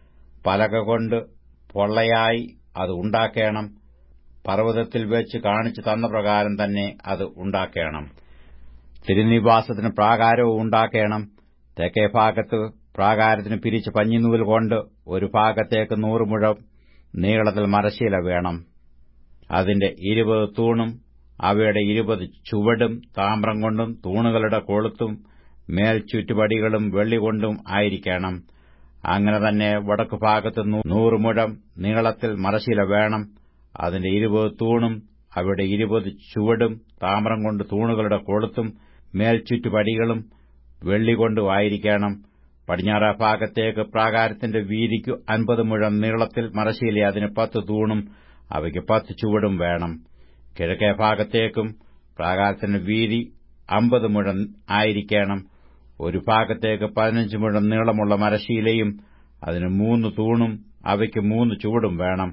പലക കൊണ്ട് പൊള്ളയായി അത് ഉണ്ടാക്കണം പർവ്വതത്തിൽ വെച്ച് കാണിച്ചു തന്ന പ്രകാരം തന്നെ അത് ഉണ്ടാക്കണം തിരുനിവാസത്തിന് പ്രാകാരവും ഉണ്ടാക്കണം തെക്കേ ഭാഗത്ത് പ്രാകാരത്തിന് പിരിച്ച് പഞ്ഞിനൂൽ കൊണ്ട് ഒരു ഭാഗത്തേക്ക് നൂറ് മുഴം നീളത്തിൽ മരശീല വേണം അതിന്റെ ഇരുപത് തൂണും അവയുടെ ഇരുപത് ചുവടും താമ്രം കൊണ്ടും തൂണുകളുടെ കൊളുത്തും മേൽചുറ്റുപടികളും വെള്ളികൊണ്ടും ആയിരിക്കണം അങ്ങനെ തന്നെ വടക്കുഭാഗത്ത് നൂറ് മുഴം നീളത്തിൽ മരശീല വേണം അതിന്റെ ഇരുപത് തൂണും അവിടെ ഇരുപത് ചുവടും താമ്രം കൊണ്ട് തൂണുകളുടെ കൊളുത്തും മേൽചുറ്റുപടികളും വെള്ളികൊണ്ടും ആയിരിക്കണം പടിഞ്ഞാറ ഭാഗത്തേക്ക് പ്രാകാരത്തിന്റെ വീതിക്കു അൻപത് മുഴം നീളത്തിൽ മരശീല അതിന് പത്ത് തൂണും അവയ്ക്ക് പത്ത് ചുവടും വേണം കിഴക്കേ ഭാഗത്തേക്കും പ്രാകാരത്തിന്റെ വീതി അമ്പത് മുഴം ആയിരിക്കണം ഒരു ഭാഗത്തേക്ക് പതിനഞ്ച് മുഴം നീളമുള്ള മരശീലയും അതിന് മൂന്ന് തൂണും അവയ്ക്ക് മൂന്ന് ചുവടും വേണം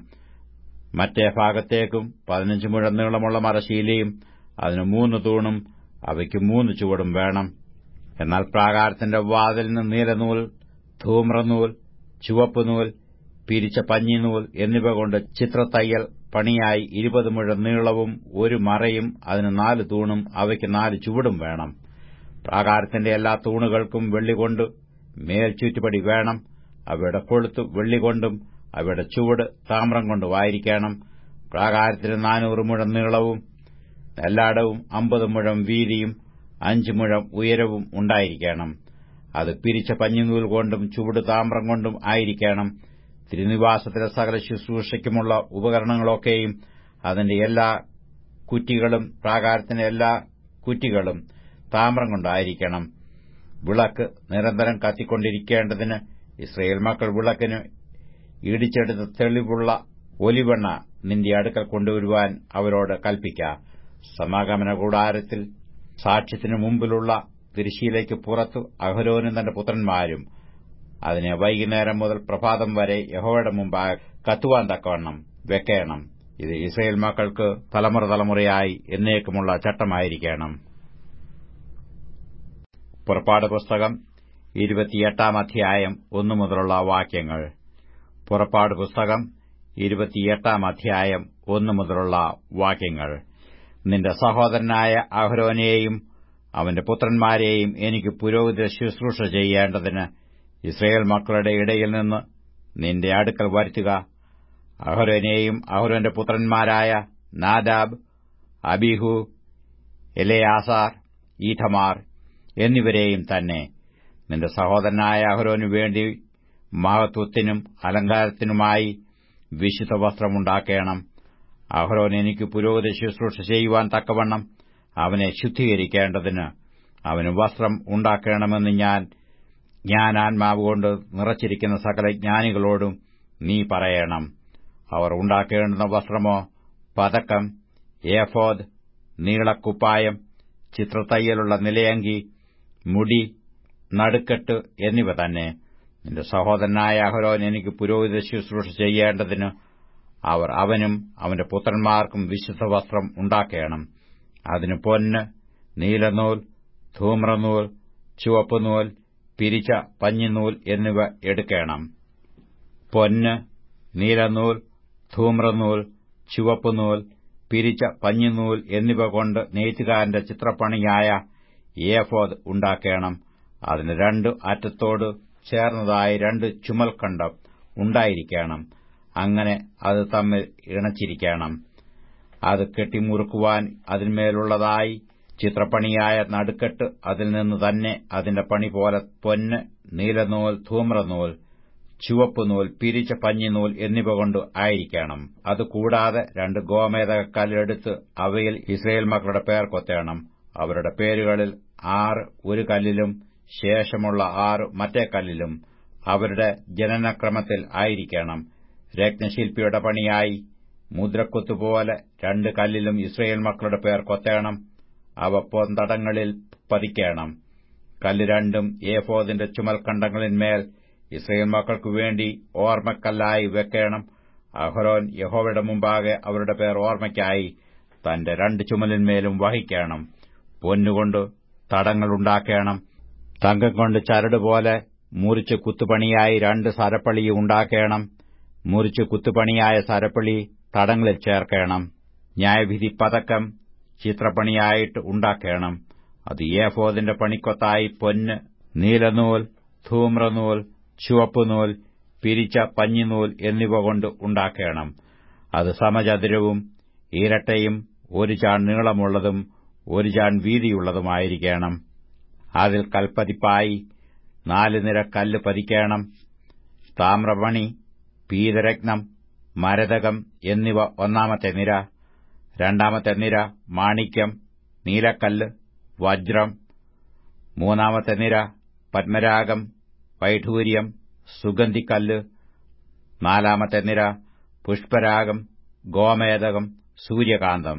മറ്റേ ഭാഗത്തേക്കും പതിനഞ്ച് മുഴം നീളമുള്ള മരശീലയും അതിന് മൂന്ന് തൂണും അവയ്ക്ക് മൂന്ന് ചുവടും വേണം എന്നാൽ പ്രാകാരത്തിന്റെ വാതിലിന് നീലനൂൽ ധൂമ്രനൂൽ ചുവപ്പുനൂൽ പിരിച്ച പഞ്ഞിനൂൽ എന്നിവ കൊണ്ട് ചിത്രത്തയ്യൽ പണിയായി ഇരുപത് മുഴം നീളവും ഒരു മറയും അതിന് നാല് തൂണും അവയ്ക്ക് നാല് ചുവടും വേണം പ്രാകാരത്തിന്റെ എല്ലാ തൂണുകൾക്കും വെള്ളികൊണ്ട് മേൽചുറ്റുപടി വേണം അവയുടെ കൊളുത്ത് വെള്ളികൊണ്ടും അവയുടെ ചുവട് താമ്രം കൊണ്ടുമായിരിക്കണം പ്രാകാരത്തിന് നാനൂറ് മുഴം നീളവും എല്ലായിടവും അമ്പത് മുഴം വീതിയും അഞ്ച് മുഴം ഉയരവും ഉണ്ടായിരിക്കണം അത് പിരിച്ച പഞ്ഞിനൂൽ കൊണ്ടും ചുവട് താമ്രം കൊണ്ടും ആയിരിക്കണം തിരുനിവാസത്തിലെ സകല ശുശ്രൂഷയ്ക്കുമുള്ള ഉപകരണങ്ങളൊക്കെയും അതിന്റെ എല്ലാ കുറ്റികളും പ്രാകാരത്തിന്റെ എല്ലാ കുറ്റികളും താമ്രം കൊണ്ടായിരിക്കണം വിളക്ക് നിരന്തരം കത്തിക്കൊണ്ടിരിക്കേണ്ടതിന് ഇസ്രയേൽ മക്കൾ വിളക്കിന് ഇടിച്ചെടുത്ത് തെളിവുള്ള ഒലിവെണ്ണ നിന്റെ അടുക്കൽ കൊണ്ടുവരുവാൻ അവരോട് കൽപ്പിക്ക സമാഗമന കൂടാരത്തിൽ സാക്ഷ്യത്തിനു മുമ്പിലുള്ള തിരുശീലയ്ക്ക് പുറത്തു അഹരോനും തന്റെ പുത്രന്മാരും അതിനെ വൈകുന്നേരം മുതൽ പ്രഭാതം വരെ യഹോയുടെ മുമ്പായി കത്തുവാൻ തക്കവണ്ണം വെക്കണം ഇത് ഇസ്രയേൽ മക്കൾക്ക് തലമുറ തലമുറയായി എന്നേക്കുമുള്ള ചട്ടമായിരിക്കണം പുറപ്പാട് പുസ്തകം ഇരുപത്തിയെട്ടാം അധ്യായം ഒന്നു മുതലുള്ള വാക്യങ്ങൾ പുറപ്പാട് പുസ്തകം ഇരുപത്തിയെട്ടാം അധ്യായം ഒന്നു മുതലുള്ള വാക്യങ്ങൾ നിന്റെ സഹോദരനായ അഹ്രോനെയും അവന്റെ പുത്രന്മാരെയും എനിക്ക് പുരോഹിത ശുശ്രൂഷ ചെയ്യേണ്ടതിന് ഇസ്രയേൽ മക്കളുടെ ഇടയിൽ നിന്ന് നിന്റെ അടുക്കൽ വരുത്തുക അഹ്രോനെയും അഹ്രോന്റെ പുത്രന്മാരായ നാദാബ് അബിഹു എലയാസാർ ഈഥമാർ എന്നിവരെയും തന്നെ നിന്റെ സഹോദരനായ അഹ്രോനു വേണ്ടി മഹത്വത്തിനും അലങ്കാരത്തിനുമായി വിശുദ്ധ വസ്ത്രമുണ്ടാക്കണം അഹ്രോൻ എനിക്ക് പുരോഹിത ശുശ്രൂഷ ചെയ്യുവാൻ തക്കവണ്ണം അവനെ ശുദ്ധീകരിക്കേണ്ടതിന് അവന് വസ്ത്രം ഉണ്ടാക്കണമെന്ന് ഞാൻ ഞാൻ ആത്മാവുകൊണ്ട് നിറച്ചിരിക്കുന്ന സകല ജ്ഞാനികളോടും നീ പറയണം അവർ ഉണ്ടാക്കേണ്ടുന്ന വസ്ത്രമോ പതക്കം ഏഫോദ് നീളക്കുപ്പായം ചിത്രത്തയ്യലുള്ള നിലയങ്കി മുടി നടുക്കെട്ട് എന്നിവ തന്നെ നിന്റെ സഹോദരനായ അഹരോൻ എനിക്ക് പുരോഹിത ശുശ്രൂഷ ചെയ്യേണ്ടതിന് അവർ അവനും അവന്റെ പുത്രന്മാർക്കും വിശുദ്ധ വസ്ത്രം ഉണ്ടാക്കണം അതിന് പൊന്ന് നീലനൂൽ ധൂമ്രനൂൽ ചുവപ്പുനൂൽ പിരിച്ച പഞ്ഞിനൂൽ എന്നിവ എടുക്കണം പൊന്ന് നീലനൂൽ ധൂമ്രനൂൽ ചുവപ്പുനൂൽ പിരിച്ച പഞ്ഞിനൂൽ എന്നിവ കൊണ്ട് നെയ്ത്തുകാരന്റെ ചിത്രപ്പണിയായ ഏഫോദ് ഉണ്ടാക്കണം അതിന് രണ്ട് അറ്റത്തോട് ചേർന്നതായി രണ്ട് ചുമൽക്കണ്ടം ഉണ്ടായിരിക്കണം അങ്ങനെ അത് തമ്മിൽ ഇണച്ചിരിക്കണം അത് കെട്ടിമുറുക്കുവാൻ അതിന്മേലുള്ളതായി ചിത്രപ്പണിയായ നടുക്കെട്ട് അതിൽ നിന്ന് തന്നെ അതിന്റെ പണി പോലെ പൊന്ന് നീലനൂൽ ധൂമ്രനൂൽ ചുവപ്പുനൂൽ പിരിച്ച പഞ്ഞിനൂൽ എന്നിവ കൊണ്ട് ആയിരിക്കണം അതുകൂടാതെ രണ്ട് ഗോമേതകക്കല്ലെടുത്ത് അവയിൽ ഇസ്രയേൽ മക്കളുടെ പേർ കൊത്തേണം അവരുടെ പേരുകളിൽ ആറ് ഒരു കല്ലിലും ശേഷമുള്ള ആറ് മറ്റേ കല്ലിലും അവരുടെ ജനനക്രമത്തിൽ ആയിരിക്കണം രത്നശില്പിയുടെ പണിയായി മുദ്രക്കുത്തുപോലെ രണ്ട് കല്ലിലും ഇസ്രയേൽ മക്കളുടെ പേർ കൊത്തേണം അവ പൊന്തടങ്ങളിൽ പതിക്കണം കല്ല് രണ്ടും ഏഫോദിന്റെ ചുമൽക്കണ്ടങ്ങളിന്മേൽ ഇസ്രയേൽ മക്കൾക്കു വേണ്ടി ഓർമ്മക്കല്ലായി വെക്കണം അഹ്റോൻ യഹോവയുടെ മുമ്പാകെ അവരുടെ പേർ ഓർമ്മയ്ക്കായി തന്റെ രണ്ട് ചുമലിന്മേലും വഹിക്കണം പൊന്നുകൊണ്ട് തടങ്ങളുണ്ടാക്കണം തങ്കം കൊണ്ട് ചരടുപോലെ മുറിച്ച് കുത്തുപണിയായി രണ്ട് സരപ്പളി ഉണ്ടാക്കണം മുറിച്ച് കുത്തുപണിയായ സരപ്പളി തടങ്ങളിൽ ചേർക്കണം ന്യായവിധി പതക്കം ചിത്രപ്പണിയായിട്ട് ഉണ്ടാക്കണം അത് ഏഫോദിന്റെ പണിക്കൊത്തായി പൊന്ന് നീലനൂൽ ധൂമ്രനൂൽ ചുവപ്പുനൂൽ പിരിച്ച പഞ്ഞിനൂൽ എന്നിവ കൊണ്ട് ഉണ്ടാക്കണം അത് സമചതുരവും ഇരട്ടയും ഒരു ചാൺ നീളമുള്ളതും ഒരു ചാൺ വീതിയുള്ളതുമായിരിക്കണം അതിൽ കൽപ്പതിപ്പായി നാല് നിര കല്ല് പതിക്കണം താമ്രമണി പീതരത്നം മരതകം എന്നിവ ഒന്നാമത്തെ നിര രണ്ടാമത്തെ നിര മാണിക്യം നീലക്കല്ല് വജ്രം മൂന്നാമത്തെ നിര പത്മരാഗം വൈഢൂര്യം സുഗന്ധിക്കല്ല് നാലാമത്തെ നിര പുഷ്പരാഗം ഗോമേതകം സൂര്യകാന്തം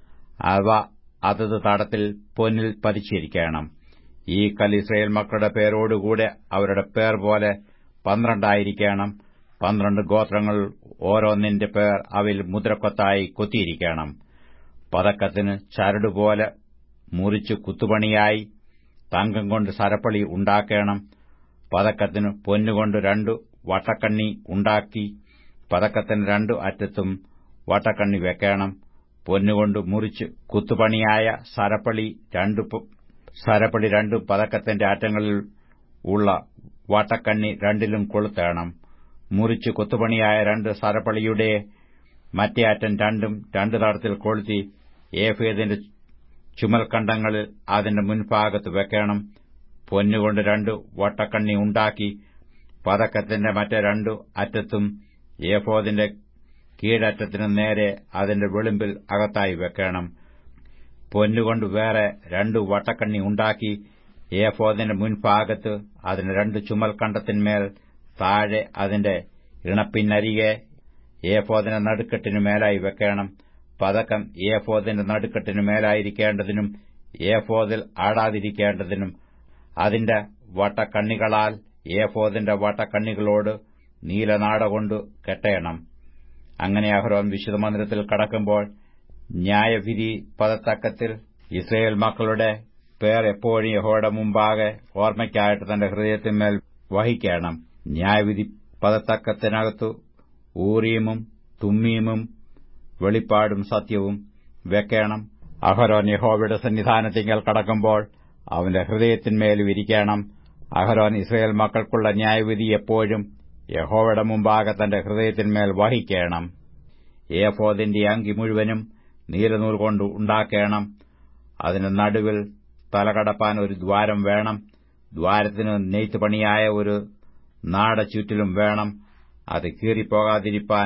അവ അതത് തടത്തിൽ പൊന്നിൽ പതിച്ചിരിക്കണം ഈ കല്ല് ഇസ്രയേൽ മക്കളുടെ പേരോടുകൂടെ അവരുടെ പേർ പോലെ പന്ത്രണ്ടായിരിക്കണം പന്ത്രണ്ട് ഗോത്രങ്ങൾ ഓരോന്നിന്റെ പേർ അവയിൽ മുദ്രക്കൊത്തായി കൊത്തിയിരിക്കണം പതക്കത്തിന് ചരടുപോലെ മുറിച്ച് കുത്തുപണിയായി തങ്കം കൊണ്ട് സരപ്പളി ഉണ്ടാക്കണം പതക്കത്തിന് പൊന്നുകൊണ്ട് രണ്ടു വട്ടക്കണ്ണി ഉണ്ടാക്കി പതക്കത്തിന് രണ്ടു അറ്റത്തും വട്ടക്കണ്ണി വെക്കണം പൊന്നുകൊണ്ട് മുറിച്ച് കുത്തുപണിയായ സരപ്പളി രണ്ടു സരപ്പളി രണ്ടു പതക്കത്തിന്റെ അറ്റങ്ങളിൽ ഉള്ള വട്ടക്കണ്ണി രണ്ടിലും കൊളുത്തേണം മുറിച്ച് കൊത്തുപണിയായ രണ്ട് സരപ്പളിയുടെ മറ്റേ അറ്റം രണ്ടും രണ്ടു തടത്തിൽ കൊളുത്തി ഏഫേദിന്റെ ചുമൽക്കണ്ടങ്ങളിൽ അതിന്റെ മുൻഭാഗത്ത് വെക്കണം പൊന്നുകൊണ്ട് രണ്ടു വട്ടക്കണ്ണി ഉണ്ടാക്കി പതക്കത്തിന്റെ മറ്റേ രണ്ടു അറ്റത്തും ഏഫോദിന്റെ കീഴറ്റത്തിനു നേരെ അതിന്റെ വെളുമ്പിൽ അകത്തായി വെക്കണം പൊന്നുകൊണ്ട് വേറെ രണ്ടു വട്ടക്കണ്ണി ഉണ്ടാക്കി ഏഫോദിന്റെ മുൻഭാഗത്ത് അതിന് രണ്ട് ചുമൽക്കണ്ടത്തിന്മേൽ താഴെ അതിന്റെ ഇണപ്പിന്നരികെ ഏഫോദിന്റെ നടുക്കെട്ടിനു മേലായി വെക്കണം പതക്കം ഏഫോദിന്റെ നടുക്കെട്ടിനു മേലായിരിക്കേണ്ടതിനും ഏഫോദിൽ ആടാതിരിക്കേണ്ടതിനും അതിന്റെ വട്ടക്കണ്ണികളാൽ ഏഫോദിന്റെ വട്ടക്കണ്ണികളോട് നീലനാടകൊണ്ട് കെട്ടയണം അങ്ങനെ അഹ്റോൻ വിശുദ്ധമന്ദിരത്തിൽ കടക്കുമ്പോൾ ന്യായവിധി പദത്തക്കത്തിൽ ഇസ്രയേൽ മക്കളുടെ പേർ എപ്പോഴും യഹോയുടെ മുമ്പാകെ ഓർമ്മയ്ക്കായിട്ട് തന്റെ ഹൃദയത്തിന്മേൽ വഹിക്കണം ന്യായവിധി പദത്തക്കത്തിനകത്തു ഊറിയമും തുമ്മീമും വെളിപ്പാടും സത്യവും വെക്കണം അഹരോൻ യഹോവയുടെ സന്നിധാനത്തിങ്കൽ കടക്കുമ്പോൾ അവന്റെ ഹൃദയത്തിന്മേൽ വിരിക്കണം അഹരോൻ ഇസ്രയേൽ മക്കൾക്കുള്ള ന്യായവിധി എപ്പോഴും യഹോവയുടെ മുമ്പാകെ തന്റെ ഹൃദയത്തിന്മേൽ വഹിക്കണം ഏഫോദിന്റെ അങ്കി മുഴുവനും നീലനൂൽ കൊണ്ട് ഉണ്ടാക്കണം അതിന് നടുവിൽ തലകടപ്പാൻ ഒരു ദ്വാരം വേണം ദ്വാരത്തിന് നെയ്ത്ത് പണിയായ ഒരു നാട ചുറ്റിലും വേണം അത് കീറിപ്പോകാതിരിപ്പാൻ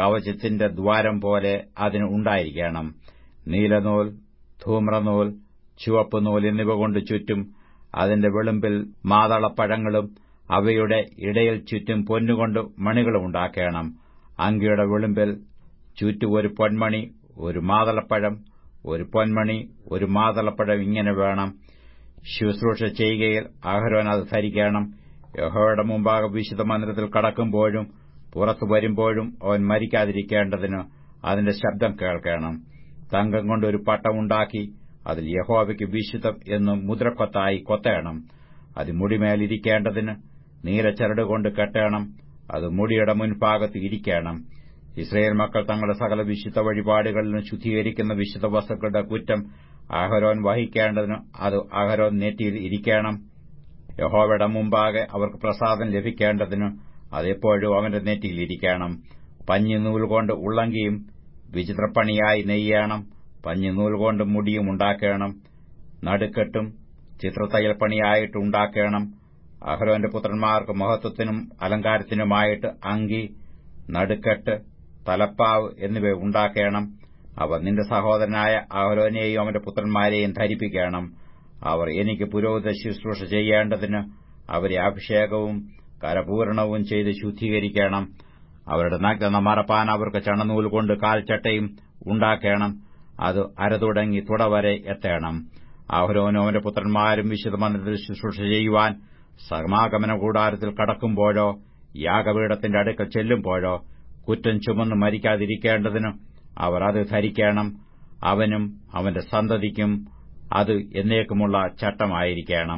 കവചത്തിന്റെ ദ്വാരം പോലെ അതിന് ഉണ്ടായിരിക്കണം നീലനൂൽ ധൂമ്രനൂൽ ചുവപ്പ് നൂൽ എന്നിവ കൊണ്ട് ചുറ്റും അതിന്റെ വെളുമ്പിൽ മാതളപ്പഴങ്ങളും അവയുടെ ഇടയിൽ ചുറ്റും പൊന്നുകൊണ്ട് മണികളും ഉണ്ടാക്കണം അങ്കിയുടെ വെളുമ്പിൽ ചുറ്റും ഒരു പൊന്മണി ഒരു മാതളപ്പഴം ഒരു പൊന്മണി ഒരു മാതളപ്പഴം ഇങ്ങനെ വേണം ശുശ്രൂഷ ചെയ്യുകയിൽ അഹരോൻ അത് ധരിക്കണം യഹോയുടെ മുമ്പാകെ വിശുദ്ധ മന്ദിരത്തിൽ കടക്കുമ്പോഴും പുറത്തു വരുമ്പോഴും അവൻ മരിക്കാതിരിക്കേണ്ടതിന് അതിന്റെ ശബ്ദം കേൾക്കണം തങ്കം കൊണ്ട് ഒരു പട്ടമുണ്ടാക്കി അതിൽ യഹോവയ്ക്ക് വിശുദ്ധം എന്ന് മുദ്രക്കൊത്തായി കൊത്തേണം അത് മുടിമേലിരിക്കേണ്ടതിന് നീലച്ചരട് കൊണ്ട് കെട്ടണം അത് മുടിയുടെ മുൻഭാഗത്ത് ഇരിക്കണം ഇസ്രയേൽ മക്കൾ തങ്ങളുടെ സകല വിശുദ്ധ വഴിപാടുകളിലും ശുദ്ധീകരിക്കുന്ന വിശുദ്ധ വസ്തുക്കളുടെ കുറ്റം അഹരോൻ വഹിക്കേണ്ടതിന് അത് അഹരോൻ നെറ്റിയിൽ ഇരിക്കണം യഹോവയുടെ മുമ്പാകെ അവർക്ക് പ്രസാദം ലഭിക്കേണ്ടതിന് അതെപ്പോഴും അവന്റെ നെറ്റിയിലിരിക്കണം പഞ്ഞിനൂൽ കൊണ്ട് ഉള്ളങ്കിയും വിചിത്രപ്പണിയായി നെയ്യണം പഞ്ഞിനൂൽ കൊണ്ട് മുടിയും ഉണ്ടാക്കണം നടുക്കെട്ടും ചിത്രത്തയ്യൽ പണിയായിട്ട് ഉണ്ടാക്കണം അഹ്റോന്റെ പുത്രന്മാർക്ക് മഹത്വത്തിനും അലങ്കാരത്തിനുമായിട്ട് അങ്കി നടുക്കെട്ട് തലപ്പാവ് എന്നിവ ഉണ്ടാക്കണം അവ നിന്റെ സഹോദരനായ അഹ്റോനെയും അവന്റെ പുത്രന്മാരെയും ധരിപ്പിക്കണം അവർ എനിക്ക് പുരോഹിത ശുശ്രൂഷ ചെയ്യേണ്ടതിന് അവരെ അഭിഷേകവും കരപൂരണവും ചെയ്ത് ശുദ്ധീകരിക്കണം അവരുടെ നഗ്നത മറപ്പാൻ അവർക്ക് ചണനൂൽ കൊണ്ട് കാൽച്ചട്ടയും ഉണ്ടാക്കണം അത് അരതുടങ്ങി തുടവരെ എത്തണം അഹരോനും അവന്റെ പുത്രന്മാരും വിശുദ്ധ മന്ദിരത്തിൽ ശുശ്രൂഷ ചെയ്യുവാൻ സമാഗമന കൂടാരത്തിൽ കടക്കുമ്പോഴോ യാഗപീഠത്തിന്റെ അടുക്കൽ ചെല്ലുമ്പോഴോ കുറ്റം ചുമന്ന് മരിക്കാതിരിക്കേണ്ടതിന് അവർ അത് ധരിക്കണം അവനും അവന്റെ സന്തതിക്കും അത് എന്നേക്കുമുള്ള ചട്ടമായിരിക്കണം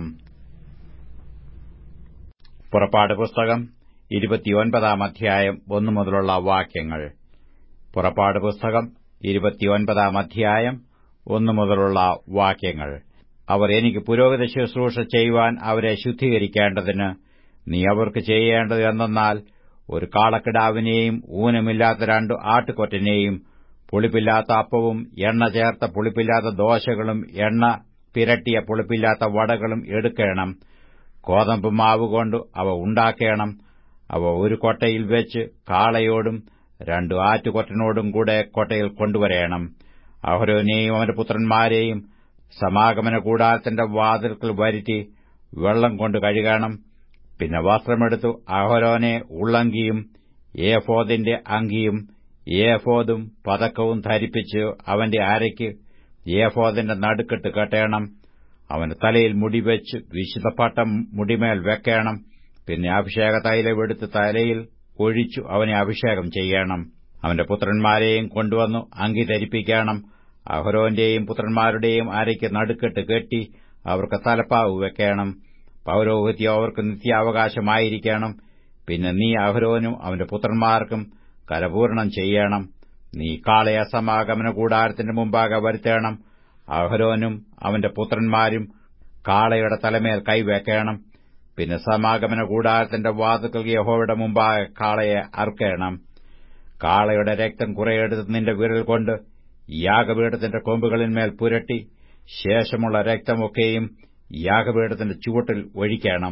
പുറപ്പാട് പുസ്തകം ഇരുപത്തിയൊൻപതാം അധ്യായം ഒന്നു മുതലുള്ള വാക്യങ്ങൾ പുറപ്പാട് പുസ്തകം ഇരുപത്തിയൊൻപതാം അധ്യായം ഒന്നു മുതലുള്ള വാക്യങ്ങൾ അവർ എനിക്ക് പുരോഹിത ശുശ്രൂഷ ചെയ്യുവാൻ അവരെ ശുദ്ധീകരിക്കേണ്ടതിന് നീ അവർക്ക് ചെയ്യേണ്ടത് എന്തെന്നാൽ ഒരു കാളക്കിടാവിനെയും ഊനമില്ലാത്ത രണ്ട് ആട്ടുകൊറ്റനെയും പുളിപ്പില്ലാത്ത അപ്പവും എണ്ണ ചേർത്ത പുളിപ്പില്ലാത്ത ദോശകളും എണ്ണ പിരട്ടിയ പുളിപ്പില്ലാത്ത വടകളും എടുക്കണം കോതമ്പ് മാവ് കൊണ്ട് അവ ഉണ്ടാക്കണം അവ ഒരു കൊട്ടയിൽ വെച്ച് കാളയോടും രണ്ടു ആറ്റുകൊറ്റനോടും കൂടെ കൊട്ടയിൽ കൊണ്ടുവരേണം അഹരോനെയും അവന്റെ പുത്രന്മാരെയും സമാഗമന കൂടാരത്തിന്റെ വാതിൽക്കൽ വരുത്തി വെള്ളം കൊണ്ട് കഴുകണം പിന്നെ വസ്ത്രമെടുത്തു അഹരോനെ ഉള്ളങ്കിയും ഏഫോദിന്റെ അങ്കിയും ഏഫോദും പതക്കവും ധരിപ്പിച്ച് അവന്റെ അരയ്ക്ക് ഏഫോദിന്റെ നടുക്കെട്ട് കെട്ടേണം അവന്റെ തലയിൽ മുടിവെച്ച് വിശുദ്ധപ്പട്ടം മുടിമേൽ വെക്കണം പിന്നെ അഭിഷേക തൈലമെടുത്ത് തലയിൽ ഒഴിച്ചു അവനെ അഭിഷേകം ചെയ്യണം അവന്റെ പുത്രന്മാരെയും കൊണ്ടുവന്നു അങ്കി ധരിപ്പിക്കണം അഹരോന്റെയും പുത്രന്മാരുടെയും അരയ്ക്ക് നടുക്കെട്ട് കെട്ടി അവർക്ക് തലപ്പാവ് വെക്കണം പൌരോഹിത്യം അവർക്ക് നിത്യാവകാശമായിരിക്കണം പിന്നെ നീ അഹരോനും അവന്റെ പുത്രന്മാർക്കും കരപൂർണം ചെയ്യണം നീ കാളയ സമാഗമന കൂടാരത്തിന്റെ മുമ്പാകെ വരുത്തേണം അഹരോനും അവന്റെ പുത്രന്മാരും കാളയുടെ തലമേൽ കൈവെക്കണം പിന്നെ സമാഗമന കൂടാരത്തിന്റെ വാതുക്കൾ യഹോയുടെ മുമ്പാകെ കാളയെ അർക്കണം കാളയുടെ രക്തം കുറെയെടുത്ത് നിന്റെ വിരൽ കൊണ്ട് യാഗപീഠത്തിന്റെ കൊമ്പുകളിന്മേൽ പുരട്ടി ശേഷമുള്ള രക്തമൊക്കെയും യാഗപീഠത്തിന്റെ ചുവട്ടിൽ ഒഴിക്കണം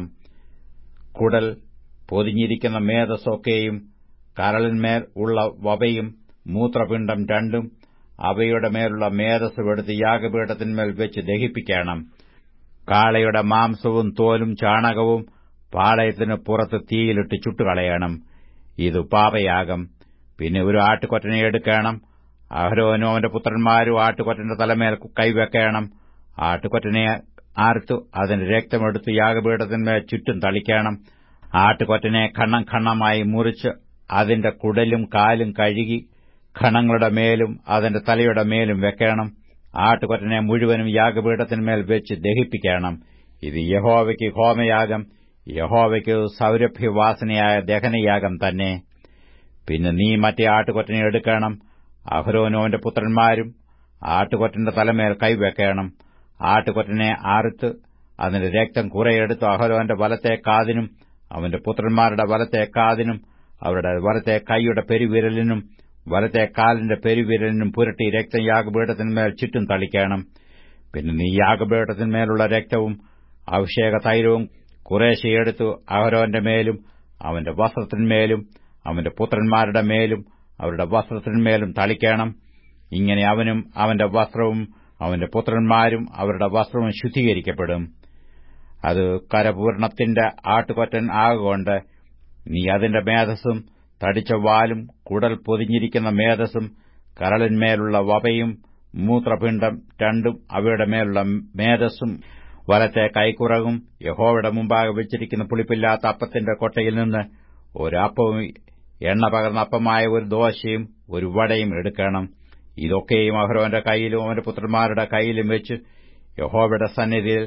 കുടൽ പൊതിഞ്ഞിരിക്കുന്ന മേധസ്സൊക്കെയും കരളിന്മേൽ ഉള്ള വവയും മൂത്രപിണ്ഡം രണ്ടും അവയുടെ മേലുള്ള മേധസ്സും എടുത്ത് യാഗപീഠത്തിന്മേൽ വെച്ച് ദഹിപ്പിക്കണം കാളയുടെ മാംസവും തോലും ചാണകവും പാളയത്തിന് പുറത്ത് തീയിലിട്ട് ചുട്ടുകളയണം ഇത് പാപയാഗം പിന്നെ ഒരു ആട്ടുകൊറ്റനെ എടുക്കണം അഹരോനോ അവന്റെ പുത്രന്മാരും ആട്ടുകൊറ്റന്റെ തലമേൽ കൈവെക്കണം ആട്ടുകൊറ്റനെ ആർത്തു അതിന്റെ രക്തമെടുത്ത് യാഗപീഠത്തിന്മേൽ ചുറ്റും തളിക്കണം ആട്ടുകൊറ്റനെ ഖണ്ണം ഖണ്ണമായി മുറിച്ച് അതിന്റെ കുടലും കാലും കഴുകി ഖണങ്ങളുടെ മേലും അതിന്റെ തലയുടെ മേലും വെക്കണം ആട്ടുകൊറ്റനെ മുഴുവനും യാഗപീഠത്തിന്മേൽ വെച്ച് ദഹിപ്പിക്കണം ഇത് യഹോവയ്ക്ക് ഹോമയാഗം യഹോവയ്ക്ക് സൗരഭ്യവാസനയായ ദഹനയാഗം തന്നെ പിന്നെ നീ മറ്റേ ആട്ടുകൊറ്റനെ എടുക്കണം അഹ്രോനോന്റെ പുത്രന്മാരും ആട്ടുകൊറ്റന്റെ തലമേൽ കൈവെക്കണം ആട്ടുകൊറ്റനെ ആറുത്ത് അതിന്റെ രക്തം കുറെയെടുത്ത് അഹരോന്റെ വലത്തെ കാതിനും അവന്റെ പുത്രന്മാരുടെ വലത്തെ കാതിനും അവരുടെ വലത്തെ കൈയുടെ പെരുവിരലിനും വലത്തെ കാലിന്റെ പെരുവിരലിനും പുരട്ടി രക്തം യാഗപീഠത്തിന്മേൽ ചുറ്റും തളിക്കണം പിന്നെ നീ യാഗപീഠത്തിന്മേലുള്ള രക്തവും അഭിഷേക തൈലവും കുറേശ്ശെയെടുത്തു അഹരോന്റെ മേലും അവന്റെ വസ്ത്രത്തിന്മേലും അവന്റെ പുത്രന്മാരുടെ മേലും അവരുടെ വസ്ത്രത്തിന്മേലും തളിക്കണം ഇങ്ങനെ അവനും അവന്റെ വസ്ത്രവും കുറെ ചെയ്തെടുത്ത് യാഗപീഠത്തിന്മേലും അവന്റെ പുത്രന്മാരുടെ മേലും അവന്റെ വസ്ത്രത്തിന്മേലും തളിക്കണം ഇങ്ങനെ അവനും അവന്റെ വസ്ത്രവും കുറെ ചെയ്തെടുത്ത് യാഗപീഠത്തിന്മേലും അവന്റെ പുത്രന്മാരുടെ മേലും അവന്റെ വസ്ത്രത്തിന്മേലും തളിക്കണം ഇങ്ങനെ അവനും അവന്റെ വസ്ത്രവും അവന്റെ പുത്രന്മാരും അവരുടെ വസ്ത്രവും ശുദ്ധീകരിക്കപ്പെടും അത് കരപൂരണത്തിന്റെ ആട്ടുകൊറ്റൻ ആകൊണ്ട് നീ അതിന്റെ മേധസ്സും തടിച്ച വാലും കുടൽ പൊതിഞ്ഞിരിക്കുന്ന മേധസ്സും കരളിന്മേലുള്ള വപയും മൂത്രപിണ്ഡം രണ്ടും അവയുടെ മേലുള്ള മേധസ്സും വലത്തെ കൈക്കുറകും യഹോവയുടെ മുമ്പാകെ വെച്ചിരിക്കുന്ന പുളിപ്പില്ലാത്ത അപ്പത്തിന്റെ കൊട്ടയിൽ നിന്ന് ഒരപ്പവും എണ്ണ പകർന്ന അപ്പമായ ഒരു ദോശയും ഒരു വടയും എടുക്കണം ഇതൊക്കെയും അഹ്റോന്റെ കൈയിലും അവന്റെ പുത്രന്മാരുടെ കൈയിലും വെച്ച് യഹോവയുടെ സന്നിധിയിൽ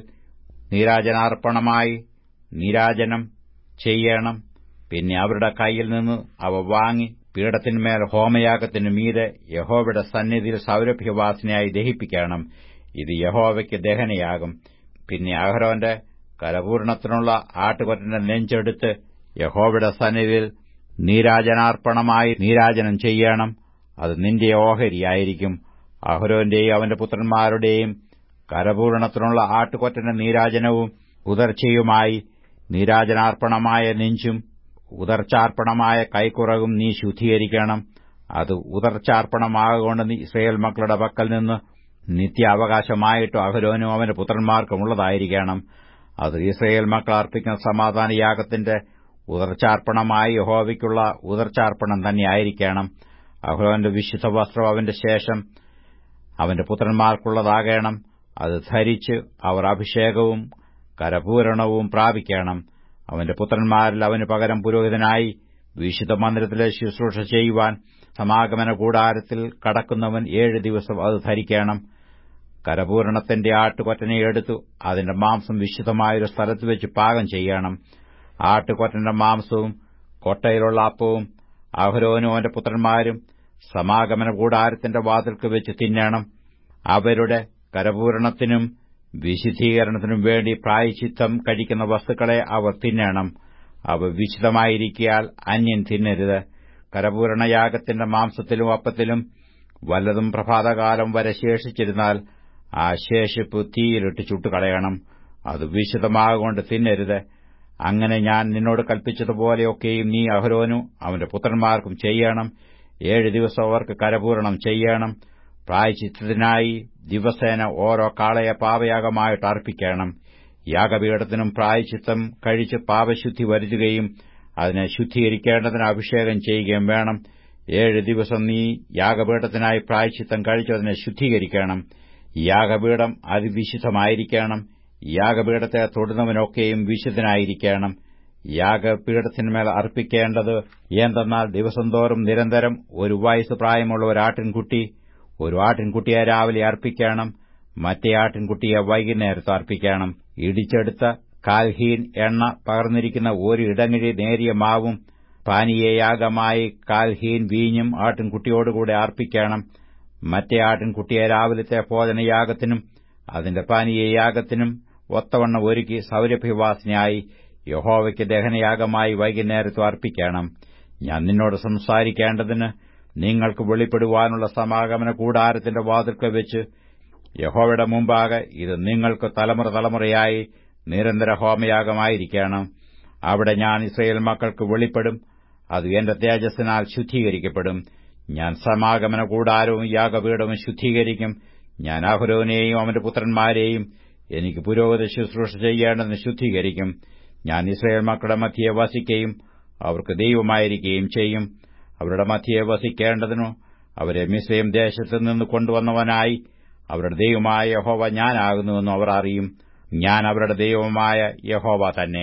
നീരാജനാർപ്പണമായി നീരാജനം ചെയ്യണം പിന്നെ അവരുടെ കൈയിൽ നിന്ന് അവ വാങ്ങി പീഠത്തിന്മേൽ ഹോമയാഗത്തിനു മീതെ യഹോവയുടെ സന്നിധിയിൽ സൗരഭ്യവാസനയായി ദഹിപ്പിക്കണം ഇത് യഹോവയ്ക്ക് ദഹനയാകും പിന്നെ അഹ്റോന്റെ കരപൂർണത്തിനുള്ള ആട്ടുകൊറ്റന്റെ നെഞ്ചെടുത്ത് യഹോവയുടെ സന്നിധിയിൽ നീരാജനാർപ്പണമായി നീരാജനം ചെയ്യണം അത് നിന്റെ ഓഹരിയായിരിക്കും അഹ്റോന്റെയും അവന്റെ പുത്രന്മാരുടെയും കരപൂരണത്തിനുള്ള ആട്ടുകൊറ്റന്റെ നീരാജനവും ഉദർച്ചയുമായി നീരാജനാർപ്പണമായ നെഞ്ചും ഉദർച്ചാർപ്പണമായ കൈക്കുറകും നീ ശുദ്ധീകരിക്കണം അത് ഉദർച്ചാർപ്പണമാകൊണ്ട് നീ ഇസ്രയേൽ മക്കളുടെ പക്കൽ നിന്ന് നിത്യാവകാശമായിട്ട് അഹരോനും അവന്റെ പുത്രന്മാർക്കും ഉള്ളതായിരിക്കണം അത് ഇസ്രയേൽ മക്കൾ അർപ്പിക്കുന്ന സമാധാനയാഗത്തിന്റെ ഉദർച്ചാർപ്പണമായി യഹോവയ്ക്കുള്ള ഉദർച്ചാർപ്പണം തന്നെയായിരിക്കണം അഹ്റോന്റെ വിശുദ്ധ വസ്ത്രം അവന്റെ ശേഷം അവന്റെ പുത്രന്മാർക്കുള്ളതാകണം അത് ധരിച്ച് അവർ അഭിഷേകവും കരപൂരണവും പ്രാപിക്കണം അവന്റെ പുത്രന്മാരിൽ അവന് പകരം പുരോഹിതനായി വിശുദ്ധ മന്ദിരത്തിലെ ശുശ്രൂഷ ചെയ്യുവാൻ സമാഗമന കൂടാരത്തിൽ കടക്കുന്നവൻ ഏഴ് ദിവസം അത് ധരിക്കണം കരപൂരണത്തിന്റെ ആട്ടുകൊറ്റനെ എടുത്തു അതിന്റെ മാംസം വിശുദ്ധമായൊരു സ്ഥലത്ത് വെച്ച് പാകം ചെയ്യണം ആട്ടുകൊറ്റന്റെ മാംസവും കൊട്ടയിലുള്ള അപ്പവും അഹരോനും അവന്റെ പുത്രന്മാരും സമാഗമന കൂടാരത്തിന്റെ വാതിൽക്ക് വെച്ച് തിന്നണം അവരുടെ കരപൂരണത്തിനും വിശുദ്ധീകരണത്തിനും വേണ്ടി പ്രായച്ചിത്തം കഴിക്കുന്ന വസ്തുക്കളെ അവർ തിന്നണം അവ വിശുദ്ധമായിരിക്കിയാൽ അന്യൻ തിന്നരുത് കരപൂരണയാഗത്തിന്റെ മാംസത്തിലും അപ്പത്തിലും വല്ലതും പ്രഭാതകാലം വരെ ശേഷിച്ചിരുന്നാൽ ആ ശേഷിപ്പ് തീയിലിട്ട് ചുട്ടുകളയണം അത് വിശുദ്ധമാകൊണ്ട് തിന്നരുത് അങ്ങനെ ഞാൻ നിന്നോട് കൽപ്പിച്ചതുപോലെയൊക്കെയും നീ അഹരോനും അവന്റെ പുത്രന്മാർക്കും ചെയ്യണം ഏഴ് ദിവസം അവർക്ക് കരപൂരണം ചെയ്യണം പ്രായച്ചിത്തത്തിനായി ദിവസേന ഓരോ കാളയെ പാപയാഗമായിട്ട് അർപ്പിക്കണം യാഗപീഠത്തിനും പ്രായച്ചിത്തം കഴിച്ച് പാപശുദ്ധി വരുത്തുകയും അതിനെ ശുദ്ധീകരിക്കേണ്ടതിന് അഭിഷേകം ചെയ്യുകയും വേണം ഏഴ് ദിവസം നീ യാഗപീഠത്തിനായി പ്രായച്ചിത്തം കഴിച്ച് അതിനെ ശുദ്ധീകരിക്കണം യാഗപീഠം അതിവിശുദ്ധമായിരിക്കണം യാഗപീഠത്തെ തൊടുന്നവനൊക്കെയും വിശുദ്ധനായിരിക്കണം യാഗപീഠത്തിന്മേൽ അർപ്പിക്കേണ്ടത് എന്തെന്നാൽ ദിവസം തോറും നിരന്തരം ഒരു വയസ്സ് പ്രായമുള്ള ഒരാട്ടിൻകുട്ടി ഒരു ആട്ടിൻകുട്ടിയെ രാവിലെ അർപ്പിക്കണം മറ്റേ ആട്ടിൻകുട്ടിയെ വൈകുന്നേരത്ത് അർപ്പിക്കണം ഇടിച്ചെടുത്ത കാൽഹീൻ എണ്ണ പകർന്നിരിക്കുന്ന ഒരു ഇടങ്ങിഴി നേരിയ മാവും പാനീയയാഗമായി കാൽഹീൻ വീഞ്ഞും ആട്ടിൻകുട്ടിയോടുകൂടെ അർപ്പിക്കണം മറ്റേ ആട്ടിൻകുട്ടിയെ രാവിലത്തെ ഭോജനയാഗത്തിനും അതിന്റെ പാനീയയാഗത്തിനും ഒത്തവണ്ണം ഒരുക്കി സൗരഭ്യവാസനയായി യഹോവയ്ക്ക് ദഹനയാഗമായി വൈകുന്നേരത്തും അർപ്പിക്കണം ഞാൻ നിന്നോട് സംസാരിക്കേണ്ടതിന് നിങ്ങൾക്ക് വെളിപ്പെടുവാനുള്ള സമാഗമന കൂടാരത്തിന്റെ വാതിൽക്കൽ വെച്ച് യഹോവയുടെ മുമ്പാകെ ഇത് നിങ്ങൾക്ക് തലമുറ തലമുറയായി നിരന്തര ഹോമയാഗമായിരിക്കണം അവിടെ ഞാൻ ഇസ്രയേൽ മക്കൾക്ക് വെളിപ്പെടും അത് എന്റെ തേജസ്സിനാൽ ശുദ്ധീകരിക്കപ്പെടും ഞാൻ സമാഗമന കൂടാരവും യാഗപീഠവും ശുദ്ധീകരിക്കും ഞാൻ അഹുരോനെയും അവന്റെ പുത്രന്മാരെയും എനിക്ക് പുരോഗതി ശുശ്രൂഷ ചെയ്യേണ്ടതിന് ശുദ്ധീകരിക്കും ഞാൻ ഇസ്രയേൽ മക്കളുടെ മധ്യയെ വസിക്കുകയും അവർക്ക് ദൈവമായിരിക്കുകയും ചെയ്യും അവരുടെ മധ്യയെ വസിക്കേണ്ടതിനു അവരെ മിസ്രൈം ദേശത്ത് നിന്ന് കൊണ്ടുവന്നവനായി അവരുടെ ദൈവമായ യഹോവ ഞാനാകുന്നുവെന്നും അവർ അറിയും ഞാൻ അവരുടെ ദൈവമായ യഹോവ തന്നെ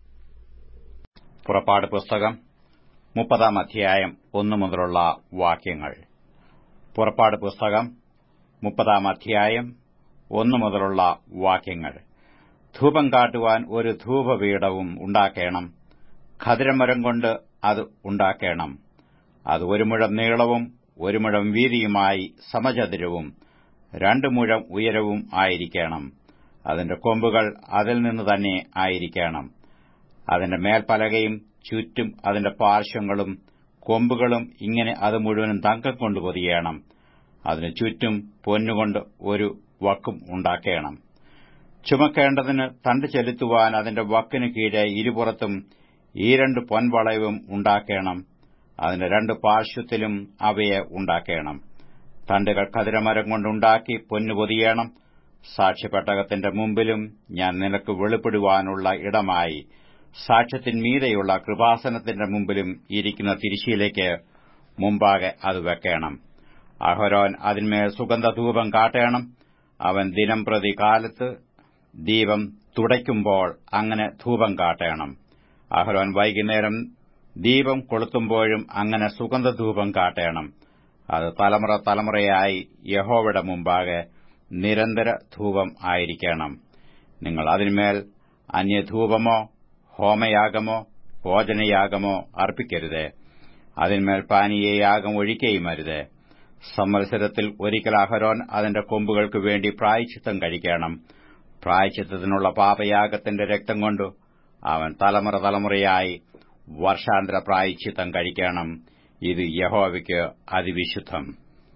പുറപ്പാട് പുസ്തകം മുപ്പതാം അധ്യായം ഒന്നു മുതലുള്ള വാക്യങ്ങൾ പുറപ്പാട് പുസ്തകം മുപ്പതാം അധ്യായം ഒന്നു മുതലുള്ള വാക്യങ്ങൾ ധൂപം കാട്ടുവാൻ ഒരു ധൂപപീഠവും ഉണ്ടാക്കേണം ഖതിരമരം കൊണ്ട് അത് ഉണ്ടാക്കേണം അത് ഒരു മുഴം നീളവും ഒരു മുഴം വീതിയുമായി സമചതുരവും രണ്ടു മുഴം ഉയരവും ആയിരിക്കണം അതിന്റെ കൊമ്പുകൾ അതിൽ നിന്ന് തന്നെ ആയിരിക്കണം അതിന്റെ മേൽപ്പലകയും ചുറ്റും അതിന്റെ പാർശ്വങ്ങളും കൊമ്പുകളും ഇങ്ങനെ അത് മുഴുവനും തങ്കം കൊണ്ട് പൊതിയണം അതിന് ചുറ്റും പൊന്നുകൊണ്ട് ഒരു വക്കും ഉണ്ടാക്കേണം ചുമക്കേണ്ടതിന് തണ്ട് ചെലുത്തുവാൻ അതിന്റെ വക്കിനു കീഴെ ഇരുപുറത്തും ഈ രണ്ട് പൊൻവളയവും ഉണ്ടാക്കേണം അതിന്റെ രണ്ട് പാർശ്വത്തിലും അവയെ ഉണ്ടാക്കേണം തണ്ടുകൾ കതിരമരം കൊണ്ടുണ്ടാക്കി പൊന്നു പൊതിയണം സാക്ഷ്യപ്പെട്ടകത്തിന്റെ മുമ്പിലും ഞാൻ നിനക്ക് വെളിപ്പെടുവാനുള്ള ഇടമായി സാക്ഷ്യത്തിന്മീതെയുള്ള കൃപാസനത്തിന്റെ മുമ്പിലും ഇരിക്കുന്ന തിരിശീലേക്ക് മുമ്പാകെ അത് വെക്കണം അഹരോൻ അതിന്മേൽ സുഗന്ധധൂപം കാട്ടേണം അവൻ ദിനം പ്രതി കാലത്ത് ദീപം തുടയ്ക്കുമ്പോൾ അങ്ങനെ ധൂപം കാട്ടേണം അഹരോൻ വൈകുന്നേരം ദീപം കൊളുത്തുമ്പോഴും അങ്ങനെ സുഗന്ധധൂപം കാട്ടേണം അത് തലമുറ തലമുറയായി യഹോവയുടെ മുമ്പാകെ നിരന്തര ധൂപം ആയിരിക്കണം നിങ്ങൾ അതിന്മേൽ അന്യധൂപമോ ഹോമയാഗമോ ഭോജനയാഗമോ അർപ്പിക്കരുത് അതിന്മേൽ പാനീയയാഗം ഒഴിക്കുകയും അരുത് സംവത്സരത്തിൽ ഒരിക്കൽ അഹരോൻ അതിന്റെ കൊമ്പുകൾക്ക് വേണ്ടി പ്രായച്ചിത്തം കഴിക്കണം പ്രായച്ചിത്തത്തിനുള്ള പാപയാഗത്തിന്റെ രക്തം കൊണ്ടു അവൻ തലമുറ തലമുറയായി വർഷാന്തര പ്രായച്ചിത്തം കഴിക്കണം ഇത് യഹോവയ്ക്ക് അതിവിശുദ്ധം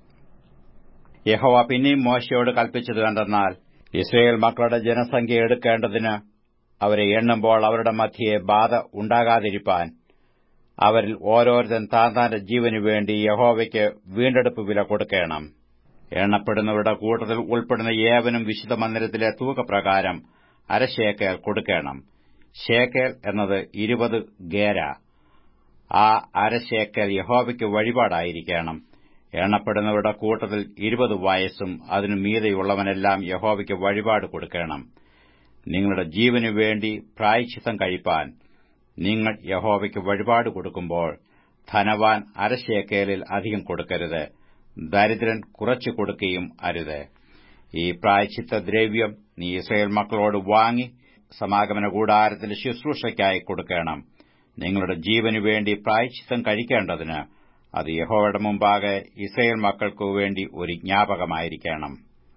യഹോവ പിന്നെയും മോശയോട് കൽപ്പിച്ചത് കണ്ടെന്നാൽ ഇസ്രയേൽ മക്കളുടെ ജനസംഖ്യ എടുക്കേണ്ടതിന് അവരെ എണ്ണുമ്പോൾ അവരുടെ മധ്യയെ ബാധ ഉണ്ടാകാതിരിപ്പാൻ അവരിൽ ഓരോരുത്തൻ താൻ താന്റെ ജീവനു വേണ്ടി യഹോവയ്ക്ക് വീണ്ടെടുപ്പ് വില കൊടുക്കണം എണ്ണപ്പെടുന്നവരുടെ കൂട്ടത്തിൽ ഉൾപ്പെടുന്ന ഏവനും വിശുദ്ധ മന്ദിരത്തിലെ തൂക്കപ്രകാരം അരശേക്കേൽ കൊടുക്കണം ഷേക്കേൽ എന്നത് ഇരുപത് ഗേര ആ അരശേക്കൽ യഹോവയ്ക്ക് വഴിപാടായിരിക്കണം എണ്ണപ്പെടുന്നവരുടെ കൂട്ടത്തിൽ ഇരുപത് വയസ്സും അതിനു മീതെയുള്ളവനെല്ലാം യഹോവയ്ക്ക് വഴിപാട് കൊടുക്കണം നിങ്ങളുടെ ജീവനു വേണ്ടി പ്രായച്ചിത്തം കഴിപ്പാൻ നിങ്ങൾ യഹോവയ്ക്ക് വഴിപാട് കൊടുക്കുമ്പോൾ ധനവാൻ അരശേക്കേലിൽ അധികം കൊടുക്കരുത് ദരിദ്രൻ കുറച്ചു കൊടുക്കുകയും അരുത് ഈ പ്രായച്ചിത്ത ദ്രവ്യം നീ ഇസ്രയേൽ മക്കളോട് വാങ്ങി സമാഗമന കൂടാരത്തിന്റെ ശുശ്രൂഷയ്ക്കായി കൊടുക്കണം നിങ്ങളുടെ ജീവനു വേണ്ടി പ്രായച്ചിത്തം കഴിക്കേണ്ടതിന് അത് യഹോവയുടെ മുമ്പാകെ ഇസ്രയേൽ മക്കൾക്കു വേണ്ടി ഒരു ജ്ഞാപകമായിരിക്കണം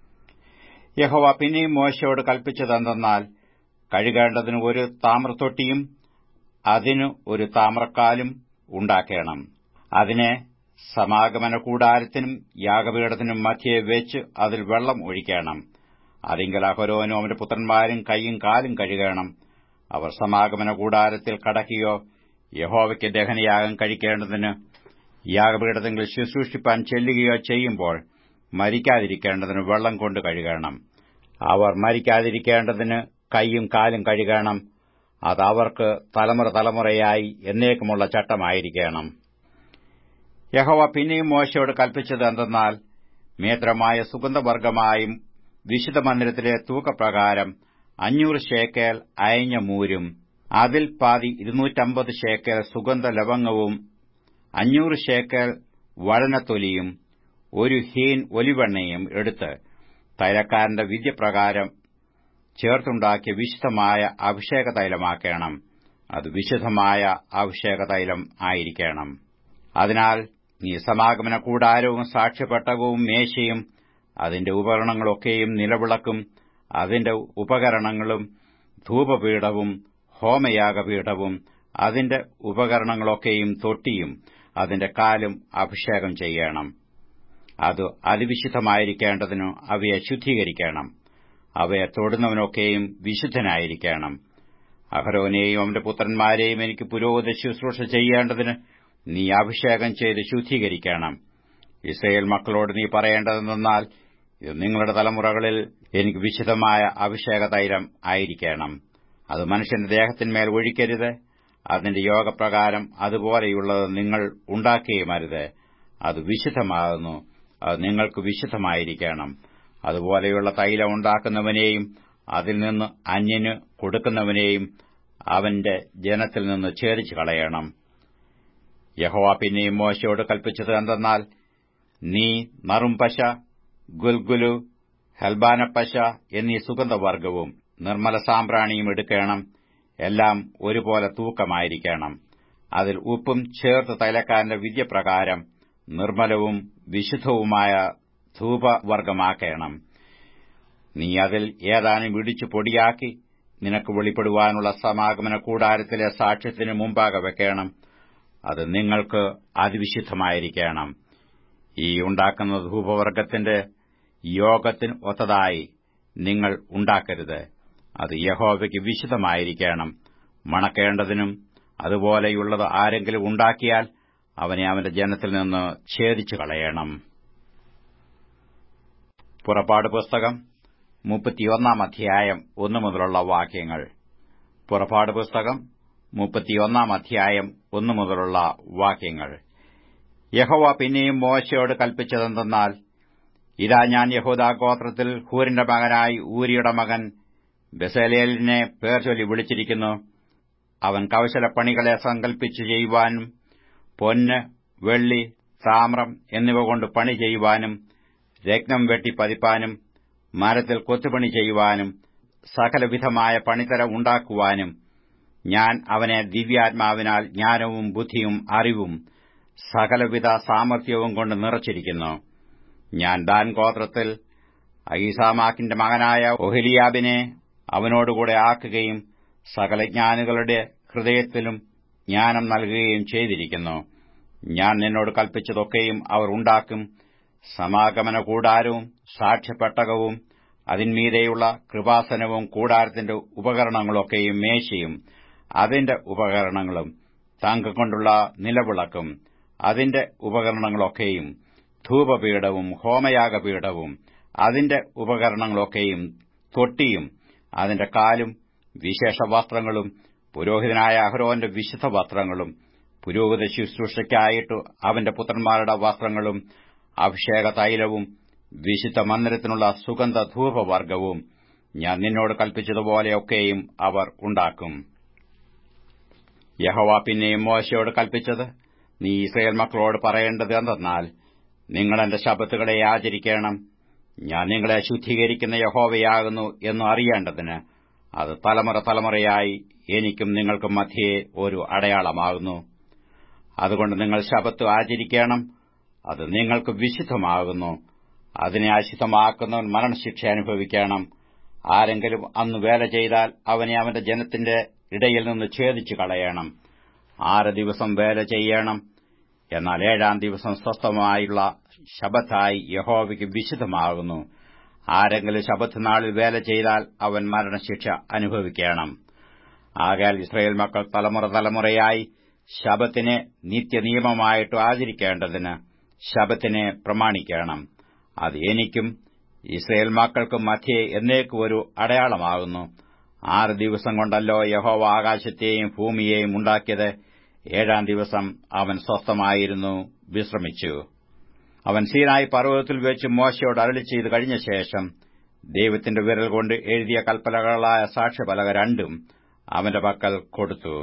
യഹോവ പിന്നെയും മോശയോട് കൽപ്പിച്ചതെന്തെന്നാൽ കഴുകേണ്ടതിന് ഒരു താമ്രത്തൊട്ടിയും അതിനു ഒരു താമ്രക്കാലും ഉണ്ടാക്കണം അതിനെ സമാഗമന കൂടാരത്തിനും യാഗപീഠത്തിനും മധ്യേ വെച്ച് അതിൽ വെള്ളം ഒഴിക്കണം അതിങ്കൽ അഹരോനും അവന്റെ പുത്രന്മാരും കൈയും കാലും കഴുകണം അവർ സമാഗമന കൂടാരത്തിൽ കടക്കുകയോ യഹോവയ്ക്ക് ദഹനയാഗം കഴിക്കേണ്ടതിന് യാഗപീഠത്തിൽ ശുശ്രൂഷിപ്പാൻ ചെല്ലുകയോ ചെയ്യുമ്പോൾ മരിക്കാതിരിക്കേണ്ടതിന് വെള്ളം കൊണ്ട് കഴുകണം അവർ മരിക്കാതിരിക്കേണ്ടതിന് കൈയും കാലും കഴുകണം അത് അവർക്ക് തലമുറ തലമുറയായി എന്നേക്കുമുള്ള ചട്ടമായിരിക്കണം യഹോവ പിന്നെയും മോശയോട് കൽപ്പിച്ചത് എന്തെന്നാൽ മേത്രമായ സുഗന്ധവർഗമായും വിശുദ്ധ മന്ദിരത്തിലെ തൂക്കപ്രകാരം അഞ്ഞൂറ് ഷേക്കേൽ അയഞ്ഞ മൂരും അതിൽ പാതി ഇരുന്നൂറ്റമ്പത് ഷേക്കേൽ സുഗന്ധ ലവംഗവും അഞ്ഞൂറ് ഷേക്കേൽ വഴനത്തൊലിയും ഒരു ഹീൻ ഒലിവെണ്ണയും എടുത്ത് തൈലക്കാരന്റെ വിദ്യപ്രകാരം ചേർത്തുണ്ടാക്കിയ വിശുദ്ധമായ അഭിഷേക തൈലമാക്കണം അത് വിശുദ്ധമായ അഭിഷേക തൈലം ആയിരിക്കണം അതിനാൽ നീ സമാഗമന കൂടാരവും സാക്ഷ്യപ്പെട്ടകവും മേശയും അതിന്റെ ഉപകരണങ്ങളൊക്കെയും നിലവിളക്കും അതിന്റെ ഉപകരണങ്ങളും ധൂപപീഠവും ഹോമയാഗപീഠവും അതിന്റെ ഉപകരണങ്ങളൊക്കെയും തൊട്ടിയും അതിന്റെ കാലും അഭിഷേകം ചെയ്യണം അത് അതിവിശുദ്ധമായിരിക്കേണ്ടതിനു അവയെ ശുദ്ധീകരിക്കണം അവയെ തൊടുന്നവനൊക്കെയും വിശുദ്ധനായിരിക്കണം അഹരോനെയും അവന്റെ പുത്രന്മാരെയും എനിക്ക് പുരോഹിത ശുശ്രൂഷ ചെയ്യേണ്ടതിന് നീ അഭിഷേകം ചെയ്ത് ശുദ്ധീകരിക്കണം ഇസ്രയേൽ മക്കളോട് നീ പറയേണ്ടതെന്നാൽ ഇത് നിങ്ങളുടെ തലമുറകളിൽ എനിക്ക് വിശുദ്ധമായ അഭിഷേക തൈലം ആയിരിക്കണം അത് മനുഷ്യന്റെ ദേഹത്തിന്മേൽ ഒഴിക്കരുത് അതിന്റെ യോഗപ്രകാരം അതുപോലെയുള്ളത് നിങ്ങൾ ഉണ്ടാക്കുകയുമരുത് അത് വിശുദ്ധമാകുന്നു അത് നിങ്ങൾക്ക് വിശുദ്ധമായിരിക്കണം അതുപോലെയുള്ള തൈലം ഉണ്ടാക്കുന്നവനെയും അതിൽ നിന്ന് അന്യന് കൊടുക്കുന്നവനെയും അവന്റെ ജനത്തിൽ നിന്ന് ഛേദിച്ചു കളയണം യഹോവ പിന്നെയും മോശയോട് കൽപ്പിച്ചത് എന്തെന്നാൽ നീ നറുംപശ ഗുൽഗുലു ഹെൽബാനപ്പശ എന്നീ സുഗന്ധവർഗവും നിർമ്മല സാമ്പ്രാണിയും എടുക്കണം എല്ലാം ഒരുപോലെ തൂക്കമായിരിക്കണം അതിൽ ഉപ്പും ചേർത്ത് തൈലക്കാരന്റെ വിദ്യപ്രകാരം നിർമ്മലവും വിശുദ്ധവുമായ ധൂപവർഗമാക്കണം നീ അതിൽ ഏതാനും ഇടിച്ചു പൊടിയാക്കി നിനക്ക് വെളിപ്പെടുവാനുള്ള സമാഗമന കൂടാരത്തിലെ സാക്ഷ്യത്തിന് മുമ്പാകെ വെക്കണം അത് നിങ്ങൾക്ക് അതിവിശുദ്ധമായിരിക്കണം ഈ ഉണ്ടാക്കുന്ന ധൂപവർഗത്തിന്റെ യോഗത്തിന് ഒത്തതായി നിങ്ങൾ ഉണ്ടാക്കരുത് അത് യഹോവയ്ക്ക് വിശുദ്ധമായിരിക്കണം മണക്കേണ്ടതിനും അതുപോലെയുള്ളത് ആരെങ്കിലും ഉണ്ടാക്കിയാൽ അവനെ അവന്റെ ജനത്തിൽ നിന്ന് ഛേദിച്ചു കളയണം പുറപ്പാട് പുസ്തകം മുപ്പത്തിയൊന്നാം അധ്യായം ഒന്നു മുതലുള്ള വാക്യങ്ങൾ പുറപ്പാട് പുസ്തകം മുപ്പത്തിയൊന്നാം അധ്യായം ഒന്നു മുതലുള്ള വാക്യങ്ങൾ യഹോവ പിന്നെയും മോശയോട് കൽപ്പിച്ചതെന്തെന്നാൽ ഇതാ ഞാൻ യഹൂദാ ഗോത്രത്തിൽ ഹൂരിന്റെ മകനായി ഊരിയുടെ മകൻ ബസലേലിനെ പേർ ചൊല്ലി വിളിച്ചിരിക്കുന്നു അവൻ കൗശലപ്പണികളെ സങ്കൽപ്പിച്ചു ചെയ്യുവാനും പൊന്ന് വെള്ളി താമ്രം എന്നിവ കൊണ്ട് പണി ചെയ്യുവാനും രത്നം വെട്ടി പതിപ്പാനും മരത്തിൽ കൊത്തുപണി ചെയ്യുവാനും സകലവിധമായ പണിതര ഉണ്ടാക്കുവാനും ഞാൻ അവനെ ദിവ്യാത്മാവിനാൽ ജ്ഞാനവും ബുദ്ധിയും അറിവും സകലവിധ സാമർഥ്യവും കൊണ്ട് നിറച്ചിരിക്കുന്നു ഞാൻ ദാൻ ഗോത്രത്തിൽ ഐസാമാക്കിന്റെ മകനായ ഒഹലിയാബിനെ അവനോടുകൂടെ ആക്കുകയും സകല ജ്ഞാനികളുടെ ഹൃദയത്തിലും ജ്ഞാനം നൽകുകയും ചെയ്തിരിക്കുന്നു ഞാൻ നിന്നോട് കൽപ്പിച്ചതൊക്കെയും അവർ ഉണ്ടാക്കും സമാഗമന കൂടാരവും സാക്ഷ്യപ്പെട്ടകവും അതിന്മീതെയുള്ള കൃപാസനവും കൂടാരത്തിന്റെ ഉപകരണങ്ങളൊക്കെയും മേശയും അതിന്റെ ഉപകരണങ്ങളും തങ്കം കൊണ്ടുള്ള നിലവിളക്കും അതിന്റെ ഉപകരണങ്ങളൊക്കെയും ധൂപപീഠവും ഹോമയാഗപീഠവും അതിന്റെ ഉപകരണങ്ങളൊക്കെയും തൊട്ടിയും അതിന്റെ കാലും വിശേഷ വസ്ത്രങ്ങളും പുരോഹിതനായ അഹ്റോന്റെ വിശുദ്ധ വസ്ത്രങ്ങളും പുരോഹിത ശുശ്രൂഷയ്ക്കായിട്ട് അവന്റെ പുത്രന്മാരുടെ വസ്ത്രങ്ങളും അഭിഷേക തൈലവും വിശുദ്ധ മന്ദിരത്തിനുള്ള സുഗന്ധ ധൂപവർഗവും ഞാൻ നിന്നോട് കൽപ്പിച്ചതുപോലെയൊക്കെയും അവർ ഉണ്ടാക്കും യഹോവ പിന്നെയും മോശയോട് കൽപ്പിച്ചത് നീ ഇസ്രയേൽ മക്കളോട് പറയേണ്ടത് എന്തെന്നാൽ നിങ്ങൾ എന്റെ ശബത്തുകളെ ആചരിക്കണം ഞാൻ നിങ്ങളെ ശുദ്ധീകരിക്കുന്ന യഹോവയാകുന്നു എന്ന് അറിയേണ്ടതിന് അത് തലമുറ തലമുറയായി എനിക്കും നിങ്ങൾക്കും മധ്യേ ഒരു അടയാളമാകുന്നു അതുകൊണ്ട് നിങ്ങൾ ശബത്ത് ആചരിക്കണം അത് നിങ്ങൾക്ക് വിശുദ്ധമാകുന്നു അതിനെ അശുദ്ധമാക്കുന്നവൻ മരണശിക്ഷ അനുഭവിക്കണം ആരെങ്കിലും അന്ന് വേല ചെയ്താൽ അവനെ അവന്റെ ജനത്തിന്റെ ഇടയിൽ നിന്ന് ഛേദിച്ചു കളയണം ആറ് ദിവസം വേല ചെയ്യണം എന്നാൽ ഏഴാം ദിവസം സ്വസ്ഥമായുള്ള ശബത്തായി യഹോവയ്ക്ക് വിശുദ്ധമാകുന്നു ആരെങ്കിലും ശബത്ത് നാളിൽ വേല ചെയ്താൽ അവൻ മരണശിക്ഷ അനുഭവിക്കണം ആകാൽ ഇസ്രയേൽ മക്കൾ തലമുറ തലമുറയായി ശബത്തിനെ നിത്യനിയമമായിട്ട് ആചരിക്കേണ്ടതിന് ശബത്തിനെ പ്രമാണിക്കണം അത് എനിക്കും ഇസ്രയേൽ മക്കൾക്കും മധ്യേ എന്നേക്കും ഒരു അടയാളമാകുന്നു ആറ് ദിവസം കൊണ്ടല്ലോ യഹോവ ആകാശത്തെയും ഭൂമിയെയും ഉണ്ടാക്കിയത് ഏഴാം ദിവസം അവൻ സ്വസ്ഥമായിരുന്നു വിശ്രമിച്ചു അവൻ സീനായി പർവ്വതത്തിൽ വെച്ച് മോശയോട് അരളി ചെയ്ത് കഴിഞ്ഞ ശേഷം ദൈവത്തിന്റെ വിരൽ കൊണ്ട് എഴുതിയ കൽപ്പലകളായ സാക്ഷ്യപലക രണ്ടും അവന്റെ പക്കൽ കൊടുത്തു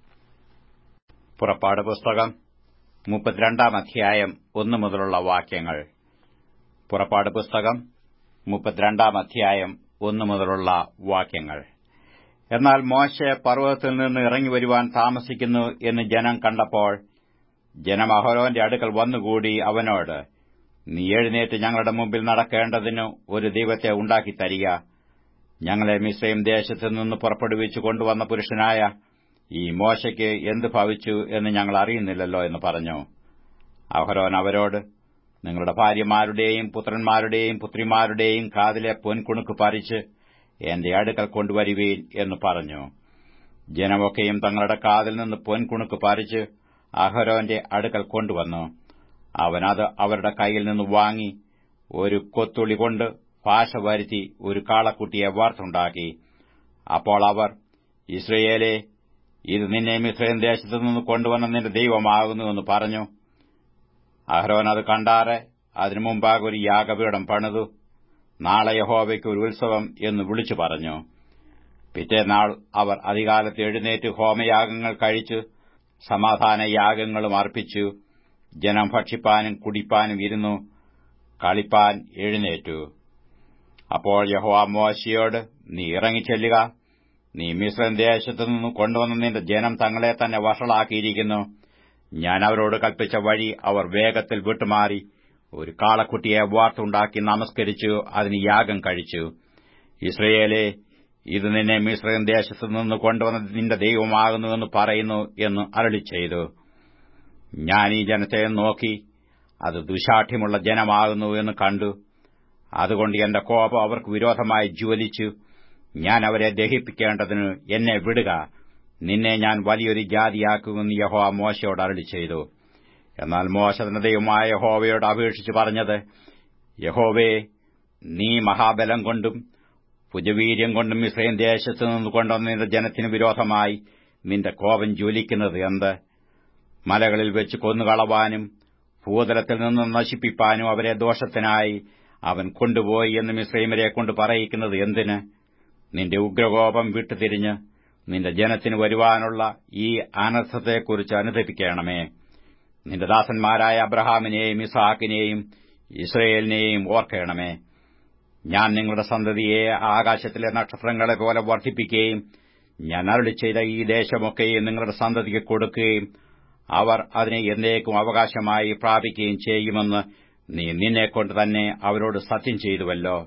പുറപ്പാട് പുസ്തകം മുപ്പത്തിരണ്ടാം അധ്യായം ഒന്നു മുതലുള്ള വാക്യങ്ങൾ പുറപ്പാട് പുസ്തകം മുപ്പത്തിരണ്ടാം അധ്യായം ഒന്നു മുതലുള്ള വാക്യങ്ങൾ എന്നാൽ മോശെ പർവ്വതത്തിൽ നിന്ന് ഇറങ്ങി വരുവാൻ താമസിക്കുന്നു എന്ന് ജനം കണ്ടപ്പോൾ ജനം അഹരോന്റെ അടുക്കൽ വന്നുകൂടി അവനോട് നീ എഴുന്നേറ്റ് ഞങ്ങളുടെ മുമ്പിൽ നടക്കേണ്ടതിന് ഒരു ദൈവത്തെ ഉണ്ടാക്കി തരിക ഞങ്ങളെ മിശ്രയും ദേശത്തു നിന്ന് പുറപ്പെടുവിച്ചു കൊണ്ടുവന്ന പുരുഷനായ ഈ മോശയ്ക്ക് എന്ത് ഭവിച്ചു എന്ന് ഞങ്ങൾ അറിയുന്നില്ലല്ലോ എന്ന് പറഞ്ഞു അഹരോൻ അവരോട് നിങ്ങളുടെ ഭാര്യമാരുടെയും പുത്രന്മാരുടെയും പുത്രിമാരുടെയും കാതിലെ പൊൻകുണുക്ക് പറിച്ച് എന്റെ അടുക്കൽ കൊണ്ടുവരുവീൻ എന്ന് പറഞ്ഞു ജനമൊക്കെയും തങ്ങളുടെ കാതിൽ നിന്ന് പൊൻകുണുക്ക് പറിച്ച് അഹരോന്റെ അടുക്കൽ കൊണ്ടുവന്നു അവനത് അവരുടെ കൈയിൽ നിന്ന് വാങ്ങി ഒരു കൊത്തുളി കൊണ്ട് ഭാഷ വരുത്തി ഒരു കാളക്കുട്ടിയെ വാർത്തുണ്ടാക്കി അപ്പോൾ അവർ ഇസ്രയേലെ ഇത് നിന്നെ മിശ്രയും ദേശത്തു നിന്ന് കൊണ്ടുവന്ന നിന്റെ ദൈവമാകുന്നുവെന്ന് പറഞ്ഞു അഹ്രോൻ അത് കണ്ടാറെ അതിനു മുമ്പാകെ ഒരു യാഗപീഠം പണിതു നാളെ യഹോവയ്ക്ക് ഒരു ഉത്സവം എന്ന് വിളിച്ചു പറഞ്ഞു പിറ്റേനാൾ അവർ അധികാലത്ത് എഴുന്നേറ്റ് ഹോമയാഗങ്ങൾ കഴിച്ചു സമാധാന യാഗങ്ങളും അർപ്പിച്ചു ജനം ഭക്ഷിപ്പാനും കുടിപ്പാനും ഇരുന്നു കളിപ്പാൻ എഴുന്നേറ്റു അപ്പോൾ യഹോവ മോശയോട് നീ ഇറങ്ങിച്ചെല്ലുക നീ മിശ്രം ദേശത്തു നിന്ന് കൊണ്ടുവന്ന നിന്റെ ജനം തങ്ങളെ തന്നെ വഷളാക്കിയിരിക്കുന്നു ഞാൻ അവരോട് കൽപ്പിച്ച വഴി അവർ വേഗത്തിൽ വിട്ടുമാറി ഒരു കാളക്കുട്ടിയെ വാർത്തുണ്ടാക്കി നമസ്കരിച്ചു അതിന് യാഗം കഴിച്ചു ഇസ്രയേലെ ഇത് നിന്നെ മിശ്രയും ദേശത്തു നിന്ന് കൊണ്ടുവന്ന നിന്റെ ദൈവമാകുന്നുവെന്ന് പറയുന്നു എന്ന് അരളി ചെയ്തു ഞാൻ ഈ ജനത്തെ നോക്കി അത് ദുശാഠ്യമുള്ള ജനമാകുന്നു എന്ന് കണ്ടു അതുകൊണ്ട് എന്റെ കോപം അവർക്ക് വിരോധമായി ജ്വലിച്ചു ഞാൻ അവരെ ദഹിപ്പിക്കേണ്ടതിന് എന്നെ വിടുക നിന്നെ ഞാൻ വലിയൊരു ജാതിയാക്കുമെന്ന് യഹോവ മോശയോട് അരളി ചെയ്തു എന്നാൽ മോശ തന്റെ ദൈവമായ യഹോവയോട് അപേക്ഷിച്ച് പറഞ്ഞത് യഹോവേ നീ മഹാബലം കൊണ്ടും ഭുജവീര്യം കൊണ്ടും ഇസ്രയേൽ ദേശത്തു നിന്ന് കൊണ്ടുവന്ന നിന്റെ ജനത്തിന് വിരോധമായി നിന്റെ കോപം ജ്വലിക്കുന്നത് എന്ത് മലകളിൽ വെച്ച് കൊന്നുകളവാനും ഭൂതലത്തിൽ നിന്ന് നശിപ്പിപ്പാനും അവരെ ദോഷത്തിനായി അവൻ കൊണ്ടുപോയി എന്ന് മിശ്രൈമരെ കൊണ്ട് പറയിക്കുന്നത് എന്തിന് നിന്റെ ഉഗ്രകോപം വിട്ടുതിരിഞ്ഞ് നിന്റെ ജനത്തിന് വരുവാനുള്ള ഈ അനർത്ഥത്തെക്കുറിച്ച് അനുദപിക്കണമേ നിന്റെ ദാസന്മാരായ അബ്രഹാമിനെയും ഇസാക്കിനെയും ഇസ്രയേലിനെയും ഓർക്കണമേ ഞാൻ നിങ്ങളുടെ സന്തതിയെ ആകാശത്തിലെ നക്ഷത്രങ്ങളെ പോലെ വർദ്ധിപ്പിക്കുകയും ഞാൻ അരുളി ചെയ്ത ഈ ദേശമൊക്കെയും നിങ്ങളുടെ സന്തതിക്ക് കൊടുക്കുകയും അവർ അതിനെ എന്നേക്കും അവകാശമായി പ്രാപിക്കുകയും ചെയ്യുമെന്ന് നീ നിന്നെക്കൊണ്ട് തന്നെ അവരോട് സത്യം ചെയ്തുവല്ലോ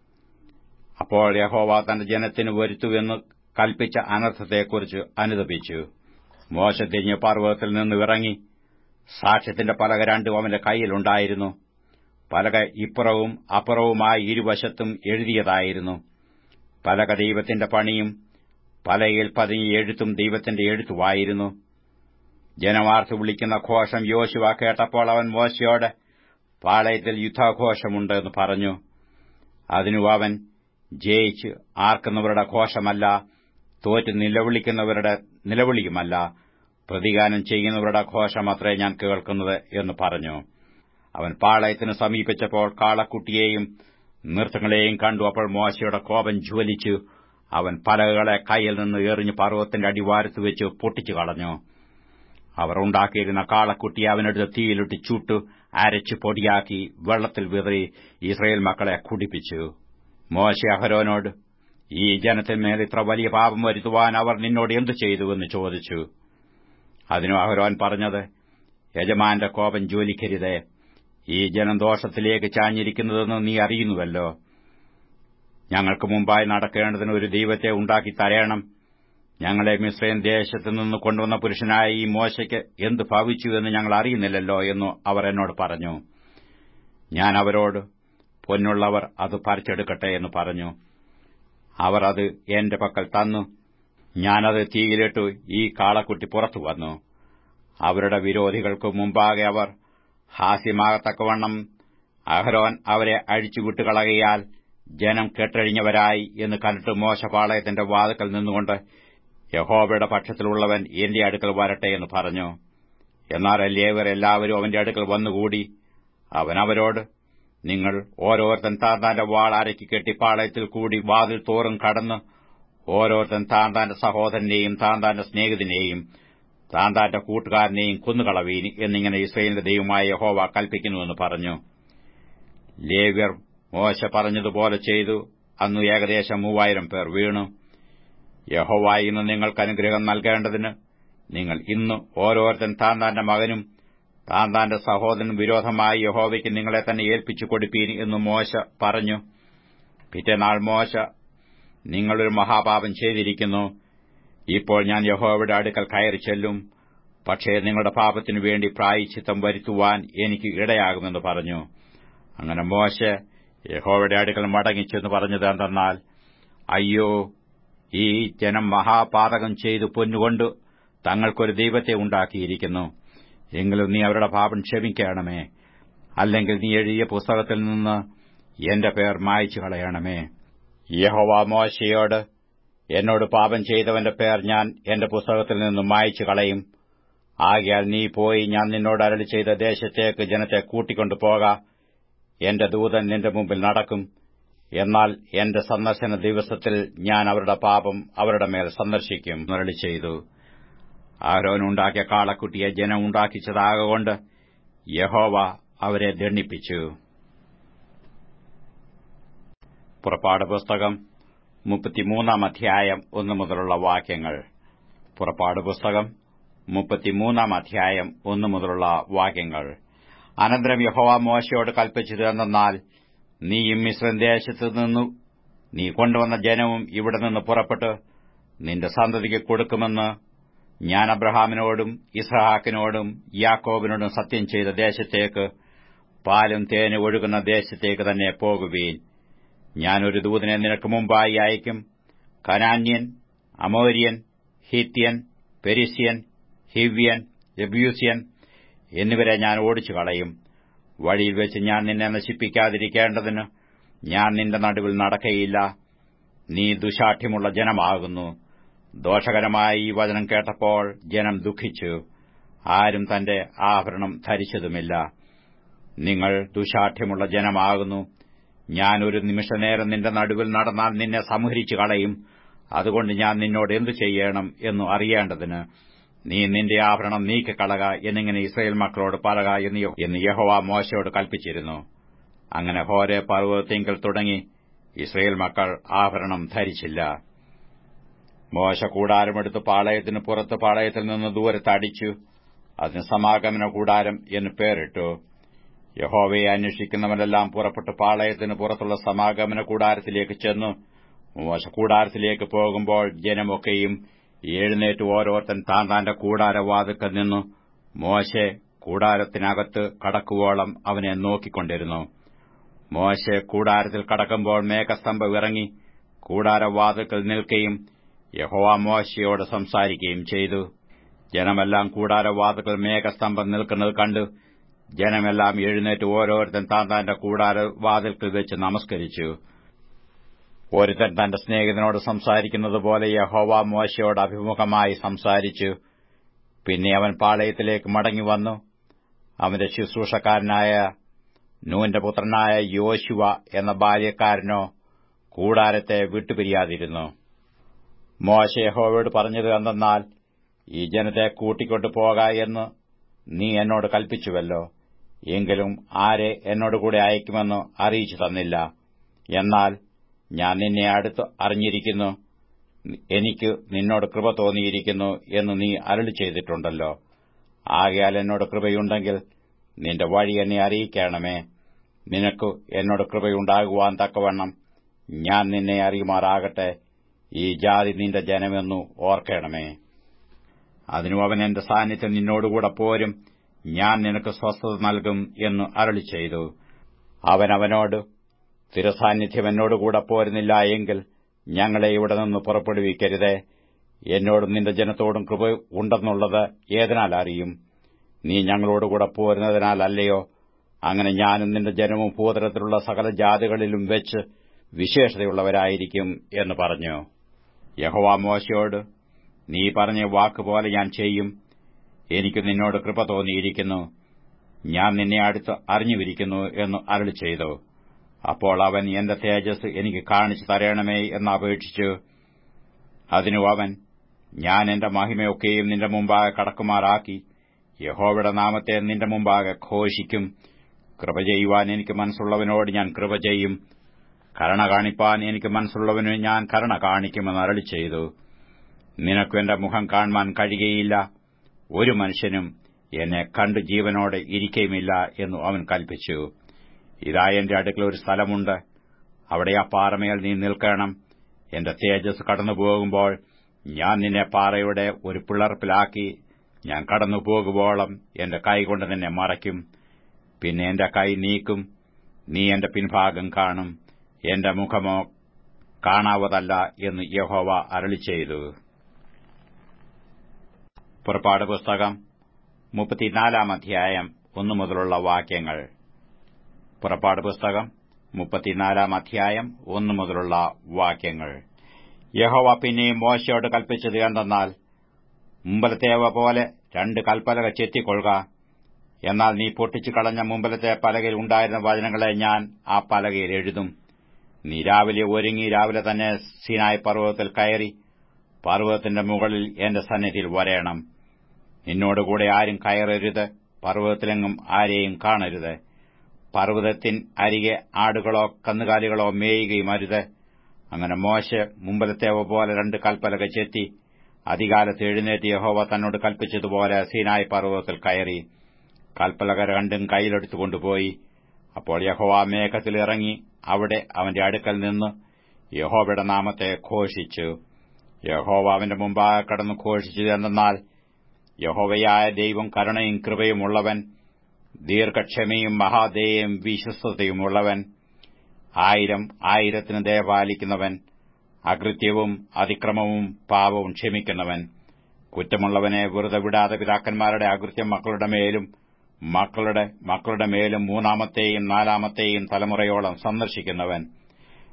അപ്പോൾ യഹോവ തന്റെ ജനത്തിന് വരുത്തുവെന്ന് കൽപ്പിച്ച അനർത്ഥത്തെക്കുറിച്ച് അനുദപിച്ചു മോശ തിരിഞ്ഞ് പർവ്വതത്തിൽ നിന്ന് ഇറങ്ങി സാക്ഷ്യത്തിന്റെ പലക രണ്ടും അവന്റെ കൈയിലുണ്ടായിരുന്നു പലക ഇപ്പുറവും അപ്പുറവുമായി ഇരുവശത്തും എഴുതിയതായിരുന്നു പലക ദൈവത്തിന്റെ പണിയും പലയിൽ പതിഞ്ഞ എഴുത്തും ദൈവത്തിന്റെ എഴുത്തുമായിരുന്നു ജനമാർത്ത് വിളിക്കുന്ന ഘോഷം യോശുവ കേട്ടപ്പോൾ അവൻ മോശയോട് പാളയത്തിൽ യുദ്ധഘോഷമുണ്ടെന്ന് പറഞ്ഞു അതിനു അവൻ ജയിച്ച് ആർക്കുന്നവരുടെ ഘോഷമല്ല തോറ്റ് നിലവിളിക്കുന്നവരുടെ നിലവിളിയുമല്ല പ്രതിഗാനം ചെയ്യുന്നവരുടെ ഘോഷമത്രേ ഞാൻ കേൾക്കുന്നത് എന്ന് പറഞ്ഞു അവൻ പാളയത്തിന് സമീപിച്ചപ്പോൾ കാളക്കുട്ടിയെയും നൃത്തങ്ങളെയും കണ്ടു അപ്പോൾ മോശയുടെ കോപം ജ്വലിച്ചു അവൻ പലകളെ കൈയിൽ നിന്ന് എറിഞ്ഞ് പർവ്വത്തിന്റെ അടിവാരത്ത് വെച്ച് പൊട്ടിച്ചു കളഞ്ഞു അവർ ഉണ്ടാക്കിയിരുന്ന കാളക്കുട്ടിയെ അവനെടുത്ത് തീയിലിട്ട് ചുട്ടു അരച്ച് പൊടിയാക്കി വെള്ളത്തിൽ വിതറി ഇസ്രയേൽ മക്കളെ കുടിപ്പിച്ചു മോശ അഹരോനോട് ഈ ജനത്തിന്മേൽ ഇത്ര വലിയ പാപം വരുത്തുവാൻ അവർ നിന്നോട് എന്തു ചെയ്തുവെന്ന് ചോദിച്ചു അതിനു അഹരോൻ പറഞ്ഞത് യജമാന്റെ കോപം ജോലിക്കരുതേ ഈ ജനം ദോഷത്തിലേക്ക് ചാഞ്ഞിരിക്കുന്നതെന്ന് നീ അറിയുന്നുവല്ലോ ഞങ്ങൾക്ക് മുമ്പായി നടക്കേണ്ടതിന് ഒരു ദൈവത്തെ ഉണ്ടാക്കി തരയണം ഞങ്ങളെ മിശ്രയൻ ദേശത്തു നിന്ന് കൊണ്ടുവന്ന പുരുഷനായ ഈ മോശയ്ക്ക് എന്ത് ഭവിച്ചു എന്ന് ഞങ്ങൾ അറിയുന്നില്ലല്ലോ എന്ന് അവർ എന്നോട് പറഞ്ഞു ഞാൻ അവരോട് പൊന്നുള്ളവർ അത് പറിച്ചെടുക്കട്ടെ എന്ന് പറഞ്ഞു അവർ അത് എന്റെ പക്കൽ തന്നു ഞാനത് തീയിലിട്ടു ഈ കാളക്കുട്ടി പുറത്തു വന്നു അവരുടെ വിരോധികൾക്ക് മുമ്പാകെ അവർ ഹാസ്യമാകത്തക്കവണ്ണം അഹരോൻ അവരെ അഴിച്ചുവിട്ടുകളകയാൽ ജനം കെട്ടഴിഞ്ഞവരായി എന്ന് കണ്ടിട്ട് മോശപാളയത്തിന്റെ വാതുക്കൽ നിന്നുകൊണ്ട് യഹോബയുടെ പക്ഷത്തിലുള്ളവൻ എന്റെ അടുക്കൽ വരട്ടെ എന്ന് പറഞ്ഞു എന്നാൽ ലേവർ എല്ലാവരും അവന്റെ അടുക്കൽ വന്നുകൂടി അവൻ അവരോട് നിങ്ങൾ ഓരോരുത്തൻ താന്താന്റെ വാൾ അരക്കി കെട്ടി പാളയത്തിൽ കൂടി വാതിൽ തോറും കടന്ന് ഓരോരുത്തൻ താന്താന്റെ സഹോദരനെയും താന്താന്റെ സ്നേഹിതനെയും താന്താന്റെ കൂട്ടുകാരനെയും കൊന്നുകളവീൻ എന്നിങ്ങനെ ഇസ്രയേലിന്റെ ദൈവമായ യഹോവ കൽപ്പിക്കുന്നുവെന്ന് പറഞ്ഞു ലേവ്യർ മോശ പറഞ്ഞതുപോലെ ചെയ്തു അന്നു ഏകദേശം മൂവായിരം പേർ വീണു യഹോവായി ഇന്ന് നിങ്ങൾക്ക് അനുഗ്രഹം നൽകേണ്ടതിന് നിങ്ങൾ ഇന്ന് ഓരോരുത്തൻ താന്താന്റെ മകനും താന്താന്റെ സഹോദരനും വിരോധമായി യഹോവയ്ക്ക് നിങ്ങളെ തന്നെ ഏൽപ്പിച്ചു കൊടുപ്പീൻ എന്ന് മോശ പറഞ്ഞു പിറ്റേനാൾ മോശ നിങ്ങളൊരു മഹാപാപം ചെയ്തിരിക്കുന്നു ഇപ്പോൾ ഞാൻ യഹോവയുടെ അടുക്കൽ കയറി ചെല്ലും പക്ഷേ നിങ്ങളുടെ പാപത്തിനു വേണ്ടി പ്രായച്ചിത്തം വരുത്തുവാൻ എനിക്ക് ഇടയാകുമെന്ന് പറഞ്ഞു അങ്ങനെ മോശ യഹോവയുടെ അടുക്കൽ മടങ്ങിച്ചെന്ന് പറഞ്ഞത് എന്തെന്നാൽ അയ്യോ ഈ ജനം മഹാപാതകം ചെയ്തു പൊന്നുകൊണ്ട് തങ്ങൾക്കൊരു ദൈവത്തെ ഉണ്ടാക്കിയിരിക്കുന്നു എങ്കിലും നീ അവരുടെ പാപം ക്ഷമിക്കണമേ അല്ലെങ്കിൽ നീ എഴുതിയ പുസ്തകത്തിൽ നിന്ന് എന്റെ പേർ മായച്ചു കളയണമേ യഹോവ മോശയോട് എന്നോട് പാപം ചെയ്തവന്റെ പേർ ഞാൻ എന്റെ പുസ്തകത്തിൽ നിന്ന് മായച്ചു കളയും ആകയാൽ നീ പോയി ഞാൻ നിന്നോട് അരളി ചെയ്ത ദേശത്തേക്ക് ജനത്തെ കൂട്ടിക്കൊണ്ടു പോക എന്റെ ദൂതൻ നിന്റെ മുമ്പിൽ നടക്കും എന്നാൽ എന്റെ സന്ദർശന ദിവസത്തിൽ ഞാൻ അവരുടെ പാപം അവരുടെ മേൽ സന്ദർശിക്കും അരളി ചെയ്തു ആരോനുണ്ടാക്കിയ കാളക്കുട്ടിയെ ജനം ഉണ്ടാക്കിച്ചതാകൊണ്ട് യഹോവ അവരെ ദണ്ണിപ്പിച്ചു പുറപ്പാട് പുസ്തകം മുപ്പത്തിമൂന്നാം അധ്യായം ഒന്നു മുതലുള്ള വാക്യങ്ങൾ പുറപ്പാട് പുസ്തകം മുപ്പത്തിമൂന്നാം അധ്യായം ഒന്നു മുതലുള്ള വാക്യങ്ങൾ അനന്തരം യഹോവ മോശയോട് കൽപ്പിച്ചത് എന്നാൽ നീയും മിശ്രം ദേശത്തു നിന്നു നീ കൊണ്ടുവന്ന ജനവും ഇവിടെ നിന്ന് പുറപ്പെട്ട് നിന്റെ സന്തതിക്ക് കൊടുക്കുമെന്ന് ഞാൻ അബ്രഹാമിനോടും ഇസ്ഹാക്കിനോടും യാക്കോബിനോടും സത്യം ചെയ്ത ദേശത്തേക്ക് പാലും തേന് ഒഴുകുന്ന ദേശത്തേക്ക് തന്നെ പോകുവീൻ ഞാനൊരു ദൂതനെ നിനക്ക് മുമ്പായി അയക്കും കനാന്യൻ അമോര്യൻ ഹിത്യൻ പെരിസ്യൻ ഹിവ്യൻ എബ്യൂസ്യൻ എന്നിവരെ ഞാൻ ഓടിച്ചു കളയും വഴിയിൽ വെച്ച് ഞാൻ നിന്നെ നശിപ്പിക്കാതിരിക്കേണ്ടതിന് ഞാൻ നിന്റെ നടുവിൽ നടക്കയില്ല നീ ദുശാഠ്യമുള്ള ജനമാകുന്നു ദോഷകരമായ ഈ വചനം കേട്ടപ്പോൾ ജനം ദുഃഖിച്ചു ആരും തന്റെ ആഭരണം ധരിച്ചതുമില്ല നിങ്ങൾ ദുശാഠ്യമുള്ള ജനമാകുന്നു ഞാൻ ഒരു നിമിഷനേരം നിന്റെ നടുവിൽ നടന്നാൽ നിന്നെ സംഹരിച്ചു കളയും അതുകൊണ്ട് ഞാൻ നിന്നോട് എന്തു ചെയ്യണം എന്നു അറിയേണ്ടതിന് നീ നിന്റെ ആഭരണം നീക്കിക്കളക എന്നിങ്ങനെ ഇസ്രയേൽ മക്കളോട് പറക എന്ന് യഹോവ മോശയോട് കൽപ്പിച്ചിരുന്നു അങ്ങനെ ഹോരെ പർവ്വതത്തിങ്കൽ തുടങ്ങി ഇസ്രയേൽ മക്കൾ ആഭരണം ധരിച്ചില്ല മോശ കൂടാരമെടുത്ത് പാളയത്തിന് പുറത്ത് പാളയത്തിൽ നിന്ന് ദൂരത്ത് അടിച്ചു അതിന് സമാഗമന കൂടാരം എന്ന് പേരിട്ടു യഹോവയെ അന്വേഷിക്കുന്നവരെല്ലാം പുറപ്പെട്ട് പാളയത്തിന് പുറത്തുള്ള സമാഗമന കൂടാരത്തിലേക്ക് ചെന്നു മോശ കൂടാരത്തിലേക്ക് പോകുമ്പോൾ ജനമൊക്കെയും എഴുന്നേറ്റ് ഓരോരുത്തൻ താൻ താന്റെ കൂടാരവാതുക്കൽ നിന്നു മോശെ കൂടാരത്തിനകത്ത് കടക്കുവോളം അവനെ നോക്കിക്കൊണ്ടിരുന്നു മോശെ കൂടാരത്തിൽ കടക്കുമ്പോൾ മേഘസ്തംഭം ഇറങ്ങി കൂടാരവാതുക്കൽ നിൽക്കുകയും യഹോവ മോശയോട് സംസാരിക്കുകയും ചെയ്തു ജനമെല്ലാം കൂടാരവാതുക്കൾ മേഘസ്തംഭം നിൽക്കുന്നത് കണ്ടു ജനമെല്ലാം എഴുന്നേറ്റ് ഓരോരുത്തൻ താൻ താന്റെ കൂടാരവാതിൽക്കൽ വെച്ച് നമസ്കരിച്ചു ഒരുത്തൻ തന്റെ സ്നേഹിതനോട് സംസാരിക്കുന്നത് പോലെ യഹോവ മോശയോട് അഭിമുഖമായി സംസാരിച്ചു പിന്നെ അവൻ പാളയത്തിലേക്ക് മടങ്ങി വന്നു അവന്റെ ശുശ്രൂഷക്കാരനായ നൂന്റെ പുത്രനായ യോശുവ എന്ന ബാല്യക്കാരനോ കൂടാരത്തെ വിട്ടുപിരിയാതിരുന്നു മോശ യഹോവയോട് പറഞ്ഞത് എന്തെന്നാൽ ഈ ജനത്തെ കൂട്ടിക്കൊണ്ടു പോക എന്ന് നീ എന്നോട് കൽപ്പിച്ചുവല്ലോ എങ്കിലും ആരെ എന്നോടുകൂടെ അയക്കുമെന്ന് അറിയിച്ചു തന്നില്ല എന്നാൽ ഞാൻ നിന്നെ അടുത്ത് അറിഞ്ഞിരിക്കുന്നു എനിക്ക് നിന്നോട് കൃപ തോന്നിയിരിക്കുന്നു എന്ന് നീ അരുളി ചെയ്തിട്ടുണ്ടല്ലോ ആകയാൽ എന്നോട് കൃപയുണ്ടെങ്കിൽ നിന്റെ വഴി എന്നെ അറിയിക്കണമേ നിനക്ക് എന്നോട് കൃപയുണ്ടാകുവാൻ തക്കവണ്ണം ഞാൻ നിന്നെ അറിയുമാറാകട്ടെ ഈ ജാതി നിന്റെ ജനമെന്നു ഓർക്കണമേ അതിനു അവൻ എന്റെ സാന്നിധ്യം നിന്നോടുകൂടെ പോരും ഞാൻ നിനക്ക് സ്വസ്ഥത നൽകും എന്ന് അരളി ചെയ്തു അവൻ അവനോട് സ്ഥിരസാന്നിധ്യം എന്നോടുകൂടെ പോരുന്നില്ല എങ്കിൽ ഞങ്ങളെ ഇവിടെ നിന്ന് പുറപ്പെടുവിക്കരുതേ എന്നോടും നിന്റെ ജനത്തോടും കൃപ ഉണ്ടെന്നുള്ളത് ഏതിനാൽ അറിയും നീ ഞങ്ങളോടുകൂടെ പോരുന്നതിനാലല്ലയോ അങ്ങനെ ഞാനും നിന്റെ ജനവും ഭൂതലത്തിലുള്ള സകല ജാതികളിലും വെച്ച് വിശേഷതയുള്ളവരായിരിക്കും എന്ന് പറഞ്ഞു യഹോവ മോശയോട് നീ പറഞ്ഞ വാക്കുപോലെ ഞാൻ ചെയ്യും എനിക്ക് നിന്നോട് കൃപ തോന്നിയിരിക്കുന്നു ഞാൻ നിന്നെ അടുത്ത് അറിഞ്ഞുവിരിക്കുന്നു എന്ന് അരളി ചെയ്തു അപ്പോൾ അവൻ എന്റെ തേജസ് എനിക്ക് കാണിച്ചു തരണമേ എന്ന് അപേക്ഷിച്ചു അതിനു അവൻ ഞാൻ എന്റെ മഹിമയൊക്കെയും നിന്റെ മുമ്പാകെ കടക്കുമാറാക്കി യഹോവയുടെ നാമത്തെ നിന്റെ മുമ്പാകെ ഘോഷിക്കും കൃപ ചെയ്യുവാൻ എനിക്ക് മനസ്സുള്ളവനോട് ഞാൻ കൃപ ചെയ്യും കരുണ കാണിപ്പാൻ എനിക്ക് മനസ്സുള്ളവന് ഞാൻ കരുണ കാണിക്കുമെന്ന് അരളി ചെയ്തു നിനക്കു എന്റെ മുഖം കാണുവാൻ കഴിയുകയില്ല ഒരു മനുഷ്യനും എന്നെ കണ്ടു ജീവനോടെ ഇരിക്കുകയുമില്ല എന്നു അവൻ കൽപ്പിച്ചു ഇതാ എന്റെ അടുക്കൽ ഒരു സ്ഥലമുണ്ട് അവിടെ ആ പാറമേൽ നീ നിൽക്കണം എന്റെ തേജസ് കടന്നുപോകുമ്പോൾ ഞാൻ നിന്നെ പാറയുടെ ഒരു പിളർപ്പിലാക്കി ഞാൻ കടന്നുപോകുവോളം എന്റെ കൈകൊണ്ട് നിന്നെ മറയ്ക്കും പിന്നെ എന്റെ കൈ നീക്കും നീ എന്റെ പിൻഭാഗം കാണും എന്റെ മുഖമോ കാണാവതല്ല എന്ന് യഹോവ അരളി ചെയ്തു പുറപ്പാട് പുസ്തകം മുപ്പത്തിനാലാം അധ്യായം ഒന്നു മുതലുള്ള വാക്യങ്ങൾ പുറപ്പാട് പുസ്തകം മുപ്പത്തിനാലാം അധ്യായം ഒന്നു മുതലുള്ള വാക്യങ്ങൾ യഹോവ പിന്നെയും മോശയോട് കൽപ്പിച്ചത് എന്തെന്നാൽ മുമ്പലത്തേവ പോലെ രണ്ട് കൽപ്പലക ചെത്തിക്കൊള്ളുക എന്നാൽ നീ പൊട്ടിച്ചു കളഞ്ഞ മുമ്പലത്തെ പലകയിൽ ഉണ്ടായിരുന്ന വചനങ്ങളെ ഞാൻ ആ പലകയിൽ എഴുതും നീ രാവിലെ ഒരുങ്ങി രാവിലെ തന്നെ സീനായ് പർവ്വതത്തിൽ കയറി പർവ്വതത്തിന്റെ മുകളിൽ എന്റെ സന്നിധിയിൽ വരയണം നിന്നോടുകൂടെ ആരും കയറരുത് പർവ്വതത്തിലെങ്ങും ആരെയും കാണരുത് പർവ്വതത്തിൻ അരികെ ആടുകളോ കന്നുകാലികളോ മേയുകയും അരുത് അങ്ങനെ മോശ മുമ്പലത്തേവ പോലെ രണ്ട് കൽപ്പലക ചെത്തി അധികാലത്ത് എഴുന്നേറ്റ് യഹോവ തന്നോട് കൽപ്പിച്ചതുപോലെ സീനായ് പർവ്വതത്തിൽ കയറി കൽപ്പലക രണ്ടും കയ്യിലെടുത്തുകൊണ്ടുപോയി അപ്പോൾ യഹോവ മേഘത്തിൽ ഇറങ്ങി അവിടെ അവന്റെ അടുക്കൽ നിന്ന് യഹോവയുടെ നാമത്തെ ഘോഷിച്ചു യഹോവ അവന്റെ മുമ്പാകെ കടന്നു ഘോഷിച്ചത് എന്തെന്നാൽ യഹോവയായ ദൈവം കരുണയും കൃപയും ഉള്ളവൻ ദീർഘക്ഷമയും മഹാദേയും വിശ്വസ്തതയുമുള്ളവൻ ആയിരം ആയിരത്തിന് ദയപാലിക്കുന്നവൻ അകൃത്യവും അതിക്രമവും പാപവും ക്ഷമിക്കുന്നവൻ കുറ്റമുള്ളവനെ വെറുതെ വിടാതെ പിതാക്കന്മാരുടെ അകൃത്യം മക്കളുടെ മേലും മക്കളുടെ മക്കളുടെ മേലും മൂന്നാമത്തെയും നാലാമത്തെയും തലമുറയോളം സന്ദർശിക്കുന്നവൻ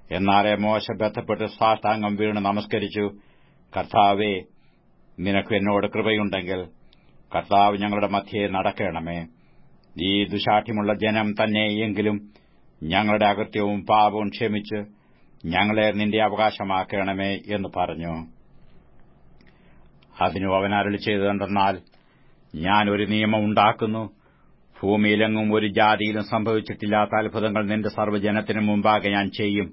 എന്നാലേ മോശ ബന്ധപ്പെട്ട് സാഷ്ടാംഗം വീണ് നമസ്കരിച്ചു കർത്താവേ നിനക്ക് എന്നോട് കൃപയുണ്ടെങ്കിൽ കർത്താവ് ഞങ്ങളുടെ മധ്യയെ നടക്കണമേ ഈ ദുശാഠ്യമുള്ള ജനം തന്നെ എങ്കിലും ഞങ്ങളുടെ അകൃത്യവും പാപവും ക്ഷമിച്ച് ഞങ്ങളെ നിന്റെ അവകാശമാക്കണമേ എന്ന് പറഞ്ഞു അതിനു അവൻ അരളി ചെയ്തതെന്തെന്നാൽ ഞാൻ ഒരു നിയമം ഉണ്ടാക്കുന്നു ഭൂമിയിലെങ്ങും ഒരു ജാതിയിലും സംഭവിച്ചിട്ടില്ലാത്ത അത്ഭുതങ്ങൾ നിന്റെ സർവ്വജനത്തിനു മുമ്പാകെ ഞാൻ ചെയ്യും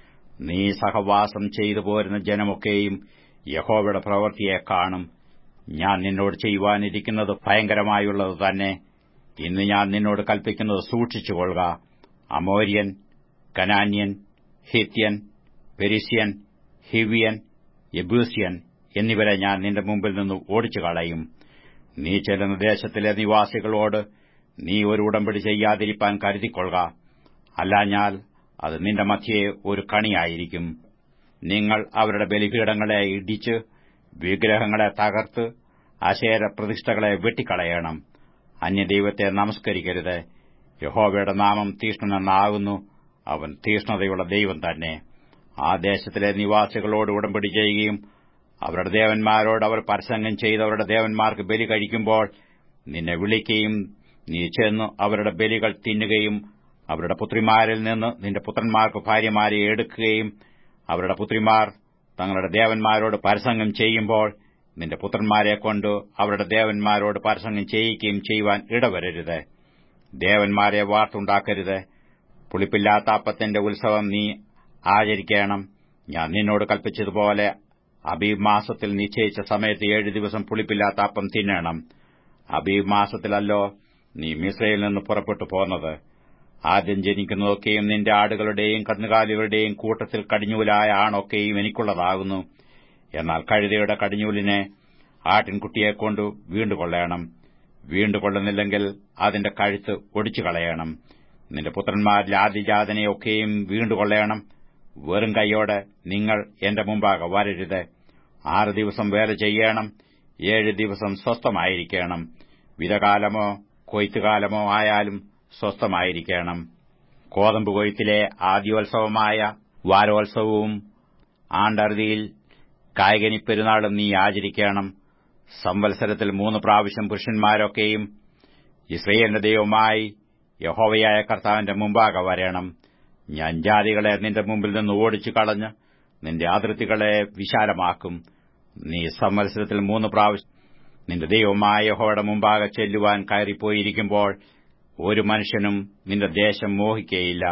നീ സഹവാസം ചെയ്തു പോരുന്ന ജനമൊക്കെയും യഹോവയുടെ പ്രവൃത്തിയെ കാണും ഞാൻ നിന്നോട് ചെയ്യുവാനിരിക്കുന്നത് ഭയങ്കരമായുള്ളത് തന്നെ ഇന്ന് ഞാൻ നിന്നോട് കൽപ്പിക്കുന്നത് സൂക്ഷിച്ചുകൊള്ളുക അമോര്യൻ കനാന്യൻ ഹിത്യൻ പെരിസ്യൻ ഹിവിയൻ യബൂസ്യൻ എന്നിവരെ ഞാൻ നിന്റെ മുമ്പിൽ നിന്ന് ഓടിച്ചു കളയും നീ ചെല്ലുന്ന ദേശത്തിലെ നിവാസികളോട് നീ ഒരു ഉടമ്പടി ചെയ്യാതിരിപ്പാൻ കരുതിക്കൊള്ളുക അല്ലാഞ്ഞാൽ അത് നിന്റെ മധ്യയെ ഒരു കണിയായിരിക്കും നിങ്ങൾ അവരുടെ ബലിപീഠങ്ങളെ ഇടിച്ച് വിഗ്രഹങ്ങളെ തകർത്ത് അശേര പ്രതിഷ്ഠകളെ വെട്ടിക്കളയണം അന്യദൈവത്തെ നമസ്കരിക്കരുത് യഹോവയുടെ നാമം തീഷ്ണനെന്നാകുന്നു അവൻ തീഷ്ണതയുള്ള ദൈവം തന്നെ ആ ദേശത്തിലെ നിവാസികളോട് ഉടമ്പടി ചെയ്യുകയും അവരുടെ ദേവന്മാരോട് അവർ പരസംഗം ചെയ്തവരുടെ ദേവന്മാർക്ക് ബലി കഴിക്കുമ്പോൾ നിന്നെ വിളിക്കുകയും നീ ചെന്ന് അവരുടെ ബലികൾ തിന്നുകയും അവരുടെ പുത്രിമാരിൽ നിന്ന് നിന്റെ പുത്രന്മാർക്ക് ഭാര്യമാരെ എടുക്കുകയും അവരുടെ പുത്രിമാർ തങ്ങളുടെ ദേവന്മാരോട് പരസംഗം ചെയ്യുമ്പോൾ നിന്റെ പുത്രന്മാരെ കൊണ്ട് അവരുടെ ദേവന്മാരോട് പരസംഗം ചെയ്യിക്കുകയും ചെയ്യുവാൻ ഇടവരരുത് ദേവന്മാരെ വാർത്തുണ്ടാക്കരുത് പുളിപ്പില്ലാത്ത അപ്പത്തിന്റെ ഉത്സവം നീ ആചരിക്കണം ഞാൻ നിന്നോട് കൽപ്പിച്ചതുപോലെ അബീബ് മാസത്തിൽ നിശ്ചയിച്ച സമയത്ത് ഏഴ് ദിവസം പുളിപ്പില്ലാത്ത അപ്പം തിന്നണം അബീബ് മാസത്തിലല്ലോ നീ മിശ്രയിൽ നിന്ന് പുറപ്പെട്ടു പോന്നത് ആദ്യം ജനിക്കുന്നതൊക്കെയും നിന്റെ ആടുകളുടെയും കന്നുകാലികളുടെയും കൂട്ടത്തിൽ കടിഞ്ഞൂലായ ആണൊക്കെയും എനിക്കുള്ളതാകുന്നു എന്നാൽ കഴുതയുടെ കടിഞ്ഞൂലിനെ ആട്ടിൻകുട്ടിയെക്കൊണ്ട് വീണ്ടുകൊള്ളണം വീണ്ടുകൊള്ളുന്നില്ലെങ്കിൽ അതിന്റെ കഴുത്ത് ഒടിച്ചു കളയണം നിന്റെ പുത്രന്മാരിൽ ആദ്യജാതനെയൊക്കെയും വീണ്ടുകൊള്ളണം വെറും കൈയോടെ നിങ്ങൾ എന്റെ മുമ്പാകെ വരരുത് ആറ് ദിവസം വേല ചെയ്യണം ഏഴ് ദിവസം സ്വസ്ഥമായിരിക്കണം വിതകാലമോ കൊയ്ത്തുകാലമോ ആയാലും സ്വസ്ഥമായിരിക്കണം കോതമ്പ് കൊയ്ത്തിലെ ആദ്യോത്സവമായ വാരോത്സവവും ആണ്ടറുതിയിൽ കായികനിപ്പെരുന്നാളും നീ ആചരിക്കണം സംവത്സരത്തിൽ മൂന്ന് പ്രാവശ്യം പുരുഷന്മാരൊക്കെയും ഇസ്രയേലിന്റെ ദൈവമായി യഹോവയായ കർത്താവിന്റെ മുമ്പാകെ വരണം ഞാൻ ജാതികളെ നിന്റെ മുമ്പിൽ നിന്ന് ഓടിച്ചു കളഞ്ഞ് നിന്റെ അതിർത്തികളെ വിശാലമാക്കും നീ സംവത്സരത്തിൽ മൂന്ന് പ്രാവശ്യം നിന്റെ ദൈവമായ യഹോയുടെ മുമ്പാകെ ചെല്ലുവാൻ കയറിപ്പോയിരിക്കുമ്പോൾ ഒരു മനുഷ്യനും നിന്റെ ദേശം മോഹിക്കയില്ല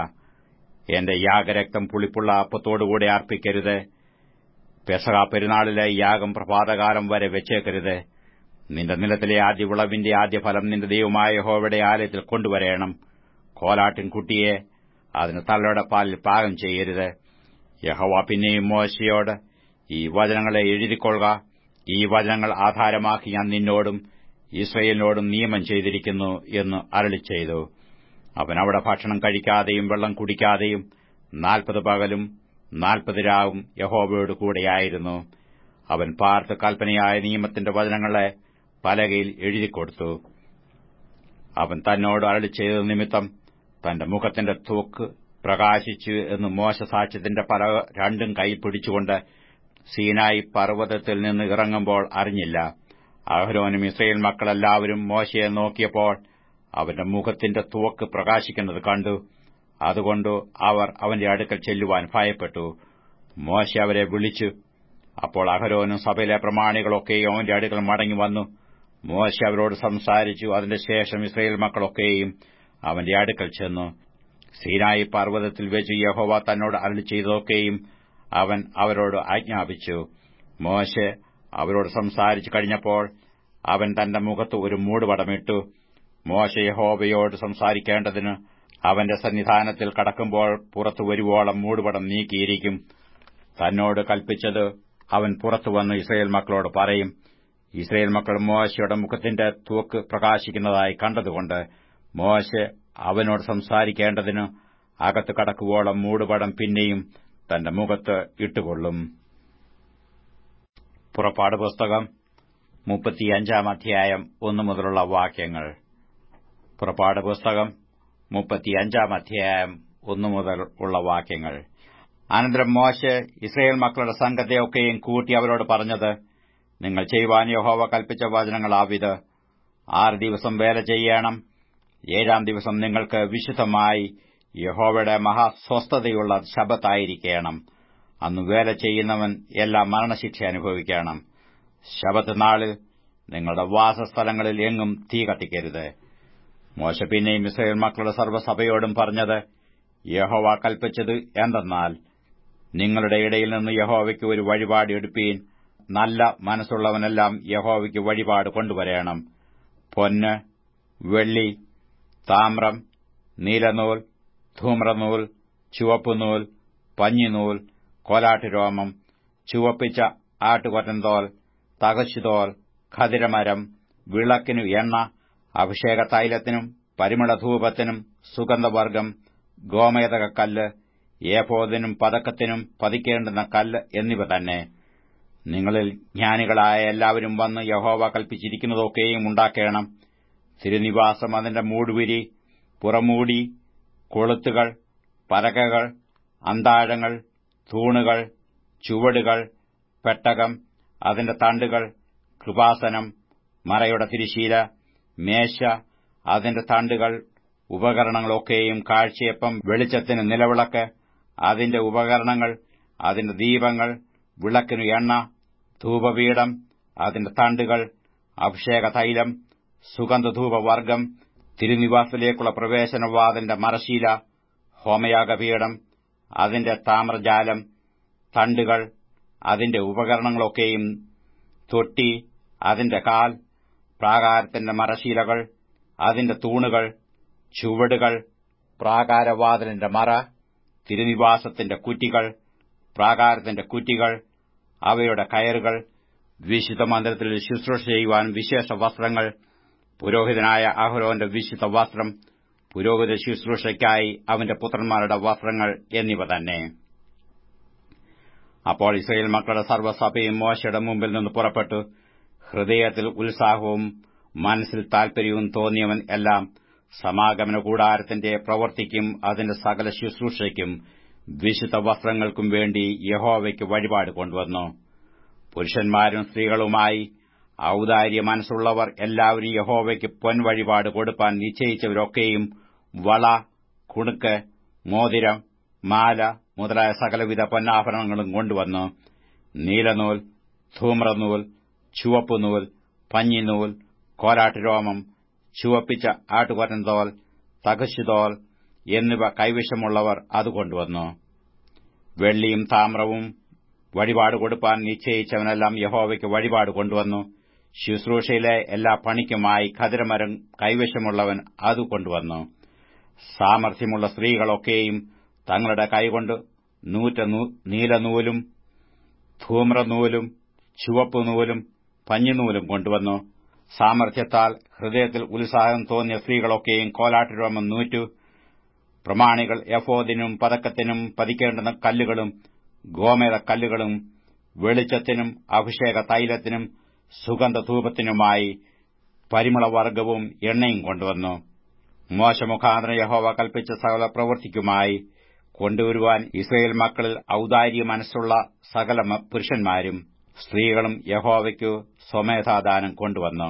എന്റെ യാഗരക്തം പുളിപ്പുള്ള അപ്പത്തോടുകൂടെ അർപ്പിക്കരുത് പെസക പെരുന്നാളിലെ യാഗം പ്രഭാതകാലം വരെ വെച്ചേക്കരുത് നിന്റെ നിലത്തിലെ ആദ്യ വിളവിന്റെ ആദ്യ ഫലം നിന്റെ ദൈവമായ യഹോവയുടെ ആലയത്തിൽ കൊണ്ടുവരേണം കോലാട്ടിൻ കുട്ടിയെ അതിന് തള്ളയുടെ പാലിൽ പാകം ചെയ്യരുത് യഹോവ പിന്നെയും മോശയോട് ഈ വചനങ്ങളെ എഴുതിക്കൊള്ളുക ഈ വചനങ്ങൾ ആധാരമാക്കി ഞാൻ നിന്നോടും ഇസ്രയേലിനോടും നിയമം ചെയ്തിരിക്കുന്നു എന്ന് അരളി ചെയ്തു അവൻ അവിടെ ഭക്ഷണം കഴിക്കാതെയും വെള്ളം കുടിക്കാതെയും നാൽപ്പത് പകലും നാൽപ്പത് രാവും യഹോബയോട് കൂടെയായിരുന്നു അവൻ പാർത്ത് കൽപ്പനയായ നിയമത്തിന്റെ വചനങ്ങളെ പലകയിൽ എഴുതിക്കൊടുത്തു അവൻ തന്നോട് അരളി ചെയ്ത നിമിത്തം തന്റെ മുഖത്തിന്റെ തൂക്ക് പ്രകാശിച്ചു എന്ന് മോശ സാക്ഷ്യത്തിന്റെ പല രണ്ടും കൈ പിടിച്ചുകൊണ്ട് സീനായി പർവ്വതത്തിൽ നിന്ന് ഇറങ്ങുമ്പോൾ അറിഞ്ഞില്ല അഹരോനും ഇസ്രയേൽ മക്കളെല്ലാവരും മോശയെ നോക്കിയപ്പോൾ അവന്റെ മുഖത്തിന്റെ തുവക്ക് പ്രകാശിക്കുന്നത് കണ്ടു അതുകൊണ്ട് അവർ അവന്റെ അടുക്കൽ ചെല്ലുവാൻ ഭയപ്പെട്ടു മോശ അവരെ വിളിച്ചു അപ്പോൾ അഹരോനും സഭയിലെ പ്രമാണികളൊക്കെയും അവന്റെ അടുക്കൽ മടങ്ങി വന്നു മോശ അവരോട് സംസാരിച്ചു അതിന്റെ ശേഷം ഇസ്രയേൽ മക്കളൊക്കെയും അവന്റെ അടുക്കൽ ചെന്നു സീനായി പർവ്വതത്തിൽ വെച്ച് യഹോവ തന്നോട് അരളി ചെയ്തതൊക്കെയും അവൻ അവരോട് ആജ്ഞാപിച്ചു മോശെ അവരോട് സംസാരിച്ചു കഴിഞ്ഞപ്പോൾ അവൻ തന്റെ മുഖത്ത് ഒരു മൂടുപടമിട്ടു മോശ യഹോവയോട് സംസാരിക്കേണ്ടതിന് അവന്റെ സന്നിധാനത്തിൽ കടക്കുമ്പോൾ പുറത്തു വരുവോളം മൂടുപടം നീക്കിയിരിക്കും തന്നോട് കൽപ്പിച്ചത് അവൻ പുറത്തുവന്ന് ഇസ്രയേൽ മക്കളോട് പറയും ഇസ്രയേൽ മക്കൾ മോശയുടെ മുഖത്തിന്റെ തൂക്ക് പ്രകാശിക്കുന്നതായി കണ്ടതുകൊണ്ട് മോശ അവനോട് സംസാരിക്കേണ്ടതിന് അകത്ത് കടക്കുവോളം മൂടുപടം പിന്നെയും തന്റെ മുഖത്ത് ഇട്ടുകൊള്ളും പുറപ്പാട് പുസ്തകം മുപ്പത്തിയഞ്ചാം അധ്യായം ഒന്നു മുതലുള്ള വാക്യങ്ങൾ പുറപ്പാട് പുസ്തകം മുപ്പത്തിയഞ്ചാം അധ്യായം ഒന്നു മുതൽ ഉള്ള വാക്യങ്ങൾ അനന്തരം മോശെ ഇസ്രയേൽ മക്കളുടെ സംഘത്തെയൊക്കെയും കൂട്ടി അവരോട് പറഞ്ഞത് നിങ്ങൾ ചെയ്യുവാൻ യഹോവ കൽപ്പിച്ച വചനങ്ങളാവിത് ആറ് ദിവസം വേല ചെയ്യണം ഏഴാം ദിവസം നിങ്ങൾക്ക് വിശുദ്ധമായി യഹോവയുടെ മഹാസ്വസ്ഥതയുള്ള ശബത്തായിരിക്കണം അന്ന് വേല ചെയ്യുന്നവൻ എല്ലാം മരണശിക്ഷ അനുഭവിക്കണം ശബത്ത് നാളിൽ നിങ്ങളുടെ വാസസ്ഥലങ്ങളിൽ എങ്ങും തീ കത്തിക്കരുത് മോശ പിന്നെയും ഇസ്രയേൽ മക്കളുടെ സർവ്വസഭയോടും പറഞ്ഞത് യഹോവ കൽപ്പിച്ചത് എന്തെന്നാൽ നിങ്ങളുടെ ഇടയിൽ നിന്ന് യഹോവയ്ക്ക് ഒരു വഴിപാട് എടുപ്പീൻ നല്ല മനസ്സുള്ളവനെല്ലാം യഹോവയ്ക്ക് വഴിപാട് കൊണ്ടുവരേണം പൊന്ന് വെള്ളി താമ്രം നീലനൂൽ ധൂമ്രനൂൽ ചുവപ്പുനൂൽ പഞ്ഞിനൂൽ കോലാട്ടുരോമം ചുവപ്പിച്ച ആട്ടുകൊറ്റൻതോൽ തകശുതോൽ ഖതിരമരം വിളക്കിനു എണ്ണ അഭിഷേക തൈലത്തിനും പരിമളധൂപത്തിനും സുഗന്ധവർഗം ഗോമേതകക്കല്ല് ഏപോദിനും പതക്കത്തിനും പതിക്കേണ്ടുന്ന കല്ല് എന്നിവ തന്നെ നിങ്ങളിൽ ജ്ഞാനികളായ എല്ലാവരും വന്ന് യഹോവ കൽപ്പിച്ചിരിക്കുന്നതൊക്കെയും ഉണ്ടാക്കേണം തിരുനിവാസം അതിന്റെ മൂടുവിരി പുറമൂടി കൊളുത്തുകൾ പലകകൾ അന്താഴങ്ങൾ തൂണുകൾ ചുവടുകൾ പെട്ടകം അതിന്റെ തണ്ടുകൾ കൃപാസനം മറയുടെ തിരിശീല മേശ അതിന്റെ തണ്ടുകൾ ഉപകരണങ്ങളൊക്കെയും കാഴ്ചയപ്പം വെളിച്ചത്തിന് നിലവിളക്ക് അതിന്റെ ഉപകരണങ്ങൾ അതിന്റെ ദീപങ്ങൾ വിളക്കിനു എണ്ണ ധൂപപീഠം അതിന്റെ തണ്ടുകൾ അഭിഷേക തൈലം സുഗന്ധധൂപവർഗം തിരുനിവാസത്തിലേക്കുള്ള പ്രവേശനവാതിന്റെ മറശീല ഹോമയാഗപീഠം അതിന്റെ താമ്രജാലം തണ്ടുകൾ അതിന്റെ ഉപകരണങ്ങളൊക്കെയും തൊട്ടി അതിന്റെ കാൽ പ്രാകാരത്തിന്റെ മറശീലകൾ അതിന്റെ തൂണുകൾ ചുവടുകൾ പ്രാകാരവാതിലിന്റെ മറ തിരുനിവാസത്തിന്റെ കുറ്റികൾ പ്രാകാരത്തിന്റെ കുറ്റികൾ അവയുടെ കയറുകൾ വിശുദ്ധ മന്ദിരത്തിൽ ശുശ്രൂഷ ചെയ്യുവാൻ വിശേഷ വസ്ത്രങ്ങൾ പുരോഹിതനായ അഹ്റോന്റെ വിശുദ്ധ വസ്ത്രം പുരോഹിത ശുശ്രൂഷയ്ക്കായി അവന്റെ പുത്രന്മാരുടെ വസ്ത്രങ്ങൾ എന്നിവ തന്നെ അപ്പോൾ ഇസ്രയേൽ മക്കളുടെ സർവ്വസഭയും മോശയുടെ മുമ്പിൽ നിന്ന് പുറപ്പെട്ടു ഹൃദയത്തിൽ ഉത്സാഹവും മനസ്സിൽ താൽപര്യവും തോന്നിയവൻ എല്ലാം സമാഗമന കൂടാരത്തിന്റെ പ്രവൃത്തിക്കും അതിന്റെ സകല ശുശ്രൂഷയ്ക്കും വിശുദ്ധ വസ്ത്രങ്ങൾക്കും വേണ്ടി യഹോവയ്ക്ക് വഴിപാട് കൊണ്ടുവന്നു പുരുഷന്മാരും സ്ത്രീകളുമായി ഔദാര്യ മനസ്സുള്ളവർ എല്ലാവരും യഹോവയ്ക്ക് പൊൻവഴിപാട് കൊടുപ്പാൻ നിശ്ചയിച്ചവരൊക്കെയും വള കുണുക്ക് മോതിരം മാല മുതലായ സകലവിധ പൊന്നാഭരണങ്ങളും കൊണ്ടുവന്നു നീലനൂൽ ധൂമ്രനൂൽ ചുവപ്പുനൂൽ പഞ്ഞിനൂൽ കോലാട്ടുരോമം ചുവപ്പിച്ച ആട്ടുകൊറ്റൻതോൽ തകശുതോൽ എന്നിവ കൈവശമുള്ളവർ അത് കൊണ്ടുവന്നു വെള്ളിയും താമ്രവും വഴിപാട് കൊടുപ്പാൻ നിശ്ചയിച്ചവനെല്ലാം യഹോവയ്ക്ക് വഴിപാട് കൊണ്ടുവന്നു ശുശ്രൂഷയിലെ എല്ലാ പണിക്കുമായി ഖതിരമരം കൈവശമുള്ളവൻ അത് കൊണ്ടുവന്നു സാമർഥ്യമുള്ള സ്ത്രീകളൊക്കെയും തങ്ങളുടെ കൈകൊണ്ട് നൂറ്റ നീലനൂലും ധൂമ്രനൂലും ചുവപ്പുനൂലും പഞ്ഞിനൂലും കൊണ്ടുവന്നു സാമർഥ്യത്താൽ ഹൃദയത്തിൽ ഉത്സാഹം തോന്നിയ സ്ത്രീകളൊക്കെയും കോലാട്ടുരോമം നൂറ്റു പ്രമാണികൾ എഫോദിനും പതക്കത്തിനും പതിക്കേണ്ടുന്ന കല്ലുകളും ഗോമേത കല്ലുകളും വെളിച്ചത്തിനും അഭിഷേക തൈലത്തിനും സുഗന്ധധൂപത്തിനുമായി പരിമളവർഗവും എണ്ണയും കൊണ്ടുവന്നു മോശമുഖാന്തരം യഹോവ കൽപ്പിച്ച സകല പ്രവൃത്തിക്കുമായി കൊണ്ടുവരുവാൻ ഇസ്രയേൽ മക്കളിൽ ഔദാര്യ മനസ്സുള്ള സകല പുരുഷന്മാരും സ്ത്രീകളും യഹോവയ്ക്കു സ്വമേധാദാനം കൊണ്ടുവന്നു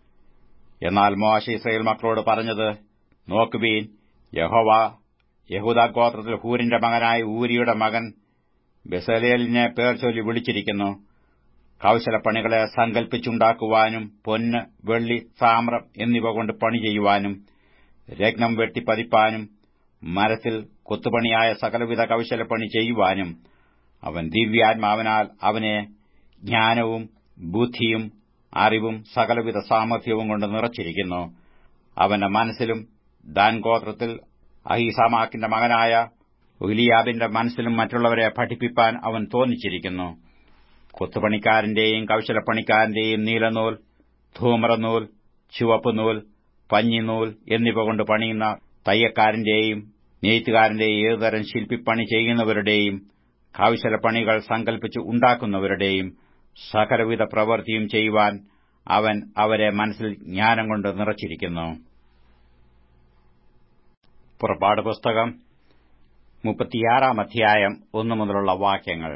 എന്നാൽ മോശ ഇസ്രയേൽ മക്കളോട് പറഞ്ഞത് നോക്കുവീൻ യഹോവ യഹൂദാഗോത്രത്തിൽ ഹൂരിന്റെ മകനായ ഊരിയുടെ മകൻ ബെസലേലിനെ പേർ ചൊല്ലി വിളിച്ചിരിക്കുന്നു കൌശലപ്പണികളെ സങ്കൽപ്പിച്ചുണ്ടാക്കുവാനും പൊന്ന് വെള്ളി താമ്രം എന്നിവ കൊണ്ട് പണി ചെയ്യുവാനും രത്നം വെട്ടിപ്പതിപ്പാനും മരത്തിൽ കൊത്തുപണിയായ സകലവിധ കൌശലപ്പണി ചെയ്യുവാനും അവൻ ദിവ്യാത്മാവിനാൽ അവനെ ജ്ഞാനവും ബുദ്ധിയും അറിവും സകലവിധ സാമർഥ്യവും കൊണ്ട് നിറച്ചിരിക്കുന്നു അവന്റെ മനസ്സിലും ദാൻ ഗോത്രത്തിൽ അഹിസാമാക്കിന്റെ മകനായ ഉലിയാബിന്റെ മനസ്സിലും മറ്റുള്ളവരെ പഠിപ്പിപ്പാൻ അവൻ തോന്നിച്ചിരിക്കുന്നു കൊത്തുപണിക്കാരന്റെയും കൌശലപ്പണിക്കാരന്റെയും നീലനൂൽ ധൂമ്രനൂൽ ചുവപ്പുനൂൽ പഞ്ഞിനൂൽ എന്നിവ കൊണ്ട് പണിയുന്ന തയ്യക്കാരന്റെയും നെയ്ത്തുകാരന്റെയും ഏതുതരം ശില്പിപ്പണി ചെയ്യുന്നവരുടെയും കൌശലപ്പണികൾ സങ്കൽപ്പിച്ച് ഉണ്ടാക്കുന്നവരുടെയും സകലവിധ പ്രവൃത്തിയും ചെയ്യുവാൻ അവൻ അവരെ മനസ്സിൽ ജ്ഞാനം കൊണ്ട് നിറച്ചിരിക്കുന്നു പുറപ്പാട് പുസ്തകം മുപ്പത്തിയാറാം അധ്യായം ഒന്നു മുതലുള്ള വാക്യങ്ങൾ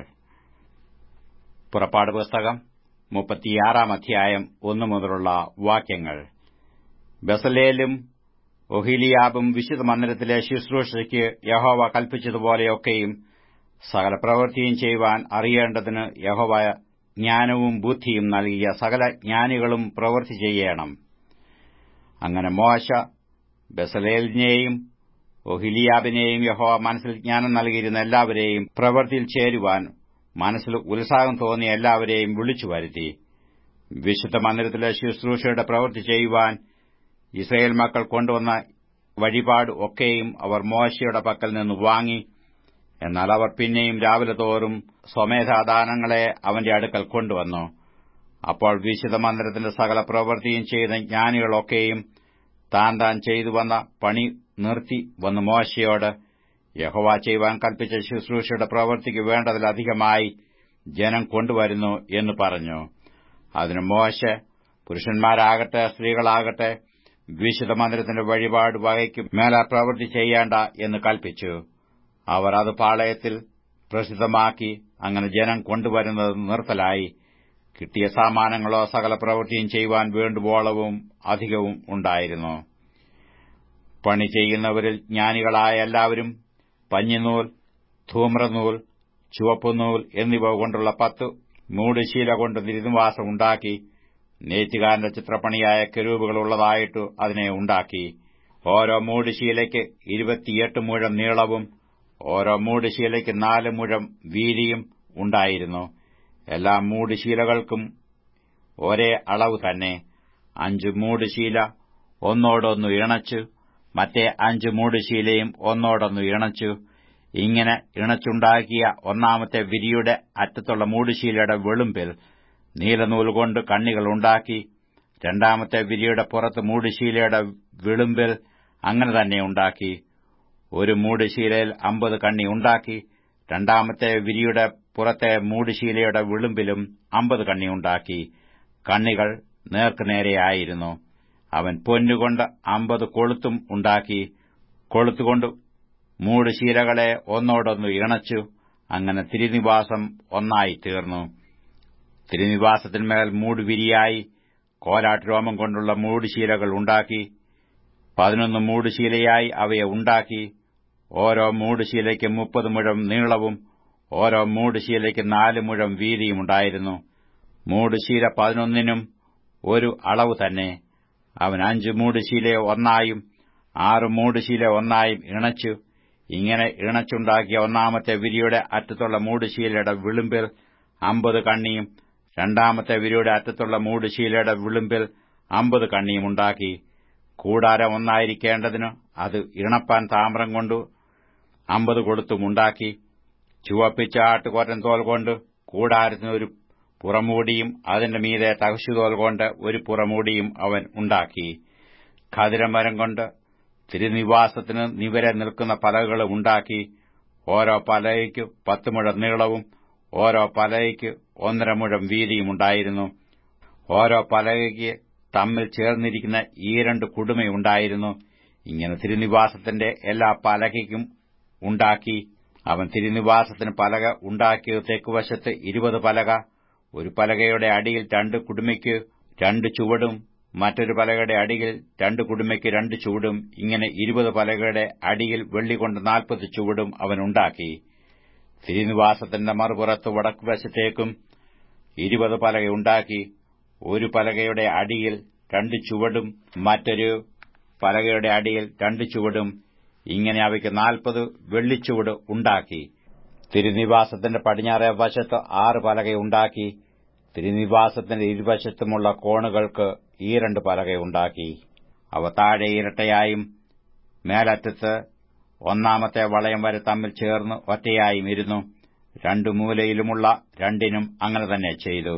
പുറപ്പാട് പുസ്തകം മുപ്പത്തിയാറാം അധ്യായം ഒന്നു മുതലുള്ള വാക്യങ്ങൾ ബസലേലും ഒഹിലിയാബും വിശുദ്ധ മന്ദിരത്തിലെ ശുശ്രൂഷയ്ക്ക് യഹോവ കൽപ്പിച്ചതുപോലെയൊക്കെയും സകല പ്രവൃത്തിയും ചെയ്യുവാൻ അറിയേണ്ടതിന് യഹോവ ജ്ഞാനവും ബുദ്ധിയും നൽകിയ സകല ജ്ഞാനികളും പ്രവൃത്തി ചെയ്യണം അങ്ങനെ മോശ ബസലേലിനെയും ഒഹിലിയാബിനെയും യഹോവ മനസ്സിൽ ജ്ഞാനം നൽകിയിരുന്ന എല്ലാവരെയും പ്രവൃത്തിയിൽ ചേരുവാൻ മനസ്സിൽ ഉത്സാഹം തോന്നിയ എല്ലാവരെയും വിളിച്ചു വരുത്തി വിശുദ്ധ മന്ദിരത്തിലെ ശുശ്രൂഷയുടെ പ്രവൃത്തി ചെയ്യുവാൻ ഇസ്രയേൽ മക്കൾ കൊണ്ടുവന്ന വഴിപാട് ഒക്കെയും അവർ മോശയുടെ പക്കൽ നിന്ന് വാങ്ങി എന്നാൽ അവർ പിന്നെയും രാവിലെ തോറും സ്വമേധാദാനങ്ങളെ അവന്റെ അടുക്കൽ കൊണ്ടുവന്നു അപ്പോൾ വിശുദ്ധ മന്ദിരത്തിന്റെ സകല പ്രവൃത്തിയും ചെയ്ത ജ്ഞാനികളൊക്കെയും താൻ താൻ ചെയ്തു വന്ന പണി നിർത്തി വന്ന് മോശയോട് യഹോവ ചെയ്യുവാൻ കൽപ്പിച്ച ശുശ്രൂഷയുടെ പ്രവൃത്തിക്ക് വേണ്ടതിലധികമായി ജനം കൊണ്ടുവരുന്നു എന്ന് പറഞ്ഞു അതിന് മോശ പുരുഷന്മാരാകട്ടെ സ്ത്രീകളാകട്ടെ വിശുദ്ധ മന്ദിരത്തിന്റെ വഴിപാട് വകയ്ക്കും മേലാ പ്രവൃത്തി ചെയ്യേണ്ട എന്ന് കൽപ്പിച്ചു അവർ അത് പാളയത്തിൽ പ്രസിദ്ധമാക്കി അങ്ങനെ ജനം കൊണ്ടുവരുന്നത് നിർത്തലായി കിട്ടിയ സാമാനങ്ങളോ സകല പ്രവൃത്തിയും ചെയ്യുവാൻ വേണ്ടുവോളവും അധികവും ഉണ്ടായിരുന്നു പണി ചെയ്യുന്നവരിൽ ജ്ഞാനികളായ എല്ലാവരും പഞ്ഞിനൂൽ ധൂമ്രനൂൽ ചുവപ്പുനൂൽ എന്നിവ കൊണ്ടുള്ള പത്ത് മൂടുശീല കൊണ്ട് തിരുനിവാസം ഉണ്ടാക്കി നെയ്ത്തുകാരന്റെ ചിത്രപ്പണിയായ കെരൂപുകളുള്ളതായിട്ട് അതിനെ ഉണ്ടാക്കി ഓരോ മൂടുശീലയ്ക്ക് ഇരുപത്തിയെട്ട് മുഴം നീളവും ഓരോ മൂടുശീലയ്ക്ക് നാല് മുഴം വീതിയും ഉണ്ടായിരുന്നു എല്ലാ മൂടുശീലകൾക്കും ഒരേ അളവ് തന്നെ അഞ്ച് മൂടുശീല ഒന്നോടൊന്നു ഇണച്ചു മറ്റേ അഞ്ച് മൂടുശീലയും ഒന്നോടൊന്നു ഇണച്ചു ഇങ്ങനെ ഇണച്ചുണ്ടാക്കിയ ഒന്നാമത്തെ വിരിയുടെ അറ്റത്തുള്ള മൂടുശീലയുടെ വെളുമ്പിൽ നീലനൂൽ കൊണ്ട് കണ്ണികൾ ഉണ്ടാക്കി രണ്ടാമത്തെ വിരിയുടെ പുറത്ത് മൂടുശീലയുടെ വിളുമ്പിൽ അങ്ങനെ തന്നെ ഉണ്ടാക്കി ഒരു മൂടുശീലയിൽ അമ്പത് കണ്ണി ഉണ്ടാക്കി രണ്ടാമത്തെ വിരിയുടെ പുറത്തെ മൂടുശീലയുടെ വിളുമ്പിലും അമ്പത് കണ്ണി ഉണ്ടാക്കി കണ്ണികൾ നേർക്കുനേരെയായിരുന്നു അവൻ പൊന്നുകൊണ്ട് അമ്പത് കൊളുത്തും ഉണ്ടാക്കി കൊളുത്തുകൊണ്ട് മൂടുശീലകളെ ഒന്നോടൊന്ന് ഇണച്ചു അങ്ങനെ തിരുനിവാസം ഒന്നായി തീർന്നു തിരുനിവാസത്തിന്മേൽ മൂടുവിരിയായി കോലാട്ടുരോമം കൊണ്ടുള്ള മൂടുശീലകൾ ഉണ്ടാക്കി പതിനൊന്ന് മൂടുശീലയായി അവയെ ഉണ്ടാക്കി ഓരോ മൂടുശീലയ്ക്ക് മുപ്പത് മുഴം നീളവും ഓരോ മൂടുശീലയ്ക്ക് നാല് മുഴം വീതിയുമുണ്ടായിരുന്നു മൂടുശീല പതിനൊന്നിനും ഒരു അളവ് തന്നെ അവൻ അഞ്ച് മൂടുശീലയെ ഒന്നായും ആറ് മൂടുശീല ഒന്നായും ഇണച്ചു ഇങ്ങനെ ഇണച്ചുണ്ടാക്കിയ ഒന്നാമത്തെ വിരിയുടെ അറ്റത്തുള്ള മൂടുശീലയുടെ വിളുമ്പിൽ അമ്പത് കണ്ണിയും രണ്ടാമത്തെ വിരിയുടെ അറ്റത്തുള്ള മൂടുശീലയുടെ വിളുമ്പിൽ അമ്പത് കണ്ണിയും ഉണ്ടാക്കി കൂടാരം ഒന്നായിരിക്കേണ്ടതിന് അത് ഇണപ്പാൻ താമ്രം കൊണ്ടു അമ്പത് കൊളുത്തും ഉണ്ടാക്കി ചുവപ്പിച്ച ആട്ടുകൊറ്റൻ തോൽ കൊണ്ട് കൂടാരത്തിന് ഒരു പുറമൂടിയും അതിന്റെ മീതെ തകശുതോൽ കൊണ്ട് ഒരു പുറമൂടിയും അവൻ ഉണ്ടാക്കി ഖതിരമരം കൊണ്ട് തിരുനിവാസത്തിന് നിവരെ നിൽക്കുന്ന പലകൾ ഉണ്ടാക്കി ഓരോ പലയ്ക്ക് പത്ത് മുഴം നീളവും ഓരോ പലയ്ക്ക് ഒന്നര മുഴം വീതിയും ഉണ്ടായിരുന്നു ഓരോ പലകയ്ക്ക് തമ്മിൽ ചേർന്നിരിക്കുന്ന ഈ രണ്ട് കുടുമയുണ്ടായിരുന്നു ഇങ്ങനെ തിരുനിവാസത്തിന്റെ എല്ലാ പലകയ്ക്കും ഉണ്ടാക്കി അവൻ തിരുനിവാസത്തിന് പലക ഉണ്ടാക്കിയത് തെക്കുവശത്ത് ഇരുപത് പലക ഒരു പലകയുടെ അടിയിൽ രണ്ട് കുടുമയ്ക്ക് രണ്ട് ചുവടും മറ്റൊരു പലകയുടെ അടിയിൽ രണ്ട് കുടുമയ്ക്ക് രണ്ട് ചുവടും ഇങ്ങനെ ഇരുപത് പലകയുടെ അടിയിൽ വെള്ളികൊണ്ട് നാൽപ്പത് ചുവടും അവൻ ഉണ്ടാക്കി തിരുനിവാസത്തിന്റെ മറുപുറത്ത് വടക്കുവശത്തേക്കും ഇരുപത് പലകയുണ്ടാക്കി ഒരു പലകയുടെ അടിയിൽ രണ്ട് ചുവടും മറ്റൊരു പലകയുടെ അടിയിൽ രണ്ട് ചുവടും ഇങ്ങനെ അവയ്ക്ക് നാൽപ്പത് വെള്ളിച്ചുവട് ഉണ്ടാക്കി തിരുനിവാസത്തിന്റെ പടിഞ്ഞാറേ വശത്ത് ആറ് പലകയുണ്ടാക്കി തിരുനിവാസത്തിന്റെ ഇരുവശത്തുമുള്ള കോണുകൾക്ക് ഈ രണ്ട് പലകയുണ്ടാക്കി അവ താഴെ ഇരട്ടയായും മേലറ്റത്ത് ഒന്നാമത്തെ വളയം വരെ തമ്മിൽ ചേർന്ന് ഒറ്റയായും ഇരുന്നു രണ്ടു മൂലയിലുമുള്ള രണ്ടിനും അങ്ങനെ തന്നെ ചെയ്തു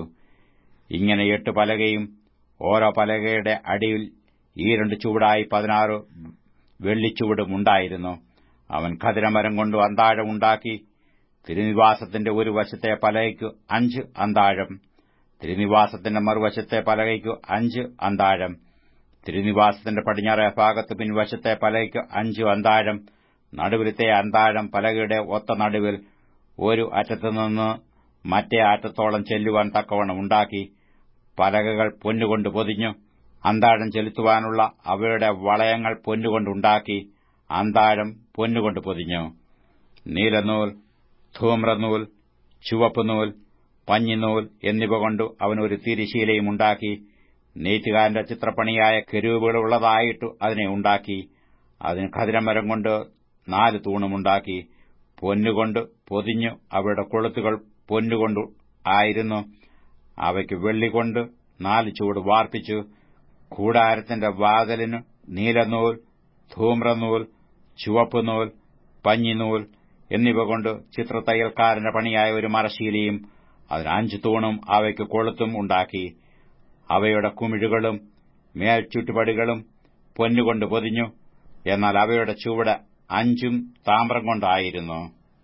ഇങ്ങനെ എട്ട് പലകയും ഓരോ പലകയുടെ അടിയിൽ ഈ രണ്ട് ചുവടായി പതിനാറ് വെള്ളിച്ചുവടും ഉണ്ടായിരുന്നു അവൻ ഖതിരമരം കൊണ്ട് അന്താഴം ഉണ്ടാക്കി തിരുനിവാസത്തിന്റെ ഒരു വശത്തെ പലകയ്ക്കു അഞ്ച് അന്താഴം തിരുനിവാസത്തിന്റെ മറുവശത്തെ പലകയ്ക്കു അഞ്ച് അന്താഴം തിരുനിവാസത്തിന്റെ പടിഞ്ഞാറേ ഭാഗത്ത് പിൻവശത്തെ പലകയ്ക്ക് അഞ്ച് അന്താഴം നടുവിലത്തെ അന്താഴം പലകയുടെ ഒത്ത നടുവിൽ ഒരു അറ്റത്തുനിന്ന് മറ്റേ അറ്റത്തോളം ചെല്ലുവാൻ തക്കവണ്ണം ഉണ്ടാക്കി പലകകൾ പൊന്നുകൊണ്ട് പൊതിഞ്ഞു അന്താഴം ചെലുത്തുവാനുള്ള അവയുടെ വളയങ്ങൾ പൊന്നുകൊണ്ടുണ്ടാക്കി അന്താഴം പൊന്നുകൊണ്ട് പൊതിഞ്ഞു നീലനൂൽ ധൂമ്രനൂൽ ചുവപ്പുനൂൽ പഞ്ഞിനൂൽ എന്നിവ കൊണ്ട് അവൻ ഒരു തിരിശീലയും ഉണ്ടാക്കി നെയ്ത്തുകാരന്റെ ചിത്രപ്പണിയായ കെരൂപുകളുള്ളതായിട്ടു അതിനെ ഉണ്ടാക്കി അതിന് ഖതിരമരം കൊണ്ട് നാല് തൂണുമുണ്ടാക്കി പൊന്നുകൊണ്ട് പൊതിഞ്ഞു അവയുടെ കൊളുത്തുകൾ പൊന്നുകൊണ്ടു ആയിരുന്നു അവയ്ക്ക് വെള്ളികൊണ്ട് നാല് ചൂട് വാർപ്പിച്ചു കൂടാരത്തിന്റെ വാതിലിന് നീലനൂൽ ധൂമ്രനൂൽ ചുവപ്പുനൂൽ പഞ്ഞിനൂൽ എന്നിവ കൊണ്ട് ചിത്രത്തയ്യൽക്കാരന്റെ പണിയായ ഒരു മരശീലയും അതിന് അഞ്ചു തൂണും അവയ്ക്ക് കൊളുത്തും ഉണ്ടാക്കി അവയുടെ കുമിഴുകളും മേൽചുറ്റുപടികളും പൊന്നുകൊണ്ട് പൊതിഞ്ഞു എന്നാൽ അവയുടെ ചുവട് അഞ്ചും താമ്രം കൊണ്ടായിരുന്നു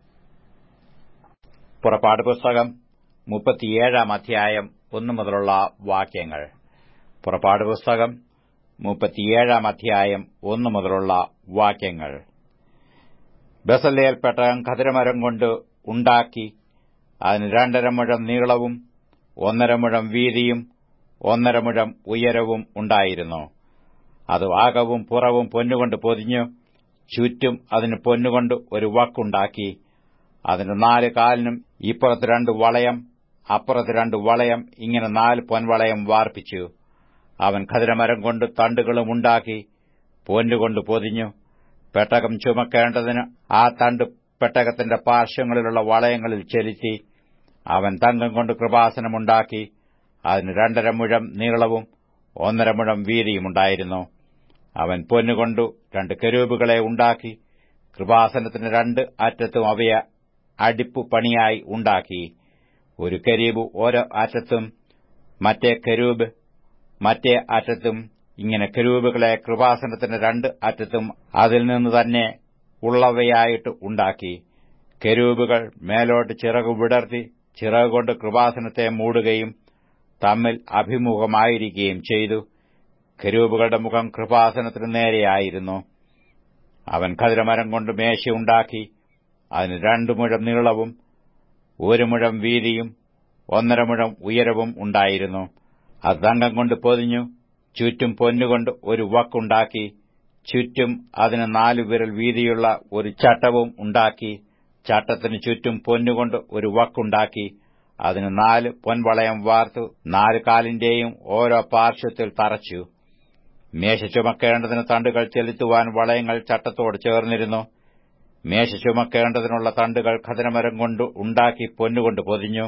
പുറപ്പാട് പുസ്തകം മുപ്പത്തിയേഴാം അധ്യായം ഒന്നു മുതലുള്ള വാക്യങ്ങൾ പുറപ്പാട് പുസ്തകം മുപ്പത്തിയേഴാം അധ്യായം ഒന്നു മുതലുള്ള വാക്യങ്ങൾ ബസലേൽ പെട്ടകം ഖതിരമരം കൊണ്ട് ഉണ്ടാക്കി അതിന് രണ്ടര മുഴം നീളവും ഒന്നര മുഴം വീതിയും ഒന്നര മുഴം ഉയരവും ഉണ്ടായിരുന്നു അത് ആകവും പുറവും പൊന്നുകൊണ്ട് പൊതിഞ്ഞു ചുറ്റും അതിന് പൊന്നുകൊണ്ട് ഒരു വക്കുണ്ടാക്കി അതിന് നാല് കാലിനും ഇപ്പുറത്ത് രണ്ട് വളയം അപ്പുറത്ത് രണ്ട് വളയം ഇങ്ങനെ നാല് പൊൻവളയം വാർപ്പിച്ചു അവൻ ഖതിരമരം കൊണ്ട് തണ്ടുകളും ഉണ്ടാക്കി പൊന്നുകൊണ്ട് പൊതിഞ്ഞു പെട്ടകം ചുമക്കേണ്ടതിന് ആ തണ്ട് പെട്ടകത്തിന്റെ പാർശ്വങ്ങളിലുള്ള വളയങ്ങളിൽ ചെലുത്തി അവൻ തങ്കം കൊണ്ട് കൃപാസനമുണ്ടാക്കി അതിന് രണ്ടര മുഴം നീളവും ഒന്നര മുഴം വീതിയുമുണ്ടായിരുന്നു അവൻ പൊന്നുകൊണ്ടു രണ്ട് കരൂപുകളെ ഉണ്ടാക്കി കൃപാസനത്തിന് രണ്ട് അറ്റത്തും അവയെ അടിപ്പു പണിയായി ഉണ്ടാക്കി ഒരു കരീബ് ഓരോ അറ്റത്തും മറ്റേ കരൂബ് മറ്റേ അറ്റത്തും ഇങ്ങനെ കരൂപുകളെ കൃപാസനത്തിന്റെ രണ്ട് അറ്റത്തും അതിൽ നിന്ന് തന്നെ ഉള്ളവയായിട്ട് ഉണ്ടാക്കി കരൂപുകൾ മേലോട്ട് ചിറകു വിടർത്തി ചിറകുകൊണ്ട് കൃപാസനത്തെ മൂടുകയും തമ്മിൽ അഭിമുഖമായിരിക്കുകയും ചെയ്തു കരൂപുകളുടെ മുഖം കൃപാസനത്തിന് നേരെയായിരുന്നു അവൻ ഖതിരമരം കൊണ്ട് മേശയുണ്ടാക്കി അതിന് രണ്ടു മുഴം നീളവും ഒരു മുഴം വീതിയും ഒന്നര മുഴം ഉയരവും ഉണ്ടായിരുന്നു അത് തങ്കം കൊണ്ട് പൊതിഞ്ഞു ചുറ്റും പൊന്നുകൊണ്ട് ഒരു വക്കുണ്ടാക്കി ചുറ്റും അതിന് നാലു വിരൽ വീതിയുള്ള ഒരു ചട്ടവും ഉണ്ടാക്കി ചട്ടത്തിന് ചുറ്റും പൊന്നുകൊണ്ട് ഒരു വക്കുണ്ടാക്കി അതിന് നാല് പൊൻവളയം വാർത്തു നാല് കാലിന്റെയും ഓരോ പാർശ്വത്തിൽ തറച്ചു മേശ ചുമക്കേണ്ടതിന് തണ്ടുകൾ ചെലുത്തുവാൻ വളയങ്ങൾ ചട്ടത്തോട് ചേർന്നിരുന്നു മേശ ചുമക്കേണ്ടതിനുള്ള തണ്ടുകൾ ഖതനമരം കൊണ്ട് ഉണ്ടാക്കി പൊന്നുകൊണ്ട് പൊതിഞ്ഞു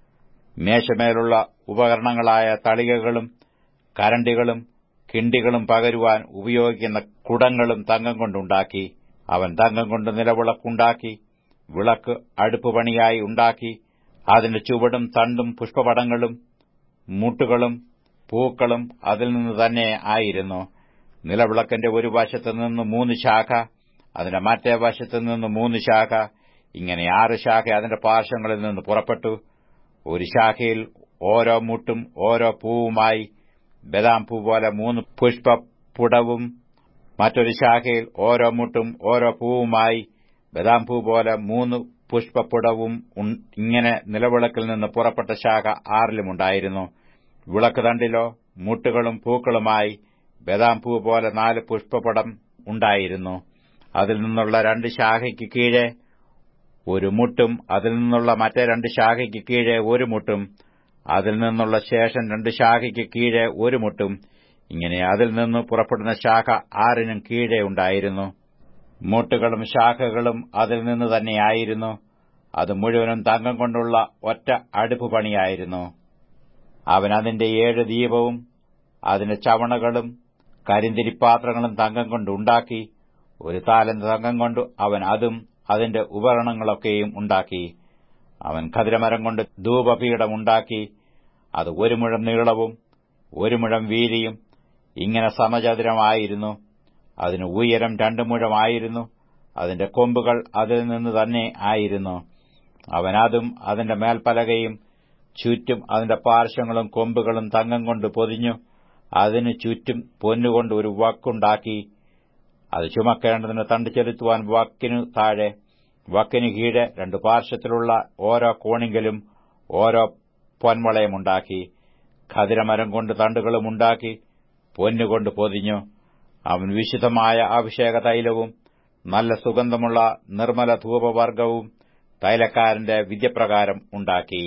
മേശമേലുള്ള ഉപകരണങ്ങളായ തളികകളും കരണ്ടികളും കിണ്ടികളും പകരുവാൻ ഉപയോഗിക്കുന്ന കുടങ്ങളും തങ്കം കൊണ്ടുണ്ടാക്കി അവൻ തങ്കം കൊണ്ട് നിലവിളക്കുണ്ടാക്കി വിളക്ക് അടുപ്പുപണിയായി ഉണ്ടാക്കി അതിന്റെ ചുവടും തണ്ടും പുഷ്പപടങ്ങളും മുട്ടുകളും പൂക്കളും അതിൽ നിന്ന് തന്നെ ആയിരുന്നു നിലവിളക്കിന്റെ ഒരു വശത്തു നിന്ന് മൂന്ന് ശാഖ അതിന്റെ മറ്റേ വശത്തു നിന്ന് മൂന്ന് ശാഖ ഇങ്ങനെ ആറ് ശാഖ അതിന്റെ പാർശ്വങ്ങളിൽ നിന്ന് പുറപ്പെട്ടു ഒരു ശാഖയിൽ ഓരോ മുട്ടും ഓരോ പൂവുമായി ബദാം പൂ പോലെ മൂന്ന് പുഷ്പപുടവും മറ്റൊരു ശാഖയിൽ ഓരോ മുട്ടും ഓരോ പൂവുമായി ബദാം പൂ പോലെ മൂന്ന് പുഷ്പപുടവും ഇങ്ങനെ നിലവിളക്കിൽ നിന്ന് പുറപ്പെട്ട ശാഖ ആറിലുമുണ്ടായിരുന്നു വിളക്ക് തണ്ടിലോ മുട്ടുകളും പൂക്കളുമായി ബദാം പൂ പോലെ നാല് പുഷ്പപടം ഉണ്ടായിരുന്നു അതിൽ നിന്നുള്ള രണ്ട് ശാഖയ്ക്ക് കീഴെ ഒരു മുട്ടും അതിൽ നിന്നുള്ള മറ്റേ രണ്ട് ശാഖയ്ക്ക് കീഴെ ഒരു മുട്ടും അതിൽ നിന്നുള്ള ശേഷം രണ്ട് ശാഖയ്ക്ക് കീഴെ ഒരു മുട്ടും ഇങ്ങനെ അതിൽ നിന്ന് പുറപ്പെടുന്ന ശാഖ ആറിനും കീഴെ ഉണ്ടായിരുന്നു മുട്ടുകളും ശാഖകളും അതിൽ നിന്ന് തന്നെയായിരുന്നു അത് മുഴുവനും തങ്കം കൊണ്ടുള്ള ഒറ്റ അടുപ്പ് പണിയായിരുന്നു അവൻ അതിന്റെ ഏഴ് ദീപവും അതിന്റെ ചവണകളും കരിന്തിരിപ്പാത്രങ്ങളും തങ്കം കൊണ്ട് ഉണ്ടാക്കി ഒരു താലന്ത് തങ്കം കൊണ്ട് അവൻ അതും അതിന്റെ ഉപകരണങ്ങളൊക്കെയും ഉണ്ടാക്കി അവൻ ഖതിരമരം കൊണ്ട് ധൂപപീഠം ഉണ്ടാക്കി അത് ഒരു മുഴം നീളവും ഒരു മുഴം വീതിയും ഇങ്ങനെ സമചതുരമായിരുന്നു അതിന് ഉയരം രണ്ടു മുഴമായിരുന്നു അതിന്റെ കൊമ്പുകൾ അതിൽ നിന്ന് തന്നെ ആയിരുന്നു അവൻ അതും അതിന്റെ മേൽപ്പലകയും ചുറ്റും അതിന്റെ പാർശ്വങ്ങളും കൊമ്പുകളും തങ്കം കൊണ്ട് പൊതിഞ്ഞു അതിനു ചുറ്റും പൊന്നുകൊണ്ട് ഒരു വക്കുണ്ടാക്കി അത് ചുമക്കേണ്ടതിന് തണ്ട് ചെലുത്തുവാൻ വക്കിനു താഴെ വക്കിന് കീഴെ രണ്ടു പാർശ്വത്തിലുള്ള ഓരോ കോണിങ്കലും ഓരോ പൊൻവളയമുണ്ടാക്കി ഖതിരമരം കൊണ്ട് തണ്ടുകളും ഉണ്ടാക്കി പൊന്നുകൊണ്ട് പൊതിഞ്ഞു അവൻ വിശുദ്ധമായ അഭിഷേക തൈലവും നല്ല സുഗന്ധമുള്ള നിർമ്മല ധൂപവർഗവും തൈലക്കാരന്റെ വിദ്യപ്രകാരം ഉണ്ടാക്കി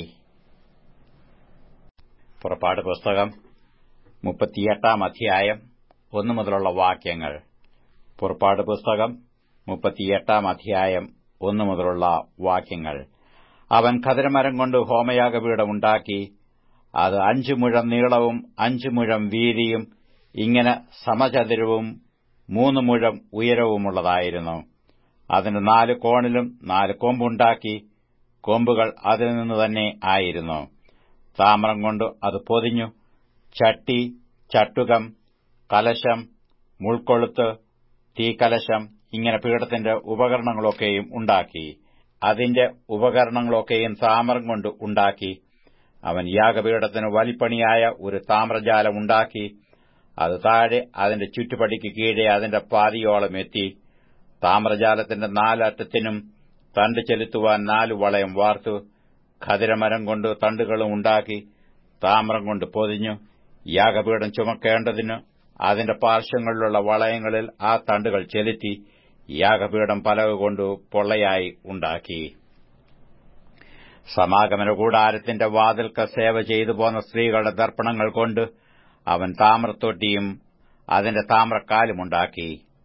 പുറപ്പാട് പുസ്തകം മുപ്പത്തിയെട്ടാം അധ്യായം ഒന്നു മുതലുള്ള വാക്യങ്ങൾ പുറപ്പാട് പുസ്തകം മുപ്പത്തിയെട്ടാം അധ്യായം ഒന്നു മുതലുള്ള വാക്യങ്ങൾ അവൻ ഖതിരമരം കൊണ്ട് ഹോമയാഗപീഠമുണ്ടാക്കി അത് അഞ്ചു മുഴം നീളവും അഞ്ചു മുഴം വീതിയും ഇങ്ങനെ സമചതുരവും മൂന്ന് മുഴം ഉയരവുമുള്ളതായിരുന്നു അതിന് നാല് കോണിലും നാല് കൊമ്പുണ്ടാക്കി കൊമ്പുകൾ അതിൽ നിന്ന് തന്നെ ആയിരുന്നു താമ്രം കൊണ്ട് അത് പൊതിഞ്ഞു ചട്ടി ചട്ടുകം കലശം മുൾക്കൊളുത്ത് തീക്കലശം ഇങ്ങനെ പീഠത്തിന്റെ ഉപകരണങ്ങളൊക്കെയും ഉണ്ടാക്കി അതിന്റെ ഉപകരണങ്ങളൊക്കെയും താമ്രം കൊണ്ട് ഉണ്ടാക്കി അവൻ യാഗപീഠത്തിന് വലിപ്പണിയായ ഒരു താമ്രജാലം ഉണ്ടാക്കി അത് താഴെ അതിന്റെ ചുറ്റുപടിക്ക് കീഴെ അതിന്റെ പാതിയോളം എത്തി താമ്രജാലത്തിന്റെ നാലറ്റത്തിനും തണ്ട് ചെലുത്തുവാൻ നാലു വളയം വാർത്തു ഖതിരമരം കൊണ്ട് തണ്ടുകളും ഉണ്ടാക്കി താമ്രം കൊണ്ട് പൊതിഞ്ഞു യാഗപീഠം ചുമക്കേണ്ടതിന് അതിന്റെ പാർശ്വങ്ങളിലുള്ള വളയങ്ങളിൽ ആ തണ്ടുകൾ ചെലുത്തി യാഗപീഠം പലക കൊണ്ട് പൊള്ളയായി ഉണ്ടാക്കി സമാഗമന കൂടാരത്തിന്റെ വാതിൽക്ക് സേവ ചെയ്തു പോന്ന സ്ത്രീകളുടെ ദർപ്പണങ്ങൾ കൊണ്ട് അവൻ താമ്രത്തൊട്ടിയും അതിന്റെ താമ്രക്കാലുമുണ്ടാക്കി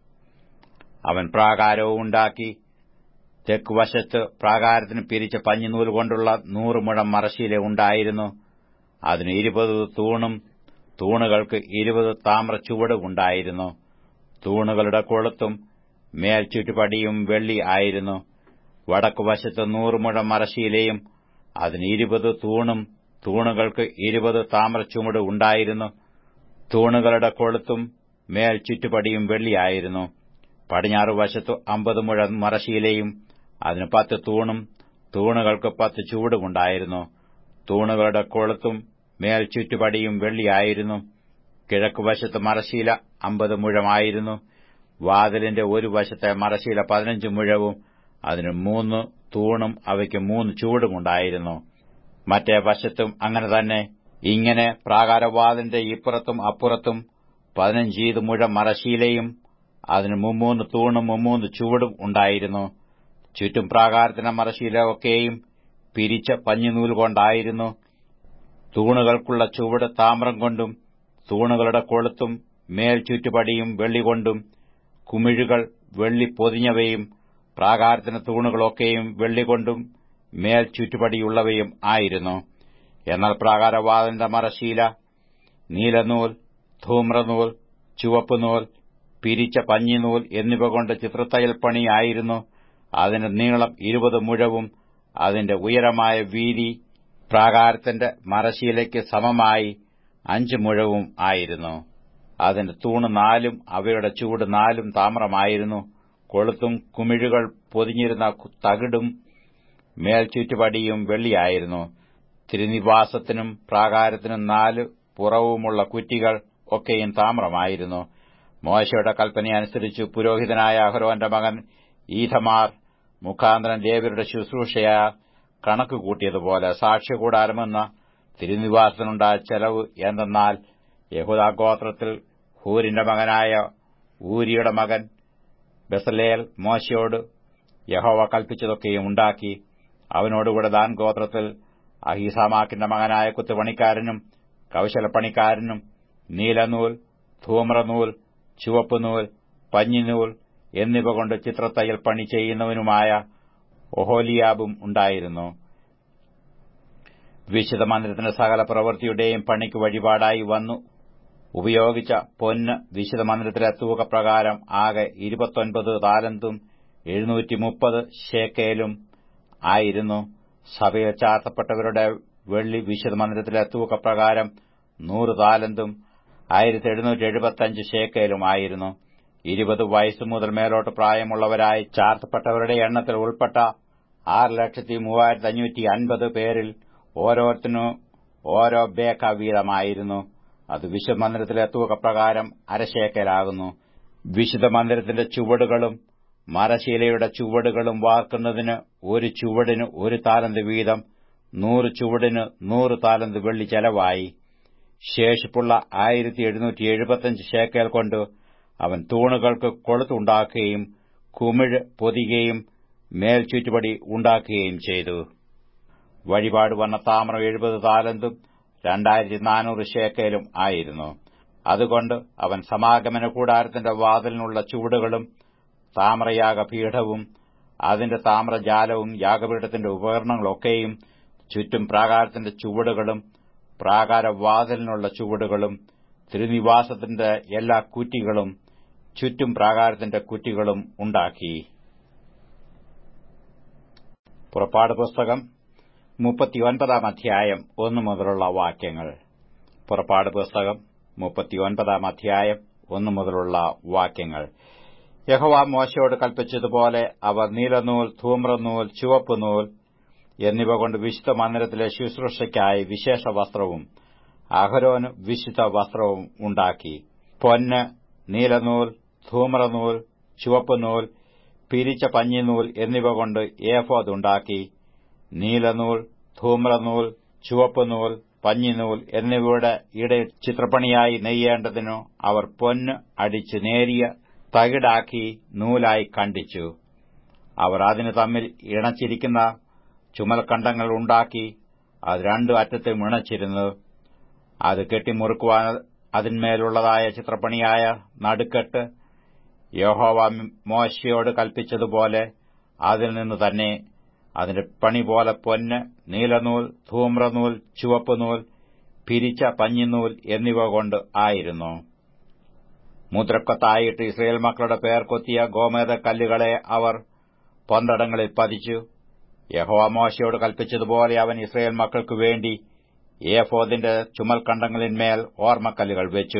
അവൻ പ്രാകാരവും ഉണ്ടാക്കി തെക്കുവശത്ത് പ്രാകാരത്തിന് പിരിച്ച പഞ്ഞിനൂൽ കൊണ്ടുള്ള നൂറ് മുഴം മറശീല ഉണ്ടായിരുന്നു അതിന് ഇരുപത് തൂണും തൂണുകൾക്ക് ഇരുപത് താമ്ര ചുവടും ഉണ്ടായിരുന്നു തൂണുകളുടെ കൊളുത്തും മേൽ ചുറ്റുപടിയും വെള്ളി ആയിരുന്നു വടക്കുവശത്ത് നൂറ് മുഴം മറശീലയും അതിന് ഇരുപത് തൂണും തൂണുകൾക്ക് ഇരുപത് താമ്ര ചുമട് ഉണ്ടായിരുന്നു തൂണുകളുടെ കൊളുത്തും മേൽ ചുറ്റുപടിയും വെള്ളിയായിരുന്നു പടിഞ്ഞാറ് വശത്തു അമ്പത് മുഴം മറശീലയും അതിന് പത്ത് തൂണും തൂണുകൾക്ക് പത്ത് ചൂടുമുണ്ടായിരുന്നു തൂണുകളുടെ കൊളുത്തും മേൽ ചുറ്റുപടിയും വെള്ളിയായിരുന്നു കിഴക്കുവശത്ത് മറശീല അമ്പത് മുഴമായിരുന്നു വാതിലിന്റെ ഒരു വശത്തെ മറശീല പതിനഞ്ച് മുഴവും അതിന് മൂന്ന് തൂണും അവയ്ക്ക് മൂന്ന് ചൂടുമുണ്ടായിരുന്നു മറ്റേ വശത്തും അങ്ങനെ തന്നെ ഇങ്ങനെ പ്രാകാരവാതിന്റെ ഇപ്പുറത്തും അപ്പുറത്തും പതിനഞ്ചീത് മുഴം മറശീലയും അതിന് മുമ്മൂന്ന് തൂണും മുമ്മൂന്ന് ചുവടും ഉണ്ടായിരുന്നു ചുറ്റും പ്രാകാരത്തിന്റെ മറശീല ഒക്കെയും പിരിച്ച പഞ്ഞിനൂൽ കൊണ്ടായിരുന്നു തൂണുകൾക്കുള്ള ചുവട് താമ്രം കൊണ്ടും തൂണുകളുടെ കൊളുത്തും മേൽ ചുറ്റുപടിയും വെള്ളികൊണ്ടും കുമിഴുകൾ വെള്ളി പൊതിഞ്ഞവയും പ്രാകാരത്തിന് തൂണുകളൊക്കെയും വെള്ളികൊണ്ടും മേൽ ചുറ്റുപടിയുള്ളവയും ആയിരുന്നു എന്നാൽ പ്രാകാരവാതിന്റെ മറശീല നീലനൂൽ ധൂമ്രനൂൽ ചുവപ്പുനൂൽ പിരിച്ച പഞ്ഞിനൂൽ എന്നിവ കൊണ്ട് ചിത്രത്തയ്യൽ പണിയായിരുന്നു അതിന്റെ നീളം ഇരുപത് മുഴവും അതിന്റെ ഉയരമായ വീതി പ്രാകാരത്തിന്റെ മറശീലയ്ക്ക് സമമായി അഞ്ച് മുഴവും ആയിരുന്നു അതിന്റെ തൂണ് നാലും അവയുടെ ചൂട് നാലും താമ്രമായിരുന്നു കൊളുത്തും കുമിഴുകൾ പൊതിഞ്ഞിരുന്ന തകിടും മേൽചുറ്റുപടിയും വെള്ളിയായിരുന്നു തിരുനിവാസത്തിനും പ്രാകാരത്തിനും നാല് പുറവുമുള്ള കുറ്റികൾ ഒക്കെയും താമ്രമായിരുന്നു മോശയുടെ കൽപ്പനയനുസരിച്ച് പുരോഹിതനായ അഹ്റോന്റെ മകൻ ഈഥമാർ മുഖാന്തരം ദേവരുടെ ശുശ്രൂഷയ കണക്ക് കൂട്ടിയതുപോലെ സാക്ഷ്യകൂടാരമെന്ന തിരുനിവാസത്തിനുണ്ടായ ചെലവ് എന്തെന്നാൽ യഹൂദാഗോത്രത്തിൽ ഹൂരിന്റെ മകനായ ഊരിയുടെ മകൻ ബസലേൽ മോശയോട് യഹോവ കൽപ്പിച്ചതൊക്കെയും ഉണ്ടാക്കി അവനോടുകൂടെ ദാൻ ഗോത്രത്തിൽ അഹീസാമാക്കിന്റെ മകനായ കുത്തുപണിക്കാരനും കൌശലപ്പണിക്കാരനും നീലനൂൽ ധൂമ്രനൂൽ ചുവപ്പുനൂൽ പഞ്ഞിനൂൽ എന്നിവ കൊണ്ട് ചിത്രത്തയ്യൽ പണി ചെയ്യുന്നവനുമായ ഒഹോലിയാബും ഉണ്ടായിരുന്നു വിശുദ്ധ മന്ദിരത്തിന്റെ സകല പ്രവൃത്തിയുടെയും പണിക്ക് വഴിപാടായി വന്നു ഉപയോഗിച്ച പൊന്ന് വിശുദ്ധ മന്ദിരത്തിലെ തൂക്കപ്രകാരം ആകെ ഇരുപത്തൊൻപത് താലന്തും എഴുന്നൂറ്റി മുപ്പത് ഷേക്കേലും ആയിരുന്നു സഭയിൽ ചാർത്തപ്പെട്ടവരുടെ വെള്ളി വിശുദ്ധ മന്ദിരത്തിലെ തൂക്കപ്രകാരം നൂറ് താലന്തും ആയിരത്തി എഴുന്നൂറ്റി എഴുപത്തിയഞ്ച് ഷേക്കേലും ആയിരുന്നു ഇരുപത് വയസ്സു മുതൽ മേലോട്ട് പ്രായമുള്ളവരായി ചാർത്തപ്പെട്ടവരുടെ എണ്ണത്തിൽ ഉൾപ്പെട്ട ആറ് ലക്ഷത്തി മൂവായിരത്തി അഞ്ഞൂറ്റി അൻപത് പേരിൽ ഓരോരുത്തരും ഓരോ ബേക്ക വീതമായിരുന്നു അത് വിശ്വമന്ദിരത്തിലെ തൂക്കപ്രകാരം അരശേക്കലാകുന്നു വിശുദ്ധ മന്ദിരത്തിന്റെ ചുവടുകളും മരശീലയുടെ ചുവടുകളും വാർക്കുന്നതിന് ഒരു ചുവടിന് ഒരു താലന്ത് വീതം നൂറ് ചുവടിന് നൂറ് താലന്ത് വെള്ളി ചെലവായി ശേഷിപ്പുള്ള ആയിരത്തി എഴുന്നൂറ്റി എഴുപത്തിയഞ്ച് ശേക്കേൽ കൊണ്ട് അവൻ തൂണുകൾക്ക് കൊളുത്തുണ്ടാക്കുകയും കുമിഴ് പൊതികയും മേൽചുറ്റുപടി ഉണ്ടാക്കുകയും ചെയ്തു വഴിപാട് വന്ന താമ്രം എഴുപത് താലന്തും രണ്ടായിരത്തി നാനൂറ് ശേക്കേലും ആയിരുന്നു അതുകൊണ്ട് അവൻ സമാഗമന കൂടാരത്തിന്റെ വാതിലിനുള്ള ചുവടുകളും താമ്രയാഗപീഠവും അതിന്റെ താമ്രജാലവും യാഗപീഠത്തിന്റെ ഉപകരണങ്ങളൊക്കെയും ചുറ്റും പ്രാകാരത്തിന്റെ ചുവടുകളും പ്രാകാരവാതിലിനുള്ള ചുവടുകളും തിരുനിവാസത്തിന്റെ എല്ലാ കുറ്റികളും ചുറ്റും പ്രാകാരത്തിന്റെ കുറ്റികളും ഉണ്ടാക്കി പുറപ്പാട് പുസ്തകം മുപ്പത്തിയൊൻപതാം അധ്യായം ഒന്നു മുതലുള്ള വാക്യങ്ങൾ പുറപ്പാട് പുസ്തകം മുപ്പത്തിയൊൻപതാം അധ്യായം ഒന്നു മുതലുള്ള വാക്യങ്ങൾ യഹോവ മോശയോട് കൽപ്പിച്ചതുപോലെ അവർ നീലനൂൽ ധൂമ്രനൂൽ ചുവപ്പുനൂൽ എന്നിവ കൊണ്ട് വിശുദ്ധ മന്ദിരത്തിലെ ശുശ്രൂഷയ്ക്കായി വിശേഷ വസ്ത്രവും അഹരോന് വിശുദ്ധ വസ്ത്രവും ഉണ്ടാക്കി പൊന്ന് നീലനൂൽ ധൂമ്രനൂൽ ചുവപ്പുനൂൽ പിരിച്ച പഞ്ഞിനൂൽ എന്നിവ കൊണ്ട് ഏഫോദ് ഉണ്ടാക്കി നീലനൂൽ ധൂമ്രനൂൽ ചുവപ്പുനൂൽ പഞ്ഞിനൂൽ എന്നിവയുടെ ഇടയിൽ ചിത്രപ്പണിയായി നെയ്യേണ്ടതിനു അവർ പൊന്ന് അടിച്ച് നേരിയ തകിടാക്കി നൂലായി കണ്ടിച്ചു അവർ അതിനു തമ്മിൽ ഇണച്ചിരിക്കുന്ന ചുമൽക്കണ്ടങ്ങൾ ഉണ്ടാക്കി അത് രണ്ടു അറ്റത്തും ഇണച്ചിരുന്നു അത് കെട്ടിമുറുക്കുവാൻ അതിന്മേലുള്ളതായ ചിത്രപ്പണിയായ നടുക്കെട്ട് യഹോവ മോശയോട് കൽപ്പിച്ചതുപോലെ അതിൽ നിന്ന് തന്നെ അതിന്റെ പണി പോലെ പൊന്ന് നീലനൂൽ ധൂമ്രനൂൽ ചുവപ്പുനൂൽ പിരിച്ച പഞ്ഞിനൂൽ എന്നിവ കൊണ്ട് ആയിരുന്നു മുദ്രക്കത്തായിട്ട് ഇസ്രയേൽ മക്കളുടെ പേർ കൊത്തിയ ഗോമേത കല്ലുകളെ അവർ പൊന്തടങ്ങളിൽ പതിച്ചു യഹോവ മോശയോട് കൽപ്പിച്ചതുപോലെ അവൻ ഇസ്രയേൽ മക്കൾക്കു വേണ്ടി ഏഫോദിന്റെ ചുമൽക്കണ്ടങ്ങളിന്മേൽ ഓർമ്മക്കല്ലുകൾ വെച്ചു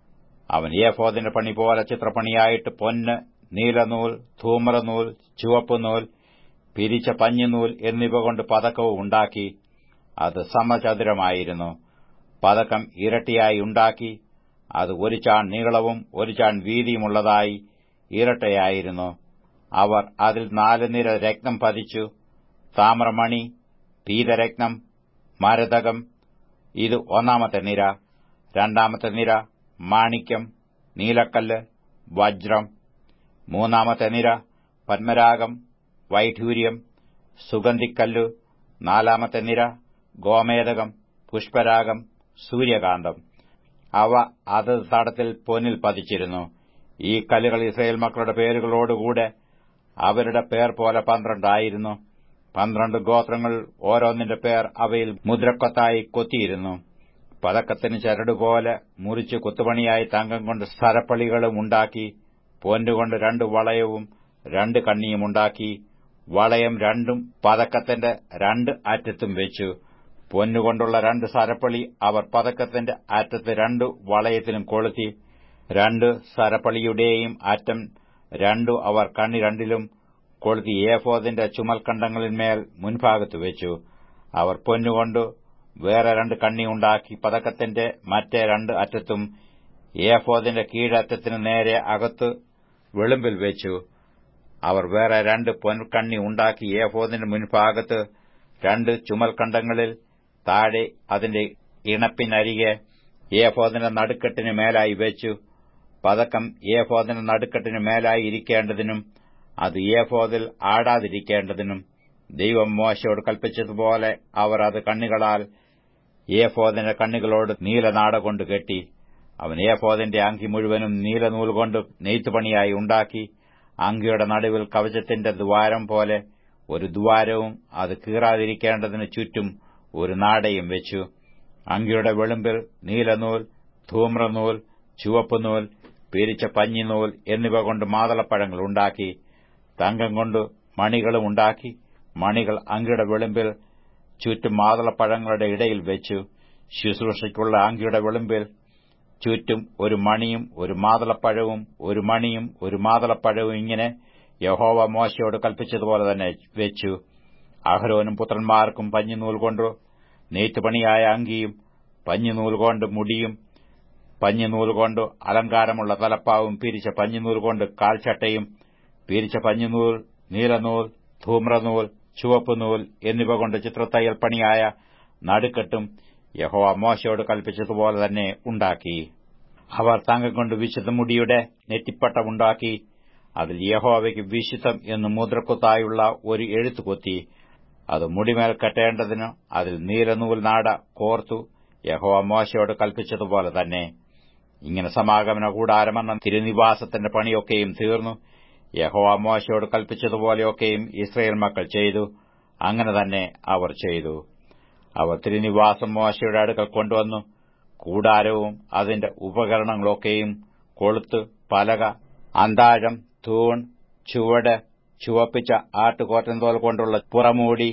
അവൻ ഏഫോദിന്റെ പണി പോലെ ചിത്രപ്പണിയായിട്ട് പൊന്ന് നീലനൂൽ ധൂമ്രനൂൽ ചുവപ്പുനൂൽ പിരിച്ച പഞ്ഞിനൂൽ എന്നിവ കൊണ്ട് പതക്കവും ഉണ്ടാക്കി അത് സമചതുരമായിരുന്നു പതക്കം ഇരട്ടിയായി ഉണ്ടാക്കി അത് ഒരു ചാൺ നീളവും ഒരു ചാൺ വീതിയുമുള്ളതായി ഇരട്ടയായിരുന്നു അവർ അതിൽ നാല് നിര രത്നം പതിച്ചു താമ്രമണി പീതരത്നം മരതകം ഇത് ഒന്നാമത്തെ നിര രണ്ടാമത്തെ നിര മാണിക്യം നീലക്കല്ല് വജ്രം മൂന്നാമത്തെ നിര പത്മരാഗം വൈഢൂര്യം സുഗന്ധിക്കല്ലു നാലാമത്തെ നിര ഗോമേതകം പുഷ്പരാഗം സൂര്യകാന്തം അവ അത് തടത്തിൽ പൊന്നിൽ പതിച്ചിരുന്നു ഈ കല്ലുകൾ ഇസ്രയേൽ മക്കളുടെ പേരുകളോടുകൂടെ അവരുടെ പേർ പോലെ പന്ത്രണ്ടായിരുന്നു പന്ത്രണ്ട് ഗോത്രങ്ങൾ ഓരോന്നിന്റെ പേർ അവയിൽ മുദ്രക്കൊത്തായി കൊത്തിയിരുന്നു പതക്കത്തിന് ചരടുപോലെ മുറിച്ച് കുത്തുപണിയായി തങ്കം കൊണ്ട് സ്ഥലപ്പളികളും ഉണ്ടാക്കി പൊന്നുകൊണ്ട് രണ്ട് വളയവും രണ്ട് കണ്ണിയും ഉണ്ടാക്കി വളയം രണ്ടും പതക്കത്തിന്റെ രണ്ട് അറ്റത്തും വെച്ചു പൊന്നുകൊണ്ടുള്ള രണ്ട് സരപ്പളി അവർ പതക്കത്തിന്റെ അറ്റത്ത് രണ്ട് വളയത്തിലും കൊളുത്തി രണ്ട് സരപ്പളിയുടെയും അറ്റം രണ്ടു അവർ കണ്ണി രണ്ടിലും കൊളുത്തി ഏഫോദിന്റെ ചുമൽക്കണ്ടങ്ങളിന്മേൽ മുൻഭാഗത്ത് വെച്ചു അവർ പൊന്നുകൊണ്ട് വേറെ രണ്ട് കണ്ണി ഉണ്ടാക്കി പതക്കത്തിന്റെ മറ്റേ രണ്ട് അറ്റത്തും ഏഫോദിന്റെ കീഴറ്റത്തിന് നേരെ അകത്ത് വെളുമ്പിൽ വെച്ചു അവർ വേറെ രണ്ട് പൊൻകണ്ണി ഉണ്ടാക്കി ഏഫോദിന്റെ മുൻഭാഗത്ത് രണ്ട് ചുമൽക്കണ്ടങ്ങളിൽ താഴെ അതിന്റെ ഇണപ്പിനരികെ ഏഫോദിന്റെ നടുക്കെട്ടിന് മേലായി വെച്ചു പതക്കം ഏഫോദിന്റെ നടുക്കെട്ടിന് മേലായി ഇരിക്കേണ്ടതിനും അത് ഏഫോദിൽ ആടാതിരിക്കേണ്ടതിനും ദൈവം മോശയോട് കൽപ്പിച്ചതുപോലെ അവർ അത് കണ്ണികളാൽ ഏഫോദിന്റെ കണ്ണികളോട് നീലനാട കൊണ്ട് കെട്ടി അവൻ ഏഫോദിന്റെ അങ്കി മുഴുവനും നീലനൂൽകൊണ്ട് നെയ്ത്തുപണിയായി ഉണ്ടാക്കി അങ്കിയുടെ നടുവിൽ കവചത്തിന്റെ ദ്വാരം പോലെ ഒരു ദ്വാരവും അത് കീറാതിരിക്കേണ്ടതിന് ചുറ്റും ഒരു നാടയും വെച്ചു അങ്കിയുടെ വെളുമ്പിൽ നീലനൂൽ ധൂമ്രനൂൽ ചുവപ്പുനൂൽ പിരിച്ച പഞ്ഞിനൂൽ എന്നിവ കൊണ്ട് മാതളപ്പഴങ്ങൾ ഉണ്ടാക്കി തങ്കം കൊണ്ട് മണികളും ഉണ്ടാക്കി മണികൾ അങ്കിയുടെ വെളുമ്പിൽ ചുറ്റും മാതളപ്പഴങ്ങളുടെ ഇടയിൽ വെച്ചു ശുശ്രൂഷയ്ക്കുള്ള അങ്കിയുടെ വെളുമ്പിൽ ചുറ്റും ഒരു മണിയും ഒരു മാതളപ്പഴവും ഒരു മണിയും ഒരു മാതളപ്പഴവും ഇങ്ങനെ യഹോവ മോശയോട് കൽപ്പിച്ചതുപോലെ തന്നെ വെച്ചു അഹരോനും പുത്രന്മാർക്കും പഞ്ഞിനൂൽ കൊണ്ട് നെയ്ത്തുപണിയായ അങ്കിയും പഞ്ഞിനൂൽ കൊണ്ട് മുടിയും പഞ്ഞിനൂൽ കൊണ്ട് അലങ്കാരമുള്ള തലപ്പാവും പിരിച്ച പഞ്ഞിനൂൽ കൊണ്ട് കാൽച്ചട്ടയും പിരിച്ച പഞ്ഞിനൂൽ നീലനൂൽ ധൂമ്രനൂൽ ചുവപ്പുനൂൽ എന്നിവ കൊണ്ട് ചിത്രത്തയ്യൽ പണിയായ നടുക്കെട്ടും യഹോവ മോശയോട് കൽപ്പിച്ചതുപോലെ തന്നെ ഉണ്ടാക്കി അവർ തങ്കം കൊണ്ട് വിശുദ്ധ മുടിയുടെ നെറ്റിപ്പട്ടമുണ്ടാക്കി അതിൽ യഹോവയ്ക്ക് വിശുദ്ധം എന്ന് മുദ്രക്കുത്തായുള്ള ഒരു എഴുത്തു കൊത്തി അത് മുടിമേൽ കെട്ടേണ്ടതിന് അതിൽ നീലനൂൽ നാട കോർത്തു യഹോവ മോശയോട് കൽപ്പിച്ചതുപോലെ തന്നെ ഇങ്ങനെ സമാഗമന കൂടാരമെന്ന തിരുനിവാസത്തിന്റെ പണിയൊക്കെയും തീർന്നു യഹോവ മോശയോട് കൽപ്പിച്ചതുപോലെയൊക്കെയും ഇസ്രയേൽ മക്കൾ ചെയ്തു അങ്ങനെ തന്നെ അവർ ചെയ്തു അവർ തിരുനിവാസം മോശയുടെ അടുക്കൽ കൊണ്ടുവന്നു കൂടാരവും അതിന്റെ ഉപകരണങ്ങളൊക്കെയും കൊളുത്ത് പലക അന്താഴം തൂൺ ചുവട് ചുവപ്പിച്ച ആട്ടുകോറ്റൻതോൽ കൊണ്ടുള്ള പുറമൂടി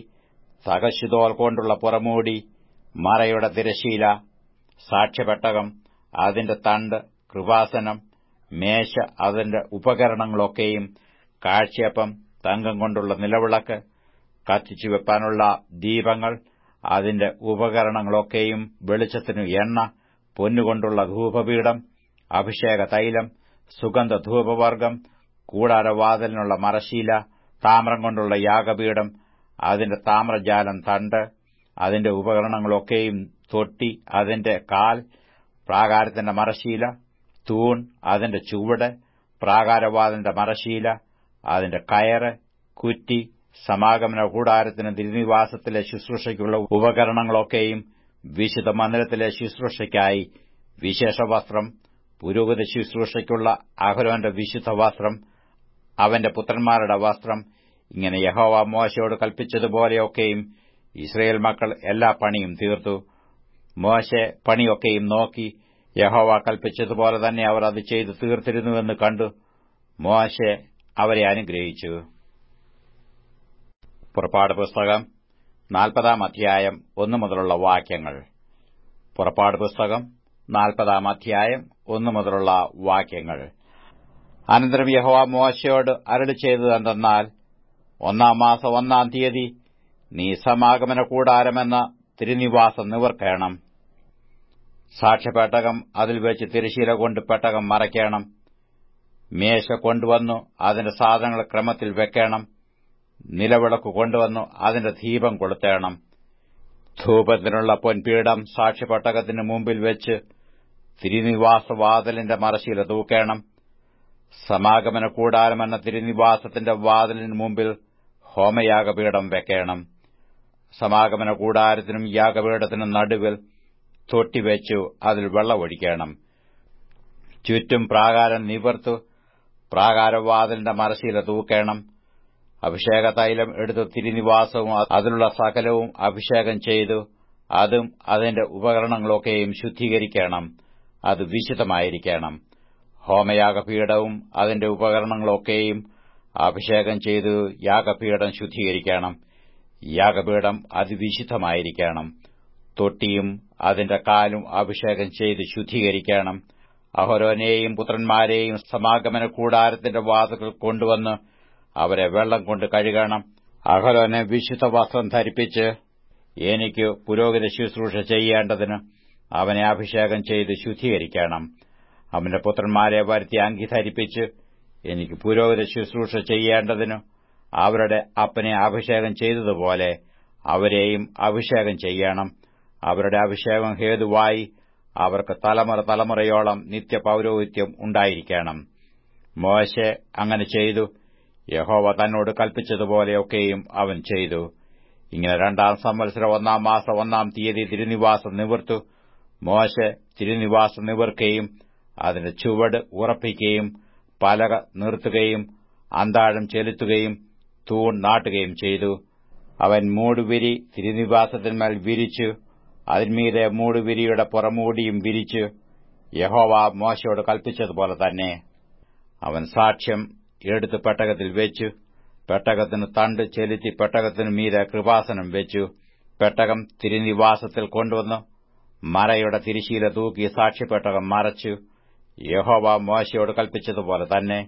തകശുതോൽ കൊണ്ടുള്ള പുറമൂടി മറയുടെ തിരശീല സാക്ഷ്യപെട്ടകം അതിന്റെ തണ്ട് കൃപാസനം മേശ അതിന്റെ ഉപകരണങ്ങളൊക്കെയും കാഴ്ചയപ്പം തങ്കം കൊണ്ടുള്ള നിലവിളക്ക് കത്തിച്ചു വെപ്പാനുള്ള ദീപങ്ങൾ അതിന്റെ ഉപകരണങ്ങളൊക്കെയും വെളിച്ചത്തിനു എണ്ണ പൊന്നുകൊണ്ടുള്ള ധൂപപീഠം അഭിഷേക തൈലം സുഗന്ധ ധൂപവർഗം കൂടാരവാതിലിനുള്ള മറശീല താമ്രം കൊണ്ടുള്ള യാഗപീഠം അതിന്റെ താമ്രജാലം തണ്ട് അതിന്റെ ഉപകരണങ്ങളൊക്കെയും തൊട്ടി അതിന്റെ കാൽ പ്രാകാരത്തിന്റെ മറശീല തൂൺ അതിന്റെ ചുവട് പ്രാകാരവാതിന്റെ മറശീല അതിന്റെ കയറ് കുറ്റി സമാഗമന കൂടാരത്തിന് തിരുനിവാസത്തിലെ ശുശ്രൂഷയ്ക്കുള്ള ഉപകരണങ്ങളൊക്കെയും വിശുദ്ധ മന്ദിരത്തിലെ ശുശ്രൂഷയ്ക്കായി വിശേഷ വസ്ത്രം പുരോഗതി ശുശ്രൂഷയ്ക്കുള്ള അഹരോന്റെ വിശുദ്ധ വസ്ത്രം അവന്റെ പുത്രന്മാരുടെ വസ്ത്രം ഇങ്ങനെ യഹോവ മോശയോട് കൽപ്പിച്ചതുപോലെയൊക്കെയും ഇസ്രയേൽ മക്കൾ എല്ലാ പണിയും തീർത്തു മോശെ പണിയൊക്കെയും നോക്കി യഹോവ കൽപ്പിച്ചതുപോലെ തന്നെ അവർ അത് ചെയ്തു തീർത്തിരുന്നുവെന്ന് കണ്ടു മോശെ അവരെ അനുഗ്രഹിച്ചു പുറപ്പാട് പുസ്തകം നാൽപ്പതാം അധ്യായം ഒന്നു മുതലുള്ള വാക്യങ്ങൾ പുറപ്പാട് പുസ്തകം നാൽപ്പതാം അധ്യായം ഒന്നു മുതലുള്ള വാക്യങ്ങൾ അനന്തരം യഹോവ മോശയോട് അരളി ചെയ്തത് എന്തെന്നാൽ ഒന്നാം മാസം ഒന്നാം തീയതി നീ സമാഗമന കൂടാരമെന്ന തിരുനിവാസം നിവർക്കണം സാക്ഷ്യപെട്ടകം അതിൽ വെച്ച് തിരശീല കൊണ്ട് പെട്ടകം മറയ്ക്കണം മേശ കൊണ്ടുവന്നു അതിന്റെ സാധനങ്ങൾ ക്രമത്തിൽ വെക്കണം നിലവിളക്ക് കൊണ്ടുവന്നു അതിന്റെ ദീപം കൊളുത്തേണം ധൂപത്തിനുള്ള പൊൻപീഠം സാക്ഷ്യപെട്ടകത്തിന് മുമ്പിൽ വെച്ച് തിരുനിവാസവാതിലിന്റെ മറശീല തൂക്കേണം സമാഗമന കൂടാരമെന്ന തിരുനിവാസത്തിന്റെ വാതിലിന് മുമ്പിൽ ഹോമയാഗപീഠം വെക്കണം സമാഗമന കൂടാരത്തിനും യാഗപീഠത്തിനും നടുവിൽ തൊട്ടിവെച്ചു അതിൽ വെള്ളമൊഴിക്കണം ചുറ്റും പ്രാകാരം നിവർത്ത് പ്രാകാരവാതിലിന്റെ മറശീല തൂക്കേണം അഭിഷേക തൈലം എടുത്ത് തിരുനിവാസവും അതിലുള്ള സകലവും അഭിഷേകം ചെയ്തു അതും അതിന്റെ ഉപകരണങ്ങളൊക്കെയും ശുദ്ധീകരിക്കണം അത് വിശുദ്ധമായിരിക്കണം ഹോമയാഗപീഠവും അതിന്റെ ഉപകരണങ്ങളൊക്കെയും അഭിഷേകം ചെയ്തു യാഗപീഠം ശുദ്ധീകരിക്കണം യാഗപീഠം അതിവിശുദ്ധമായിരിക്കണം തൊട്ടിയും അതിന്റെ കാലും അഭിഷേകം ചെയ്ത് ശുദ്ധീകരിക്കണം അഹരോനെയും പുത്രന്മാരെയും സമാഗമന കൂടാരത്തിന്റെ വാതുകൾ കൊണ്ടുവന്ന് അവരെ വെള്ളം കൊണ്ട് കഴുകണം അഹരോനെ വിശുദ്ധ വസ്ത്രം ധരിപ്പിച്ച് എനിക്ക് പുരോഹിത ശുശ്രൂഷ ചെയ്യേണ്ടതിന് അവനെ അഭിഷേകം ചെയ്ത് ശുദ്ധീകരിക്കണം അവന്റെ പുത്രന്മാരെ വരുത്തി അങ്കി ധരിപ്പിച്ച് എനിക്ക് പുരോഹിത ശുശ്രൂഷ ചെയ്യേണ്ടതിന് അവരുടെ അപ്പനെ അഭിഷേകം ചെയ്തതുപോലെ അവരെയും അഭിഷേകം ചെയ്യണം അവരുടെ അഭിഷേകം ഹേതുവായി അവർക്ക് തലമുറ തലമുറയോളം നിത്യപൌരോഹിത്യം ഉണ്ടായിരിക്കണം മോശെ അങ്ങനെ ചെയ്തു യഹോവ തന്നോട് കൽപ്പിച്ചതുപോലെയൊക്കെയും അവൻ ചെയ്തു ഇങ്ങനെ രണ്ടാം സംവത്സരം ഒന്നാം മാസം ഒന്നാം തീയതി തിരുനിവാസം നിവർത്തു മോശെ തിരുനിവാസം നിവർക്കുകയും അതിന്റെ ചുവട് ഉറപ്പിക്കുകയും പലക നിർത്തുകയും അന്താഴം ചെലുത്തുകയും തൂൺ നാട്ടുകയും ചെയ്തു അവൻ മൂടുവിരി തിരുനിവാസത്തിന്മേൽ വിരിച്ചു അതിന്മീതെ മൂടുവിരിയുടെ പുറമൂടിയും വിരിച്ചു യഹോവ മോശയോട് കൽപ്പിച്ചതുപോലെ തന്നെ അവൻ സാക്ഷ്യം എടുത്ത് പെട്ടകത്തിൽ വെച്ചു പെട്ടകത്തിന് തണ്ട് ചെലുത്തി പെട്ടകത്തിനു മീതെ കൃപാസനം വെച്ചു പെട്ടകം തിരുനിവാസത്തിൽ കൊണ്ടുവന്നു മറയുടെ തിരിശീല തൂക്കി സാക്ഷ്യപ്പെട്ടകം മറച്ചു യഹോവ മോശയോട് കൽപ്പിച്ചതുപോലെ തന്നെ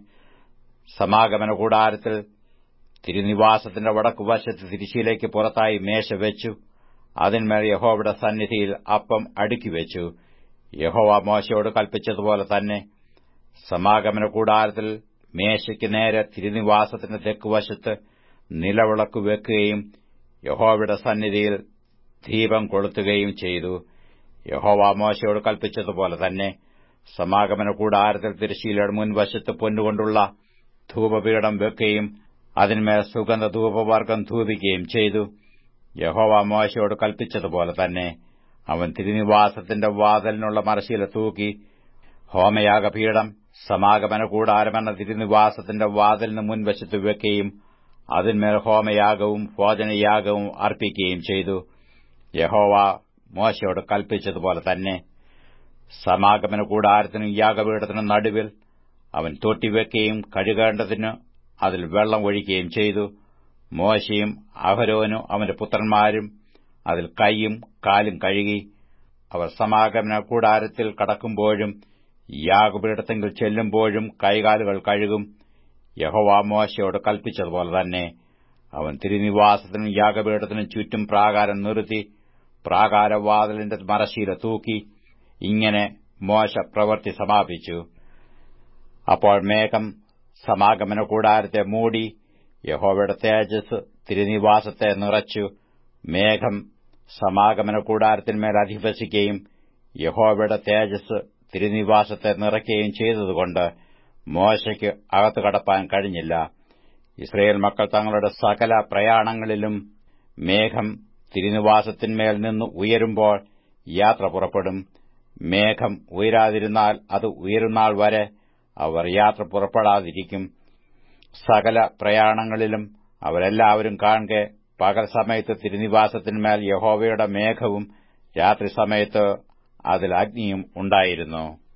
സമാഗമന കൂടാരത്തിൽ തിരുനിവാസത്തിന്റെ വടക്കുവശത്ത് തിരിശീലയ്ക്ക് പുറത്തായി മേശ വെച്ചു അതിന്മേൽ യഹോവയുടെ സന്നിധിയിൽ അപ്പം അടുക്കിവെച്ചു യഹോവ മോശയോട് കൽപ്പിച്ചതുപോലെ തന്നെ സമാഗമന കൂടാരത്തിൽ മേശയ്ക്ക് നേരെ തിരുനിവാസത്തിന്റെ തെക്കുവശത്ത് നിലവിളക്ക് വെക്കുകയും യഹോവയുടെ സന്നിധിയിൽ ദീപം കൊളുത്തുകയും ചെയ്തു യഹോവ മോശയോട് കൽപ്പിച്ചതുപോലെ തന്നെ സമാഗമന കൂടാരത്തിൽ തിരശ്ശീലയുടെ മുൻവശത്ത് പൊന്നുകൊണ്ടുള്ള ധൂപപീഠം വെക്കുകയും അതിന്മേൽ സുഗന്ധ ധൂപവർഗം ധൂപിക്കുകയും ചെയ്തു യഹോവ മോശയോട് കൽപ്പിച്ചതുപോലെ തന്നെ അവൻ തിരുനിവാസത്തിന്റെ വാതിലിനുള്ള മറശീല തൂക്കി ഹോമയാഗപീഠം സമാഗമന കൂടാരമെന്ന തിരുനിവാസത്തിന്റെ വാതിലിന് മുൻവശത്ത് വെക്കുകയും അതിന്മേൽ ഹോമയാഗവും ഭോജനയാഗവും അർപ്പിക്കുകയും ചെയ്തു യഹോവ മോശയോട് കൽപ്പിച്ചതുപോലെ തന്നെ സമാഗമന കൂടാരത്തിനും യാഗപീഠത്തിനും നടുവിൽ അവൻ തൊട്ടിവെക്കുകയും കഴുകേണ്ടതിന് അതിൽ വെള്ളം ഒഴിക്കുകയും ചെയ്തു മോശയും അഹരോനും അവന്റെ പുത്രന്മാരും അതിൽ കൈയും കാലും കഴുകി അവർ സമാഗമന കൂടാരത്തിൽ കടക്കുമ്പോഴും യാഗപീഠത്തെങ്കിൽ ചെല്ലുമ്പോഴും കൈകാലുകൾ കഴുകും യഹോവ മോശയോട് കൽപ്പിച്ചതുപോലെ തന്നെ അവൻ തിരുനിവാസത്തിനും യാഗപീഠത്തിനും ചുറ്റും പ്രാകാരം നിർത്തി പ്രാകാരവാതിലിന്റെ മറശീല തൂക്കി ഇങ്ങനെ മോശ പ്രവൃത്തി സമാപിച്ചു അപ്പോൾ മേഘം സമാഗമന കൂടാരത്തെ മൂടി യഹോവയുടെ തേജസ് തിരുനിവാസത്തെ നിറച്ചു മേഘം സമാഗമന കൂടാരത്തിന്മേൽ അധിവസിക്കുകയും യഹോവയുടെ തേജസ് തിരുനിവാസത്തെ നിറയ്ക്കുകയും ചെയ്തതുകൊണ്ട് മോശയ്ക്ക് അകത്തു കടപ്പാൻ കഴിഞ്ഞില്ല ഇസ്രയേൽ മക്കൾ തങ്ങളുടെ സകല പ്രയാണങ്ങളിലും മേഘം തിരുനിവാസത്തിന്മേൽ നിന്ന് ഉയരുമ്പോൾ യാത്ര പുറപ്പെടും മേഘം ഉയരാതിരുന്നാൽ അത് ഉയരുന്നാൾ വരെ അവർ യാത്ര പുറപ്പെടാതിരിക്കും സകല പ്രയാണങ്ങളിലും അവരെല്ലാവരും കാണെ പകൽ സമയത്ത് തിരുനിവാസത്തിന്മേൽ യഹോവയുടെ മേഘവും രാത്രി സമയത്ത് അതിൽ അഗ്നിയും ഉണ്ടായിരുന്നു